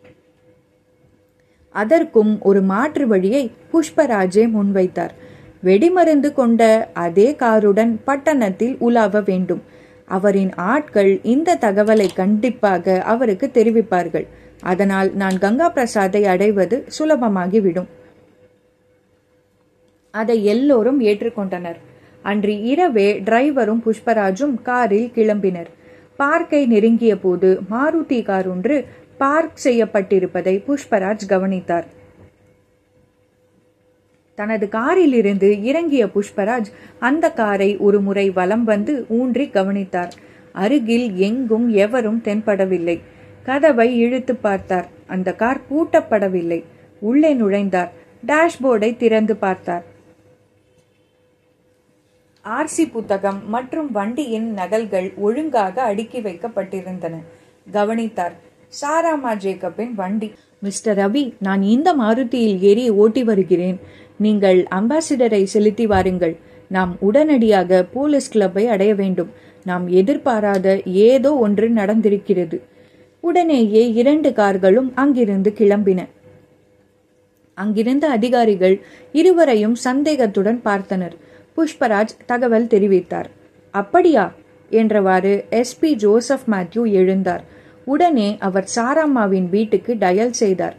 அதற்கும் ஒரு மாற்று வழியை புஷ்பராஜே முன்வைத்தார் வெடிமருந்து கொண்ட அதே காருடன் பட்டணத்தில் உலாவ வேண்டும் அவரின் ஆட்கள் இந்த தகவலை கண்டிப்பாக அவருக்கு தெரிவிப்பார்கள் அதனால் நான் கங்கா பிரசாத்தை அடைவது சுலபமாகிவிடும் அதை எல்லோரும் ஏற்றுக்கொண்டனர் அன்று இரவே டிரைவரும் புஷ்பராஜும் காரில் கிளம்பினர் பார்க்கை நெருங்கிய போது மாருதி கார் ஒன்று பார்க் செய்யப்பட்டிருப்பதை புஷ்பராஜ் கவனித்தார் தனது காரில் இருந்து இறங்கிய புஷ்பராஜ் அந்த காரை ஒரு முறை வலம் வந்து ஊன்றி கவனித்தார் அருகில் எங்கும் எவரும் தென்படவில்லை கதவை இழுத்து பார்த்தார் அந்த கார் பூட்டப்படவில்லை உள்ளே நுழைந்தார் டேஷ்போர்டை திறந்து பார்த்தார் ஆர்சி புத்தகம் மற்றும் வண்டியின் நகல்கள் ஒழுங்காக அடுக்கி வைக்கப்பட்டிருந்தன கவனித்தார் சாராமா ஜேக்கப்பின் வண்டி மிஸ்டர் ரவி நான் இந்த மாருதியில் ஏறி ஓட்டி வருகிறேன் நீங்கள் அம்பாசிடரை செலுத்தி வாருங்கள் நாம் உடனடியாக போலீஸ் கிளப்பை அடைய வேண்டும் நாம் எதிர்பாராத ஏதோ ஒன்று நடந்திருக்கிறது உடனேயே இரண்டு கார்களும் அங்கிருந்து கிளம்பின அங்கிருந்த அதிகாரிகள் இருவரையும் சந்தேகத்துடன் பார்த்தனர் புஷ்பராஜ் தகவல் தெரிவித்தார் அப்படியா என்றவாறு எஸ்பி ஜோசப் மேத்யூ எழுந்தார் உடனே அவர் சாராம்மாவின் வீட்டுக்கு டயல் செய்தார்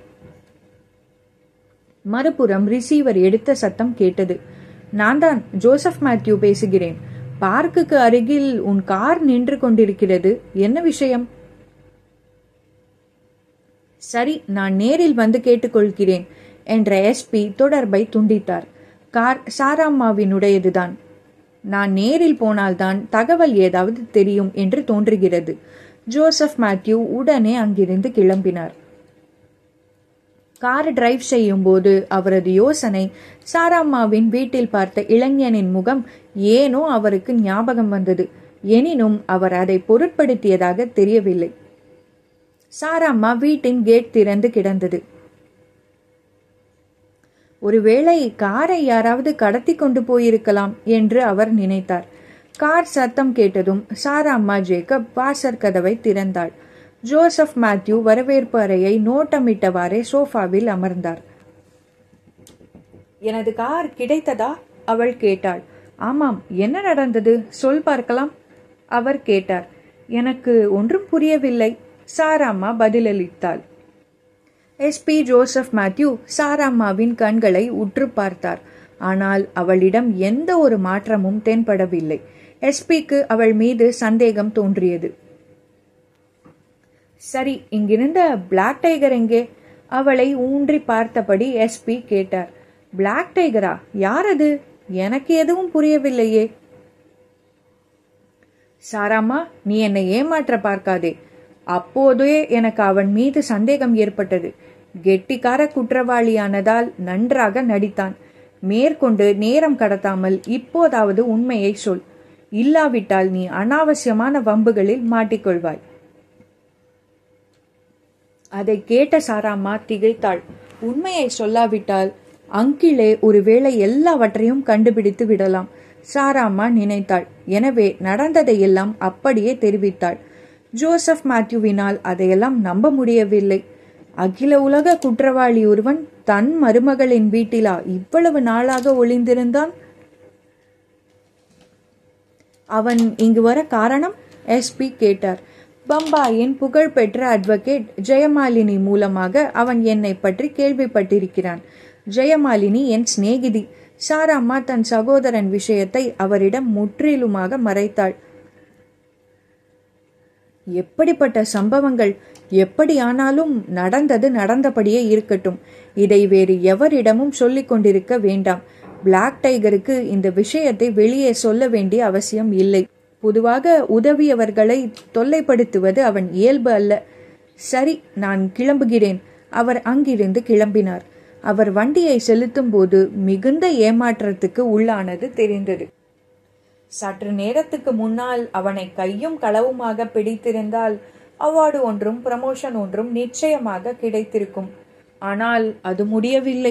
மறுபுறம் ரிசீவர் எடுத்த சத்தம் கேட்டது நான் தான் ஜோசப் மேத்யூ பேசுகிறேன் பார்க்குக்கு அருகில் உன் கார் நின்று கொண்டிருக்கிறது என்ன விஷயம் சரி நான் நேரில் வந்து கேட்டுக்கொள்கிறேன் என்ற எஸ்பி தொடர்பை துண்டித்தார் கார் சாராம்மாவினுடையதுதான் நான் நேரில் போனால்தான் தகவல் ஏதாவது தெரியும் என்று தோன்றுகிறது ஜோசப் மேத்யூ உடனே அங்கிருந்து கிளம்பினார் கார் டிரைவ் செய்யும் போது அவரது யோசனை சாராம்மாவின் வீட்டில் பார்த்த இளைஞனின் முகம் ஏனோ அவருக்கு ஞாபகம் வந்தது எனினும் அவர் அதை பொருட்படுத்தியதாக தெரியவில்லை சாராம்மா வீட்டின் கேட் திறந்து கிடந்தது ஒருவேளை காரை யாராவது கடத்தி கொண்டு போயிருக்கலாம் என்று அவர் நினைத்தார் கார் சத்தம் கேட்டதும் சாராம்மா ஜேக்கப் வாசற் கதவை திறந்தாள் ஜோசப் மேத்யூ வரவேற்பு அறையை நோட்டமிட்டவாறே சோஃபாவில் அமர்ந்தார் எனது கார் கிடைத்ததா அவள் கேட்டாள் ஆமாம் என்ன நடந்தது சொல் பார்க்கலாம் அவர் கேட்டார் எனக்கு ஒன்றும் புரியவில்லை சாராம்மா பதிலளித்தாள் எஸ்பி ஜோசப் மேத்யூ சாராம்மாவின் கண்களை உற்று பார்த்தார் ஆனால் அவளிடம் எந்த ஒரு மாற்றமும் தென்படவில்லை எஸ்பிக்கு அவள் மீது சந்தேகம் தோன்றியது சரி இங்கிருந்த பிளாக் டைகர் எங்கே அவளை ஊன்றி பார்த்தபடி எஸ்பி கேட்டார் பிளாக் டைகரா யார் அது எனக்கு எதுவும் புரியவில்லையே சாராமா நீ என்னை ஏமாற்ற பார்க்காதே அப்போதே எனக்கு அவன் மீது சந்தேகம் ஏற்பட்டது கெட்டிக்கார குற்றவாளியானதால் நன்றாக நடித்தான் மேற்கொண்டு நேரம் கடத்தாமல் இப்போதாவது உண்மையை சொல் இல்லாவிட்டால் நீ அனாவசியமான வம்புகளில் மாட்டிக்கொள்வாய் அதை கேட்ட சாராம்மா திகைத்தாள் உண்மையை சொல்லாவிட்டால் அங்கிளே ஒருவேளை எல்லாவற்றையும் கண்டுபிடித்து விடலாம் சாராம்மா நினைத்தாள் எனவே நடந்ததையெல்லாம் அப்படியே தெரிவித்தாள் ஜோசப் மேத்யூவினால் அதையெல்லாம் நம்ப முடியவில்லை அகில உலக குற்றவாளி ஒருவன் தன் மருமகளின் வீட்டிலா இவ்வளவு நாளாக ஒளிந்திருந்தான் அவன் இங்கு வர காரணம் எஸ்பி கேட்டார் பம்பாயின் புகழ்பெற்ற அட்வொகேட் ஜெயமாலினி மூலமாக அவன் என்னை பற்றி கேள்விப்பட்டிருக்கிறான் ஜெயமாலினி என் சிநேகிதி சாராம்மா தன் சகோதரன் விஷயத்தை அவரிடம் முற்றிலுமாக மறைத்தாள் எப்படிப்பட்ட சம்பவங்கள் எப்படியானாலும் நடந்தது நடந்தபடியே இருக்கட்டும் இதை வேறு எவரிடமும் சொல்லிக் கொண்டிருக்க வேண்டாம் பிளாக் டைகருக்கு இந்த விஷயத்தை வெளியே சொல்ல வேண்டிய அவசியம் இல்லை பொதுவாக உதவியவர்களை தொல்லைப்படுத்துவது அவன் இயல்பு அல்ல சரி நான் கிளம்புகிறேன் அவர் அங்கிருந்து கிளம்பினார் அவர் வண்டியை செலுத்தும் போது மிகுந்த ஏமாற்றத்துக்கு உள்ளானது தெரிந்தது சற்று நேரத்துக்கு முன்னால் அவனை கையும் களவுமாக பிடித்திருந்தால் அவார்டு ஒன்றும் ப்ரமோஷன் ஒன்றும் நிச்சயமாக கிடைத்திருக்கும் ஆனால் அது முடியவில்லை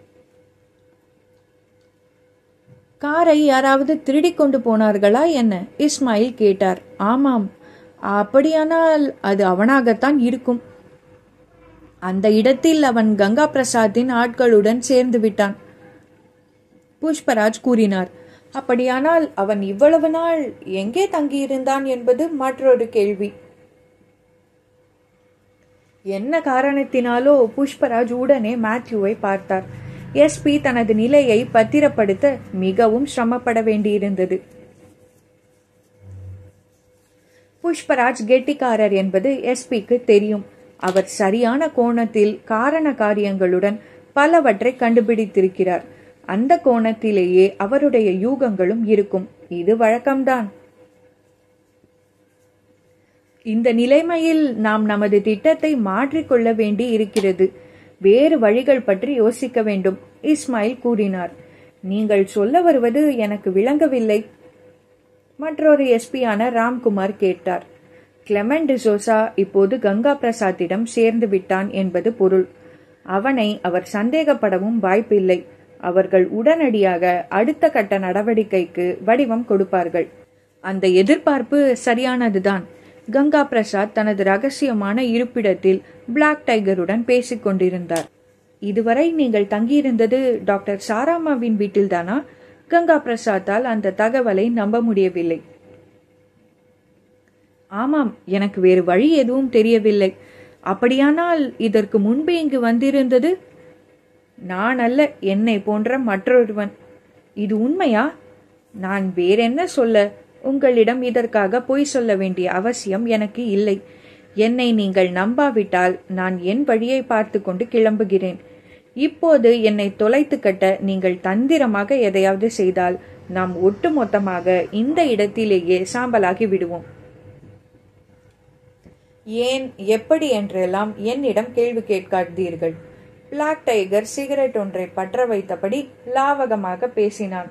காரை யாராவது திருடி கொண்டு போனார்களா என்ன இஸ்மாயில் கேட்டார் ஆமாம் அப்படியானால் அது அவனாகத்தான் இருக்கும் அந்த இடத்தில் அவன் கங்கா பிரசாத்தின் ஆட்களுடன் சேர்ந்து விட்டான் புஷ்பராஜ் கூறினார் அப்படியானால் அவன் இவ்வளவு நாள் எங்கே தங்கியிருந்தான் என்பது மற்றொரு கேள்வி என்ன காரணத்தினாலோ புஷ்பராஜ் உடனே மேத்யூவை பார்த்தார் எஸ்பி தனது நிலையை பத்திரப்படுத்த மிகவும் சிரமப்பட வேண்டியிருந்தது புஷ்பராஜ் கெட்டிக்காரர் என்பது எஸ்பிக்கு தெரியும் அவர் சரியான கோணத்தில் காரண காரியங்களுடன் பலவற்றை கண்டுபிடித்திருக்கிறார் அந்த கோணத்திலேயே அவருடைய யூகங்களும் இருக்கும் இது வழக்கம்தான் இந்த நிலைமையில் நாம் நமது திட்டத்தை மாற்றிக்கொள்ள வேண்டி இருக்கிறது வேறு வழிகள் பற்றி யோசிக்க வேண்டும் இஸ்மாயில் கூறினார் நீங்கள் சொல்ல வருவது எனக்கு விளங்கவில்லை மற்றொரு எஸ்பியான ராம்குமார் கேட்டார் கிளமெண்ட் டிசோசா இப்போது கங்கா பிரசாத்திடம் சேர்ந்து விட்டான் என்பது பொருள் அவனை அவர் சந்தேகப்படவும் வாய்ப்பில்லை அவர்கள் உடனடியாக அடுத்த கட்ட நடவடிக்கைக்கு வடிவம் கொடுப்பார்கள் அந்த எதிர்பார்ப்பு சரியானதுதான் கங்கா பிரசாத் தனது ரகசியமான இருப்பிடத்தில் பிளாக் டைகருடன் பேசிக் கொண்டிருந்தார் இதுவரை நீங்கள் தங்கியிருந்தது டாக்டர் சாராமாவின் வீட்டில்தானா கங்கா பிரசாத்தால் அந்த தகவலை நம்ப முடியவில்லை ஆமாம் எனக்கு வேறு வழி எதுவும் தெரியவில்லை அப்படியானால் இதற்கு முன்பு இங்கு வந்திருந்தது நான் அல்ல என்னை போன்ற மற்றொருவன் இது உண்மையா நான் வேறென்ன சொல்ல உங்களிடம் இதற்காக பொய் சொல்ல வேண்டிய அவசியம் எனக்கு இல்லை என்னை நீங்கள் நம்பாவிட்டால் நான் என் வழியை பார்த்து கொண்டு கிளம்புகிறேன் இப்போது என்னை தொலைத்து கட்ட நீங்கள் தந்திரமாக எதையாவது செய்தால் நாம் ஒட்டுமொத்தமாக இந்த இடத்திலேயே சாம்பலாகி விடுவோம் ஏன் எப்படி என்றெல்லாம் என்னிடம் கேள்வி கேட்காதீர்கள் பிளாக் டைகர் சிகரெட் ஒன்றை பற்ற வைத்தபடி லாவகமாக பேசினான்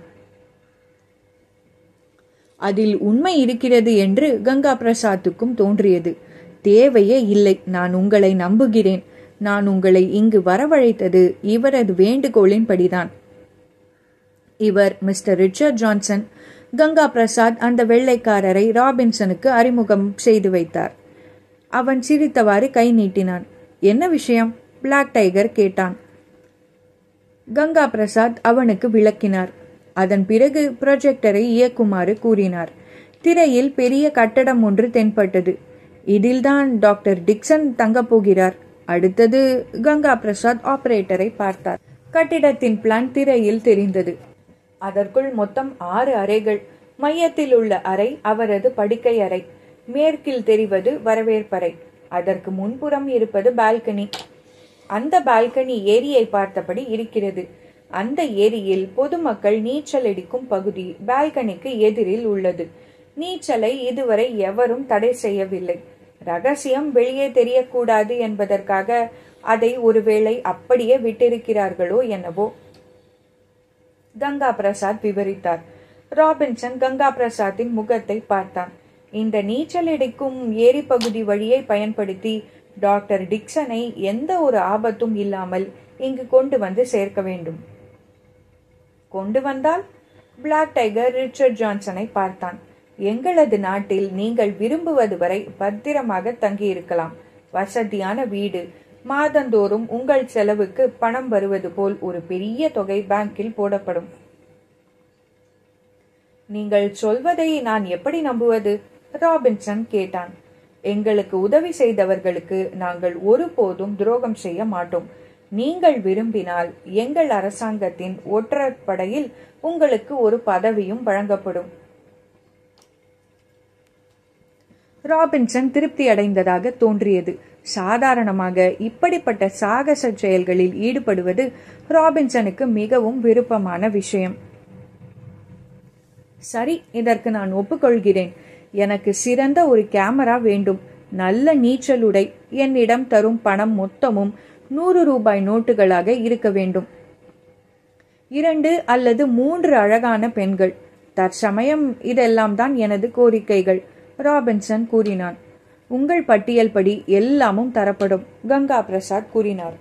அதில் உண்மை இருக்கிறது என்று கங்கா பிரசாத்துக்கும் தோன்றியது தேவையே இல்லை நான் உங்களை நம்புகிறேன் நான் உங்களை இங்கு வரவழைத்தது இவரது வேண்டுகோளின்படிதான் இவர் mister Richard Johnson Ganga Prasad அந்த வெள்ளைக்காரரை ராபின்சனுக்கு அறிமுகம் செய்து வைத்தார் அவன் சிரித்தவாறு கை நீட்டினான் என்ன விஷயம் பிளாக் டைகர் கேட்டான் கங்கா பிரசாத் அவனுக்கு விளக்கினார் அதன் பிறகு ப்ரொஜெக்டரை இயக்குமாறு கூறினார் திரையில் பெரிய கட்டடம் ஒன்று தென்பட்டது இதில்தான் டாக்டர் டிக்சன் தங்கப் போகிறார் அடுத்தது கங்கா பிரசாத் ஆபரேட்டரை பார்த்தார் கட்டிடத்தின் பிளான் திரையில் தெரிந்தது அதற்குள் மொத்தம் ஆறு அறைகள் மையத்தில் உள்ள அறை அவரது படுக்கை அறை மேற்கில் தெரிவது வரவேற்பறை அதற்கு முன்புறம் இருப்பது பால்கனி அந்த பால்கனி ஏரியை பார்த்தபடி இருக்கிறது அந்த ஏரியில் பொதுமக்கள் நீச்சல் அடிக்கும் பகுதி பால்கனிக்கு எதிரில் உள்ளது நீச்சலை இதுவரை எவரும் தடை செய்யவில்லை ரகசியம் வெளியே தெரியக்கூடாது என்பதற்காக அதை ஒருவேளை அப்படியே விட்டிருக்கிறார்களோ என்னவோ கங்கா பிரசாத் விவரித்தார் ராபின்சன் கங்கா பிரசாத்தின் முகத்தை பார்த்தான் இந்த நீச்சல் அடிக்கும் ஏரி பகுதி வழியை பயன்படுத்தி டாக்டர் டிக்சனை எந்த ஒரு ஆபத்தும் இல்லாமல் இங்கு கொண்டு வந்து சேர்க்க வேண்டும் கொண்டு வந்தால் பிளாக் டைகர் ரிச்சர்ட் ஜான்சனை பார்த்தான் எங்களது நாட்டில் நீங்கள் விரும்புவது வரை பத்திரமாக தங்கியிருக்கலாம் வசதியான வீடு மாதந்தோறும் உங்கள் செலவுக்கு பணம் வருவது போல் ஒரு பெரிய தொகை பேங்கில் போடப்படும் நீங்கள் சொல்வதை நான் எப்படி நம்புவது ராபின்சன் கேட்டான் எங்களுக்கு உதவி செய்தவர்களுக்கு நாங்கள் ஒருபோதும் துரோகம் செய்ய மாட்டோம் நீங்கள் விரும்பினால் எங்கள் அரசாங்கத்தின் ஒற்றற்படையில் உங்களுக்கு ஒரு பதவியும் வழங்கப்படும் ராபின்சன் திருப்தி அடைந்ததாக தோன்றியது சாதாரணமாக இப்படிப்பட்ட சாகச செயல்களில் ஈடுபடுவது ராபின்சனுக்கு மிகவும் விருப்பமான விஷயம் சரி இதற்கு நான் ஒப்புக்கொள்கிறேன் எனக்கு சிறந்த ஒரு கேமரா வேண்டும் நல்ல நீச்சலுடை என்னிடம் தரும் பணம் மொத்தமும் நூறு ரூபாய் நோட்டுகளாக இருக்க வேண்டும் இரண்டு அல்லது மூன்று அழகான பெண்கள் தற்சமயம் இதெல்லாம் தான் எனது கோரிக்கைகள் ராபின்சன் கூறினான் உங்கள் பட்டியல் படி எல்லாமும் தரப்படும் கங்கா பிரசாத் கூறினார்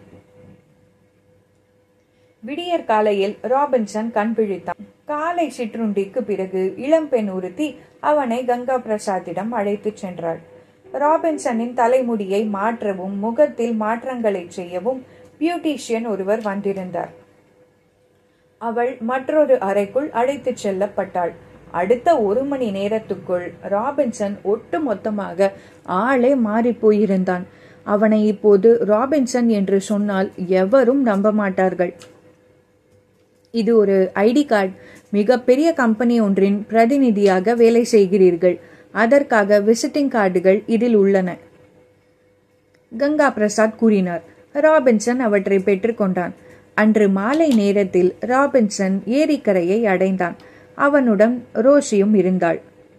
விடியற் காலையில் ராபின்சன் கண் விழித்தான் காலை சிற்றுண்டிக்கு பிறகு இளம்பெண் ஒருத்தி அவனை கங்கா பிரசாத்திடம் அழைத்துச் சென்றாள் ராபின்சனின் தலைமுடியை மாற்றவும் முகத்தில் மாற்றங்களை செய்யவும் பியூட்டிஷியன் ஒருவர் வந்திருந்தார் அவள் மற்றொரு அறைக்குள் அழைத்துச் செல்லப்பட்டாள் அடுத்த ஒரு மணி நேரத்துக்குள் ராபின்சன் ஒட்டு மொத்தமாக ஆளே மாறி போயிருந்தான் அவனை இப்போது ராபின்சன் என்று சொன்னால் எவரும் நம்ப மாட்டார்கள் இது ஒரு ஐடி கார்டு மிகப்பெரிய கம்பெனி ஒன்றின் பிரதிநிதியாக வேலை செய்கிறீர்கள் அதற்காக விசிட்டிங் கார்டுகள் இதில் உள்ளன கங்கா பிரசாத் கூறினார் ராபின்சன் அவற்றை பெற்றுக்கொண்டான் அன்று மாலை நேரத்தில் ராபின்சன் ஏரிக்கரையை அடைந்தான் அவனுடன் ரோஷியும் இருந்தாள்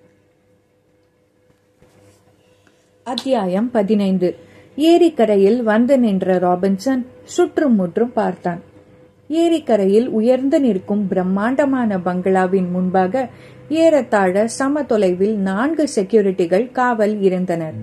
அத்தியாயம் பதினைந்து ஏரிக்கரையில் வந்து நின்ற ராபின்சன் சுற்றும் முற்றும் பார்த்தான் ஏரிக்கரையில் உயர்ந்து நிற்கும் பிரம்மாண்டமான பங்களாவின் முன்பாக ஏறத்தாழ சம தொலைவில் நான்கு செக்யூரிட்டிகள் காவல் இருந்தனர்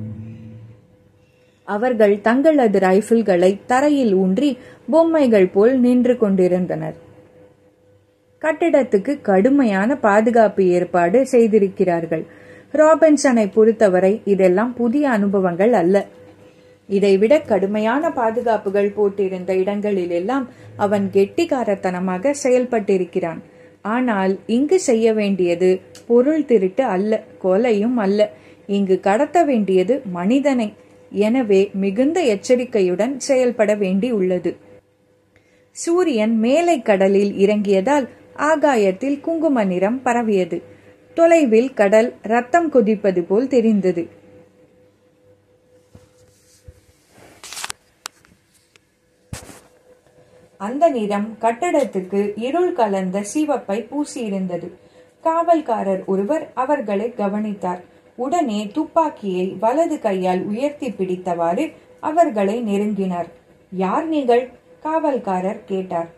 அவர்கள் தங்களது ரைபிள்களை தரையில் ஊன்றி பொம்மைகள் போல் நின்று கொண்டிருந்தனர் கட்டிடத்துக்கு கடுமையான பாதுகாப்பு ஏற்பாடு செய்திருக்கிறார்கள் ராபின்சனை பொறுத்தவரை இதெல்லாம் புதிய அனுபவங்கள் அல்ல இதைவிட கடுமையான பாதுகாப்புகள் போட்டிருந்த இடங்களில் எல்லாம் அவன் கெட்டிக்காரத்தனமாக செயல்பட்டிருக்கிறான் ஆனால் இங்கு செய்ய வேண்டியது பொருள் திருட்டு அல்ல கொலையும் அல்ல இங்கு கடத்த வேண்டியது மனிதனை எனவே மிகுந்த எச்சரிக்கையுடன் செயல்பட வேண்டி உள்ளது சூரியன் மேலை கடலில் இறங்கியதால் ஆகாயத்தில் குங்கும நிறம் பரவியது தொலைவில் கடல் ரத்தம் கொதிப்பது போல் தெரிந்தது அந்த நிறம் கட்டடத்துக்கு இருள் கலந்த சிவப்பை பூசியிருந்தது காவல்காரர் ஒருவர் அவர்களை கவனித்தார் உடனே துப்பாக்கியை வலது கையால் உயர்த்தி பிடித்தவாறு அவர்களை நெருங்கினார் யார் நீங்கள் காவல்காரர் கேட்டார்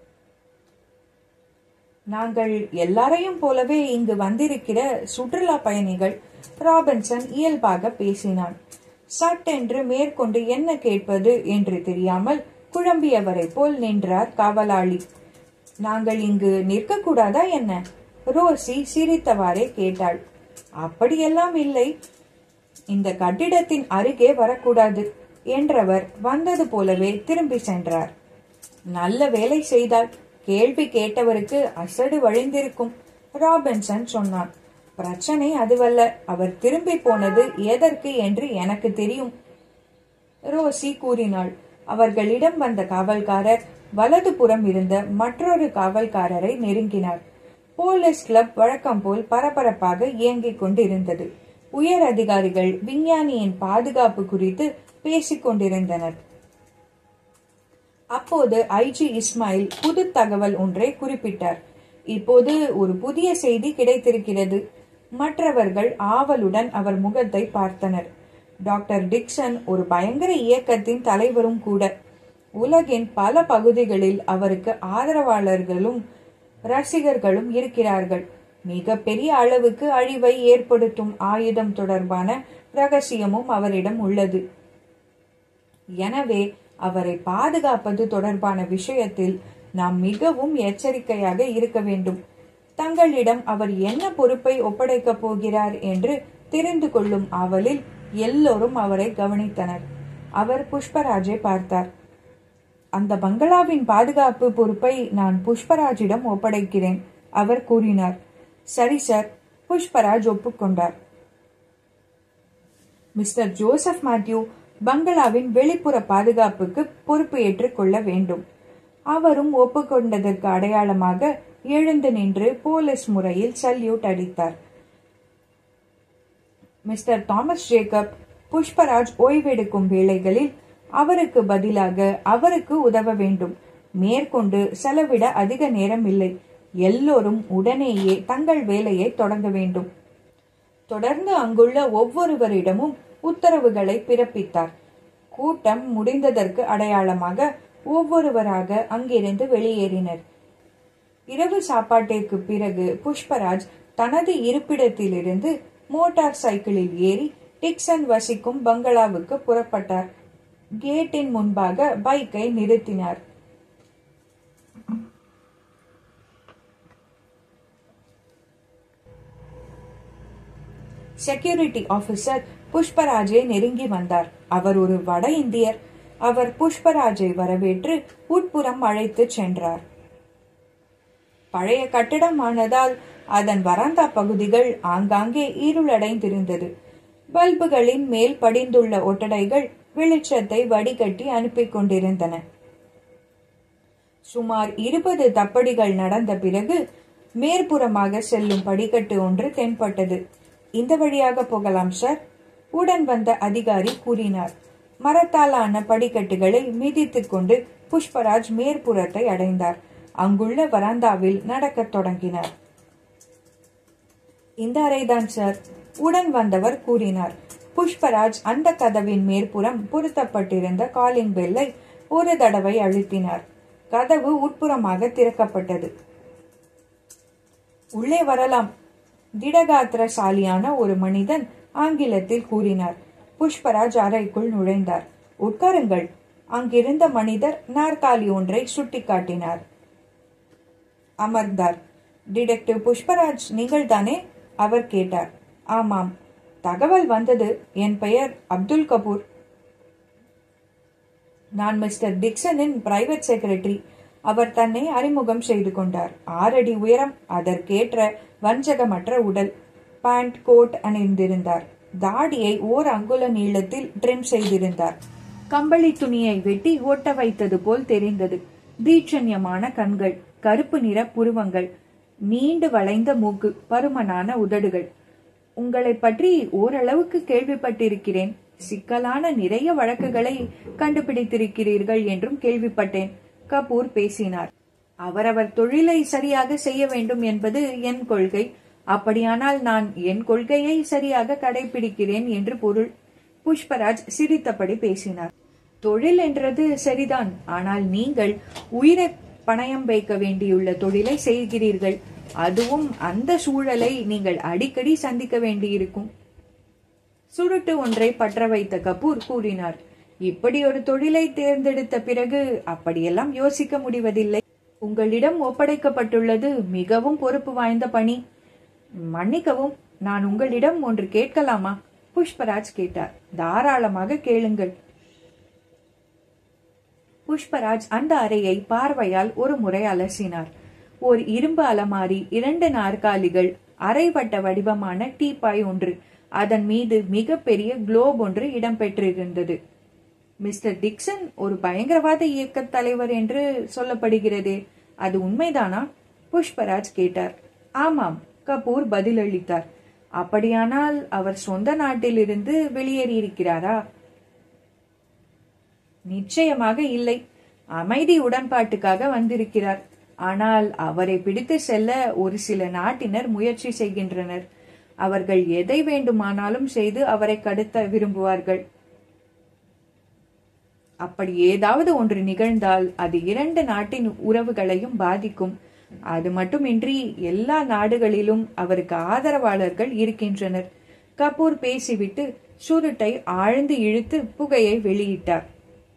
நாங்கள் எல்லாரையும் போலவே இங்கு வந்திருக்கிற சுற்றுலா பயணிகள் ராபின்சன் இயல்பாக பேசினான் சட்டென்று மேற்கொண்டு என்ன கேட்பது என்று தெரியாமல் குழம்பியவரை போல் நின்றார் காவலாளி நாங்கள் இங்கு நிற்கக்கூடாதா என்ன ரோசி சிரித்தவாறே கேட்டாள் அப்படியெல்லாம் இல்லை இந்த கட்டிடத்தின் அருகே வரக்கூடாது என்றவர் வந்தது போலவே திரும்பி சென்றார் நல்ல வேலை செய்தால் கேள்வி கேட்டவருக்கு அசடு வழிந்திருக்கும் ராபின்சன் சொன்னான் பிரச்சனை அதுவல்ல அவர் திரும்பி போனது எதற்கு என்று எனக்கு தெரியும் ரோசி கூறினாள் அவர்களிடம் வந்த காவல்காரர் வலது புறம் இருந்த மற்றொரு காவல்காரரை நெருங்கினார் போலீஸ் கிளப் வழக்கம் போல் பரபரப்பாக இயங்கிக் கொண்டிருந்தது உயர் அதிகாரிகள் விஞ்ஞானியின் பாதுகாப்பு குறித்து பேசிக் கொண்டிருந்தனர் அப்போது ஐஜி இஸ்மாயில் புது தகவல் ஒன்றை குறிப்பிட்டார் இப்போது ஒரு புதிய செய்தி கிடைத்திருக்கிறது மற்றவர்கள் ஆவலுடன் அவர் முகத்தை பார்த்தனர் டாக்டர் டிக்சன் ஒரு பயங்கர இயக்கத்தின் தலைவரும் கூட உலகின் பல பகுதிகளில் அவருக்கு ஆதரவாளர்களும் ரசிகர்களும் இருக்கிறார்கள் மிக பெரிய அளவுக்கு அழிவை ஏற்படுத்தும் ஆயுதம் தொடர்பான ரகசியமும் அவரிடம் உள்ளது எனவே அவரை பாதுகாப்பது தொடர்பான விஷயத்தில் நாம் மிகவும் எச்சரிக்கையாக இருக்க வேண்டும் தங்களிடம் அவர் என்ன பொறுப்பை ஒப்படைக்கப் போகிறார் என்று தெரிந்து கொள்ளும் ஆவலில் எல்லோரும் அவரை கவனித்தனர் அவர் புஷ்பராஜை பார்த்தார் அந்த பங்களாவின் பாதுகாப்பு பொறுப்பை நான் புஷ்பராஜிடம் ஒப்படைக்கிறேன் அவர் கூறினார் சரி சார் புஷ்பராஜ் ஒப்புக்கொண்டார் மிஸ்டர் ஜோசப் மேத்யூ பங்களாவின் வெளிப்புற பாதுகாப்புக்கு பொறுப்பு ஏற்றுக் கொள்ள வேண்டும் அவரும் ஒப்புக்கொண்டதற்கு அடையாளமாக எழுந்து நின்று போலீஸ் முறையில் சல்யூட் அடித்தார் மிஸ்டர் தாமஸ் ஜேக்கப் புஷ்பராஜ் ஓய்வெடுக்கும் வேளைகளில் அவருக்கு பதிலாக அவருக்கு உதவ வேண்டும் மேற்கொண்டு செலவிட அதிக நேரம் இல்லை எல்லோரும் உடனேயே தங்கள் வேலையை தொடங்க வேண்டும் தொடர்ந்து அங்குள்ள ஒவ்வொருவரிடமும் உத்தரவுகளை பிறப்பித்தார் கூட்டம் முடிந்ததற்கு அடையாளமாக ஒவ்வொருவராக அங்கிருந்து வெளியேறினர் இரவு சாப்பாட்டிற்கு பிறகு புஷ்பராஜ் தனது இருப்பிடத்திலிருந்து மோட்டார் சைக்கிளில் ஏறி டிக்சன் வசிக்கும் பங்களாவுக்கு புறப்பட்டார் கேட்டின் முன்பாக பைக்கை நிறுத்தினார் செக்யூரிட்டி ஆபீசர் புஷ்பராஜை நெருங்கி வந்தார் அவர் ஒரு வட இந்தியர் அவர் புஷ்பராஜை வரவேற்று உட்புறம் அழைத்து சென்றார் பழைய கட்டிடம் ஆனதால் அதன் வராந்தா பகுதிகள் ஆங்காங்கே இருளடைந்திருந்தது பல்புகளின் மேல் படிந்துள்ள ஒட்டடைகள் வெளிச்சத்தை வடிகட்டி அனுப்பி கொண்டிருந்தன சுமார் இருபது தப்படிகள் நடந்த பிறகு மேற்புறமாக செல்லும் படிக்கட்டு ஒன்று தென்பட்டது இந்த வழியாக போகலாம் சார் உடன் வந்த அதிகாரி கூறினார் மரத்தாலான படிக்கட்டுகளை மிதித்துக் கொண்டு புஷ்பராஜ் மேற்புறத்தை அடைந்தார் அங்குள்ள வராந்தாவில் நடக்கத் தொடங்கினார் இந்த அறைதான் சார் உடன் வந்தவர் கூறினார் புஷ்பராஜ் அந்த கதவின் மேற்புறம் பொருத்தப்பட்டிருந்த காலிங் பெல்லை ஒரு தடவை அழுத்தினார் கதவு உட்புறமாக திறக்கப்பட்டது உள்ளே வரலாம் திடகாத்திரசாலியான ஒரு மனிதன் ஆங்கிலத்தில் கூறினார் புஷ்பராஜ் அறைக்குள் நுழைந்தார் உட்காருங்கள் அங்கிருந்த மனிதர் நாற்காலி ஒன்றை சுட்டிக்காட்டினார் அமர்ந்தார் டிடெக்டிவ் புஷ்பராஜ் நீங்கள் தானே அவர் கேட்டார் ஆமாம் தகவல் வந்தது என் பெயர் அப்துல் கபூர் நான் மிஸ்டர் டிக்சனின் பிரைவேட் செக்ரட்டரி அவர் தன்னை அறிமுகம் செய்து கொண்டார் ஆறடி உயரம் அதற்கேற்ற வஞ்சகமற்ற உடல் பேண்ட் கோட் அணிந்திருந்தார் தாடியை ஓர் அங்குல நீளத்தில் ட்ரிம் செய்திருந்தார் கம்பளி துணியை வெட்டி ஒட்ட வைத்தது போல் தெரிந்தது தீட்சண்யமான கண்கள் கருப்பு நிற புருவங்கள் நீண்டு வளைந்த மூக்கு பருமனான உதடுகள் உங்களை பற்றி ஓரளவுக்கு கேள்விப்பட்டிருக்கிறேன் சிக்கலான நிறைய வழக்குகளை கண்டுபிடித்திருக்கிறீர்கள் என்றும் கேள்விப்பட்டேன் கபூர் பேசினார் அவரவர் தொழிலை சரியாக செய்ய வேண்டும் என்பது என் கொள்கை அப்படியானால் நான் என் கொள்கையை சரியாக கடைபிடிக்கிறேன் என்று பொருள் புஷ்பராஜ் சிரித்தபடி பேசினார் தொழில் என்றது சரிதான் ஆனால் நீங்கள் உயிரை பணயம் வைக்க வேண்டியுள்ள தொழிலை செய்கிறீர்கள் அதுவும் அந்த சூழலை நீங்கள் அடிக்கடி சந்திக்க வேண்டியிருக்கும் சுருட்டு ஒன்றை பற்ற வைத்த கபூர் கூறினார் இப்படி ஒரு தொழிலை தேர்ந்தெடுத்த பிறகு அப்படியெல்லாம் யோசிக்க முடிவதில்லை உங்களிடம் ஒப்படைக்கப்பட்டுள்ளது மிகவும் பொறுப்பு வாய்ந்த பணி மன்னிக்கவும் நான் உங்களிடம் ஒன்று கேட்கலாமா புஷ்பராஜ் கேட்டார் தாராளமாக கேளுங்கள் புஷ்பராஜ் அந்த அறையை பார்வையால் ஒரு முறை அலசினார் ஓர் இரும்பு அலமாரி இரண்டு நாற்காலிகள் அரைவட்ட வடிவமான டீப்பாய் ஒன்று அதன் மீது மிகப்பெரிய குளோப் ஒன்று இடம்பெற்றிருந்தது மிஸ்டர் டிக்சன் ஒரு பயங்கரவாத இயக்க தலைவர் என்று சொல்லப்படுகிறதே அது உண்மைதானா புஷ்பராஜ் கேட்டார் ஆமாம் கபூர் பதிலளித்தார் அப்படியானால் அவர் சொந்த நாட்டிலிருந்து வெளியேறியிருக்கிறாரா நிச்சயமாக இல்லை அமைதி உடன்பாட்டுக்காக வந்திருக்கிறார் ஆனால் அவரை பிடித்து செல்ல ஒரு சில நாட்டினர் முயற்சி செய்கின்றனர் அவர்கள் எதை வேண்டுமானாலும் செய்து அவரை கடத்த விரும்புவார்கள் அப்படி ஏதாவது ஒன்று நிகழ்ந்தால் அது இரண்டு நாட்டின் உறவுகளையும் பாதிக்கும் அது மட்டுமின்றி எல்லா நாடுகளிலும் அவருக்கு ஆதரவாளர்கள் இருக்கின்றனர் கபூர் பேசிவிட்டு சுருட்டை ஆழ்ந்து இழுத்து புகையை வெளியிட்டார்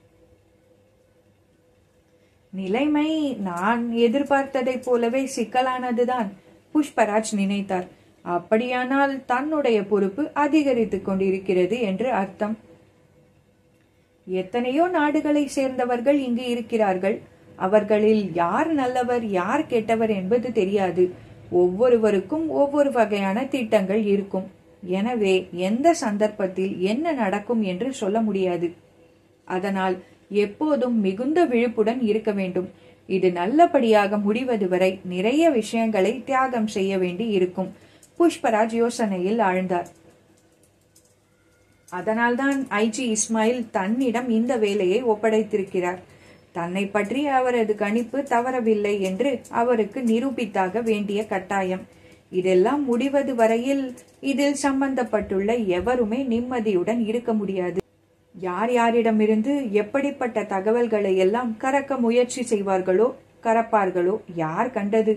நிலைமை நான் எதிர்பார்த்ததைப் போலவே சிக்கலானதுதான் புஷ்பராஜ் நினைத்தார் அப்படியானால் தன்னுடைய பொறுப்பு அதிகரித்துக் கொண்டிருக்கிறது என்று அர்த்தம் எத்தனையோ நாடுகளை சேர்ந்தவர்கள் இங்கு இருக்கிறார்கள் அவர்களில் யார் நல்லவர் யார் கெட்டவர் என்பது தெரியாது ஒவ்வொருவருக்கும் ஒவ்வொரு வகையான திட்டங்கள் இருக்கும் எனவே எந்த சந்தர்ப்பத்தில் என்ன நடக்கும் என்று சொல்ல முடியாது அதனால் எப்போதும் மிகுந்த விழிப்புடன் இருக்க வேண்டும் இது நல்லபடியாக முடிவது வரை நிறைய விஷயங்களை தியாகம் செய்ய வேண்டி இருக்கும் புஷ்பராஜ் யோசனையில் ஆழ்ந்தார் அதனால்தான் ஐஜி இஸ்மாயில் தன்னிடம் இந்த வேலையை ஒப்படைத்திருக்கிறார் தன்னை பற்றி அவரது கணிப்பு தவறவில்லை என்று அவருக்கு நிரூபித்தாக வேண்டிய கட்டாயம் இதெல்லாம் முடிவது வரையில் இதில் சம்பந்தப்பட்டுள்ள எவருமே நிம்மதியுடன் இருக்க முடியாது யார் யாரிடமிருந்து எப்படிப்பட்ட தகவல்களை எல்லாம் கறக்க முயற்சி செய்வார்களோ கறப்பார்களோ யார் கண்டது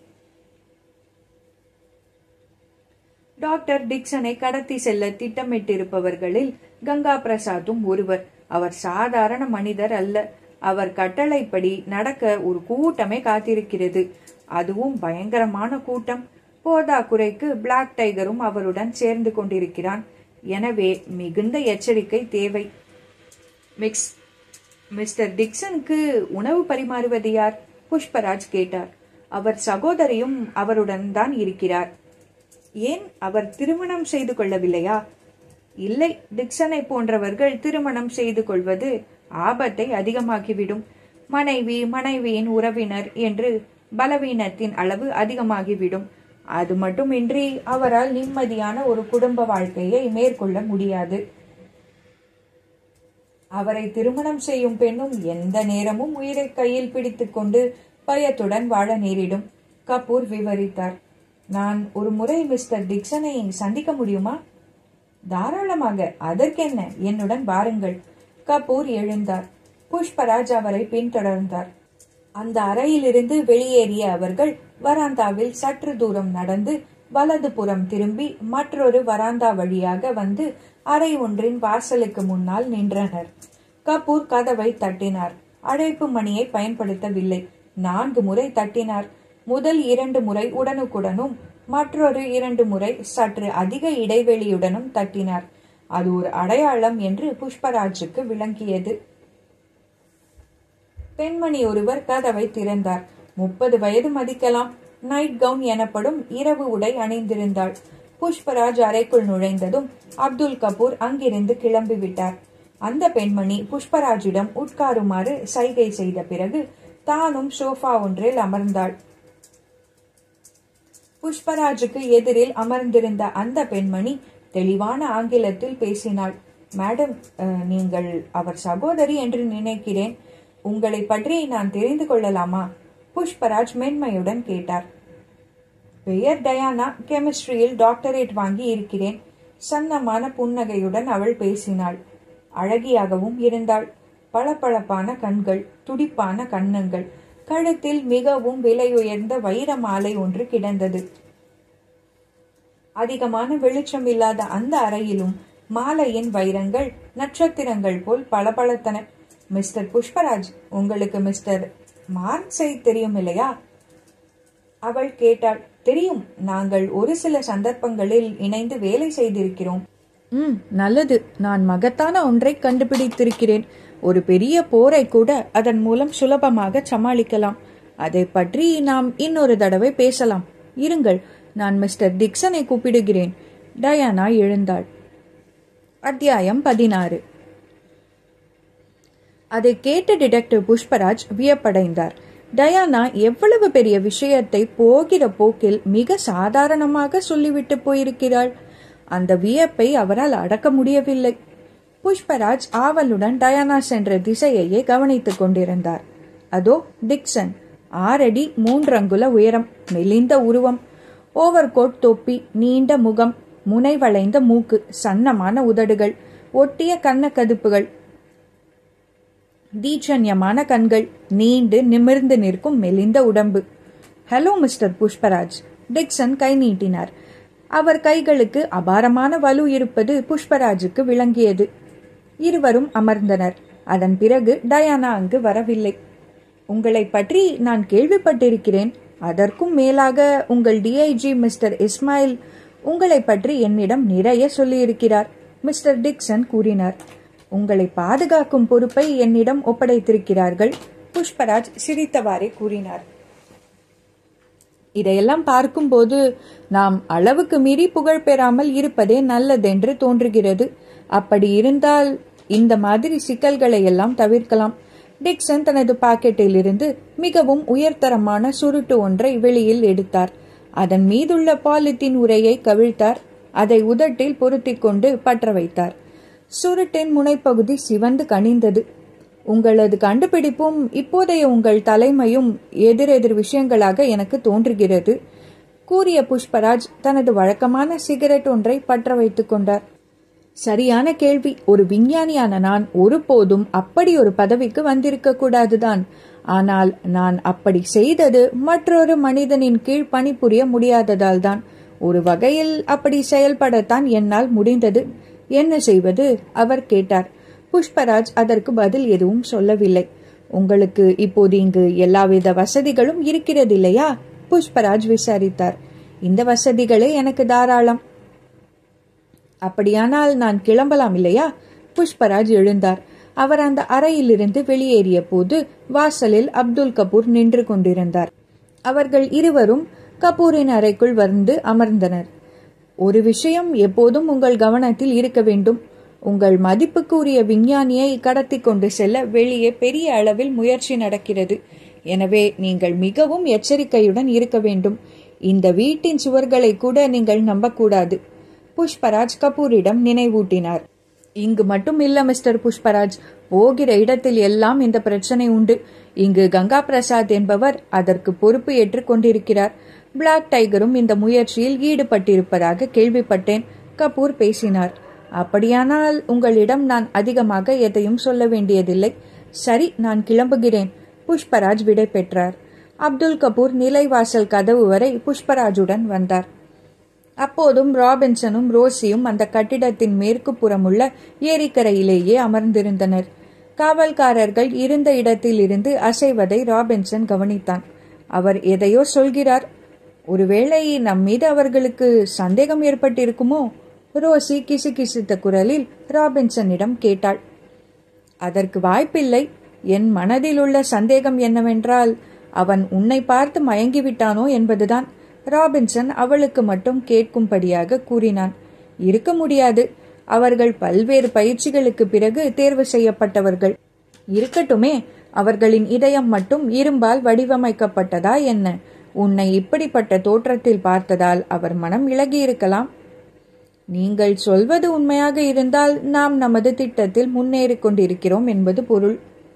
டாக்டர் டிக்சனை கடத்தி செல்ல திட்டமிட்டிருப்பவர்களில் கங்கா பிரசாத்தும் ஒருவர் அவர் சாதாரண மனிதர் அல்ல அவர் கட்டளைப்படி நடக்க ஒரு கூட்டமே காத்திருக்கிறது அதுவும் பயங்கரமான கூட்டம் போதாக்குறைக்கு பிளாக் டைகரும் அவருடன் சேர்ந்து கொண்டிருக்கிறான் எனவே மிகுந்த எச்சரிக்கை தேவை மிக்ஸ் மிஸ்டர் டிக்சனுக்கு உணவு பரிமாறுவது யார் புஷ்பராஜ் கேட்டார் அவர் சகோதரியும் அவருடன் தான் இருக்கிறார் ஏன் அவர் திருமணம் செய்து கொள்ளவில்லையா இல்லை டிக்சனை போன்றவர்கள் திருமணம் செய்து கொள்வது ஆபத்தை அதிகமாக்கிவிடும் மனைவி மனைவியின் உறவினர் என்று பலவீனத்தின் அளவு அதிகமாகிவிடும் அது மட்டுமின்றி அவரால் நிம்மதியான ஒரு குடும்ப வாழ்க்கையை மேற்கொள்ள முடியாது அவரை திருமணம் செய்யும் பெண்ணும் எந்த நேரமும் உயிரை கையில் பிடித்துக்கொண்டு பயத்துடன் வாழ நேரிடும் கபூர் விவரித்தார் நான் ஒரு முறை மிஸ்டர் டிக்சனை சந்திக்க முடியுமா தாராளமாக அதற்கென்ன என்னுடன் வாருங்கள் கபூர் எழுந்தார் புஷ்பராஜ் அவரை பின்தொடர்ந்தார் அந்த அறையிலிருந்து வெளியேறிய அவர்கள் வராந்தாவில் சற்று தூரம் நடந்து வலது புறம் திரும்பி மற்றொரு வராந்தா வழியாக வந்து அறை ஒன்றின் வாசலுக்கு முன்னால் நின்றனர் கபூர் கதவை தட்டினார் அழைப்பு மணியை பயன்படுத்தவில்லை நான்கு முறை தட்டினார் முதல் இரண்டு முறை உடனுக்குடனும் மற்றொரு இரண்டு முறை சற்று அதிக இடைவெளியுடனும் தட்டினார் அது ஒரு அடையாளம் என்று புஷ்பராஜுக்கு விளங்கியது பெண்மணி ஒருவர் கதவை திறந்தார் முப்பது வயது மதிக்கலாம் நைட் கவுன் எனப்படும் இரவு உடை அணிந்திருந்தாள் புஷ்பராஜ் அறைக்குள் நுழைந்ததும் அப்துல் கபூர் அங்கிருந்து கிளம்பிவிட்டார் அந்த பெண்மணி புஷ்பராஜிடம் உட்காருமாறு சைகை செய்த பிறகு தானும் சோஃபா ஒன்றில் அமர்ந்தாள் புஷ்பராஜுக்கு எதிரில் அமர்ந்திருந்த அந்த பெண்மணி தெளிவான ஆங்கிலத்தில் பேசினாள் மேடம் அஹ், நீங்கள் அவர் சகோதரி என்று நினைக்கிறேன் உங்களை பற்றி நான் தெரிந்து கொள்ளலாமா புஷ்பராஜ் மென்மையுடன் கேட்டார் பெயர் டயானா கெமிஸ்ட்ரியில் டாக்டரேட் வாங்கி இருக்கிறேன் சன்னமான புன்னகையுடன் அவள் பேசினாள் அழகியாகவும் இருந்தாள் பளபளப்பான கண்கள் துடிப்பான கன்னங்கள் கழுத்தில் மிகவும் விலையுயர்ந்த வைர மாலை ஒன்று கிடந்தது அதிகமான வெளிச்சம் இல்லாத அந்த அறையிலும் மாலையின் வைரங்கள் நட்சத்திரங்கள் போல் பளபளத்தன மிஸ்டர் புஷ்பராஜ் உங்களுக்கு மிஸ்டர் மார்க்ஸை தெரியும் இல்லையா அவள் கேட்டாள் தெரியும் நாங்கள் ஒரு சில சந்தர்ப்பங்களில் இணைந்து வேலை செய்திருக்கிறோம் ம் நல்லது நான் மகத்தான ஒன்றை கண்டுபிடித்திருக்கிறேன் ஒரு பெரிய போரை கூட அதன் மூலம் சுலபமாக சமாளிக்கலாம் அதை பற்றி நாம் இன்னொரு தடவை பேசலாம் இருங்கள் நான் மிஸ்டர் டிக்சனை கூப்பிடுகிறேன் டயானா எழுந்தாள் அத்தியாயம் பதினாறு அதை கேட்ட டிடெக்டிவ் புஷ்பராஜ் வியப்படைந்தார் டயானா எவ்வளவு பெரிய விஷயத்தை போகிற போக்கில் மிக சாதாரணமாக சொல்லிவிட்டு போயிருக்கிறாள் அந்த வியப்பை அவரால் அடக்க முடியவில்லை புஷ்பராஜ் ஆவலுடன் டயானா சென்ற திசையையே கவனித்துக் கொண்டிருந்தார் அதோ டிக்சன் ஆறடி மூன்றங்குல உயரம் மெலிந்த உருவம் ஓவர்கோட் தொப்பி நீண்ட முகம் முனை வளைந்த மூக்கு சன்னமான உதடுகள் ஒட்டிய கன்னக்கதுப்புகள் தீட்சண்யமான கண்கள் நீண்டு நிமிர்ந்து நிற்கும் மெலிந்த உடம்பு ஹலோ மிஸ்டர் புஷ்பராஜ் டிக்சன் கை நீட்டினார் அவர் கைகளுக்கு அபாரமான வலு இருப்பது புஷ்பராஜுக்கு விளங்கியது இருவரும் அமர்ந்தனர் அதன் பிறகு டயானா அங்கு வரவில்லை உங்களை பற்றி நான் கேள்விப்பட்டிருக்கிறேன் அதற்கும் மேலாக உங்கள் டிஐஜி மிஸ்டர் இஸ்மாயில் உங்களை பற்றி என்னிடம் நிறைய சொல்லியிருக்கிறார் மிஸ்டர் டிக்சன் கூறினார் உங்களை பாதுகாக்கும் பொறுப்பை என்னிடம் ஒப்படைத்திருக்கிறார்கள் புஷ்பராஜ் சிரித்தவாறே கூறினார் இதையெல்லாம் பார்க்கும்போது நாம் அளவுக்கு மீறி புகழ் பெறாமல் இருப்பதே நல்லதென்று தோன்றுகிறது அப்படி இருந்தால் இந்த மாதிரி சிக்கல்களை எல்லாம் தவிர்க்கலாம் டிக்சன் தனது பாக்கெட்டில் இருந்து மிகவும் உயர்தரமான சுருட்டு ஒன்றை வெளியில் எடுத்தார் அதன் மீதுள்ள பாலித்தீன் உரையை கவிழ்த்தார் அதை உதட்டில் பொருத்திக் கொண்டு பற்ற வைத்தார் சுருட்டின் முனைப்பகுதி சிவந்து கனிந்தது உங்களது கண்டுபிடிப்பும் இப்போதைய உங்கள் தலைமையும் எதிரெதிர் விஷயங்களாக எனக்கு தோன்றுகிறது கூறிய புஷ்பராஜ் தனது வழக்கமான சிகரெட் ஒன்றை பற்ற வைத்துக் கொண்டார் சரியான கேள்வி ஒரு விஞ்ஞானியான நான் ஒருபோதும் அப்படி ஒரு பதவிக்கு வந்திருக்க கூடாதுதான் ஆனால் நான் அப்படி செய்தது மற்றொரு மனிதனின் கீழ் பணிபுரிய முடியாததால் தான் ஒரு வகையில் அப்படி செயல்படத்தான் என்னால் முடிந்தது என்ன செய்வது அவர் கேட்டார் புஷ்பராஜ் அதற்கு பதில் எதுவும் சொல்லவில்லை உங்களுக்கு இப்போது இங்கு எல்லாவித வசதிகளும் இருக்கிறது இல்லையா புஷ்பராஜ் விசாரித்தார் இந்த வசதிகளே எனக்கு தாராளம் அப்படியானால் நான் கிளம்பலாம் இல்லையா புஷ்பராஜ் எழுந்தார் அவர் அந்த அறையிலிருந்து வெளியேறிய போது வாசலில் அப்துல் கபூர் நின்று கொண்டிருந்தார் அவர்கள் இருவரும் கபூரின் அறைக்குள் வந்து அமர்ந்தனர் ஒரு விஷயம் எப்போதும் உங்கள் கவனத்தில் இருக்க வேண்டும் உங்கள் மதிப்புக்குரிய விஞ்ஞானியை கடத்தி கொண்டு செல்ல வெளியே பெரிய அளவில் முயற்சி நடக்கிறது எனவே நீங்கள் மிகவும் எச்சரிக்கையுடன் இருக்க வேண்டும் இந்த வீட்டின் சுவர்களை கூட நீங்கள் நம்பக்கூடாது புஷ்பராஜ் கபூரிடம் நினைவூட்டினார் இங்கு மட்டும் இல்ல மிஸ்டர் புஷ்பராஜ் போகிற இடத்தில் எல்லாம் இந்த பிரச்சனை உண்டு இங்கு கங்கா பிரசாத் என்பவர் அதற்கு பொறுப்பு ஏற்றுக் கொண்டிருக்கிறார் பிளாக் டைகரும் இந்த முயற்சியில் ஈடுபட்டிருப்பதாக கேள்விப்பட்டேன் கபூர் பேசினார் அப்படியானால் உங்களிடம் நான் அதிகமாக எதையும் சொல்ல வேண்டியதில்லை சரி நான் கிளம்புகிறேன் புஷ்பராஜ் விடை பெற்றார் அப்துல் கபூர் நிலைவாசல் கதவு வரை புஷ்பராஜுடன் வந்தார் அப்போதும் ராபின்சனும் ரோசியும் அந்த கட்டிடத்தின் மேற்கு புறமுள்ள ஏரிக்கரையிலேயே அமர்ந்திருந்தனர் காவல்காரர்கள் இருந்த இடத்தில் இருந்து அசைவதை ராபின்சன் கவனித்தான் அவர் எதையோ சொல்கிறார் ஒருவேளை நம் மீது அவர்களுக்கு சந்தேகம் ஏற்பட்டிருக்குமோ ரோசி கிசுகிசுத்த குரலில் ராபின்சனிடம் கேட்டாள் அதற்கு வாய்ப்பில்லை என் மனதில் உள்ள சந்தேகம் என்னவென்றால் அவன் உன்னை பார்த்து மயங்கிவிட்டானோ என்பதுதான் ராபின்சன் அவளுக்கு மட்டும் கேட்கும்படியாக கூறினான் இருக்க முடியாது அவர்கள் பல்வேறு பயிற்சிகளுக்கு பிறகு தேர்வு செய்யப்பட்டவர்கள் இருக்கட்டுமே அவர்களின் இதயம் மட்டும் இரும்பால் வடிவமைக்கப்பட்டதா என்ன உன்னை இப்படிப்பட்ட தோற்றத்தில் பார்த்ததால் அவர் மனம் இழகியிருக்கலாம் நீங்கள் சொல்வது உண்மையாக இருந்தால் நாம் நமது திட்டத்தில் முன்னேறிக் கொண்டிருக்கிறோம் என்பது பொருள்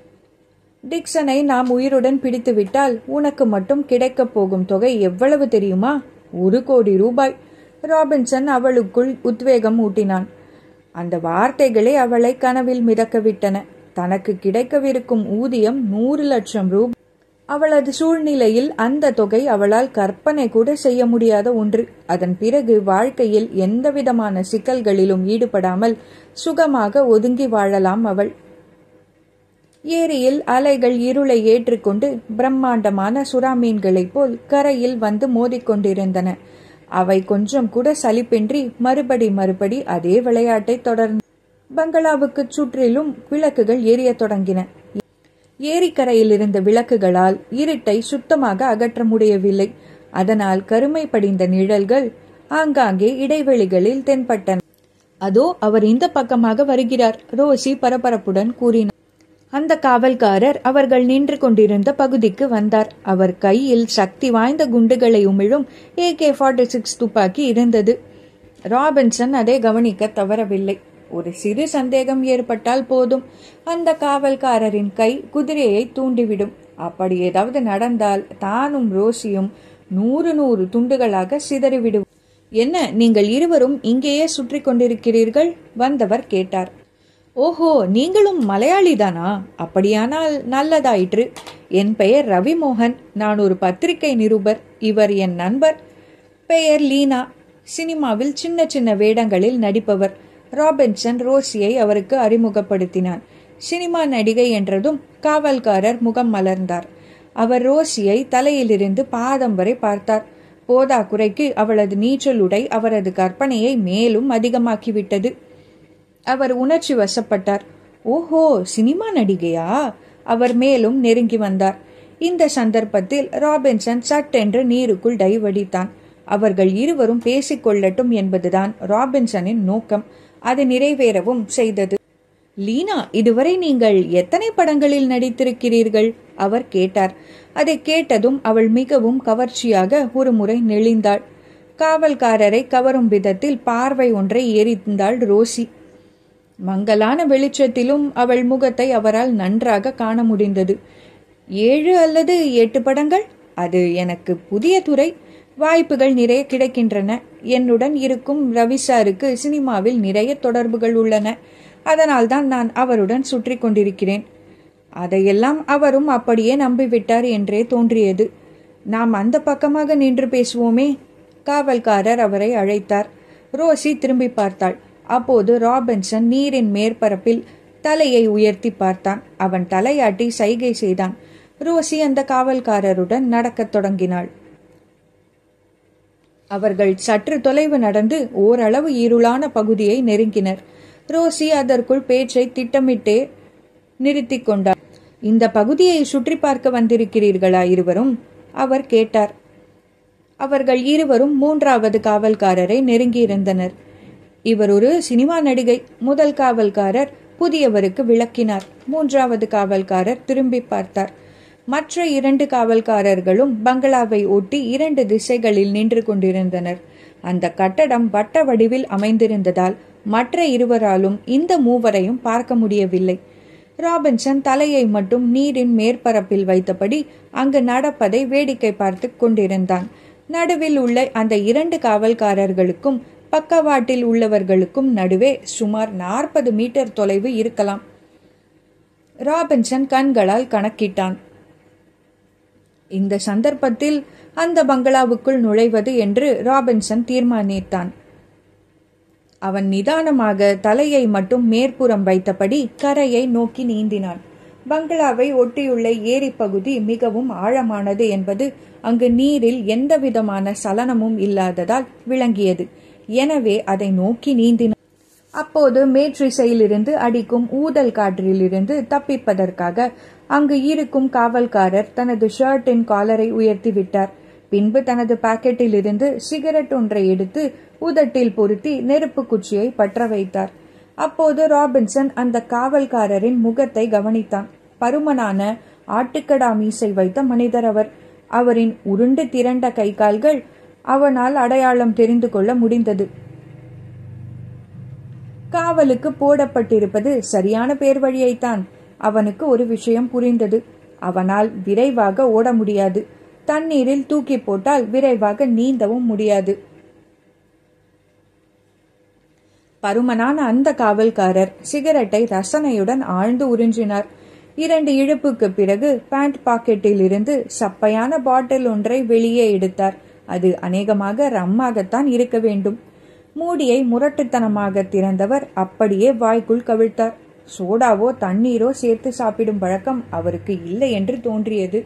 டிக்சனை நாம் உயிருடன் பிடித்துவிட்டால் உனக்கு மட்டும் கிடைக்கப் போகும் தொகை எவ்வளவு தெரியுமா ஒரு கோடி ரூபாய் ராபின்சன் அவளுக்குள் உத்வேகம் ஊட்டினான் அந்த வார்த்தைகளே அவளை கனவில் மிதக்கவிட்டன தனக்கு கிடைக்கவிருக்கும் ஊதியம் நூறு லட்சம் ரூபாய் அவளது சூழ்நிலையில் அந்த தொகை அவளால் கற்பனை கூட செய்ய முடியாத ஒன்று அதன் பிறகு வாழ்க்கையில் எந்தவிதமான சிக்கல்களிலும் ஈடுபடாமல் சுகமாக ஒதுங்கி வாழலாம் அவள் ஏரியில் அலைகள் இருளை ஏற்றுக்கொண்டு பிரம்மாண்டமான சுறா மீன்களைப் போல் கரையில் வந்து மோதிக்கொண்டிருந்தன அவை கொஞ்சம் கூட சலிப்பின்றி மறுபடி மறுபடி அதே விளையாட்டை தொடர்ந்து பங்களாவுக்கு சுற்றிலும் விளக்குகள் எரியத் தொடங்கின ஏரிக்கரையில் இருந்த விளக்குகளால் இருட்டை சுத்தமாக அகற்ற முடியவில்லை அதனால் கருமை படிந்த நிழல்கள் ஆங்காங்கே இடைவெளிகளில் தென்பட்டன அதோ அவர் இந்த பக்கமாக வருகிறார் ரோசி பரபரப்புடன் கூறினார் அந்த காவல்காரர் அவர்கள் நின்று கொண்டிருந்த பகுதிக்கு வந்தார் அவர் கையில் சக்தி வாய்ந்த குண்டுகளை உமிழும் ஏ கே ஃபார்ட்டி சிக்ஸ் துப்பாக்கி இருந்தது ராபின்சன் அதை கவனிக்க தவறவில்லை ஒரு சிறு சந்தேகம் ஏற்பட்டால் போதும் அந்த காவல்காரரின் கை குதிரையை தூண்டிவிடும் அப்படி ஏதாவது நடந்தால் தானும் ரோசியும் நூறு நூறு துண்டுகளாக சிதறிவிடும் என்ன நீங்கள் இருவரும் இங்கேயே சுற்றி கொண்டிருக்கிறீர்கள் வந்தவர் கேட்டார் ஓஹோ நீங்களும் மலையாளிதானா அப்படியானால் நல்லதாயிற்று என் பெயர் ரவிமோகன் நான் ஒரு பத்திரிகை நிருபர் இவர் என் நண்பர் பெயர் லீனா சினிமாவில் சின்ன சின்ன வேடங்களில் நடிப்பவர் ராபின்சன் ரோசியை அவருக்கு அறிமுகப்படுத்தினான் சினிமா நடிகை என்றதும் காவல்காரர் முகம் மலர்ந்தார் அவர் ரோசியை தலையிலிருந்து பாதம் வரை பார்த்தார் போதா குறைக்கு அவளது நீச்சல் உடை அவரது கற்பனையை மேலும் அதிகமாக்கிவிட்டது அவர் உணர்ச்சி வசப்பட்டார் ஓஹோ சினிமா நடிகையா அவர் மேலும் நெருங்கி வந்தார் இந்த சந்தர்ப்பத்தில் ராபின்சன் சட்டென்று நீருக்குள் டைவடித்தான் அவர்கள் இருவரும் பேசிக் கொள்ளட்டும் என்பதுதான் ராபின்சனின் நோக்கம் அது நிறைவேறவும் செய்தது லீனா இதுவரை நீங்கள் எத்தனை படங்களில் நடித்திருக்கிறீர்கள் அவர் கேட்டார் அதை கேட்டதும் அவள் மிகவும் கவர்ச்சியாக ஒரு முறை நெளிந்தாள் காவல்காரரை கவரும் விதத்தில் பார்வை ஒன்றை எரிந்தாள் ரோசி மங்கலான வெளிச்சத்திலும் அவள் முகத்தை அவரால் நன்றாக காண முடிந்தது ஏழு அல்லது எட்டு படங்கள் அது எனக்கு புதிய துறை வாய்ப்புகள் நிறைய கிடைக்கின்றன என்னுடன் இருக்கும் ரவி சாருக்கு சினிமாவில் நிறைய தொடர்புகள் உள்ளன அதனால்தான் நான் அவருடன் சுற்றி கொண்டிருக்கிறேன் அதையெல்லாம் அவரும் அப்படியே நம்பிவிட்டார் என்றே தோன்றியது நாம் அந்த பக்கமாக நின்று பேசுவோமே காவல்காரர் அவரை அழைத்தார் ரோசி திரும்பி பார்த்தாள் அப்போது ராபின்சன் நீரின் மேற்பரப்பில் தலையை உயர்த்தி பார்த்தான் அவன் தலையாட்டி சைகை செய்தான் ரோசி அந்த காவல்காரருடன் நடக்கத் தொடங்கினாள் அவர்கள் சற்று தொலைவு நடந்து ஓரளவு இருளான பகுதியை நெருங்கினர் ரோசி அதற்குள் பேச்சை திட்டமிட்டே நிறுத்தி கொண்டார் இந்த பகுதியை சுற்றி பார்க்க வந்திருக்கிறீர்களா இருவரும் அவர் கேட்டார் அவர்கள் இருவரும் மூன்றாவது காவல்காரரை நெருங்கியிருந்தனர் இவர் ஒரு சினிமா நடிகை முதல் காவல்காரர் புதியவருக்கு விளக்கினார் மூன்றாவது காவல்காரர் திரும்பி பார்த்தார் மற்ற இரண்டு காவல்காரர்களும் பங்களாவை ஒட்டி இரண்டு திசைகளில் நின்று கொண்டிருந்தனர் அந்த கட்டடம் வட்ட வடிவில் அமைந்திருந்ததால் மற்ற இருவராலும் இந்த மூவரையும் பார்க்க முடியவில்லை ராபின்சன் தலையை மட்டும் நீரின் மேற்பரப்பில் வைத்தபடி அங்கு நடப்பதை வேடிக்கை பார்த்து கொண்டிருந்தான் நடுவில் உள்ள அந்த இரண்டு காவல்காரர்களுக்கும் பக்கவாட்டில் உள்ளவர்களுக்கும் நடுவே சுமார் நாற்பது மீட்டர் தொலைவு இருக்கலாம் ராபின்சன் கண்களால் கணக்கிட்டான் இந்த சந்தர்ப்பத்தில் அந்த பங்களாவுக்குள் நுழைவது என்று ராபின்சன் தீர்மானித்தான் அவன் நிதானமாக தலையை மட்டும் மேற்புறம் வைத்தபடி கரையை நோக்கி நீந்தினான் பங்களாவை ஒட்டியுள்ள ஏரி பகுதி மிகவும் ஆழமானது என்பது அங்கு நீரில் எந்தவிதமான சலனமும் இல்லாததால் விளங்கியது எனவே அதை நோக்கி நீந்தினான் அப்போது மேற்றிசையிலிருந்து அடிக்கும் ஊதல் காற்றிலிருந்து தப்பிப்பதற்காக அங்கு இருக்கும் காவல்காரர் தனது ஷர்ட்டின் காலரை உயர்த்தி விட்டார் பின்பு தனது பாக்கெட்டில் இருந்து சிகரெட் ஒன்றை எடுத்து உதட்டில் பொருத்தி நெருப்பு குச்சியை பற்ற வைத்தார் அப்போது ராபின்சன் அந்த காவல்காரரின் முகத்தை கவனித்தான் பருமனான ஆட்டுக்கடா மீசை வைத்த மனிதர் அவர் அவரின் உருண்டு திரண்ட கை கால்கள் அவனால் அடையாளம் தெரிந்து கொள்ள முடிந்தது காவலுக்கு போடப்பட்டிருப்பது சரியான பேர் வழியைத்தான் அவனுக்கு ஒரு விஷயம் புரிந்தது அவனால் விரைவாக ஓட முடியாது தண்ணீரில் தூக்கி போட்டால் விரைவாக நீந்தவும் முடியாது பருமனான அந்த காவல்காரர் சிகரெட்டை ரசனையுடன் ஆழ்ந்து உறிஞ்சினார் இரண்டு இழுப்புக்கு பிறகு பேண்ட் பாக்கெட்டில் இருந்து சப்பையான பாட்டில் ஒன்றை வெளியே எடுத்தார் அது அநேகமாக ரம்மாகத்தான் இருக்க வேண்டும் மூடியை முரட்டுத்தனமாக திறந்தவர் அப்படியே வாய்க்குள் கவிழ்த்தார் சோடாவோ தண்ணீரோ சேர்த்து சாப்பிடும் பழக்கம் அவருக்கு இல்லை என்று தோன்றியது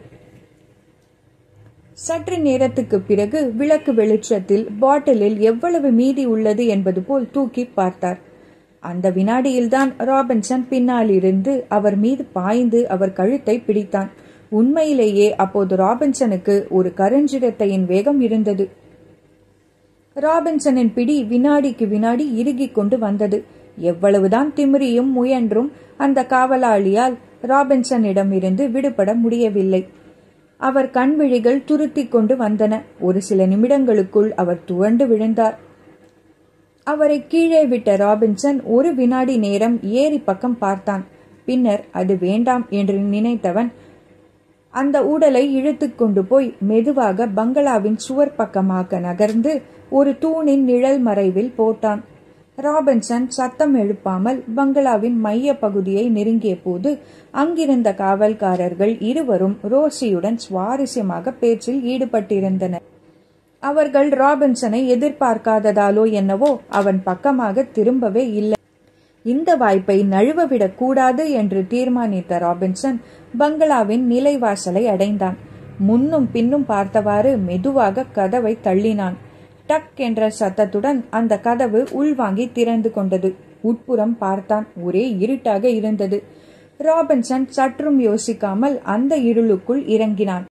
சற்று நேரத்துக்கு பிறகு விளக்கு வெளிச்சத்தில் பாட்டிலில் எவ்வளவு மீதி உள்ளது என்பது போல் தூக்கி பார்த்தார் அந்த வினாடியில்தான் ராபின்சன் பின்னால் இருந்து அவர் மீது பாய்ந்து அவர் கழுத்தை பிடித்தான் உண்மையிலேயே அப்போது ராபின்சனுக்கு ஒரு கருஞ்சிரத்தையின் வேகம் இருந்தது ராபின்சனின் பிடி வினாடிக்கு வினாடி இறுகிக் கொண்டு வந்தது எவ்வளவுதான் திமிரியும் முயன்றும் அந்த காவலாளியால் ராபின்சனிடம் இருந்து விடுபட முடியவில்லை அவர் கண்விழிகள் துருத்தி கொண்டு வந்தன ஒரு சில நிமிடங்களுக்குள் அவர் துவண்டு விழுந்தார் அவரை கீழே விட்ட ராபின்சன் ஒரு வினாடி நேரம் ஏரி பக்கம் பார்த்தான் பின்னர் அது வேண்டாம் என்று நினைத்தவன் அந்த உடலை இழுத்து கொண்டு போய் மெதுவாக பங்களாவின் சுவர் பக்கமாக நகர்ந்து ஒரு தூணின் நிழல் மறைவில் போட்டான் ராபின்சன் சத்தம் எழுப்பாமல் பங்களாவின் மைய பகுதியை நெருங்கிய போது அங்கிருந்த காவல்காரர்கள் இருவரும் ரோசியுடன் சுவாரஸ்யமாக பேச்சில் ஈடுபட்டிருந்தனர் அவர்கள் ராபின்சனை எதிர்பார்க்காததாலோ என்னவோ அவன் பக்கமாக திரும்பவே இல்லை இந்த வாய்ப்பை நழுவவிடக் கூடாது என்று தீர்மானித்த ராபின்சன் பங்களாவின் நிலைவாசலை அடைந்தான் முன்னும் பின்னும் பார்த்தவாறு மெதுவாக கதவை தள்ளினான் டக் என்ற சத்தத்துடன் அந்த கதவு உள்வாங்கி திறந்து கொண்டது உட்புறம் பார்த்தான் ஒரே இருட்டாக இருந்தது ராபின்சன் சற்றும் யோசிக்காமல் அந்த இருளுக்குள் இறங்கினான்